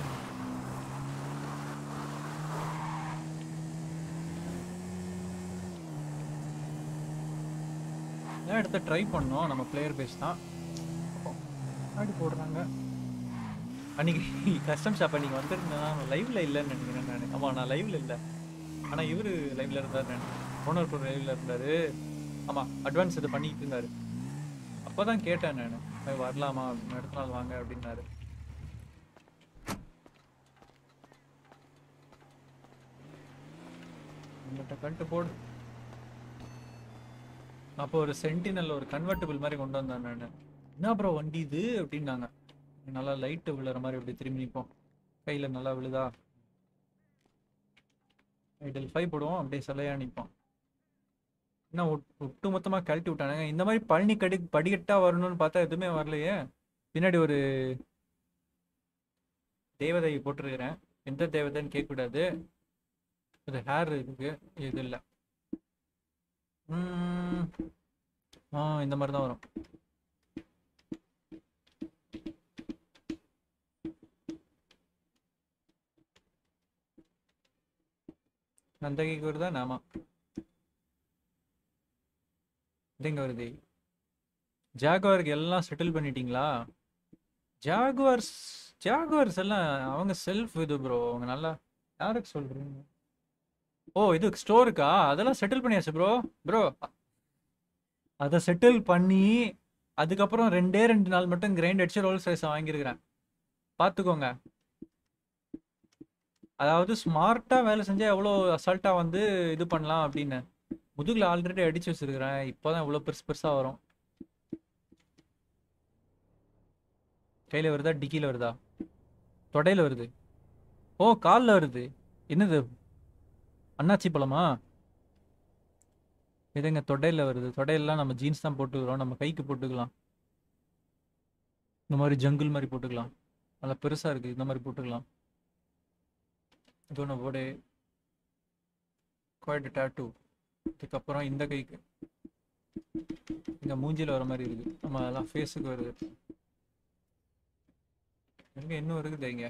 ஏன் எடுத்து ட்ரை பண்ணோம் நம்ம பிளேயர் பேஸ் தான் ஆடி போடுறாங்க அன்னைக்கு கஸ்டம் ஷாப் அன்னைக்கு வந்திருந்தேன் லைவ்ல இல்லைன்னு நினைக்கிறேன் நான் ஆமா நான் லைவ்ல இல்லை ஆனா இவரு லைவ்ல இருந்தார் ஓனர் கூட லைவ்ல இருந்தாரு ஆமா அட்வான்ஸ் இது பண்ணிட்டு இருந்தாரு அப்பதான் கேட்டேன் நான் வரலாமா அப்படின்னு, அடுத்த நாள் வாங்க அப்படின்னாரு உங்கள்கிட்ட கட்டு போடு அப்போ ஒரு சென்டினல் ஒரு கன்வெர்ட்டபிள் மாதிரி கொண்டு வந்தேன் நான் என்ன ப்ரோ வண்டி இது அப்படின்னாங்க நல்லா லைட்டு விழுற மாதிரி அப்படி திரும்பி நிற்போம் கையில நல்லா விழுதா ஐடல் ஃபைவ் போடுவோம் அப்படியே சிலையா நிற்போம் என்ன ஒட்டு மொத்தமா கழட்டி விட்டானுங்க இந்த மாதிரி பழனி கடி படிக்கட்டா வரணும்னு பார்த்தா எதுவுமே வரலையே பின்னாடி ஒரு தேவதை போட்டிருக்கிறேன் எந்த தேவதைன்னு கேட்கக்கூடாது அது ஹேர் இருக்கு இது இல்லை ம். ஆ இந்த மாதிரி தான் வரும் நந்தகிக்கு வருதா நாமா இது எங்க வருது ஜாகுவாருக்கு எல்லாம் செட்டில் பண்ணிட்டீங்களா ஜாகுவார்ஸ் ஜாகுவார்ஸ் எல்லாம் அவங்க செல்ஃப் இது ப்ரோ அவங்க நல்லா யாருக்கு சொல்றீங்க ஓ இது ஸ்டோருக்கா அதெல்லாம் செட்டில் பண்ணியாச்சு ப்ரோ ப்ரோ அதை செட்டில் பண்ணி அதுக்கப்புறம் ரெண்டே ரெண்டு நாள் மட்டும் கிரைண்ட் அடிச்சு ரோல்ஸ் ரைஸ் வாங்கியிருக்கிறேன் பார்த்துக்கோங்க அதாவது ஸ்மார்ட்டாக வேலை செஞ்சால் எவ்வளோ அசால்ட்டாக வந்து இது பண்ணலாம் அப்படின்னு முதுகில் ஆல்ரெடி அடிச்சு வச்சிருக்கிறேன் இப்போதான் இவ்வளோ பெருசு பெருசாக வரும் கையில் வருதா டிக்கியில் வருதா தொடையில் வருது ஓ காலில் வருது என்னது அண்ணாச்சி பழமா இதுங்க தொடையில் வருது தொடையெல்லாம் நம்ம ஜீன்ஸ் தான் போட்டுக்கிறோம் நம்ம கைக்கு போட்டுக்கலாம் இந்த மாதிரி ஜங்கிள் மாதிரி போட்டுக்கலாம் நல்லா பெருசாக இருக்குது இந்த மாதிரி போட்டுக்கலாம் இது ஒன்று போடு குவாய்ட் டேட்டூ இதுக்கப்புறம் இந்த கைக்கு இந்த மூஞ்சியில் வர மாதிரி இருக்குது நம்ம அதெல்லாம் ஃபேஸுக்கு வருது எங்க இன்னும் இருக்குது இங்க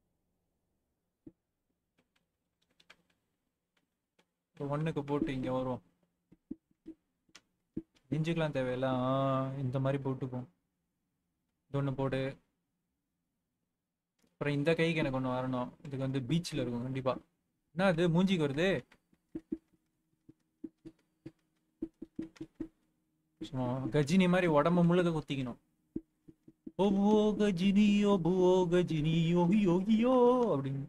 ஒன்றுக்கு போட்டு இங்கே வரும் நெஞ்சுக்கெலாம் தேவையில்ல ஆ, இந்த மாதிரி போட்டுப்போம் இது ஒன்று போடு அப்புறம் இந்த கைக்கு எனக்கு ஒன்று வரணும் இதுக்கு வந்து பீச்சில் இருக்கும் கண்டிப்பாக என்ன அது மூஞ்சிக்கு வருது சும்மா கஜினி மாதிரி உடம்பு முழுக்க குத்திக்கணும் ஓ கஜினி ஓ கஜினி யோகி யோகியோ அப்படின்னு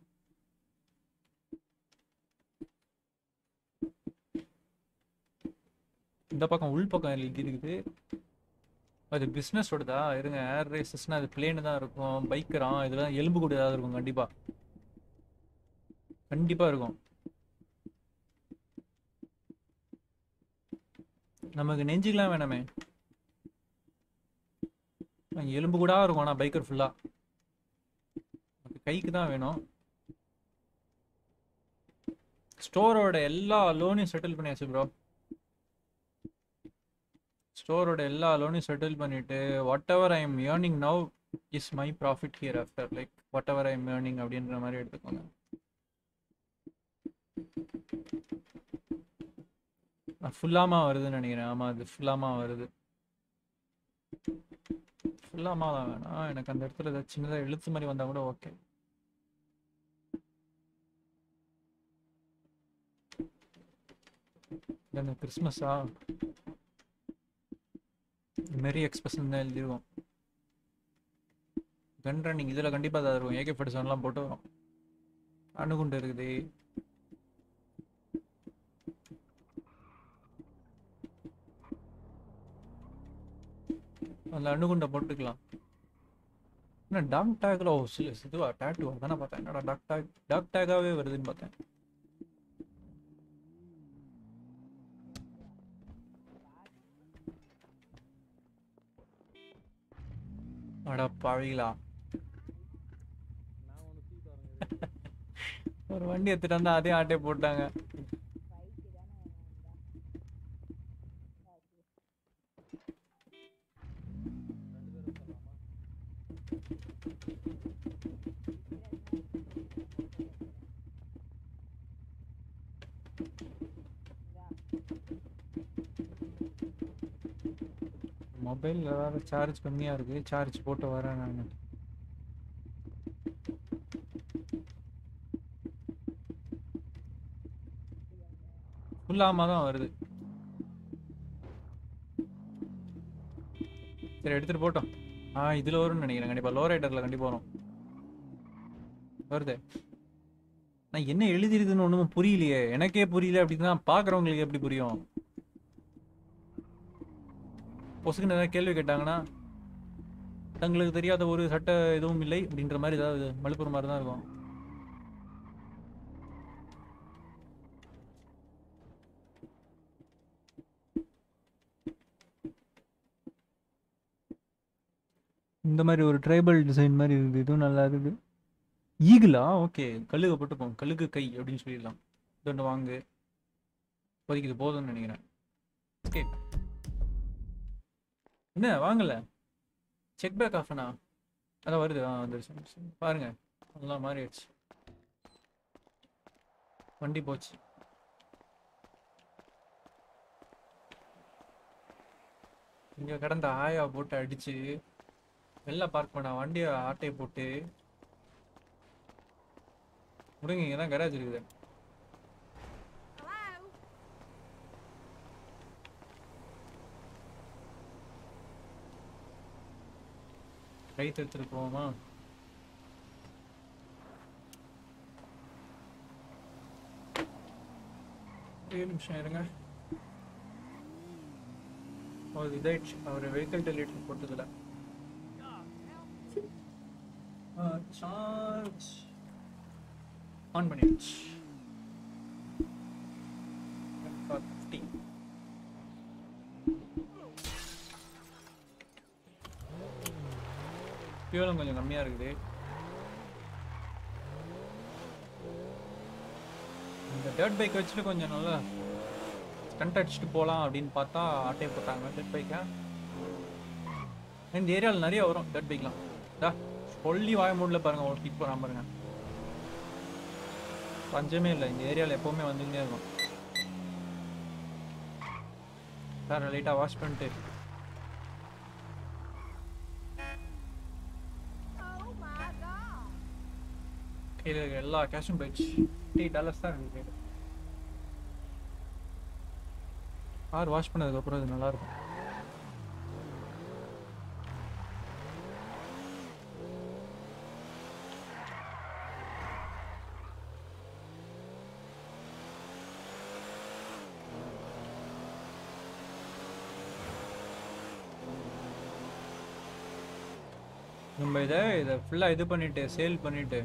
இந்த பக்கம் உள் பக்கம் எழுதி இருக்குது அது பிஸ்னஸ் ஓடுதா இருங்க ஏர் ரேசஸ்னா அது பிளேனு தான் இருக்கும் பைக்கரான் இதெல்லாம் எலும்பு கூட ஏதாவது இருக்கும் கண்டிப்பா கண்டிப்பா இருக்கும் நமக்கு நெஞ்சுக்கலாம் வேணாமே அங்க எலும்பு கூட இருக்கும் ஆனால் பைக்கர் ஃபுல்லா நமக்கு கைக்கு தான் வேணும் ஸ்டோரோட எல்லா லோனையும் செட்டில் பண்ணியாச்சு ப்ரோ ஸ்டோரோட எல்லா லோனையும் செட்டில் பண்ணிட்டு whatever I am earning now is my profit here after like whatever I am earning அப்படின்ற மாதிரி எடுத்துக்கோங்க ஃபுல்லாமா வருதுன்னு நினைக்கிறேன் ஆமாம் அது ஃபுல்லாமா வருது ஃபுல்லாமா தான் வேணாம் எனக்கு அந்த இடத்துல ஏதாவது சின்னதாக எழுத்து மாதிரி வந்தால் கூட ஓகே இந்த கிறிஸ்மஸா மெரி எக்ஸ்பிரஸ் தான் எழுதிருவோம் கன் ரன்னிங் இதில் கண்டிப்பாக தான் இருக்கும் ஏகே ஃபார்ட்டி செவன்லாம் போட்டு வரும் அணுகுண்டு இருக்குது அந்த அணுகுண்டை போட்டுக்கலாம் என்ன டாக் டேக்ல ஓ சில இதுவா டேட்டுவா தானே பார்த்தேன் என்னடா டாக் டேக் டாக் டேக்காகவே வருதுன்னு பார்த்தேன் அட பாவிகளா ஒரு வண்டி எடுத்துட்டு வந்தா அதே ஆட்டே போட்டாங்க மொபைல் வேற சார்ஜ் கம்மியா இருக்கு சார்ஜ் போட்டு வரேன் நான் ஃபுல்லாமா தான் வருது சரி எடுத்துட்டு போட்டோம் ஆ இதுல வரும்னு நினைக்கிறேன் கண்டிப்பா லோ ரைடர்ல கண்டிப்பா வரும் வருது நான் என்ன எழுதிருக்குன்னு ஒண்ணும் புரியலையே எனக்கே புரியல அப்படின்னா பாக்குறவங்களுக்கு எப்படி புரியும் பொசுக்குன்னு ஏதாவது கேள்வி கேட்டாங்கன்னா தங்களுக்கு தெரியாத ஒரு சட்ட எதுவும் இல்லை அப்படின்ற மாதிரி ஏதாவது மலுப்புற மாதிரி தான் இருக்கும் இந்த மாதிரி ஒரு ட்ரைபல் டிசைன் மாதிரி இருக்குது இதுவும் நல்லா இருக்குது ஈகிளா ஓகே கழுகு போட்டுப்போம் கழுகு கை அப்படின்னு சொல்லிடலாம் இது ஒன்று வாங்கு இப்போதைக்கு இது போதும்னு நினைக்கிறேன் ஓகே என்ன வாங்கல செக் பேக் ஆஃப்னா அதான் வருது ஆ வந்துருச்சு பாருங்க நல்லா மாறிடுச்சு வண்டி போச்சு இங்க கடந்த ஆயா போட்டு அடிச்சு வெளில பார்க் பண்ண வண்டியை ஆட்டையை போட்டு முடிங்க இங்கே தான் கராஜ் இருக்குது ரைட் எடுத்துட்டு போவோமா ஏழு நிமிஷம் இருங்க ஒரு இதாயிடுச்சு அவர் வெஹிக்கிள் டெலிட்டர் போட்டதில்ல சார்ஜ் ஆன் பண்ணியாச்சு ஃபிஃப்டி ஃபியூலும் கொஞ்சம் கம்மியாக இருக்குது இந்த டேர்ட் பைக் வச்சுட்டு கொஞ்சம் நல்லா ஸ்டண்ட் அடிச்சுட்டு போகலாம் அப்படின்னு பார்த்தா ஆட்டையை போட்டாங்க டெட் பைக்கை இந்த ஏரியாவில் நிறைய வரும் டெட் பைக்லாம் டா சொல்லி வாய மூடல பாருங்க ஒரு கிக் போகிறான் பாருங்க பஞ்சமே இல்லை இந்த ஏரியாவில் எப்போவுமே வந்துகிட்டே இருக்கும் சார் லைட்டாக வாஷ் பண்ணிட்டு கையில் இருக்க எல்லா கேஷும் போயிடுச்சு த்ரீ டாலர்ஸ் தான் இருக்கு கையில் கார் வாஷ் பண்ணதுக்கப்புறம் இது நல்லாயிருக்கும் நம்ம இதை இதை ஃபுல்லாக இது பண்ணிட்டு சேல் பண்ணிட்டு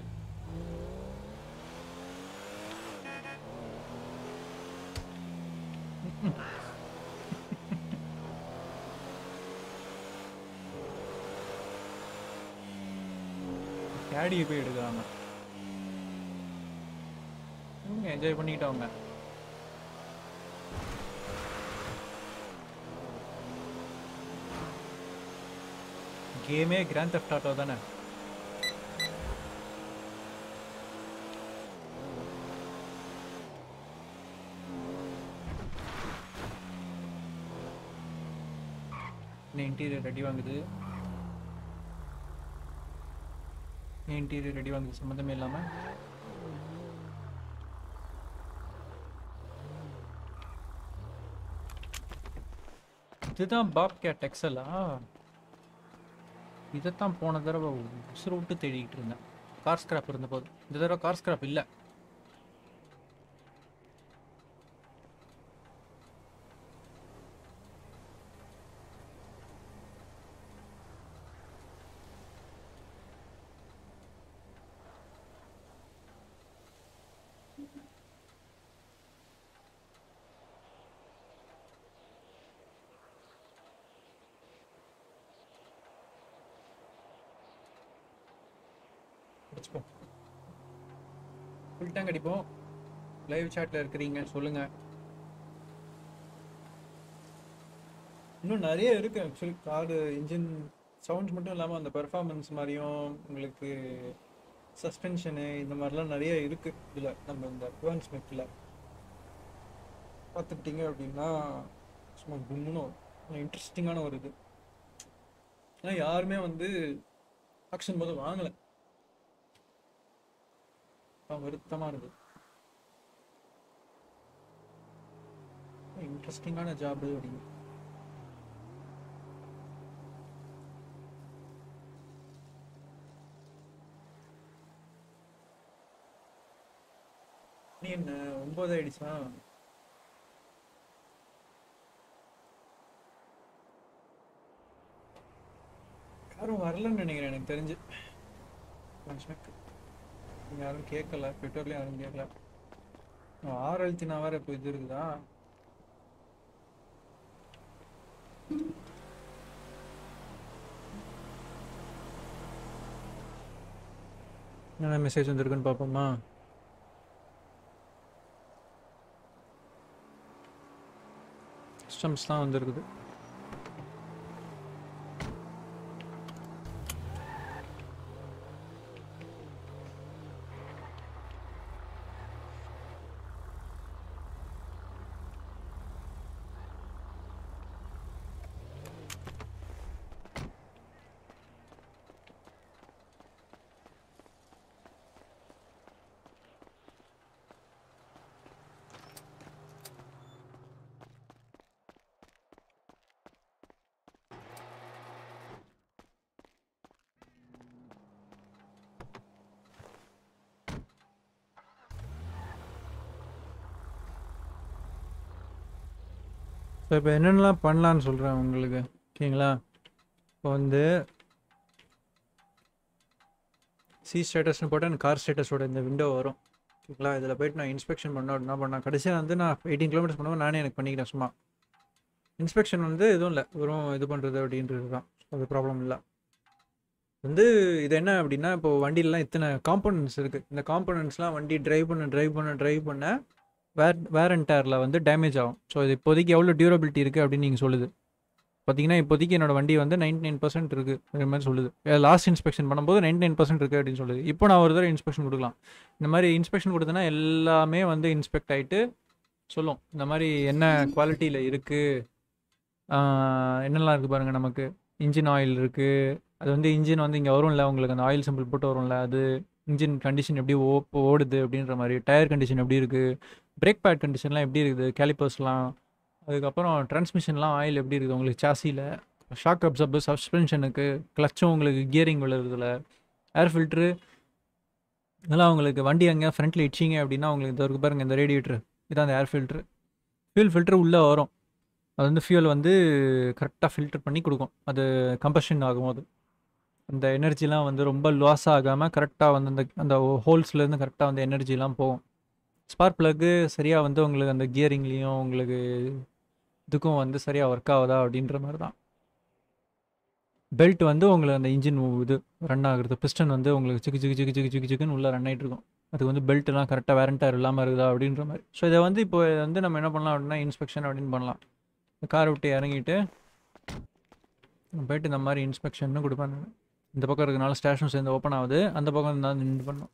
கேடியை போய் எடுக்கிறாங்க என்ஜாய் பண்ணிக்கிட்டவங்க கேமே கிராண்ட் தெஃப்ட் ஆட்டோ தானே இன்டீரியர் ரெடி வாங்குது இன்டீரியர் ரெடி வாங்குது சம்மந்தமே இல்லாமல் இதுதான் பாப் கேட் எக்ஸலா இதைத்தான் போன தடவை உசுறு விட்டு தேடிக்கிட்டு இருந்தேன் கார் ஸ்கிராப் இருந்தபோது இந்த தடவை கார் ஸ்கிராப் இல்லை வச்சுப்போம் ஃபுல் டேங்க் அடிப்போம் லைவ் சாட்டில் இருக்கிறீங்க சொல்லுங்க இன்னும் நிறைய இருக்கு ஆக்சுவலி காரு இன்ஜின் சவுண்ட்ஸ் மட்டும் இல்லாமல் அந்த பெர்ஃபார்மன்ஸ் மாதிரியும் உங்களுக்கு சஸ்பென்ஷனு இந்த மாதிரிலாம் நிறைய இருக்கு இதில் நம்ம இந்த அட்வான்ஸ் மெக்கில் பார்த்துக்கிட்டீங்க அப்படின்னா சும்மா கும்முன்னு இன்ட்ரெஸ்டிங்கான ஒரு இது ஏன்னா யாருமே வந்து ஆக்ஷன் போது வாங்கலை வருத்தமாக இருக்குது இன்ட்ரெஸ்டிங்கான ஜாப் அப்படின்னு நீ என்ன ஒன்பது ஆயிடுச்சா யாரும் வரலன்னு நினைக்கிறேன் எனக்கு தெரிஞ்சு யாரும் கேட்கல ட்விட்டர்லயும் யாரும் கேட்கல ஆறு அழுத்தினா வேற இப்போ இது இருக்குதா என்ன மெசேஜ் வந்திருக்குன்னு பார்ப்போமா சிஸ்டம்ஸ் தான் வந்திருக்குது ஸோ இப்போ என்னென்னலாம் பண்ணலான்னு சொல்கிறேன் உங்களுக்கு ஓகேங்களா இப்போ வந்து சி ஸ்டேட்டஸ்னு போட்டால் எனக்கு கார் ஸ்டேட்டஸோட இந்த விண்டோ வரும் ஓகேங்களா இதில் போயிட்டு நான் இன்ஸ்பெக்ஷன் பண்ண என்ன பண்ணேன் கடைசியாக வந்து நான் எயிட்டீன் கிலோமீட்டர்ஸ் பண்ணுவோம் நானே எனக்கு பண்ணிக்கிறேன் சும்மா இன்ஸ்பெக்ஷன் வந்து எதுவும் இல்லை வெறும் இது பண்ணுறது அப்படின்றது தான் அது ப்ராப்ளம் இல்லை வந்து இது என்ன அப்படின்னா இப்போ வண்டியிலலாம் இத்தனை காம்பனன்ட்ஸ் இருக்குது இந்த காம்பனன்ட்ஸ்லாம் வண்டி டிரைவ் பண்ண டிரைவ் பண்ண டிரைவ் பண்ண வேர் வேர் அண்ட் டயரில் வந்து டேமேஜ் ஆகும் ஸோ இது இப்போதைக்கு எவ்வளோ டியூரபிலிட்டி இருக்குது அப்படின்னு நீங்கள் சொல்லுது பார்த்தீங்கன்னா இப்போதைக்கு என்னோட வண்டி வந்து நைன்டி நைன் பர்சன்ட் இருக்குது இந்த மாதிரி சொல்லுது லாஸ்ட் இன்ஸ்பெக்ஷன் பண்ணும்போது நைன்டி நைன் பர்சன்ட் இருக்குது அப்படின்னு சொல்லுது இப்போ நான் ஒரு தடவை இன்ஸ்பெக்ஷன் கொடுக்கலாம் இந்த மாதிரி இன்ஸ்பெக்ஷன் கொடுத்தேன்னா எல்லாமே வந்து இன்ஸ்பெக்ட் ஆகிட்டு சொல்லும் இந்த மாதிரி என்ன குவாலிட்டியில் இருக்குது என்னெல்லாம் இருக்குது பாருங்கள் நமக்கு இன்ஜின் ஆயில் இருக்குது அது வந்து இன்ஜின் வந்து இங்கே வரும்ல உங்களுக்கு அந்த ஆயில் சிம்பிள் போட்டு வரும்ல அது இன்ஜின் கண்டிஷன் எப்படி ஓ ஓடுது அப்படின்ற மாதிரி டயர் கண்டிஷன் எப்படி இருக்குது பிரேக் பேட் கண்டிஷன்லாம் எப்படி இருக்குது கேலிப்பர்ஸ்லாம் அதுக்கப்புறம் டிரான்ஸ்மிஷன்லாம் ஆயில் எப்படி இருக்குது உங்களுக்கு சாசியில் ஷாக் அப்சர்பர் சஸ்பென்ஷனுக்கு கிளச்சும் உங்களுக்கு கியரிங் விழுறதுல ஏர் ஃபில்ட்ரு இதெல்லாம் உங்களுக்கு வண்டி அங்கே ஃப்ரண்ட்டில் இச்சிங்க அப்படின்னா உங்களுக்கு இந்த இருக்கு பாருங்கள் இந்த ரேடியேட்ரு இதான் அந்த ஏர் ஃபில்ட்ரு ஃபியூல் ஃபில்ட்ரு உள்ளே வரும் அது வந்து ஃபியூல் வந்து கரெக்டாக ஃபில்டர் பண்ணி கொடுக்கும் அது கம்பஷன் ஆகும்போது அந்த எனர்ஜிலாம் வந்து ரொம்ப லாஸ் ஆகாமல் கரெக்டாக வந்து அந்த அந்த ஹோல்ஸ்லேருந்து கரெக்டாக வந்து எனர்ஜிலாம் போகும் ஸ்பார்க் ப்ளக்கு சரியாக வந்து உங்களுக்கு அந்த கியரிங்லேயும் உங்களுக்கு இதுக்கும் வந்து சரியாக ஒர்க் ஆகுதா அப்படின்ற மாதிரி தான் பெல்ட் வந்து உங்களுக்கு அந்த இன்ஜின் இது ரன் ஆகுறது பிஸ்டன் வந்து உங்களுக்கு சிக்கு சிக்கு சிக்கு சிக்கு சிக்கு சிக்குன்னு உள்ளே ரன் ஆகிட்டு இருக்கும் அதுக்கு வந்து பெல்ட்லாம் கரெக்டாக வேரண்டார் இல்லாமல் இருக்குதா அப்படின்ற மாதிரி ஸோ இதை வந்து இப்போ வந்து நம்ம என்ன பண்ணலாம் அப்படின்னா இன்ஸ்பெக்ஷன் அப்படின்னு பண்ணலாம் காரை விட்டு இறங்கிட்டு போயிட்டு இந்த மாதிரி இன்ஸ்பெக்ஷன் கொடுப்பேன் நான். இந்த பக்கம் இருக்கனால ஸ்டேஷன் சேர்ந்து ஓப்பன் ஆகுது அந்த பக்கம் இருந்தால் நின்று பண்ணும்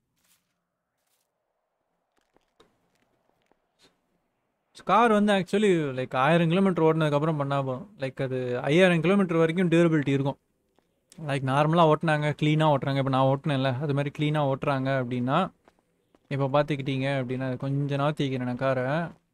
கார் வந்து ஆக்சுவலி லைக் ஆயிரம் கிலோமீட்டர் ஓடினதுக்கப்புறம் பண்ணால் போதும் லைக் அது ஐயாயிரம் கிலோமீட்டர் வரைக்கும் டியூரபிலிட்டி இருக்கும் லைக் நார்மலாக ஓட்டினாங்க க்ளீனாக ஓட்டுறாங்க இப்போ நான் ஓட்டினேன்ல அது மாதிரி க்ளீனாக ஓட்டுறாங்க அப்படின்னா இப்போ பார்த்துக்கிட்டீங்க அப்படின்னா கொஞ்ச நாள் தீக்கிறேன் நான் காரை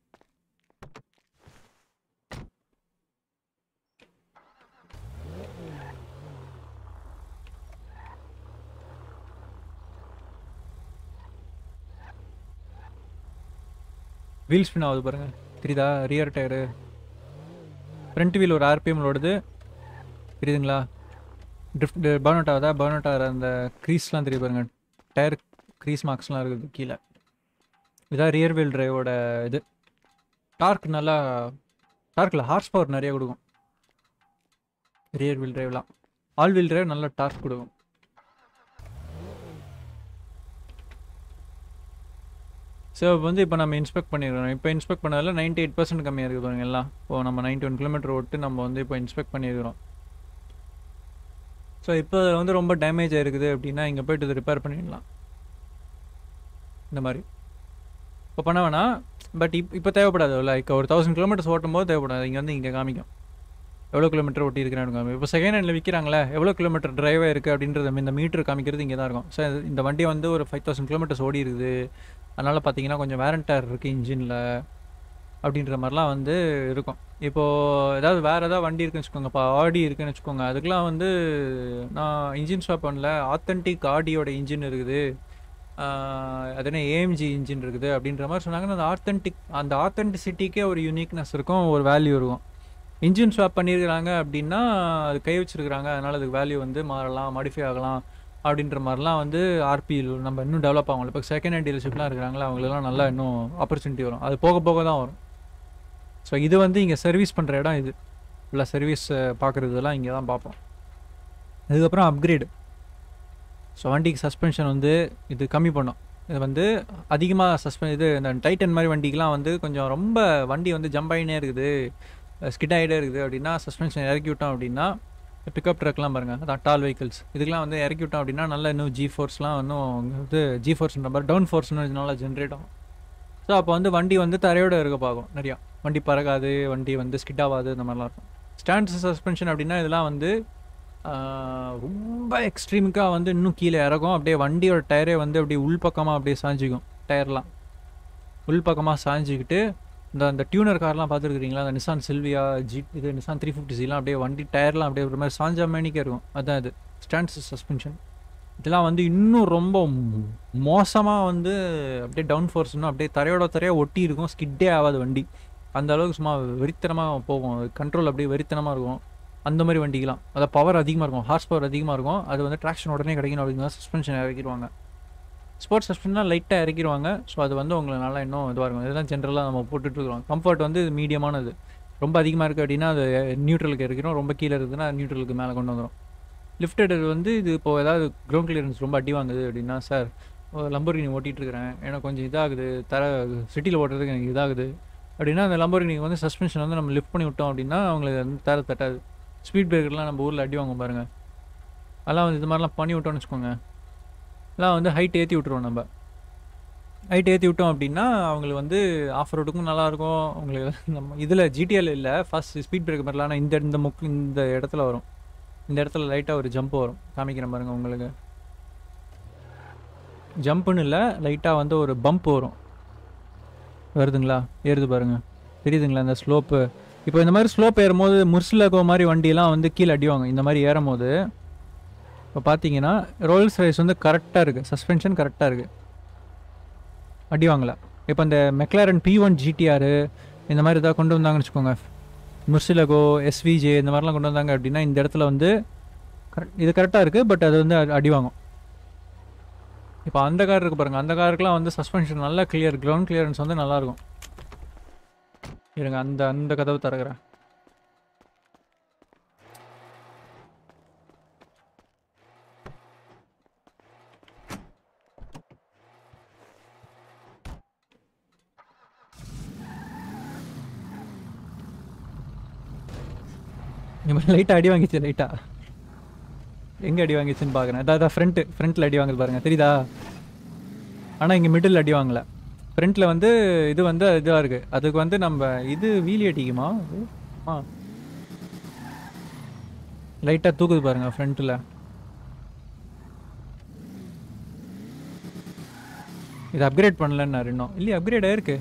வீல் ஸ்பின் ஆகுது பாருங்க தெரியுதா ரியர் டயரு ஃப்ரண்ட் வீல் ஒரு ஆர்பிஎம் ஓடுது தெரியுதுங்களா ட்ரிஃப்ட் பர்ன் அவுட் ஆகுதா பர்ன் அவுட் ஆகிற அந்த க்ரீஸ்லாம் தெரியுது பாருங்க டயர் க்ரீஸ் மார்க்ஸ்லாம் இருக்குது கீழே இதான் ரியர் வீல் டிரைவோட இது டார்க் நல்லா டார்க்கில் ஹார்ஸ் பவர் நிறைய கொடுக்கும் ரியர் வீல் டிரைவ்லாம் ஆல் வீல் டிரைவ் நல்லா டார்க் கொடுக்கும் ஸோ வந்து இப்போ நம்ம இன்ஸ்பெக்ட் பண்ணியிருக்கோம் இப்போ இன்ஸ்பெக்ட் பண்ணதில் நைன்டி எயிட் பர்சன்ட் கம்மியாக இருக்குது பாருங்க எல்லாம் இப்போ நம்ம நைன்டி ஒன் கிலோமீட்டர் ஓட்டு நம்ம வந்து இப்போ இன்ஸ்பெக்ட் பண்ணியிருக்கிறோம் ஸோ இப்போ அதுல வந்து ரொம்ப டேமேஜ் ஆயிருக்குது அப்படின்னா இங்கே போயிட்டு இது ரிப்பேர் பண்ணிடலாம் இந்த மாதிரி இப்போ பண்ண வேணாம் பட் இப் இப்போ தேவைப்படாது லைக் ஒரு தௌசண்ட் கிலோமீட்டர்ஸ் ஓட்டும் போது தேவைப்படாது இங்கே வந்து இங்கே காமிக்கும் எவ்வளோ கிலோமீட்டர் ஓட்டி இருக்கிறேன்னு காமிக்கும் இப்போ செகண்ட் ஹேண்டில் விற்கிறாங்களே எவ்வளோ கிலோமீட்டர் டிரைவ் இருக்குது அப்படின்றது இந்த மீட்டர் காமிக்கிறது இங்கே தான் இருக்கும் ஸோ இந்த வண்டி வந்து ஒரு ஃபைவ் தௌசண்ட் கிலோமீட்டர்ஸ் ஓடி இருக்குது அதனால் பார்த்தீங்கன்னா கொஞ்சம் வேரண்டர் இருக்குது இன்ஜினில் அப்படின்ற மாதிரிலாம் வந்து இருக்கும் இப்போது ஏதாவது வேறு ஏதாவது வண்டி இருக்குன்னு வச்சுக்கோங்க இப்போ ஆடி இருக்குன்னு வச்சுக்கோங்க அதுக்கெலாம் வந்து நான் இன்ஜின் ஸ்வாப் பண்ணல ஆத்தென்டிக் ஆடியோட இன்ஜின் இருக்குது ஆஹ் அது என்ன ஏஎம்ஜி இன்ஜின் இருக்குது அப்படின்ற மாதிரி சொன்னாங்கன்னா அந்த ஆத்தென்டிக் அந்த ஆத்தென்டிசிட்டிக்கே ஒரு யூனிக்னஸ் இருக்கும் ஒரு வேல்யூ இருக்கும் இன்ஜின் ஸ்வாப் பண்ணியிருக்கிறாங்க அப்படின்னா அது கை வச்சிருக்கிறாங்க அதனால் அதுக்கு வேல்யூ வந்து மாறலாம் மாடிஃபை ஆகலாம் அப்படின்ற மாதிரிலாம் வந்து ஆர்பி நம்ம இன்னும் டெவலப் ஆகும் இப்போ செகண்ட் ஹேண்ட் டீலர்ஷிப்லாம் இருக்கிறாங்களா அவங்களெல்லாம் நல்லா இன்னும் ஆப்பர்ச்சுனிட்டி வரும் அது போக போக தான் வரும் ஸோ இது வந்து இங்கே சர்வீஸ் பண்ணுற இடம் இது இல்லை சர்வீஸ் பார்க்குறதுலாம் இங்கே தான் பார்ப்போம் அதுக்கப்புறம் அப்கிரேடு ஸோ வண்டிக்கு சஸ்பென்ஷன் வந்து இது கம்மி பண்ணும் இது வந்து அதிகமாக சஸ்பென் இது இந்த டைட்டன் மாதிரி வண்டிக்கெலாம் வந்து கொஞ்சம் ரொம்ப வண்டி வந்து ஜம்ப் ஆகினே இருக்குது ஸ்கிட் ஆகிட்டே இருக்குது அப்படின்னா சஸ்பென்ஷன் இறக்கி விட்டோம் அப்படின்னா பிக்கப் ட்ரக்லாம் பாருங்கள் அதான் டால் வெஹிக்கிள்ஸ் இதுக்கெலாம் வந்து இறக்கி விட்டோம் அப்படின்னா நல்லா இன்னும் ஜி ஃபோர்ஸ்லாம் இன்னும் இது ஜி ஃபோர்ஸ்ன்ற மாதிரி டவுன் ஃபோர்ஸ்னு நல்லா ஜென்ரேட் ஆகும் ஸோ அப்போ வந்து வண்டி வந்து தரையோட இருக்க பார்க்கும் நிறையா வண்டி பறக்காது வண்டி வந்து ஸ்கிட் ஆகாது இந்த மாதிரிலாம் இருக்கும் ஸ்டாண்ட்ஸ் சஸ்பென்ஷன் அப்படின்னா இதெல்லாம் வந்து ஆஹ், ரொம்ப எக்ஸ்ட்ரீமுக்காக வந்து இன்னும் கீழே இறக்கும் அப்படியே வண்டியோட டயரே வந்து அப்படியே உள்பக்கமாக அப்படியே சாஞ்சிக்கும் டயர்லாம் உள்பக்கமாக சாஞ்சிக்கிட்டு இந்த அந்த டியூனர் கார்லாம் பார்த்துருக்குறீங்களா அந்த நிசான் சில்வியா ஜி இது நிசான் த்ரீ ஃபிஃப்டி சிலாம் அப்படியே வண்டி டயர்லாம் அப்படியே ஒரு மாதிரி சாஞ்சா மேனிக்கே இருக்கும் அதான் இது ஸ்டாண்ட்ஸ் சஸ்பென்ஷன் இதெல்லாம் வந்து இன்னும் ரொம்ப மோசமாக வந்து அப்படியே டவுன் ஃபோர்ஸ் இன்னும் அப்படியே தரையோட தரையாக ஒட்டி இருக்கும் ஸ்கிட்டே ஆகாது வண்டி அந்த அளவுக்கு சும்மா வெறித்தனமாக போகும் கண்ட்ரோல் அப்படியே வெறித்தனமாக இருக்கும் அந்த மாதிரி வண்டிக்கெலாம் அதாவது பவர் அதிகமாக இருக்கும் ஹார்ஸ் பவர் அதிகமாக இருக்கும் அது வந்து ட்ராக்ஷன் உடனே கிடைக்கணும் அப்படின்னா சஸ்பென்ஷன் இறக்கிடுவாங்க ஸ்போர்ட்ஸ் சஸ்பென்ஷன்லாம் லைட்டாக இறக்கிடுவாங்க ஸோ அது வந்து உங்களுக்கு நல்லா இன்னும் இதுவாக இருக்கும் இதெல்லாம் ஜென்ரலாக நம்ம போட்டுட்ருக்கோம் கம்ஃபர்ட் வந்து மீடியமானது ரொம்ப அதிகமாக இருக்குது அப்படின்னா அது நியூட்ரலுக்கு இறக்கிறோம் ரொம்ப கீழே இருக்குதுன்னா நியூட்ரலுக்கு மேலே கொண்டு வந்துடும் லிஃப்டட் வந்து இது இப்போ ஏதாவது க்ரௌண்ட் கிளியரன்ஸ் ரொம்ப அடி வாங்குது அப்படின்னா சார் லம்போர்கினி ஓட்டிகிட்டு இருக்கிறேன் எனக்கு கொஞ்சம் இதாகுது தர சிட்டியில் ஓட்டுறதுக்கு எனக்கு இதாகுது அப்படின்னா அந்த லம்போர்கினிக்கு வந்து சஸ்பென்ஷன் வந்து நம்ம லிஃப்ட் பண்ணி விட்டோம் அப்படின்னா அவங்களுக்கு வந்து தர தட்டாது ஸ்பீட் பிரேக்கர்லாம் நம்ம ஊரில் அடி வாங்கும் பாருங்கள் அதெல்லாம் வந்து இது மாதிரிலாம் பண்ணி விட்டோம்னு வச்சுக்கோங்க எல்லாம் வந்து ஹைட் ஏற்றி விட்ருவோம் நம்ம ஹைட் ஏற்றி விட்டோம் அப்படின்னா அவங்களுக்கு வந்து ஆஃப் ரோடுக்கும் நல்லாயிருக்கும் உங்களுக்கு நம்ம இதில் ஜிடிஎல் இல்லை ஃபஸ்ட் ஸ்பீட் பிரேக் மாதிரிலாம் ஆனால் இந்த இந்த முக்கு இந்த இடத்துல வரும் இந்த இடத்துல லைட்டாக ஒரு ஜம்ப் வரும் காமிக்கிறேன் பாருங்க உங்களுக்கு ஜம்ப்புன்னு இல்லை லைட்டாக வந்து ஒரு பம்ப் வரும் வருதுங்களா ஏறுது பாருங்க தெரியுதுங்களா இந்த ஸ்லோப்பு இப்போ இந்த மாதிரி ஸ்லோப் ஏறும்போது முர்சிலகோ மாதிரி வண்டியெல்லாம் வந்து கீழே அடிவாங்க இந்த மாதிரி ஏறும்போது இப்போ பார்த்தீங்கன்னா ரோல்ஸ் ரைஸ் வந்து கரெக்டாக இருக்குது சஸ்பென்ஷன் கரெக்டாக இருக்குது அடி வாங்கல இப்போ இந்த மெக்லாரன் பி ஒன் ஜிடிஆர் இந்த மாதிரி ஏதாவது கொண்டு வந்தாங்கன்னு வச்சுக்கோங்க முர்சிலகோ எஸ்விஜே இந்த மாதிரிலாம் கொண்டு வந்தாங்க அப்படின்னா இந்த இடத்துல வந்து கரெக்ட் இது கரெக்டாக இருக்குது பட் அது வந்து அ- அடி வாங்கும் இப்போ அந்த கார் இருக்கு பாருங்க அந்த காருக்குலாம் வந்து சஸ்பென்ஷன் நல்லா கிளியர் கிரவுண்ட் கிளியரன்ஸ் வந்து நல்லாயிருக்கும் இருங்க அந்த அந்த கதவு திறக்கிறேன் லைட்டாக அடி வாங்கிச்சு லைட்டாக எங்கே அடி வாங்கிச்சுன்னு பார்க்குறேன் அதான் ஃப்ரண்ட்டு ஃப்ரண்ட்டில் அடி வாங்குது பாருங்க தெரியுதா ஆனால் இங்கே மிடில் அடி வாங்கல ஃப்ரண்ட்டில் வந்து இது வந்து இதுவாக இருக்குது அதுக்கு வந்து நம்ம இது வீலி அடிக்குமா அது? ஆ லைட்டாக தூக்குது பாருங்க ஃப்ரண்ட்டில் இது அப்கிரேட் பண்ணலன்னாரு இன்னும் இல்லையே அப்கிரேட் ஆயிருக்கு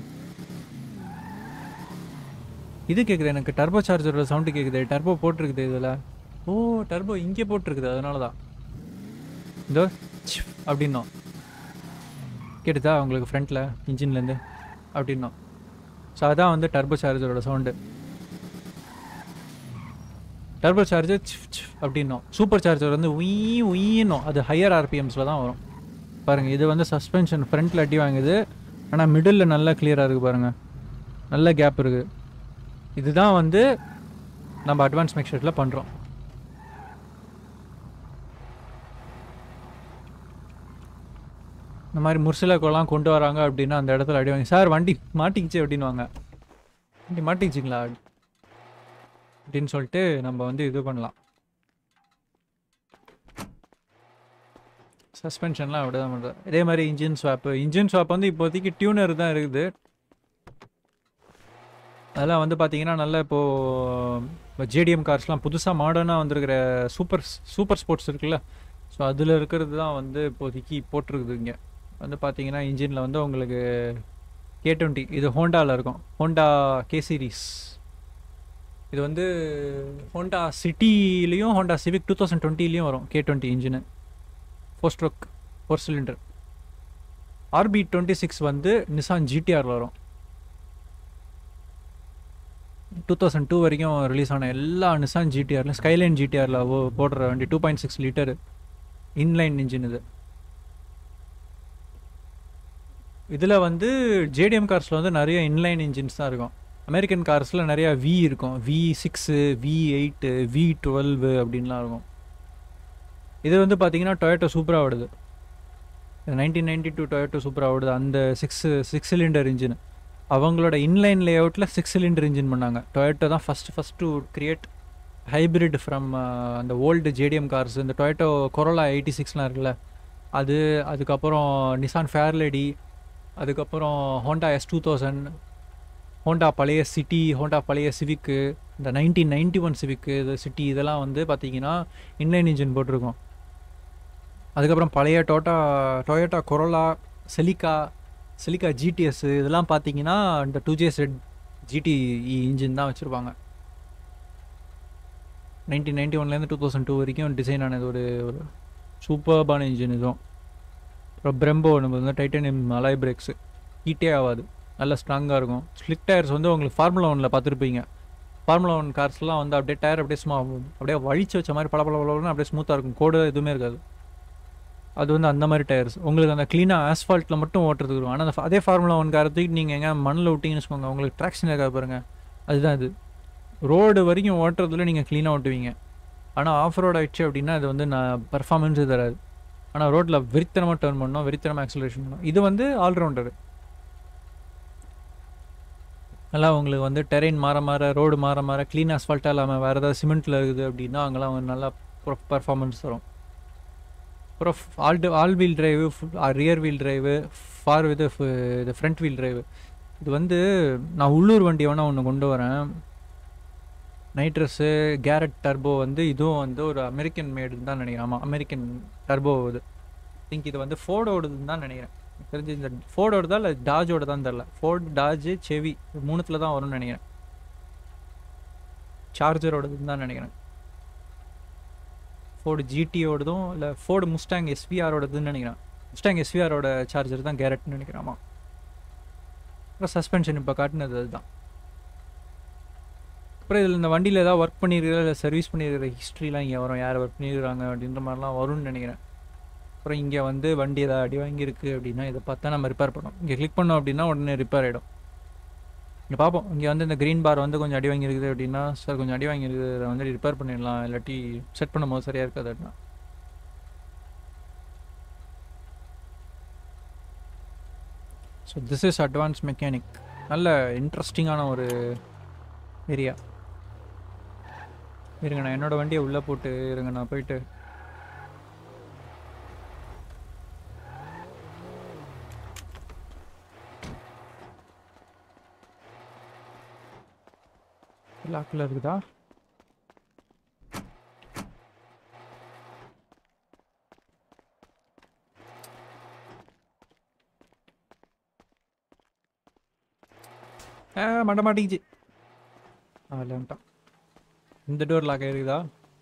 இது கேட்குது எனக்கு டர்போ சார்ஜரோட சவுண்டு கேட்குது டர்போ போட்டிருக்குது இதில் ஓ டர்போ இங்கே போட்டிருக்குது அதனால தான் இதோ ச் அப்படின்னோம் கேட்டுதா உங்களுக்கு ஃப்ரண்ட்டில் இன்ஜின்லேருந்து அப்படின்னோம் ஸோ அதான் வந்து டர்போ சார்ஜரோட சவுண்டு டர்போ சார்ஜர் அப்படின்னோம் சூப்பர் சார்ஜர் வந்து உயி உயின்னும் அது ஹையர் ஆர்பிஎம்ஸில் தான் வரும் பாருங்கள் இது வந்து சஸ்பென்ஷன் ஃப்ரண்ட்டில் அடி வாங்குது ஆனால் மிடில் நல்லா கிளியராக இருக்குது பாருங்கள் நல்ல கேப் இருக்குது இதுதான் வந்து நம்ம அட்வான்ஸ் மிக்சரில் பண்ணுறோம் இந்த மாதிரி முர்சிலாக்கோலாம் கொண்டு வராங்க அப்படின்னா அந்த இடத்துல அடி வாங்கி சார் வண்டி மாட்டிக்கிச்சு அப்படின்வாங்க வண்டி மாட்டிக்கிச்சிங்களா அப்படின்னு சொல்லிட்டு நம்ம வந்து இது பண்ணலாம் சஸ்பென்ஷன்லாம் அப்படி தான் பண்ணுறது இதே மாதிரி இன்ஜின் ஸ்வாப்பு இன்ஜின் ஸ்வாப் வந்து இப்போதைக்கு டியூனர் தான் இருக்குது அதெல்லாம் வந்து பார்த்தீங்கன்னா நல்ல இப்போது ஜேடிஎம் கார்ஸ்லாம் புதுசாக மாடர்னாக வந்திருக்கிற சூப்பர் சூப்பர் ஸ்போர்ட்ஸ் இருக்குல்ல ஸோ அதில் இருக்கிறது தான் வந்து இப்போதைக்கு போட்டிருக்குது இங்கே வந்து பார்த்தீங்கன்னா இன்ஜினில் வந்து உங்களுக்கு கே டுவெண்ட்டி இது ஹோண்டாவில் இருக்கும் ஹோண்டா கே சீரீஸ் இது வந்து ஹோண்டா சிட்டிலையும் ஹோண்டா சிவிக் டூ தௌசண்ட் டுவெண்ட்டிலையும் வரும் K twenty engine four stroke four cylinder RB twenty six வந்து நிசான் ஜிடிஆரில் வரும் டூ தௌசண்ட் டூ வரைக்கும் ரிலீஸ் ஆன எல்லா நிசான் ஜிடிஆர்லையும் ஸ்கைலைன் ஜிடிஆரில் போடுற வண்டி two point six litre inline engine இது இதில் வந்து ஜேடிஎம் கார்ஸில் வந்து நிறைய இன்லைன் இன்ஜின்ஸ் தான் இருக்கும் அமெரிக்கன் கார்ஸில் நிறையா வி இருக்கும் V six V eight V twelve அப்படின்லாம் இருக்கும் இது வந்து பார்த்தீங்கன்னா டொயேட்டோ சூப்பராக ஓடுது நைன்டீன் நைன்டி டூ டொயேட்டோ சூப்பராக ஓடுது அந்த சிக்ஸ் சிக்ஸ் சிலிண்டர் இன்ஜின் அவங்களோட இன்லைன் லேஅவுட்டில் சிக்ஸ் சிலிண்டர் இன்ஜின் பண்ணாங்க டொயேட்டோ தான் first first to create hybrid from அந்த ஓல்டு ஜேடிஎம் கார்ஸ் இந்த டொயேட்டோ கொரோலா எயிட்டி சிக்ஸ்லாம் இருக்குல்ல அது அதுக்கப்புறம் நிசான் ஃபேர்லேடி அதுக்கப்புறம் Honda S two thousand Honda பழைய சிட்டி ஹோண்டா பழைய சிவிக்கு இந்த நைன்டீன் நைன்டி ஒன் சிவிக்கு இது சிட்டி இதெல்லாம் வந்து பார்த்தீங்கன்னா இன்லைன் இன்ஜின் போட்டிருக்கோம் அதுக்கப்புறம் பழைய டோட்டா Toyota Corolla Celica Celica GTS இதெல்லாம் பார்த்தீங்கன்னா இந்த two J Z GTE engine தான் வச்சுருப்பாங்க நைன்டீன் நைன்டி ஒன்லேருந்து டூ தௌசண்ட் டூ வரைக்கும் டிசைன் ஆனது ஒரு ஒரு சூப்பர்பான இன்ஜின் இதுவும் அப்புறம் பிரம்போ நம்ம வந்து டைட்டானியம் அலாய் பிரேக்ஸு ஹீட்டே ஆகாது நல்லா ஸ்ட்ராங்காக இருக்கும் ஸ்லிக் டயர்ஸ் வந்து உங்களுக்கு ஃபார்முலா ஒனில் பார்த்துருப்பீங்க ஃபார்முலா ஒன் கார்ஸ்லாம் வந்து அப்படியே டயர் அப்படியே சும்மா அப்படியே வழிச்சு வச்ச மாதிரி பல பல பலன்னு அப்படியே ஸ்மூத்தாக இருக்கும் கோடு எதுவுமே இருக்காது அது வந்து அந்த மாதிரி டயர்ஸ் உங்களுக்கு அந்த க்ளீனாக ஆஸ்ஃபால்ட்டில் மட்டும் ஓட்டுறதுக்கு இருக்கும் ஆனால் அந்த அதே ஃபார்முலா ஒன் காரை தூக்கி நீங்கள் எங்கே மண்ணில் விட்டிங்கன்னு வச்சுக்கோங்க உங்களுக்கு ட்ராக்ஷன் இருக்காது பாருங்கள் அதுதான் இது ரோடு வரைக்கும் ஓட்டுறதுல நீங்கள் க்ளீனாக ஓட்டுவீங்க ஆனால் ஆஃப் ரோட் ஆயிடுச்சு அப்படின்னா அது வந்து நான் பர்ஃபார்மன்ஸே தராது ஆனால் ரோட்டில் வெறித்தனமாக டர்ன் பண்ணோம் வெறித்தனமாக ஆக்சலேஷன் பண்ணோம் இது வந்து ஆல்ரவுண்டரு நல்லா உங்களுக்கு வந்து டெரெயின் மாற மாற ரோடு மாற மாற க்ளீன் அஸ்ஃபால்ட்டாக இல்லாமல் வேறு ஏதாவது சிமெண்ட்டில் இருக்குது அப்படின்னா அங்கெல்லாம் வந்து நல்லா பர்ஃபார்மன்ஸ் தரும் அப்புறம் all all wheel drive rear wheel drive for இது இது ஃப்ரண்ட் வீல் டிரைவு இது வந்து நான் உள்ளூர் வண்டி வேணால் ஒன்று கொண்டு வரேன் நைட்ரஸ்ஸு கேரட் டர்போ வந்து இதுவும் வந்து ஒரு அமெரிக்கன் மேடுன்னு தான் நினைக்கிறேன் ஆமாம் அமெரிக்கன் டர்போ இது திங்க் இது வந்து ஃபோர்டோடதுன்னு தான் நினைக்கிறேன் எனக்கு தெரிஞ்சு இந்த ஃபோர்டோடதா இல்லை டாஜோட தான் தெரில ஃபோர்ட் டாஜ் செவி மூணுத்தில் தான் வரும்னு நினைக்கிறேன் சார்ஜரோடதுன்னு தான் நினைக்கிறேன் ஃபோர்டு ஜிடியோடதும் இல்லை ஃபோர்டு முஸ்டாங் எஸ்விஆரோடதுன்னு நினைக்கிறேன் முஸ்டாங் எஸ்விஆரோட சார்ஜர் தான் கேரட்னு நினைக்கிறேன் ஆமாம் அப்புறம் சஸ்பென்ஷன் இப்போ காட்டினது அதுதான் அப்புறம் இதில் இந்த வண்டியில் ஏதாவது ஒர்க் பண்ணியிருக்கிற இல்லை சர்வீஸ் பண்ணியிருக்கிற ஹிஸ்ட்ரிலாம் இங்கே வரும் யார் ஒர்க் பண்ணியிருக்காங்க அப்படின்ற மாதிரிலாம் வரும்னு நினைக்கிறேன் அப்புறம் இங்கே வந்து வண்டி ஏதாவது அடி வாங்கியிருக்கு அப்படின்னா இதை பார்த்தா நம்ம ரிப்பேர் பண்ணோம் இங்கே கிளிக் பண்ணோம் அப்படின்னா உடனே ரிப்பேர் ஆகிடும் இங்கே பார்ப்போம் இங்கே வந்து இந்த க்ரீன் பார் வந்து கொஞ்சம் அடி வாங்கியிருக்குது அப்படின்னா சார் கொஞ்சம் அடி வாங்கியிருக்குது இதை வந்து ரிப்பேர் பண்ணிடலாம் இல்லாட்டி செட் பண்ணும்போது சரியாக இருக்காது அப்படின்னா so this is advance mechanic நல்ல இன்ட்ரெஸ்டிங்கான ஒரு ஏரியா இருங்க நான் என்னோட வண்டியை உள்ளே போட்டு இருங்க நான் போயிட்டு லாக்கில் இருக்குதா ஆ மண்ட மாட்டேங்குச்சு ஆ இல்லைன்ட்டான் இந்த டோர் லாக் இருக்குதா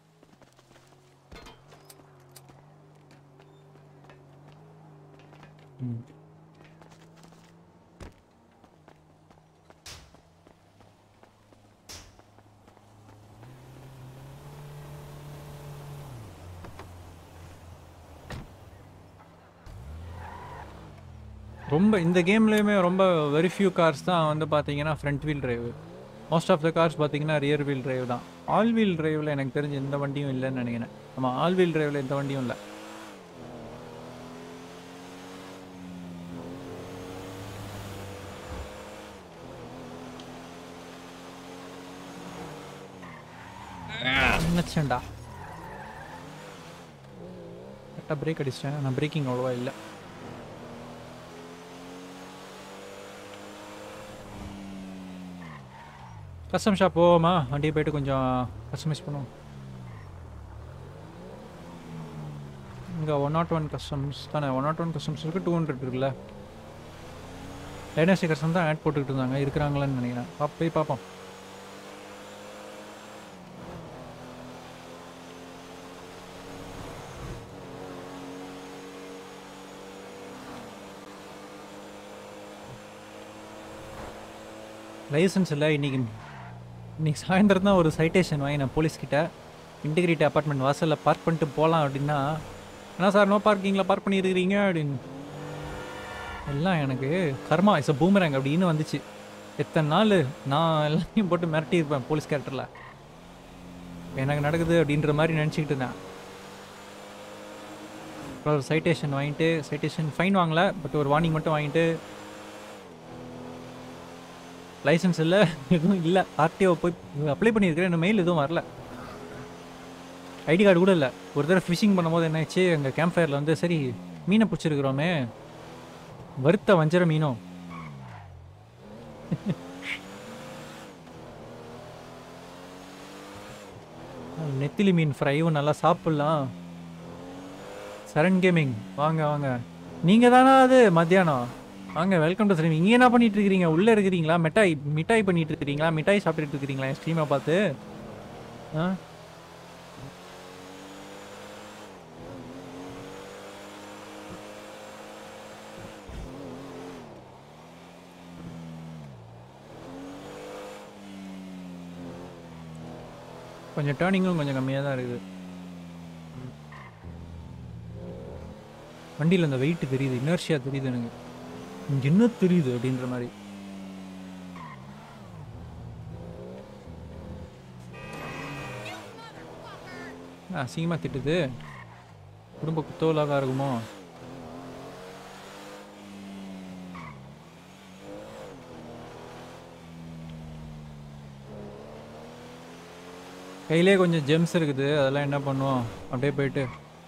ம் ரொம்ப இந்த கேம்லேயுமே ரொம்ப வெரி ஃபியூ கார்ஸ் தான் வந்து பார்த்தீங்கன்னா front wheel drive most of the cars பார்த்தீங்கன்னா ரியர் வீல் டிரைவ் தான் ஆல் வீல் டிரைவில் எனக்கு தெரிஞ்சு எந்த வண்டியும் இல்லைன்னு நினைக்கிறேன் ஆமாம் ஆல் வீல் டிரைவில் எந்த வண்டியும் இல்லை நினச்சேன்டா கரெக்டாக பிரேக் அடிச்சிட்டேன் நான் பிரேக்கிங் அவ்வளோவா இல்லை கஸ்டம் ஷாப் போவோமா வண்டியை போயிட்டு கொஞ்சம் கஸ்டமைஸ் பண்ணுவோம் இங்கே ஒன் நாட் ஒன் கஸ்டம்ஸ் தானே ஒன் நாட் ஒன் கஸ்டம்ஸ் இருக்குது டூ ஹண்ட்ரட் இருக்குல்ல டைனஸ்டி கஸ்டம் தான் ஆட் போட்டுக்கிட்டு இருந்தாங்க இருக்கிறாங்களான்னு நினைக்கிறேன் பாப் போய் பார்ப்போம் லைசன்ஸ் இல்லை இன்னைக்கு இன்னைக்கு சாயந்தரம் தான் ஒரு சைட்டேஷன் வாங்கி நான் போலீஸ்கிட்ட இன்டிகிரிட்டி அப்பார்ட்மெண்ட் வாசலில் பார்க் பண்ணிட்டு போகலாம் அப்படின்னா என்ன சார் நோ பார்க்கிங்கில் பார்க் பண்ணியிருக்கிறீங்க அப்படின்னு எல்லாம் எனக்கு கர்மா இஸ் அ பூமரங் அப்படின்னு வந்துச்சு எத்தனை நாள் நான் எல்லாத்தையும் போட்டு மிரட்டியிருப்பேன் போலீஸ் கேரக்டரில் எனக்கு நடக்குது அப்படின்ற மாதிரி நினச்சிக்கிட்டு இருந்தேன் அப்புறம் ஒரு சைட்டேஷன் வாங்கிட்டு சைட்டேஷன் ஃபைன் வாங்கல பட் ஒரு வார்னிங் மட்டும் வாங்கிட்டு லைசன்ஸ் இல்லை எதுவும் இல்லை ஆர்டிஓ போய் அப்ளை பண்ணியிருக்கிறேன் இன்னும் மெயில் எதுவும் வரல ஐடி கார்டு கூட இல்லை ஒரு தடவை ஃபிஷிங் பண்ணும்போது என்ன ஆச்சு எங்கள் கேம்ப் ஃபயரில் வந்து சரி மீனை பிடிச்சிருக்கிறோமே வறுத்த வஞ்சர மீனும் நெத்திலி மீன் ஃப்ரைவும் நல்லா சாப்பிட்லாம் சரண் கேமிங் வாங்க வாங்க நீங்கள் தானே அது மத்தியானம் வாங்க வெல்கம் டு ஸ்ட்ரீம் இங்கே என்ன பண்ணிட்டு இருக்கிறீங்க உள்ளே இருக்கிறீங்களா மிட்டாய் மிட்டாய் பண்ணிட்டு இருக்கிறீங்களா மிட்டாய் சாப்பிட்டுட்டு இருக்கிறீங்களா என் ஸ்ட்ரீமை பார்த்து ஆ கொஞ்சம் டேர்னிங்கும் கொஞ்சம் கம்மியாக தான் இருக்குது வண்டியில் அந்த வெயிட் தெரியுது இனர்ஷியா தெரியுது எனக்கு இங்கே என்ன தெரியுது அப்படின்ற மாதிரி அசிங்கமாக திட்டுது குடும்ப குத்தோலாக இருக்குமோ கையிலே கொஞ்சம் ஜெம்ஸ் இருக்குது அதெல்லாம் என்ன பண்ணுவோம் அப்படியே போயிட்டு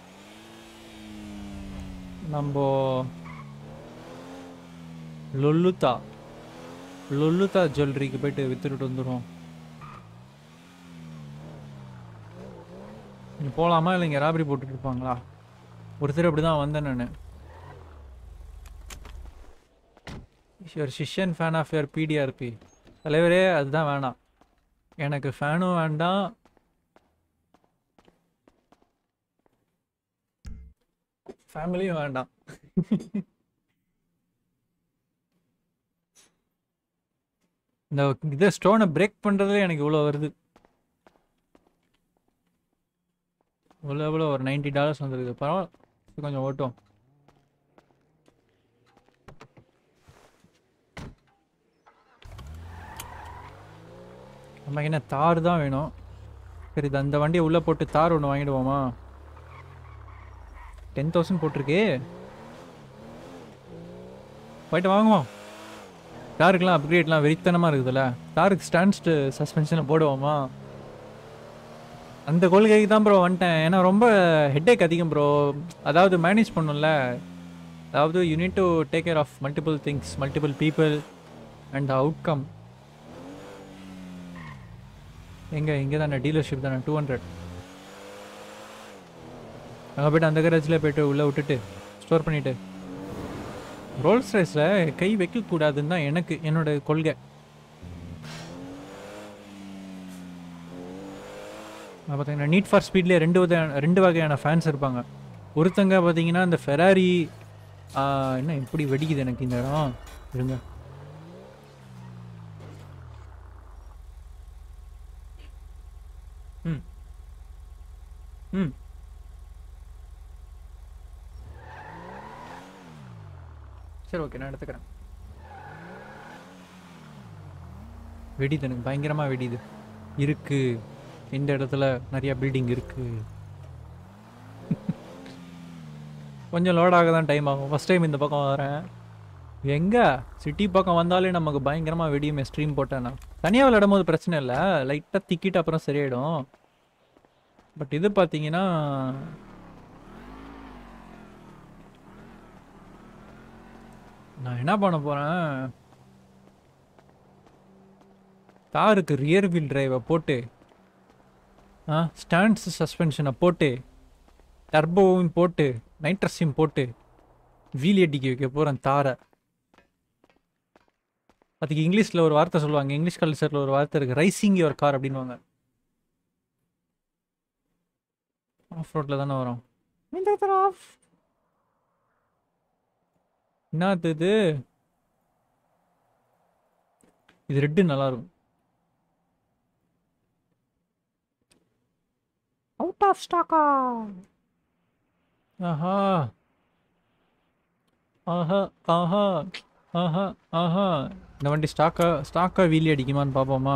நம்ம லொல்லுத்தா லொல்லுத்தா ஜுவல்லரிக்கு போயிட்டு வித்துட்டு வந்துடுவோம் நீ போகலாமா இல்லை இங்கே ராபரி போட்டுட்டு இருப்பாங்களா ஒருத்தர் அப்படி தான் வந்தேன் நான் யுவர் சிஷன் ஃபேன் ஆஃப் யுவர் பிடிஆர்பி தலைவரே அதுதான் வேணாம் எனக்கு ஃபேனும் வேண்டாம் ஃபேமிலியும் வேண்டாம் இந்த இதை ஸ்டோனை பிரேக் பண்ணுறதுல எனக்கு இவ்வளோ வருது இவ்வளோ எவ்வளோ ஒரு நைன்ட்டி டாலர்ஸ் வந்துருக்குது பரவாயில்ல இது கொஞ்சம் ஓட்டும் நமக்கு என்ன தார் தான் வேணும் சரி இது அந்த வண்டியை உள்ளே போட்டு தார் ஒன்று வாங்கிடுவோமா டென் தௌசண்ட் போட்டிருக்கே போயிட்டு வாங்குவோம் தாருக்கெலாம் அப்கிரேட்லாம் வெறித்தனமாக இருக்குதுல்ல தாருக்கு ஸ்டாண்ட் சஸ்பென்ஷனை போடுவோமா அந்த கொள்கைக்கு தான் ப்ரோ வந்துட்டேன் ஏன்னா ரொம்ப ஹெட்டேக் அதிகம் ப்ரோ அதாவது மேனேஜ் பண்ணும்ல அதாவது you need to take care of multiple things multiple people and outcome எங்கே இங்கே தானே டீலர்ஷிப் தானே டூ ஹண்ட்ரட் அங்கே போய்ட்டு அந்த கரேஜில் போய்ட்டு உள்ளே விட்டுட்டு ஸ்டோர் பண்ணிவிட்டு ரோல்ஸ் ரைஸில் கை வைக்கக்கூடாதுன்னு தான் எனக்கு என்னோட கொள்கை பார்த்தீங்கன்னா நீட் ஃபார் ஸ்பீட்லேயே ரெண்டு வகையான ரெண்டு வகையான ஃபேன்ஸ் இருப்பாங்க ஒருத்தங்க பார்த்தீங்கன்னா இந்த ஃபெராரி என்ன இப்படி வெடிக்குது எனக்கு இந்த இடம் இருங்க ம் ம் சரி ஓகே நான் எடுத்துக்கிறேன் வெடிது எனக்கு பயங்கரமாக வெடிது இருக்கு இந்த இடத்துல நிறைய பில்டிங் இருக்கு கொஞ்சம் லோட் ஆக தான் டைம் ஆகும் ஃபஸ்ட் டைம் இந்த பக்கம் வரேன் எங்கே சிட்டி பக்கம் வந்தாலே நமக்கு பயங்கரமாக வெடியுமே ஸ்ட்ரீம் போட்டேன்னா தனியாக விளையாடும் போது பிரச்சனை இல்லை லைட்டாக திக்கிட்டு அப்புறம் சரியாயிடும் பட் இது பார்த்தீங்கன்னா நான் என்ன பண்ண போகிறேன் காருக்கு ரியர் வீல் டிரைவை போட்டு ஆ ஸ்டாண்ட்ஸ் சஸ்பென்ஷனை போட்டு டர்போவும் போட்டு நைட்ரஸையும் போட்டு வீல் அடிக்க வைக்க போகிறேன் தாரை அதுக்கு இங்கிலீஷில் ஒரு வார்த்தை சொல்லுவாங்க இங்கிலீஷ் கல்ச்சரில் ஒரு வார்த்தை இருக்குது ரைசிங் யுவர் கார் அப்படின்வாங்க ஆஃப் ரோட்டில் தானே வரும் ஆஃப் என்னது இது இது ரெட்டு நல்லா இருக்கும் அவுட் ஆஃப் ஸ்டாக்கா ஆஹா ஆஹா ஆஹா ஆஹா ஆஹா இந்த வண்டி ஸ்டாக்கா ஸ்டாக்கா வீலி அடிக்குமான்னு பார்ப்போமா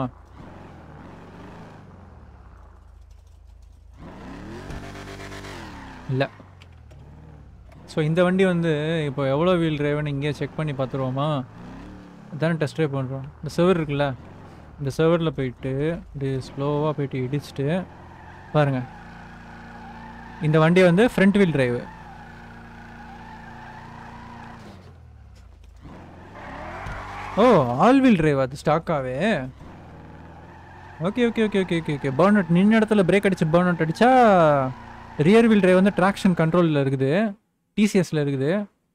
இல்லை ஸோ இந்த வண்டி வந்து இப்போ எவ்வளோ வீல் டிரைவ்னு இங்கேயே செக் பண்ணி பார்த்துருவோமா அதானே டெஸ்ட் ட்ரைவ் பண்ணுறோம் இந்த செவர் இருக்குல்ல இந்த செவரில் போயிட்டு இப்படி ஸ்லோவாக போயிட்டு இடிச்சிட்டு பாருங்கள் இந்த வண்டி வந்து front wheel drive or all wheel drive அது ஸ்டாக்காகவே okay okay okay okay okay okay burn out நின்ன இடத்துல பிரேக் அடிச்சு பர்ன் அவுட் அடிச்சா ரியர் வீல் டிரைவ் வந்து ட்ராக்ஷன் கண்ட்ரோலில் இருக்குது டிசிஎஸ்ல இருக்குது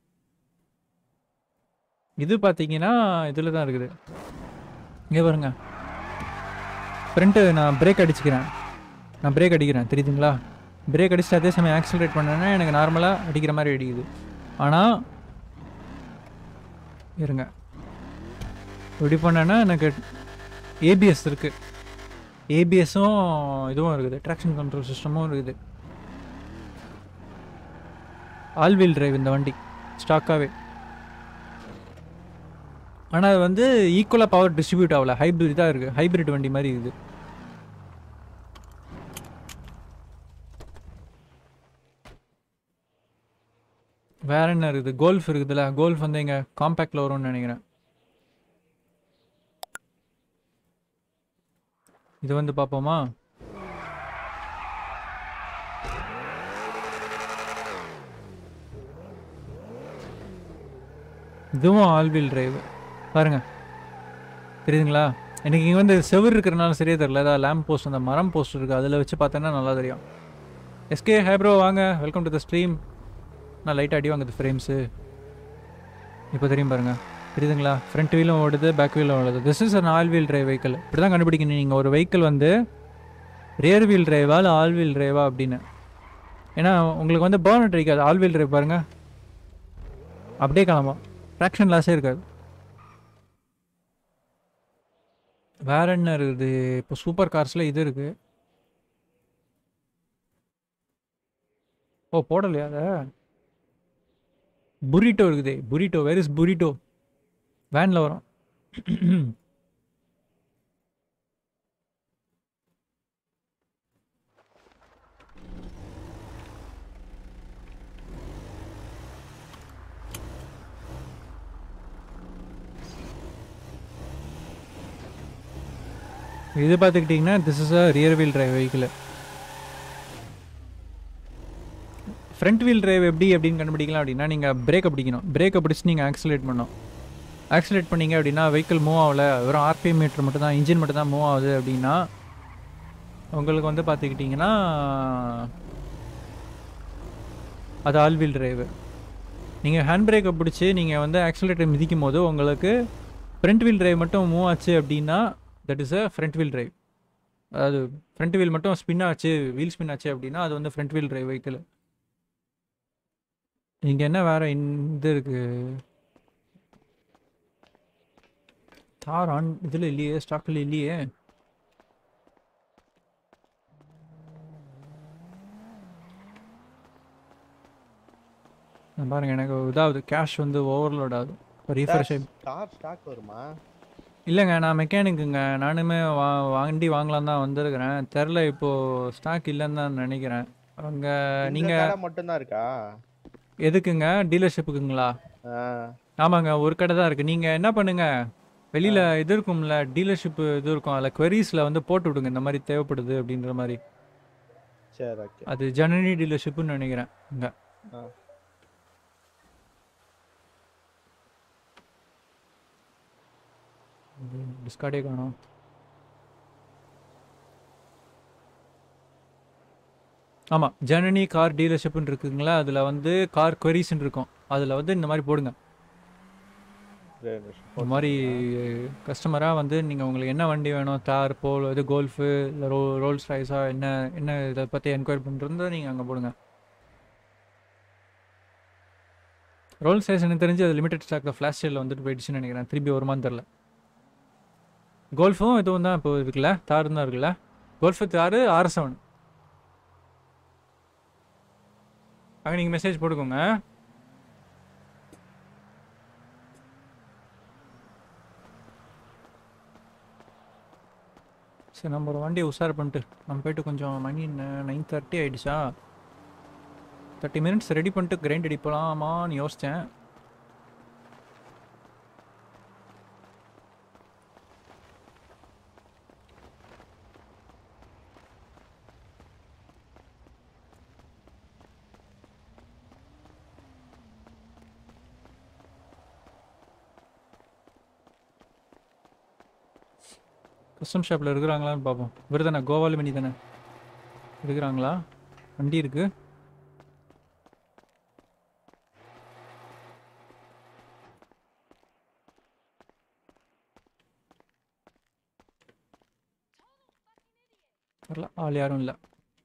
இது பார்த்தீங்கன்னா இதில் தான் இருக்குது இங்கே பாருங்க ஃப்ரண்ட்டு நான் பிரேக் அடிச்சுக்கிறேன் நான் பிரேக் அடிக்கிறேன் தெரியுதுங்களா பிரேக் அடிச்சுட்டு அதே சமயம் ஆக்சிலரேட் பண்ணேன்னா எனக்கு நார்மலாக அடிக்கிற மாதிரி அடிக்குது ஆனால் இருங்க இப்படி பண்ணேன்னா எனக்கு ஏபிஎஸ் இருக்குது ஏபிஎஸும் இதுவும் இருக்குது ட்ராக்ஷன் கண்ட்ரோல் சிஸ்டமும் இருக்குது ஆல் வீல் டிரைவ் இந்த வண்டி ஸ்டாக்காகவே ஆனால் அது வந்து ஈக்குவலாக பவர் டிஸ்ட்ரிபியூட் ஆகல ஹைப்ரிட் தான் இருக்குது ஹைப்ரிட் வண்டி மாதிரி இருக்குது வேற என்ன இருக்குது கோல்ஃப் இருக்குதுல்ல கோல்ஃப் வந்து இங்கே காம்பேக்டில் வரும்னு நினைக்கிறேன் இது வந்து பார்ப்போமா இதுவும் ஆல் வீல் டிரைவ் பாருங்க தெரியுதுங்களா எனக்கு இங்கே வந்து செவர் இருக்கிறனால சரியே தெரில ஏதாவது லேம்ப் போஸ்ட் அந்த மரம் போஸ்ட் இருக்குது அதில் வச்சு பார்த்தேன்னா நல்லா தெரியும் எஸ்கே ஹேப்ரோ வாங்க வெல்கம் டு த ஸ்ட்ரீம் நான் லைட்டாக அடி வாங்குது ஃப்ரேம்ஸு இப்போ தெரியும் பாருங்க தெரியுதுங்களா ஃப்ரண்ட் வீலும் ஓடுது பேக் வீலும் ஓடுது this is an all wheel drive vehicle இப்படி தான் கண்டுபிடிக்கணும் நீங்கள் ஒரு வெஹிக்கிள் வந்து ரியர் வீல் டிரைவா இல்லை ஆல் வீல் டிரைவா அப்படின்னு ஏன்னா உங்களுக்கு வந்து பேர்னட் அடிக்காது ஆல் வீல் டிரைவ் பாருங்கள் அப்படியே கிளம்பும் ட்ராக்ஷன் லாஸே இருக்காது வேற என்ன இருக்குது இப்போ சூப்பர் கார்ஸில் இது இருக்கு ஓ போடலையா அதை புரிட்டோ இருக்குது புரிட்டோ வேர் இஸ் புரிட்டோ வேனில் வரும் இது பார்த்துக்கிட்டிங்கன்னா this is a rear wheel drive vehicle front wheel drive எப்படி அப்படின்னு கண்டுபிடிக்கலாம் அப்படின்னா நீங்கள் பிரேக்கை பிடிக்கணும் பிரேக்கை பிடிச்சி நீங்கள் ஆக்சிலேட் பண்ணணும் ஆக்சிலேட் பண்ணீங்க அப்படின்னா வெஹிக்கிள் மூவ் ஆகல வெறும் ஆர்பிஎம் மீட்டர் மட்டும் தான் இன்ஜின் மட்டும் தான் மூவ் ஆகுது அப்படின்னா உங்களுக்கு வந்து பார்த்துக்கிட்டிங்கன்னா அது ஆல் வீல் டிரைவு நீங்கள் ஹேண்ட் பிரேக்கை பிடிச்சி நீங்கள் வந்து ஆக்சிலேட்டர் மிதிக்கும் போது உங்களுக்கு ஃப்ரண்ட் வீல் டிரைவ் மட்டும் மூவ் ஆச்சு அப்படின்னா that is a front wheel drive அதாவது ஃப்ரண்ட் வீல் மட்டும் ஸ்பின் ஆச்சு வீல் ஸ்பின் ஆச்சு அப்படின்னா அது வந்து ஃப்ரண்ட் வீல் டிரைவ் வெஹிக்கிள் இங்கே என்ன வேற இது இருக்கு தார் ஆன் இதில் இல்லையே ஸ்டாக்கில் இல்லையே நான் பாருங்க எனக்கு இதாகுது கேஷ் வந்து ஓவர்லோட் ஆகுது இப்போ ரீஃப்ரெஷ் ஆகி கார் ஸ்டாக் வருமா இல்லைங்க நான் மெக்கானிக்குங்க நானுமே வா வண்டி வாங்கலாம் தான் வந்திருக்கிறேன் தெரில இப்போது ஸ்டாக் இல்லைன்னு தான் நினைக்கிறேன் அங்கே இந்த நீங்கள் கடை மட்டும்தான் இருக்கா எதுக்குங்க டீலர்ஷிப்புக்குங்களா ஆ. ஆமாங்க ஒரு கடை தான் இருக்குது நீங்கள் என்ன பண்ணுங்க வெளியில் இது இருக்கும்ல டீலர்ஷிப்பு இது இருக்கும் அதில் queries-ல வந்து போட்டு விடுங்க இந்த மாதிரி தேவைப்படுது அப்படின்ற மாதிரி சரி ஓகே அது ஜனனி டீலர்ஷிப்புன்னு நினைக்கிறேன் இங்கே ஆ டிஸ்கார்டே காணும் ஆமாம் ஜனனி கார் டீலர்ஷிப்னு இருக்குங்களா அதில் வந்து கார் queries-ன்னு இருக்கும் அதில் வந்து இந்த மாதிரி போடுங்க சரி, சரி. இந்த மாதிரி கஸ்டமராக வந்து நீங்கள் உங்களுக்கு என்ன வண்டி வேணும் தார் போல் இது கோல்ஃபு இல்லை ரோ ரோல்ஸ் ரைஸா என்ன என்ன இதை பற்றி என்கொயரி பண்ணுறது நீங்கள் அங்கே போடுங்க ரோல்ஸ் ரைஸ் எனக்கு தெரிஞ்சு அது லிமிடெட் ஸ்டாக்கில் ஃப்ளாஷ் சேலில் வந்துட்டு போயிடுச்சுன்னு நினைக்கிறேன் திருப்பி வருமான்னு தெரில கோல்ஃபும் இதுவும் தான் இப்போ இருக்குல்ல தாரும் தான் இருக்குல்ல கோல்ஃபு தாரு ஆர் செவன் அங்கே நீங்கள் மெசேஜ் போட்டுக்கோங்க சரி நம்ம ஒரு வண்டியை உஷார் பண்ணிட்டு நம்ம போயிட்டு கொஞ்சம் மணி நைன் தேர்ட்டி ஆயிடுச்சா தேர்ட்டி மினிட்ஸ் ரெடி பண்ணிட்டு கிரைண்ட் அடி போகலாமான்னு யோசித்தேன் கஸ்டம் ஷாப்பில் இருக்கிறாங்களான்னு பார்ப்போம் இவர் தானே கோவாலு மணி தானே இருக்கிறாங்களா வண்டி இருக்கு வரல ஆள் யாரும் இல்லை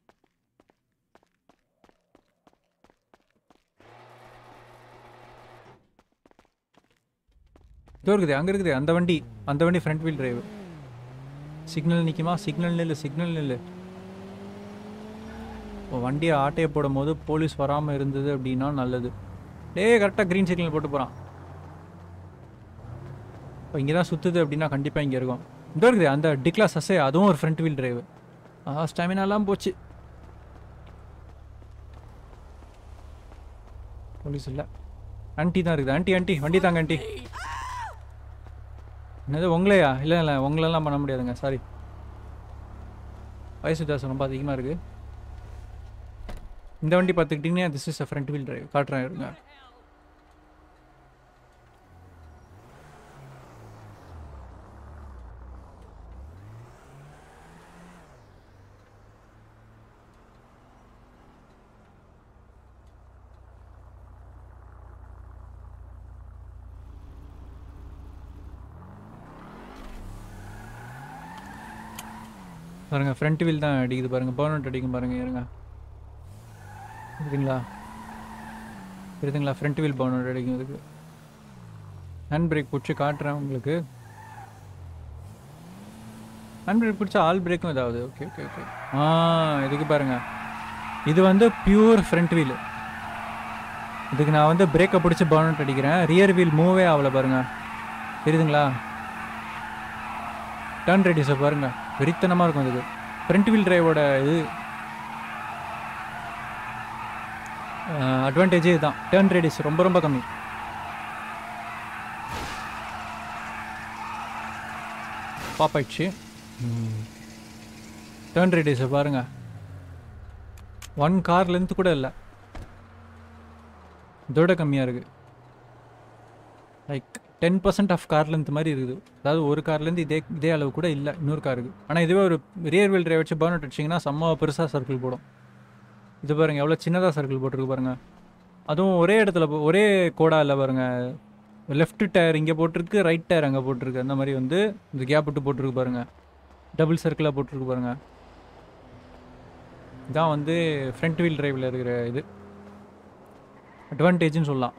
இதோ இருக்குது அங்கே இருக்குது அந்த வண்டி அந்த வண்டி ஃப்ரண்ட் வீல் டிரைவ் சிக்னல் நிற்குமா சிக்னல் நில்லு சிக்னல் நில்லு இப்போ வண்டியை ஆட்டையை போடும் போது போலீஸ் வராமல் இருந்தது அப்படின்னா நல்லது டேய் கரெக்டாக க்ரீன் சிக்னல் போட்டு போகிறான் இப்போ இங்கே தான் சுற்றுது அப்படின்னா கண்டிப்பாக இங்கே இருக்கும் இதோ இருக்குது அந்த டிக்ளாஸ் அசே அதுவும் ஒரு ஃப்ரண்ட் வீல் டிரைவ் ஆ ஸ்டாமினாலாம் போச்சு போலீஸ் இல்லை ஆன்ட்டி தான் இருக்குது ஆன்ட்டி ஆன்ட்டி வண்டி தாங்க ஆன்ட்டி என்னது உங்களையா இல்லை இல்லை உங்களெல்லாம் பண்ண முடியாதுங்க சாரி வயசு வித்தியாசம் ரொம்ப அதிகமாக இருக்குது இந்த வண்டி பார்த்துக்கிட்டிங்கன்னா this is a front wheel drive காட்டுறேன் இருங்க பாருங்க ஃப்ரண்ட் வீல் தான் அடிக்குது பாருங்க பர்னட் அடிக்கும் பாருங்க இருங்க இருக்குங்களா இருக்குங்களா ஃப்ரண்ட் வீல் பர்னட் அடிக்கும் இதுக்கு ஹேண்ட் பிரேக் பிடிச்சி காட்டுறேன் உங்களுக்கு ஹேண்ட் பிரேக் பிடிச்சா ஆல் பிரேக்கும் இதாகுது ஓகே ஓகே ஓகே ஆ இதுக்கு பாருங்க இது வந்து பியூர் ஃப்ரண்ட் வீல் இதுக்கு நான் வந்து பிரேக்கை பிடிச்சி பர்னட் அடிக்கிறேன் ரியர் வீல் மூவே ஆகல பாருங்க தெரியுதுங்களா டர்ன் ரேடியஸை பாருங்க வெறித்தனமாக இருக்கும் இதுக்கு ஃப்ரண்ட் வீல் டிரைவோட இது அட்வான்டேஜே இதுதான் டர்ன் ரேடியஸ் ரொம்ப ரொம்ப கம்மி பாப் ஆயிடுச்சு டர்ன் ரேடியஸை பாருங்க ஒன் கார் லென்த் கூட இல்லை இதோட கம்மியாக இருக்குது like ten percent of car length மாதிரி இருக்குது அதாவது ஒரு கார்லேருந்து இதே இதே அளவு கூட இல்லை இன்னொரு காருக்கு ஆனால் இதுவே ஒரு ரியர் வீல் டிரைவ் வச்சு பர்ன் அவுட் அடிச்சிங்கன்னா செம்ம பெருசாக சர்க்கிள் போடும் இது பாருங்கள் எவ்வளோ சின்னதாக சர்க்கிள் போட்டிருக்கு பாருங்கள் அதுவும் ஒரே இடத்துல போ- ஒரே கோடா இல்லை பாருங்கள் லெஃப்ட் டயர் இங்கே போட்டிருக்கு ரைட் டயர் அங்கே போட்டிருக்கு அந்த மாதிரி வந்து இந்த கேப் விட்டு போட்டிருக்கு பாருங்கள் டபுள் சர்க்கிளாக போட்டிருக்கு பாருங்கள் இதான் வந்து ஃப்ரண்ட் வீல் டிரைவில் இருக்கிற இது அட்வான்டேஜ்னு சொல்லலாம்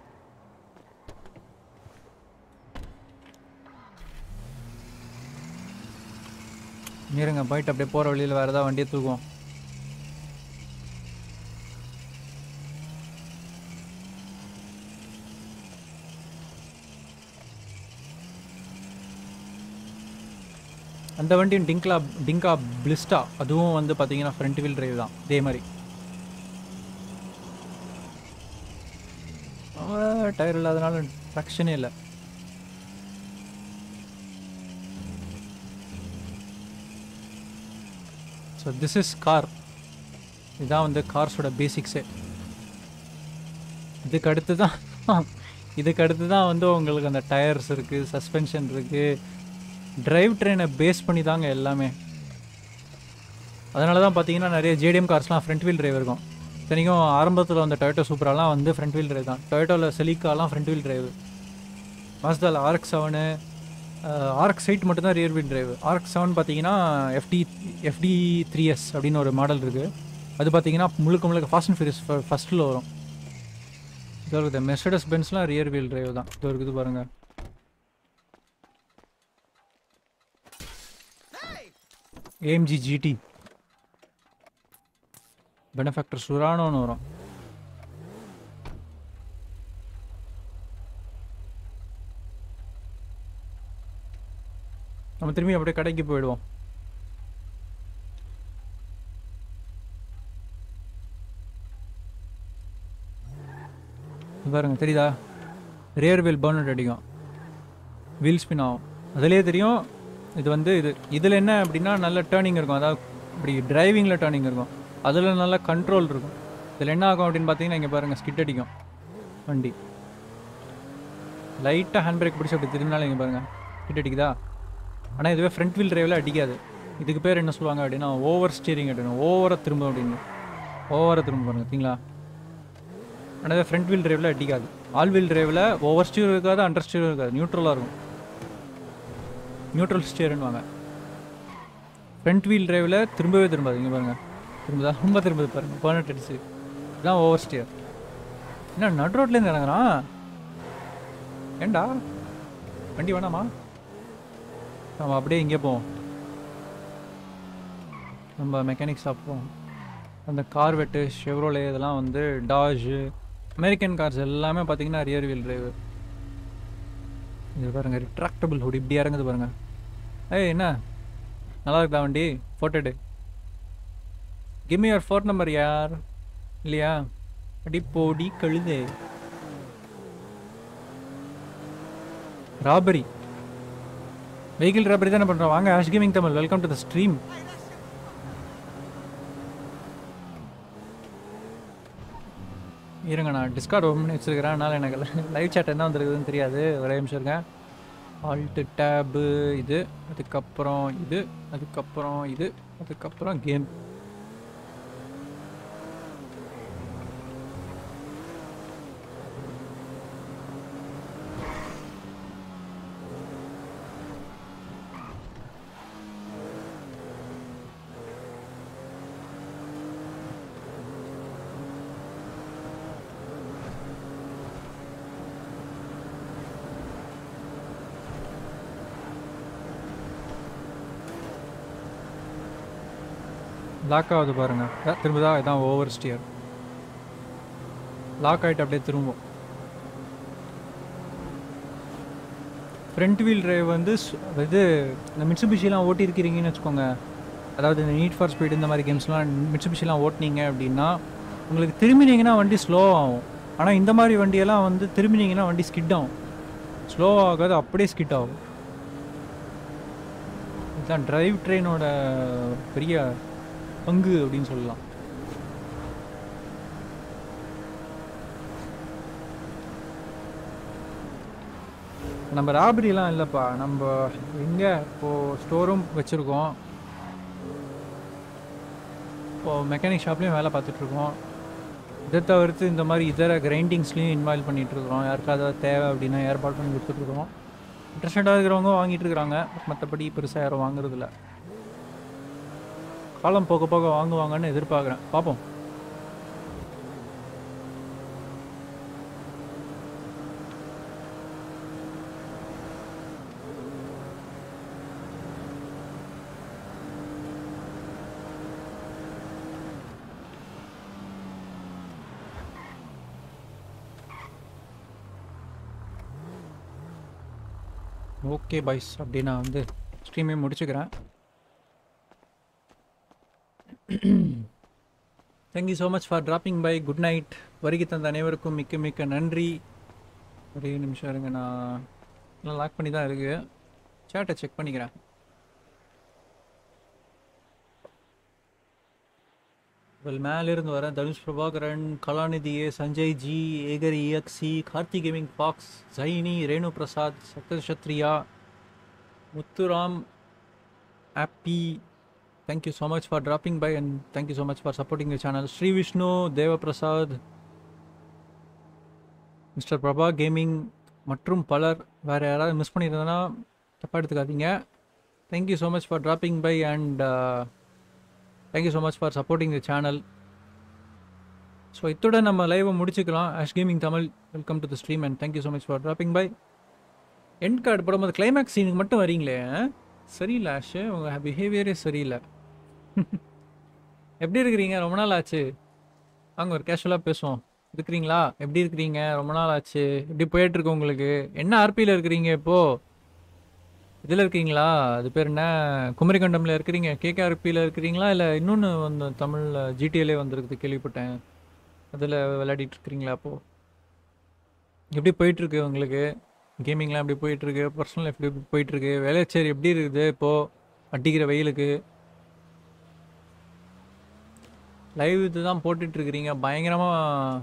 இருங்க போயிட்டு அப்படியே போகிற வழியில் வேறு ஏதாவது வண்டியை தூக்குவோம் அந்த வண்டியும் டிங்க்லா டிங்கா பிளிஸ்டா அதுவும் வந்து பார்த்தீங்கன்னா ஃப்ரண்ட் வீல் டிரைவ் தான் இதே மாதிரி டயர் இல்லாதனால ட்ரக்ஷனே இல்லை ஸோ திஸ் இஸ் கார் இதான் வந்து கார்ஸோட பேசிக்ஸே இதுக்கு அடுத்து தான் இதுக்கு அடுத்து தான் வந்து உங்களுக்கு அந்த டயர்ஸ் இருக்குது சஸ்பென்ஷன் இருக்குது டிரைவ் ட்ரெயினை பேஸ் பண்ணி தாங்க எல்லாமே அதனால தான் பார்த்தீங்கன்னா நிறைய ஜேடிஎம் கார்ஸ்லாம் ஃப்ரண்ட் வீல் டிரைவ் இருக்கும் இத்தனைக்கும் ஆரம்பத்தில் வந்த டொயோட்டோ சூப்பராலாம் வந்து ஃப்ரண்ட் வீல் டிரைவ் தான் டொயோட்டோவில் செலிக்காலாம் ஃப்ரண்ட் வீல் டிரைவ் மாஸ்தால் ஆர்எக்ஸ் செவனு ஆர்எக்ஸ் எயிட் மட்டும் தான் rear wheel drive RX seven பார்த்தீங்கன்னா எஃப்டி எஃப்டி த்ரீ எஸ் அப்படின்னு ஒரு மாடல் இருக்குது அது பார்த்தீங்கன்னா முழுக்க முழுக்க ஃபாஸ்ட் அண்ட் ஃபியூரியஸ் ஃபஸ்ட்டில் வரும் இது இருக்குது மெர்சடஸ் பென்ஸ்லாம் ரியர் வீல் டிரைவ் தான் இது இருக்குது பாருங்கள் ஏஎம்ஜி ஜிடி பெனஃபேக்டர் சுரானோன்னு வரும் நம்ம திரும்பி அப்படியே கடைக்கு போயிடுவோம் இது பாருங்க தெரியுதா ரியர் வீல் பர்னட் அடிக்கும் வீல் ஸ்பின் ஆகும் அதுலேயே தெரியும் இது வந்து இது இதில் என்ன அப்படின்னா நல்ல டேர்னிங் இருக்கும் அதாவது இப்படி டிரைவிங்கில் டேர்னிங் இருக்கும் அதில் நல்ல கண்ட்ரோல் இருக்கும் இதில் என்ன ஆகும் அப்படின்னு பார்த்தீங்கன்னா இங்கே பாருங்கள் ஸ்கிட் அடிக்கும் வண்டி லைட்டாக ஹேண்ட் பிரேக் பிடிச்சி அப்படி திரும்பினாலும் இங்கே பாருங்கள் ஸ்கிட் அடிக்குதா ஆனால் இதுவே ஃப்ரண்ட் வீல் டிரைவில் அடிக்காது இதுக்கு பேர் என்ன சொல்லுவாங்க அப்படின்னா ஓவர் ஸ்டீரிங் அப்படின்னு ஓவராக திரும்ப அப்படின்னு ஓவராக திரும்ப பாருங்க பார்த்தீங்களா ஆனால் இது ஃப்ரண்ட் வீல் டிரைவில் அடிக்காது ஆல் வீல் டிரைவில் ஓவர் ஸ்டீர் இருக்காது அண்டர் ஸ்டீர் இருக்காது நியூட்ரலாக இருக்கும் நியூட்ரல் ஸ்டியர்னுவாங்க ஃப்ரண்ட் வீல் டிரைவில் திரும்பவே திரும்பாது இங்கே பாருங்கள் திரும்புதா ரொம்ப திரும்புது பாருங்க பர்னட் அடிச்சு இதுதான் ஓவர் ஸ்டியர் என்ன நடு ரோட்லேருந்து இறங்குறான் ஏண்டா வண்டி வேணாமா நம்ம அப்படியே இங்கே போவோம் நம்ம மெக்கானிக் ஷாப் போவோம் அந்த கார்வெட்டு ஷெவ்ரோலே இதெல்லாம் வந்து டாஜ் அமெரிக்கன் கார்ஸ் எல்லாமே பார்த்தீங்கன்னா ரியர் வீல் டிரைவ் இது பாருங்க ரிட்ராக்டபிள் ஹுட் இப்படி இறங்குது பாருங்க ஏய் என்ன நல்லா இருக்குதா வண்டி ஃபோட்டோ எடு கிம்மி யுவர் ஃபோன் நம்பர் யார் இல்லையா அடி போடி கழுது ராபரி வெஹிக்கிள் ராபரி தானே பண்ணுறோம் வாங்க Ash gaming Tamil welcome to the stream இருங்க நான் டிஸ்கார்ட் ஓப்பன் பண்ணி வச்சிருக்கிறேன் அதனால் எனக்கு லைவ் chat என்ன வந்திருக்குதுன்னு தெரியாது ஒரே நிமிஷம் இருங்க ஆல்ட்டு டேபு இது அதுக்கப்புறம் இது அதுக்கப்புறம் இது அதுக்கப்புறம் கேம் லாக் ஆகுது பாருங்க அதான் திரும்ப தான் இதான் ஓவர் ஸ்டியர் லாக் ஆகிட்டு அப்படியே திரும்பும் ஃப்ரண்ட் வீல் டிரைவ் வந்து ஸ்- இது இந்த மிட்சுபிஷிலாம் ஓட்டியிருக்கிறீங்கன்னு வச்சுக்கோங்க அதாவது இந்த நீட் ஃபார் ஸ்பீட் இந்த மாதிரி கேம்ஸ்லாம் மிட்சுபிஷிலாம் ஓட்டினீங்க அப்படின்னா உங்களுக்கு திரும்பினீங்கன்னா வண்டி ஸ்லோ ஆகும் ஆனால் இந்த மாதிரி வண்டியெல்லாம் வந்து திரும்பினீங்கன்னா வண்டி ஸ்கிட் ஆகும் ஸ்லோ ஆகாது அப்படியே ஸ்கிட் ஆகும் இதுதான் டிரைவ் ட்ரெயினோட பெரிய பங்கு அப்படின்னு சொல்லலாம் நம்ம ராபரிலாம் இல்லைப்பா நம்ம எங்கே இப்போது ஸ்டோரும் வச்சுருக்கோம் இப்போது மெக்கானிக் ஷாப்லேயும் வேலை பார்த்துட்ருக்கோம் இதை தவிர்த்து இந்த மாதிரி இதர கிரைண்டிங்ஸ்லேயும் இன்வால்வ் பண்ணிகிட்ருக்குறோம் யாருக்காவது ஏதாவது தேவை அப்படின்னா ஏற்பாடு பண்ணி கொடுத்துட்ருக்கோம் இன்ட்ரெஸ்டடாக இருக்கிறவங்க வாங்கிட்டு இருக்கிறாங்க மற்றபடி பெருசாக யாரும் வாங்குறதில்ல காலம் போக போக வாங்குவாங்கன்னு எதிர்பார்க்குறேன் பார்ப்போம் ஓகே பாய்ஸ் அப்படி நான் வந்து ஸ்ட்ரீமே முடிச்சுக்கிறேன் thank you so much for dropping by good night வருகை தந்த அனைவருக்கும் மிக்க மிக்க நன்றி ஒரே நிமிஷம் இருங்க நான் எல்லாம் லாக் பண்ணி தான் இருக்கு சேட்டை செக் பண்ணிக்கிறேன் வெல் மேலிருந்து வரேன் தனுஷ் பிரபாகரன் கலாநிதி ஏ சஞ்சய் ஜி ஏகர் இஎக்ஸி கார்த்தி கேமிங் ஃபாக்ஸ் ஜைனி ரேணு பிரசாத் சக்கர சத்ரியா முத்துராம் ஆப்பி thank you so much for dropping by and thank you so much for supporting the channel Shri Vishnu Devaprasad mister Prabha gaming மற்றும் பலர் வேறு யாராவது மிஸ் பண்ணியிருந்தேன்னா தப்பாக எடுத்துக்காதீங்க thank you so much for dropping by and thank you so much for supporting the channel so இத்துடன் நம்ம லைவை முடிச்சுக்கலாம் ash gaming Tamil welcome to the stream and thank you so much for dropping by end card போடும்போது climax சீனுக்கு மட்டும் வரீங்களே ஆ? சரியில்லை ash உங்கள் பிஹேவியரே சரியில்லை எப்படி இருக்கிறீங்க ரொம்ப நாள் ஆச்சு வாங்க ஒரு கேஷுவலாக பேசுவோம் இருக்கிறீங்களா எப்படி இருக்கிறீங்க ரொம்ப நாள் ஆச்சு எப்படி போயிட்டு இருக்கு உங்களுக்கு என்ன ஆர்பியில் இருக்கிறீங்க இப்போது இதில் இருக்கீங்களா அது பேர் என்ன குமரிக்கண்டமில் இருக்கிறீங்க கேகேஆர்பியில் இருக்கிறீங்களா இல்லை இன்னொன்று வந்து தமிழில் ஜிடிஏலே வந்திருக்குது கேள்விப்பட்டேன் அதில் விளையாடிட்டு இருக்கிறீங்களா அப்போது எப்படி போயிட்டுருக்கு உங்களுக்கு கேமிங்லாம் எப்படி போயிட்டுருக்கு பர்சனல் லைஃப் எப்படி போயிட்டுருக்கு வேலைச்சேரி எப்படி இருக்குது இப்போது அடிக்கிற வெயிலுக்கு லைவ் இதுதான் போட்டுட்டு இருக்கிறீங்க பயங்கரமாக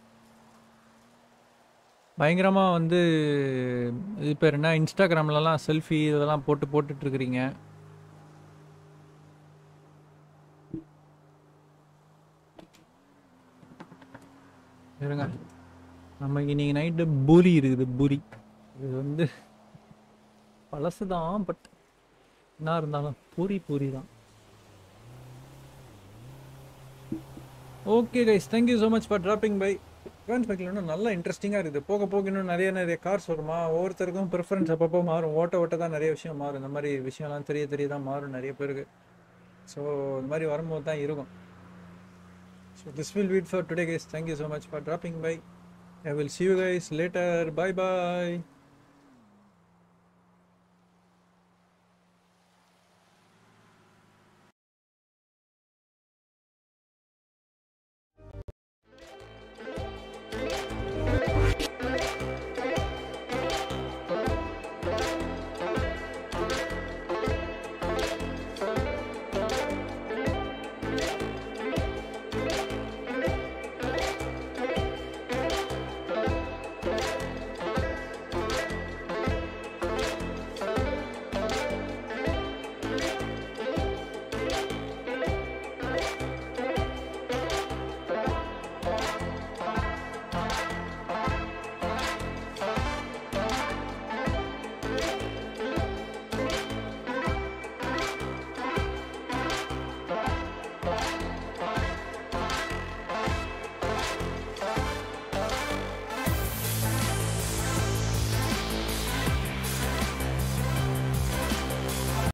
பயங்கரமாக வந்து இது பேர் என்ன இன்ஸ்டாகிராம்லலாம் செல்ஃபி இதெல்லாம் போட்டு போட்டுட்டு இருக்கிறீங்க இருங்க நமக்கு இன்னைக்கு நைட்டு பூரி இருக்குது பூரி இது வந்து பழசு தான் பட் என்ன இருந்தாலும் பூரி பூரி தான் okay guys thank you so much for dropping by advance பைக்கில் இன்னும் நல்லா இன்ட்ரெஸ்டிங்காக இருக்குது போக போக இன்னும் நிறைய நிறைய கார்ஸ் வருமா ஒவ்வொருத்தருக்கும் ப்ரிஃபரன்ஸ் அப்பப்போ மாறும் ஓட்ட ஓட்ட தான் நிறைய விஷயம் மாறும் இந்த மாதிரி விஷயம்லாம் தெரிய தெரிய தான் மாறும் நிறைய பேருக்கு ஸோ இந்த மாதிரி வரும்போது தான் இருக்கும் so this will be it for today guys thank you so much for dropping by I will see you guys later bye bye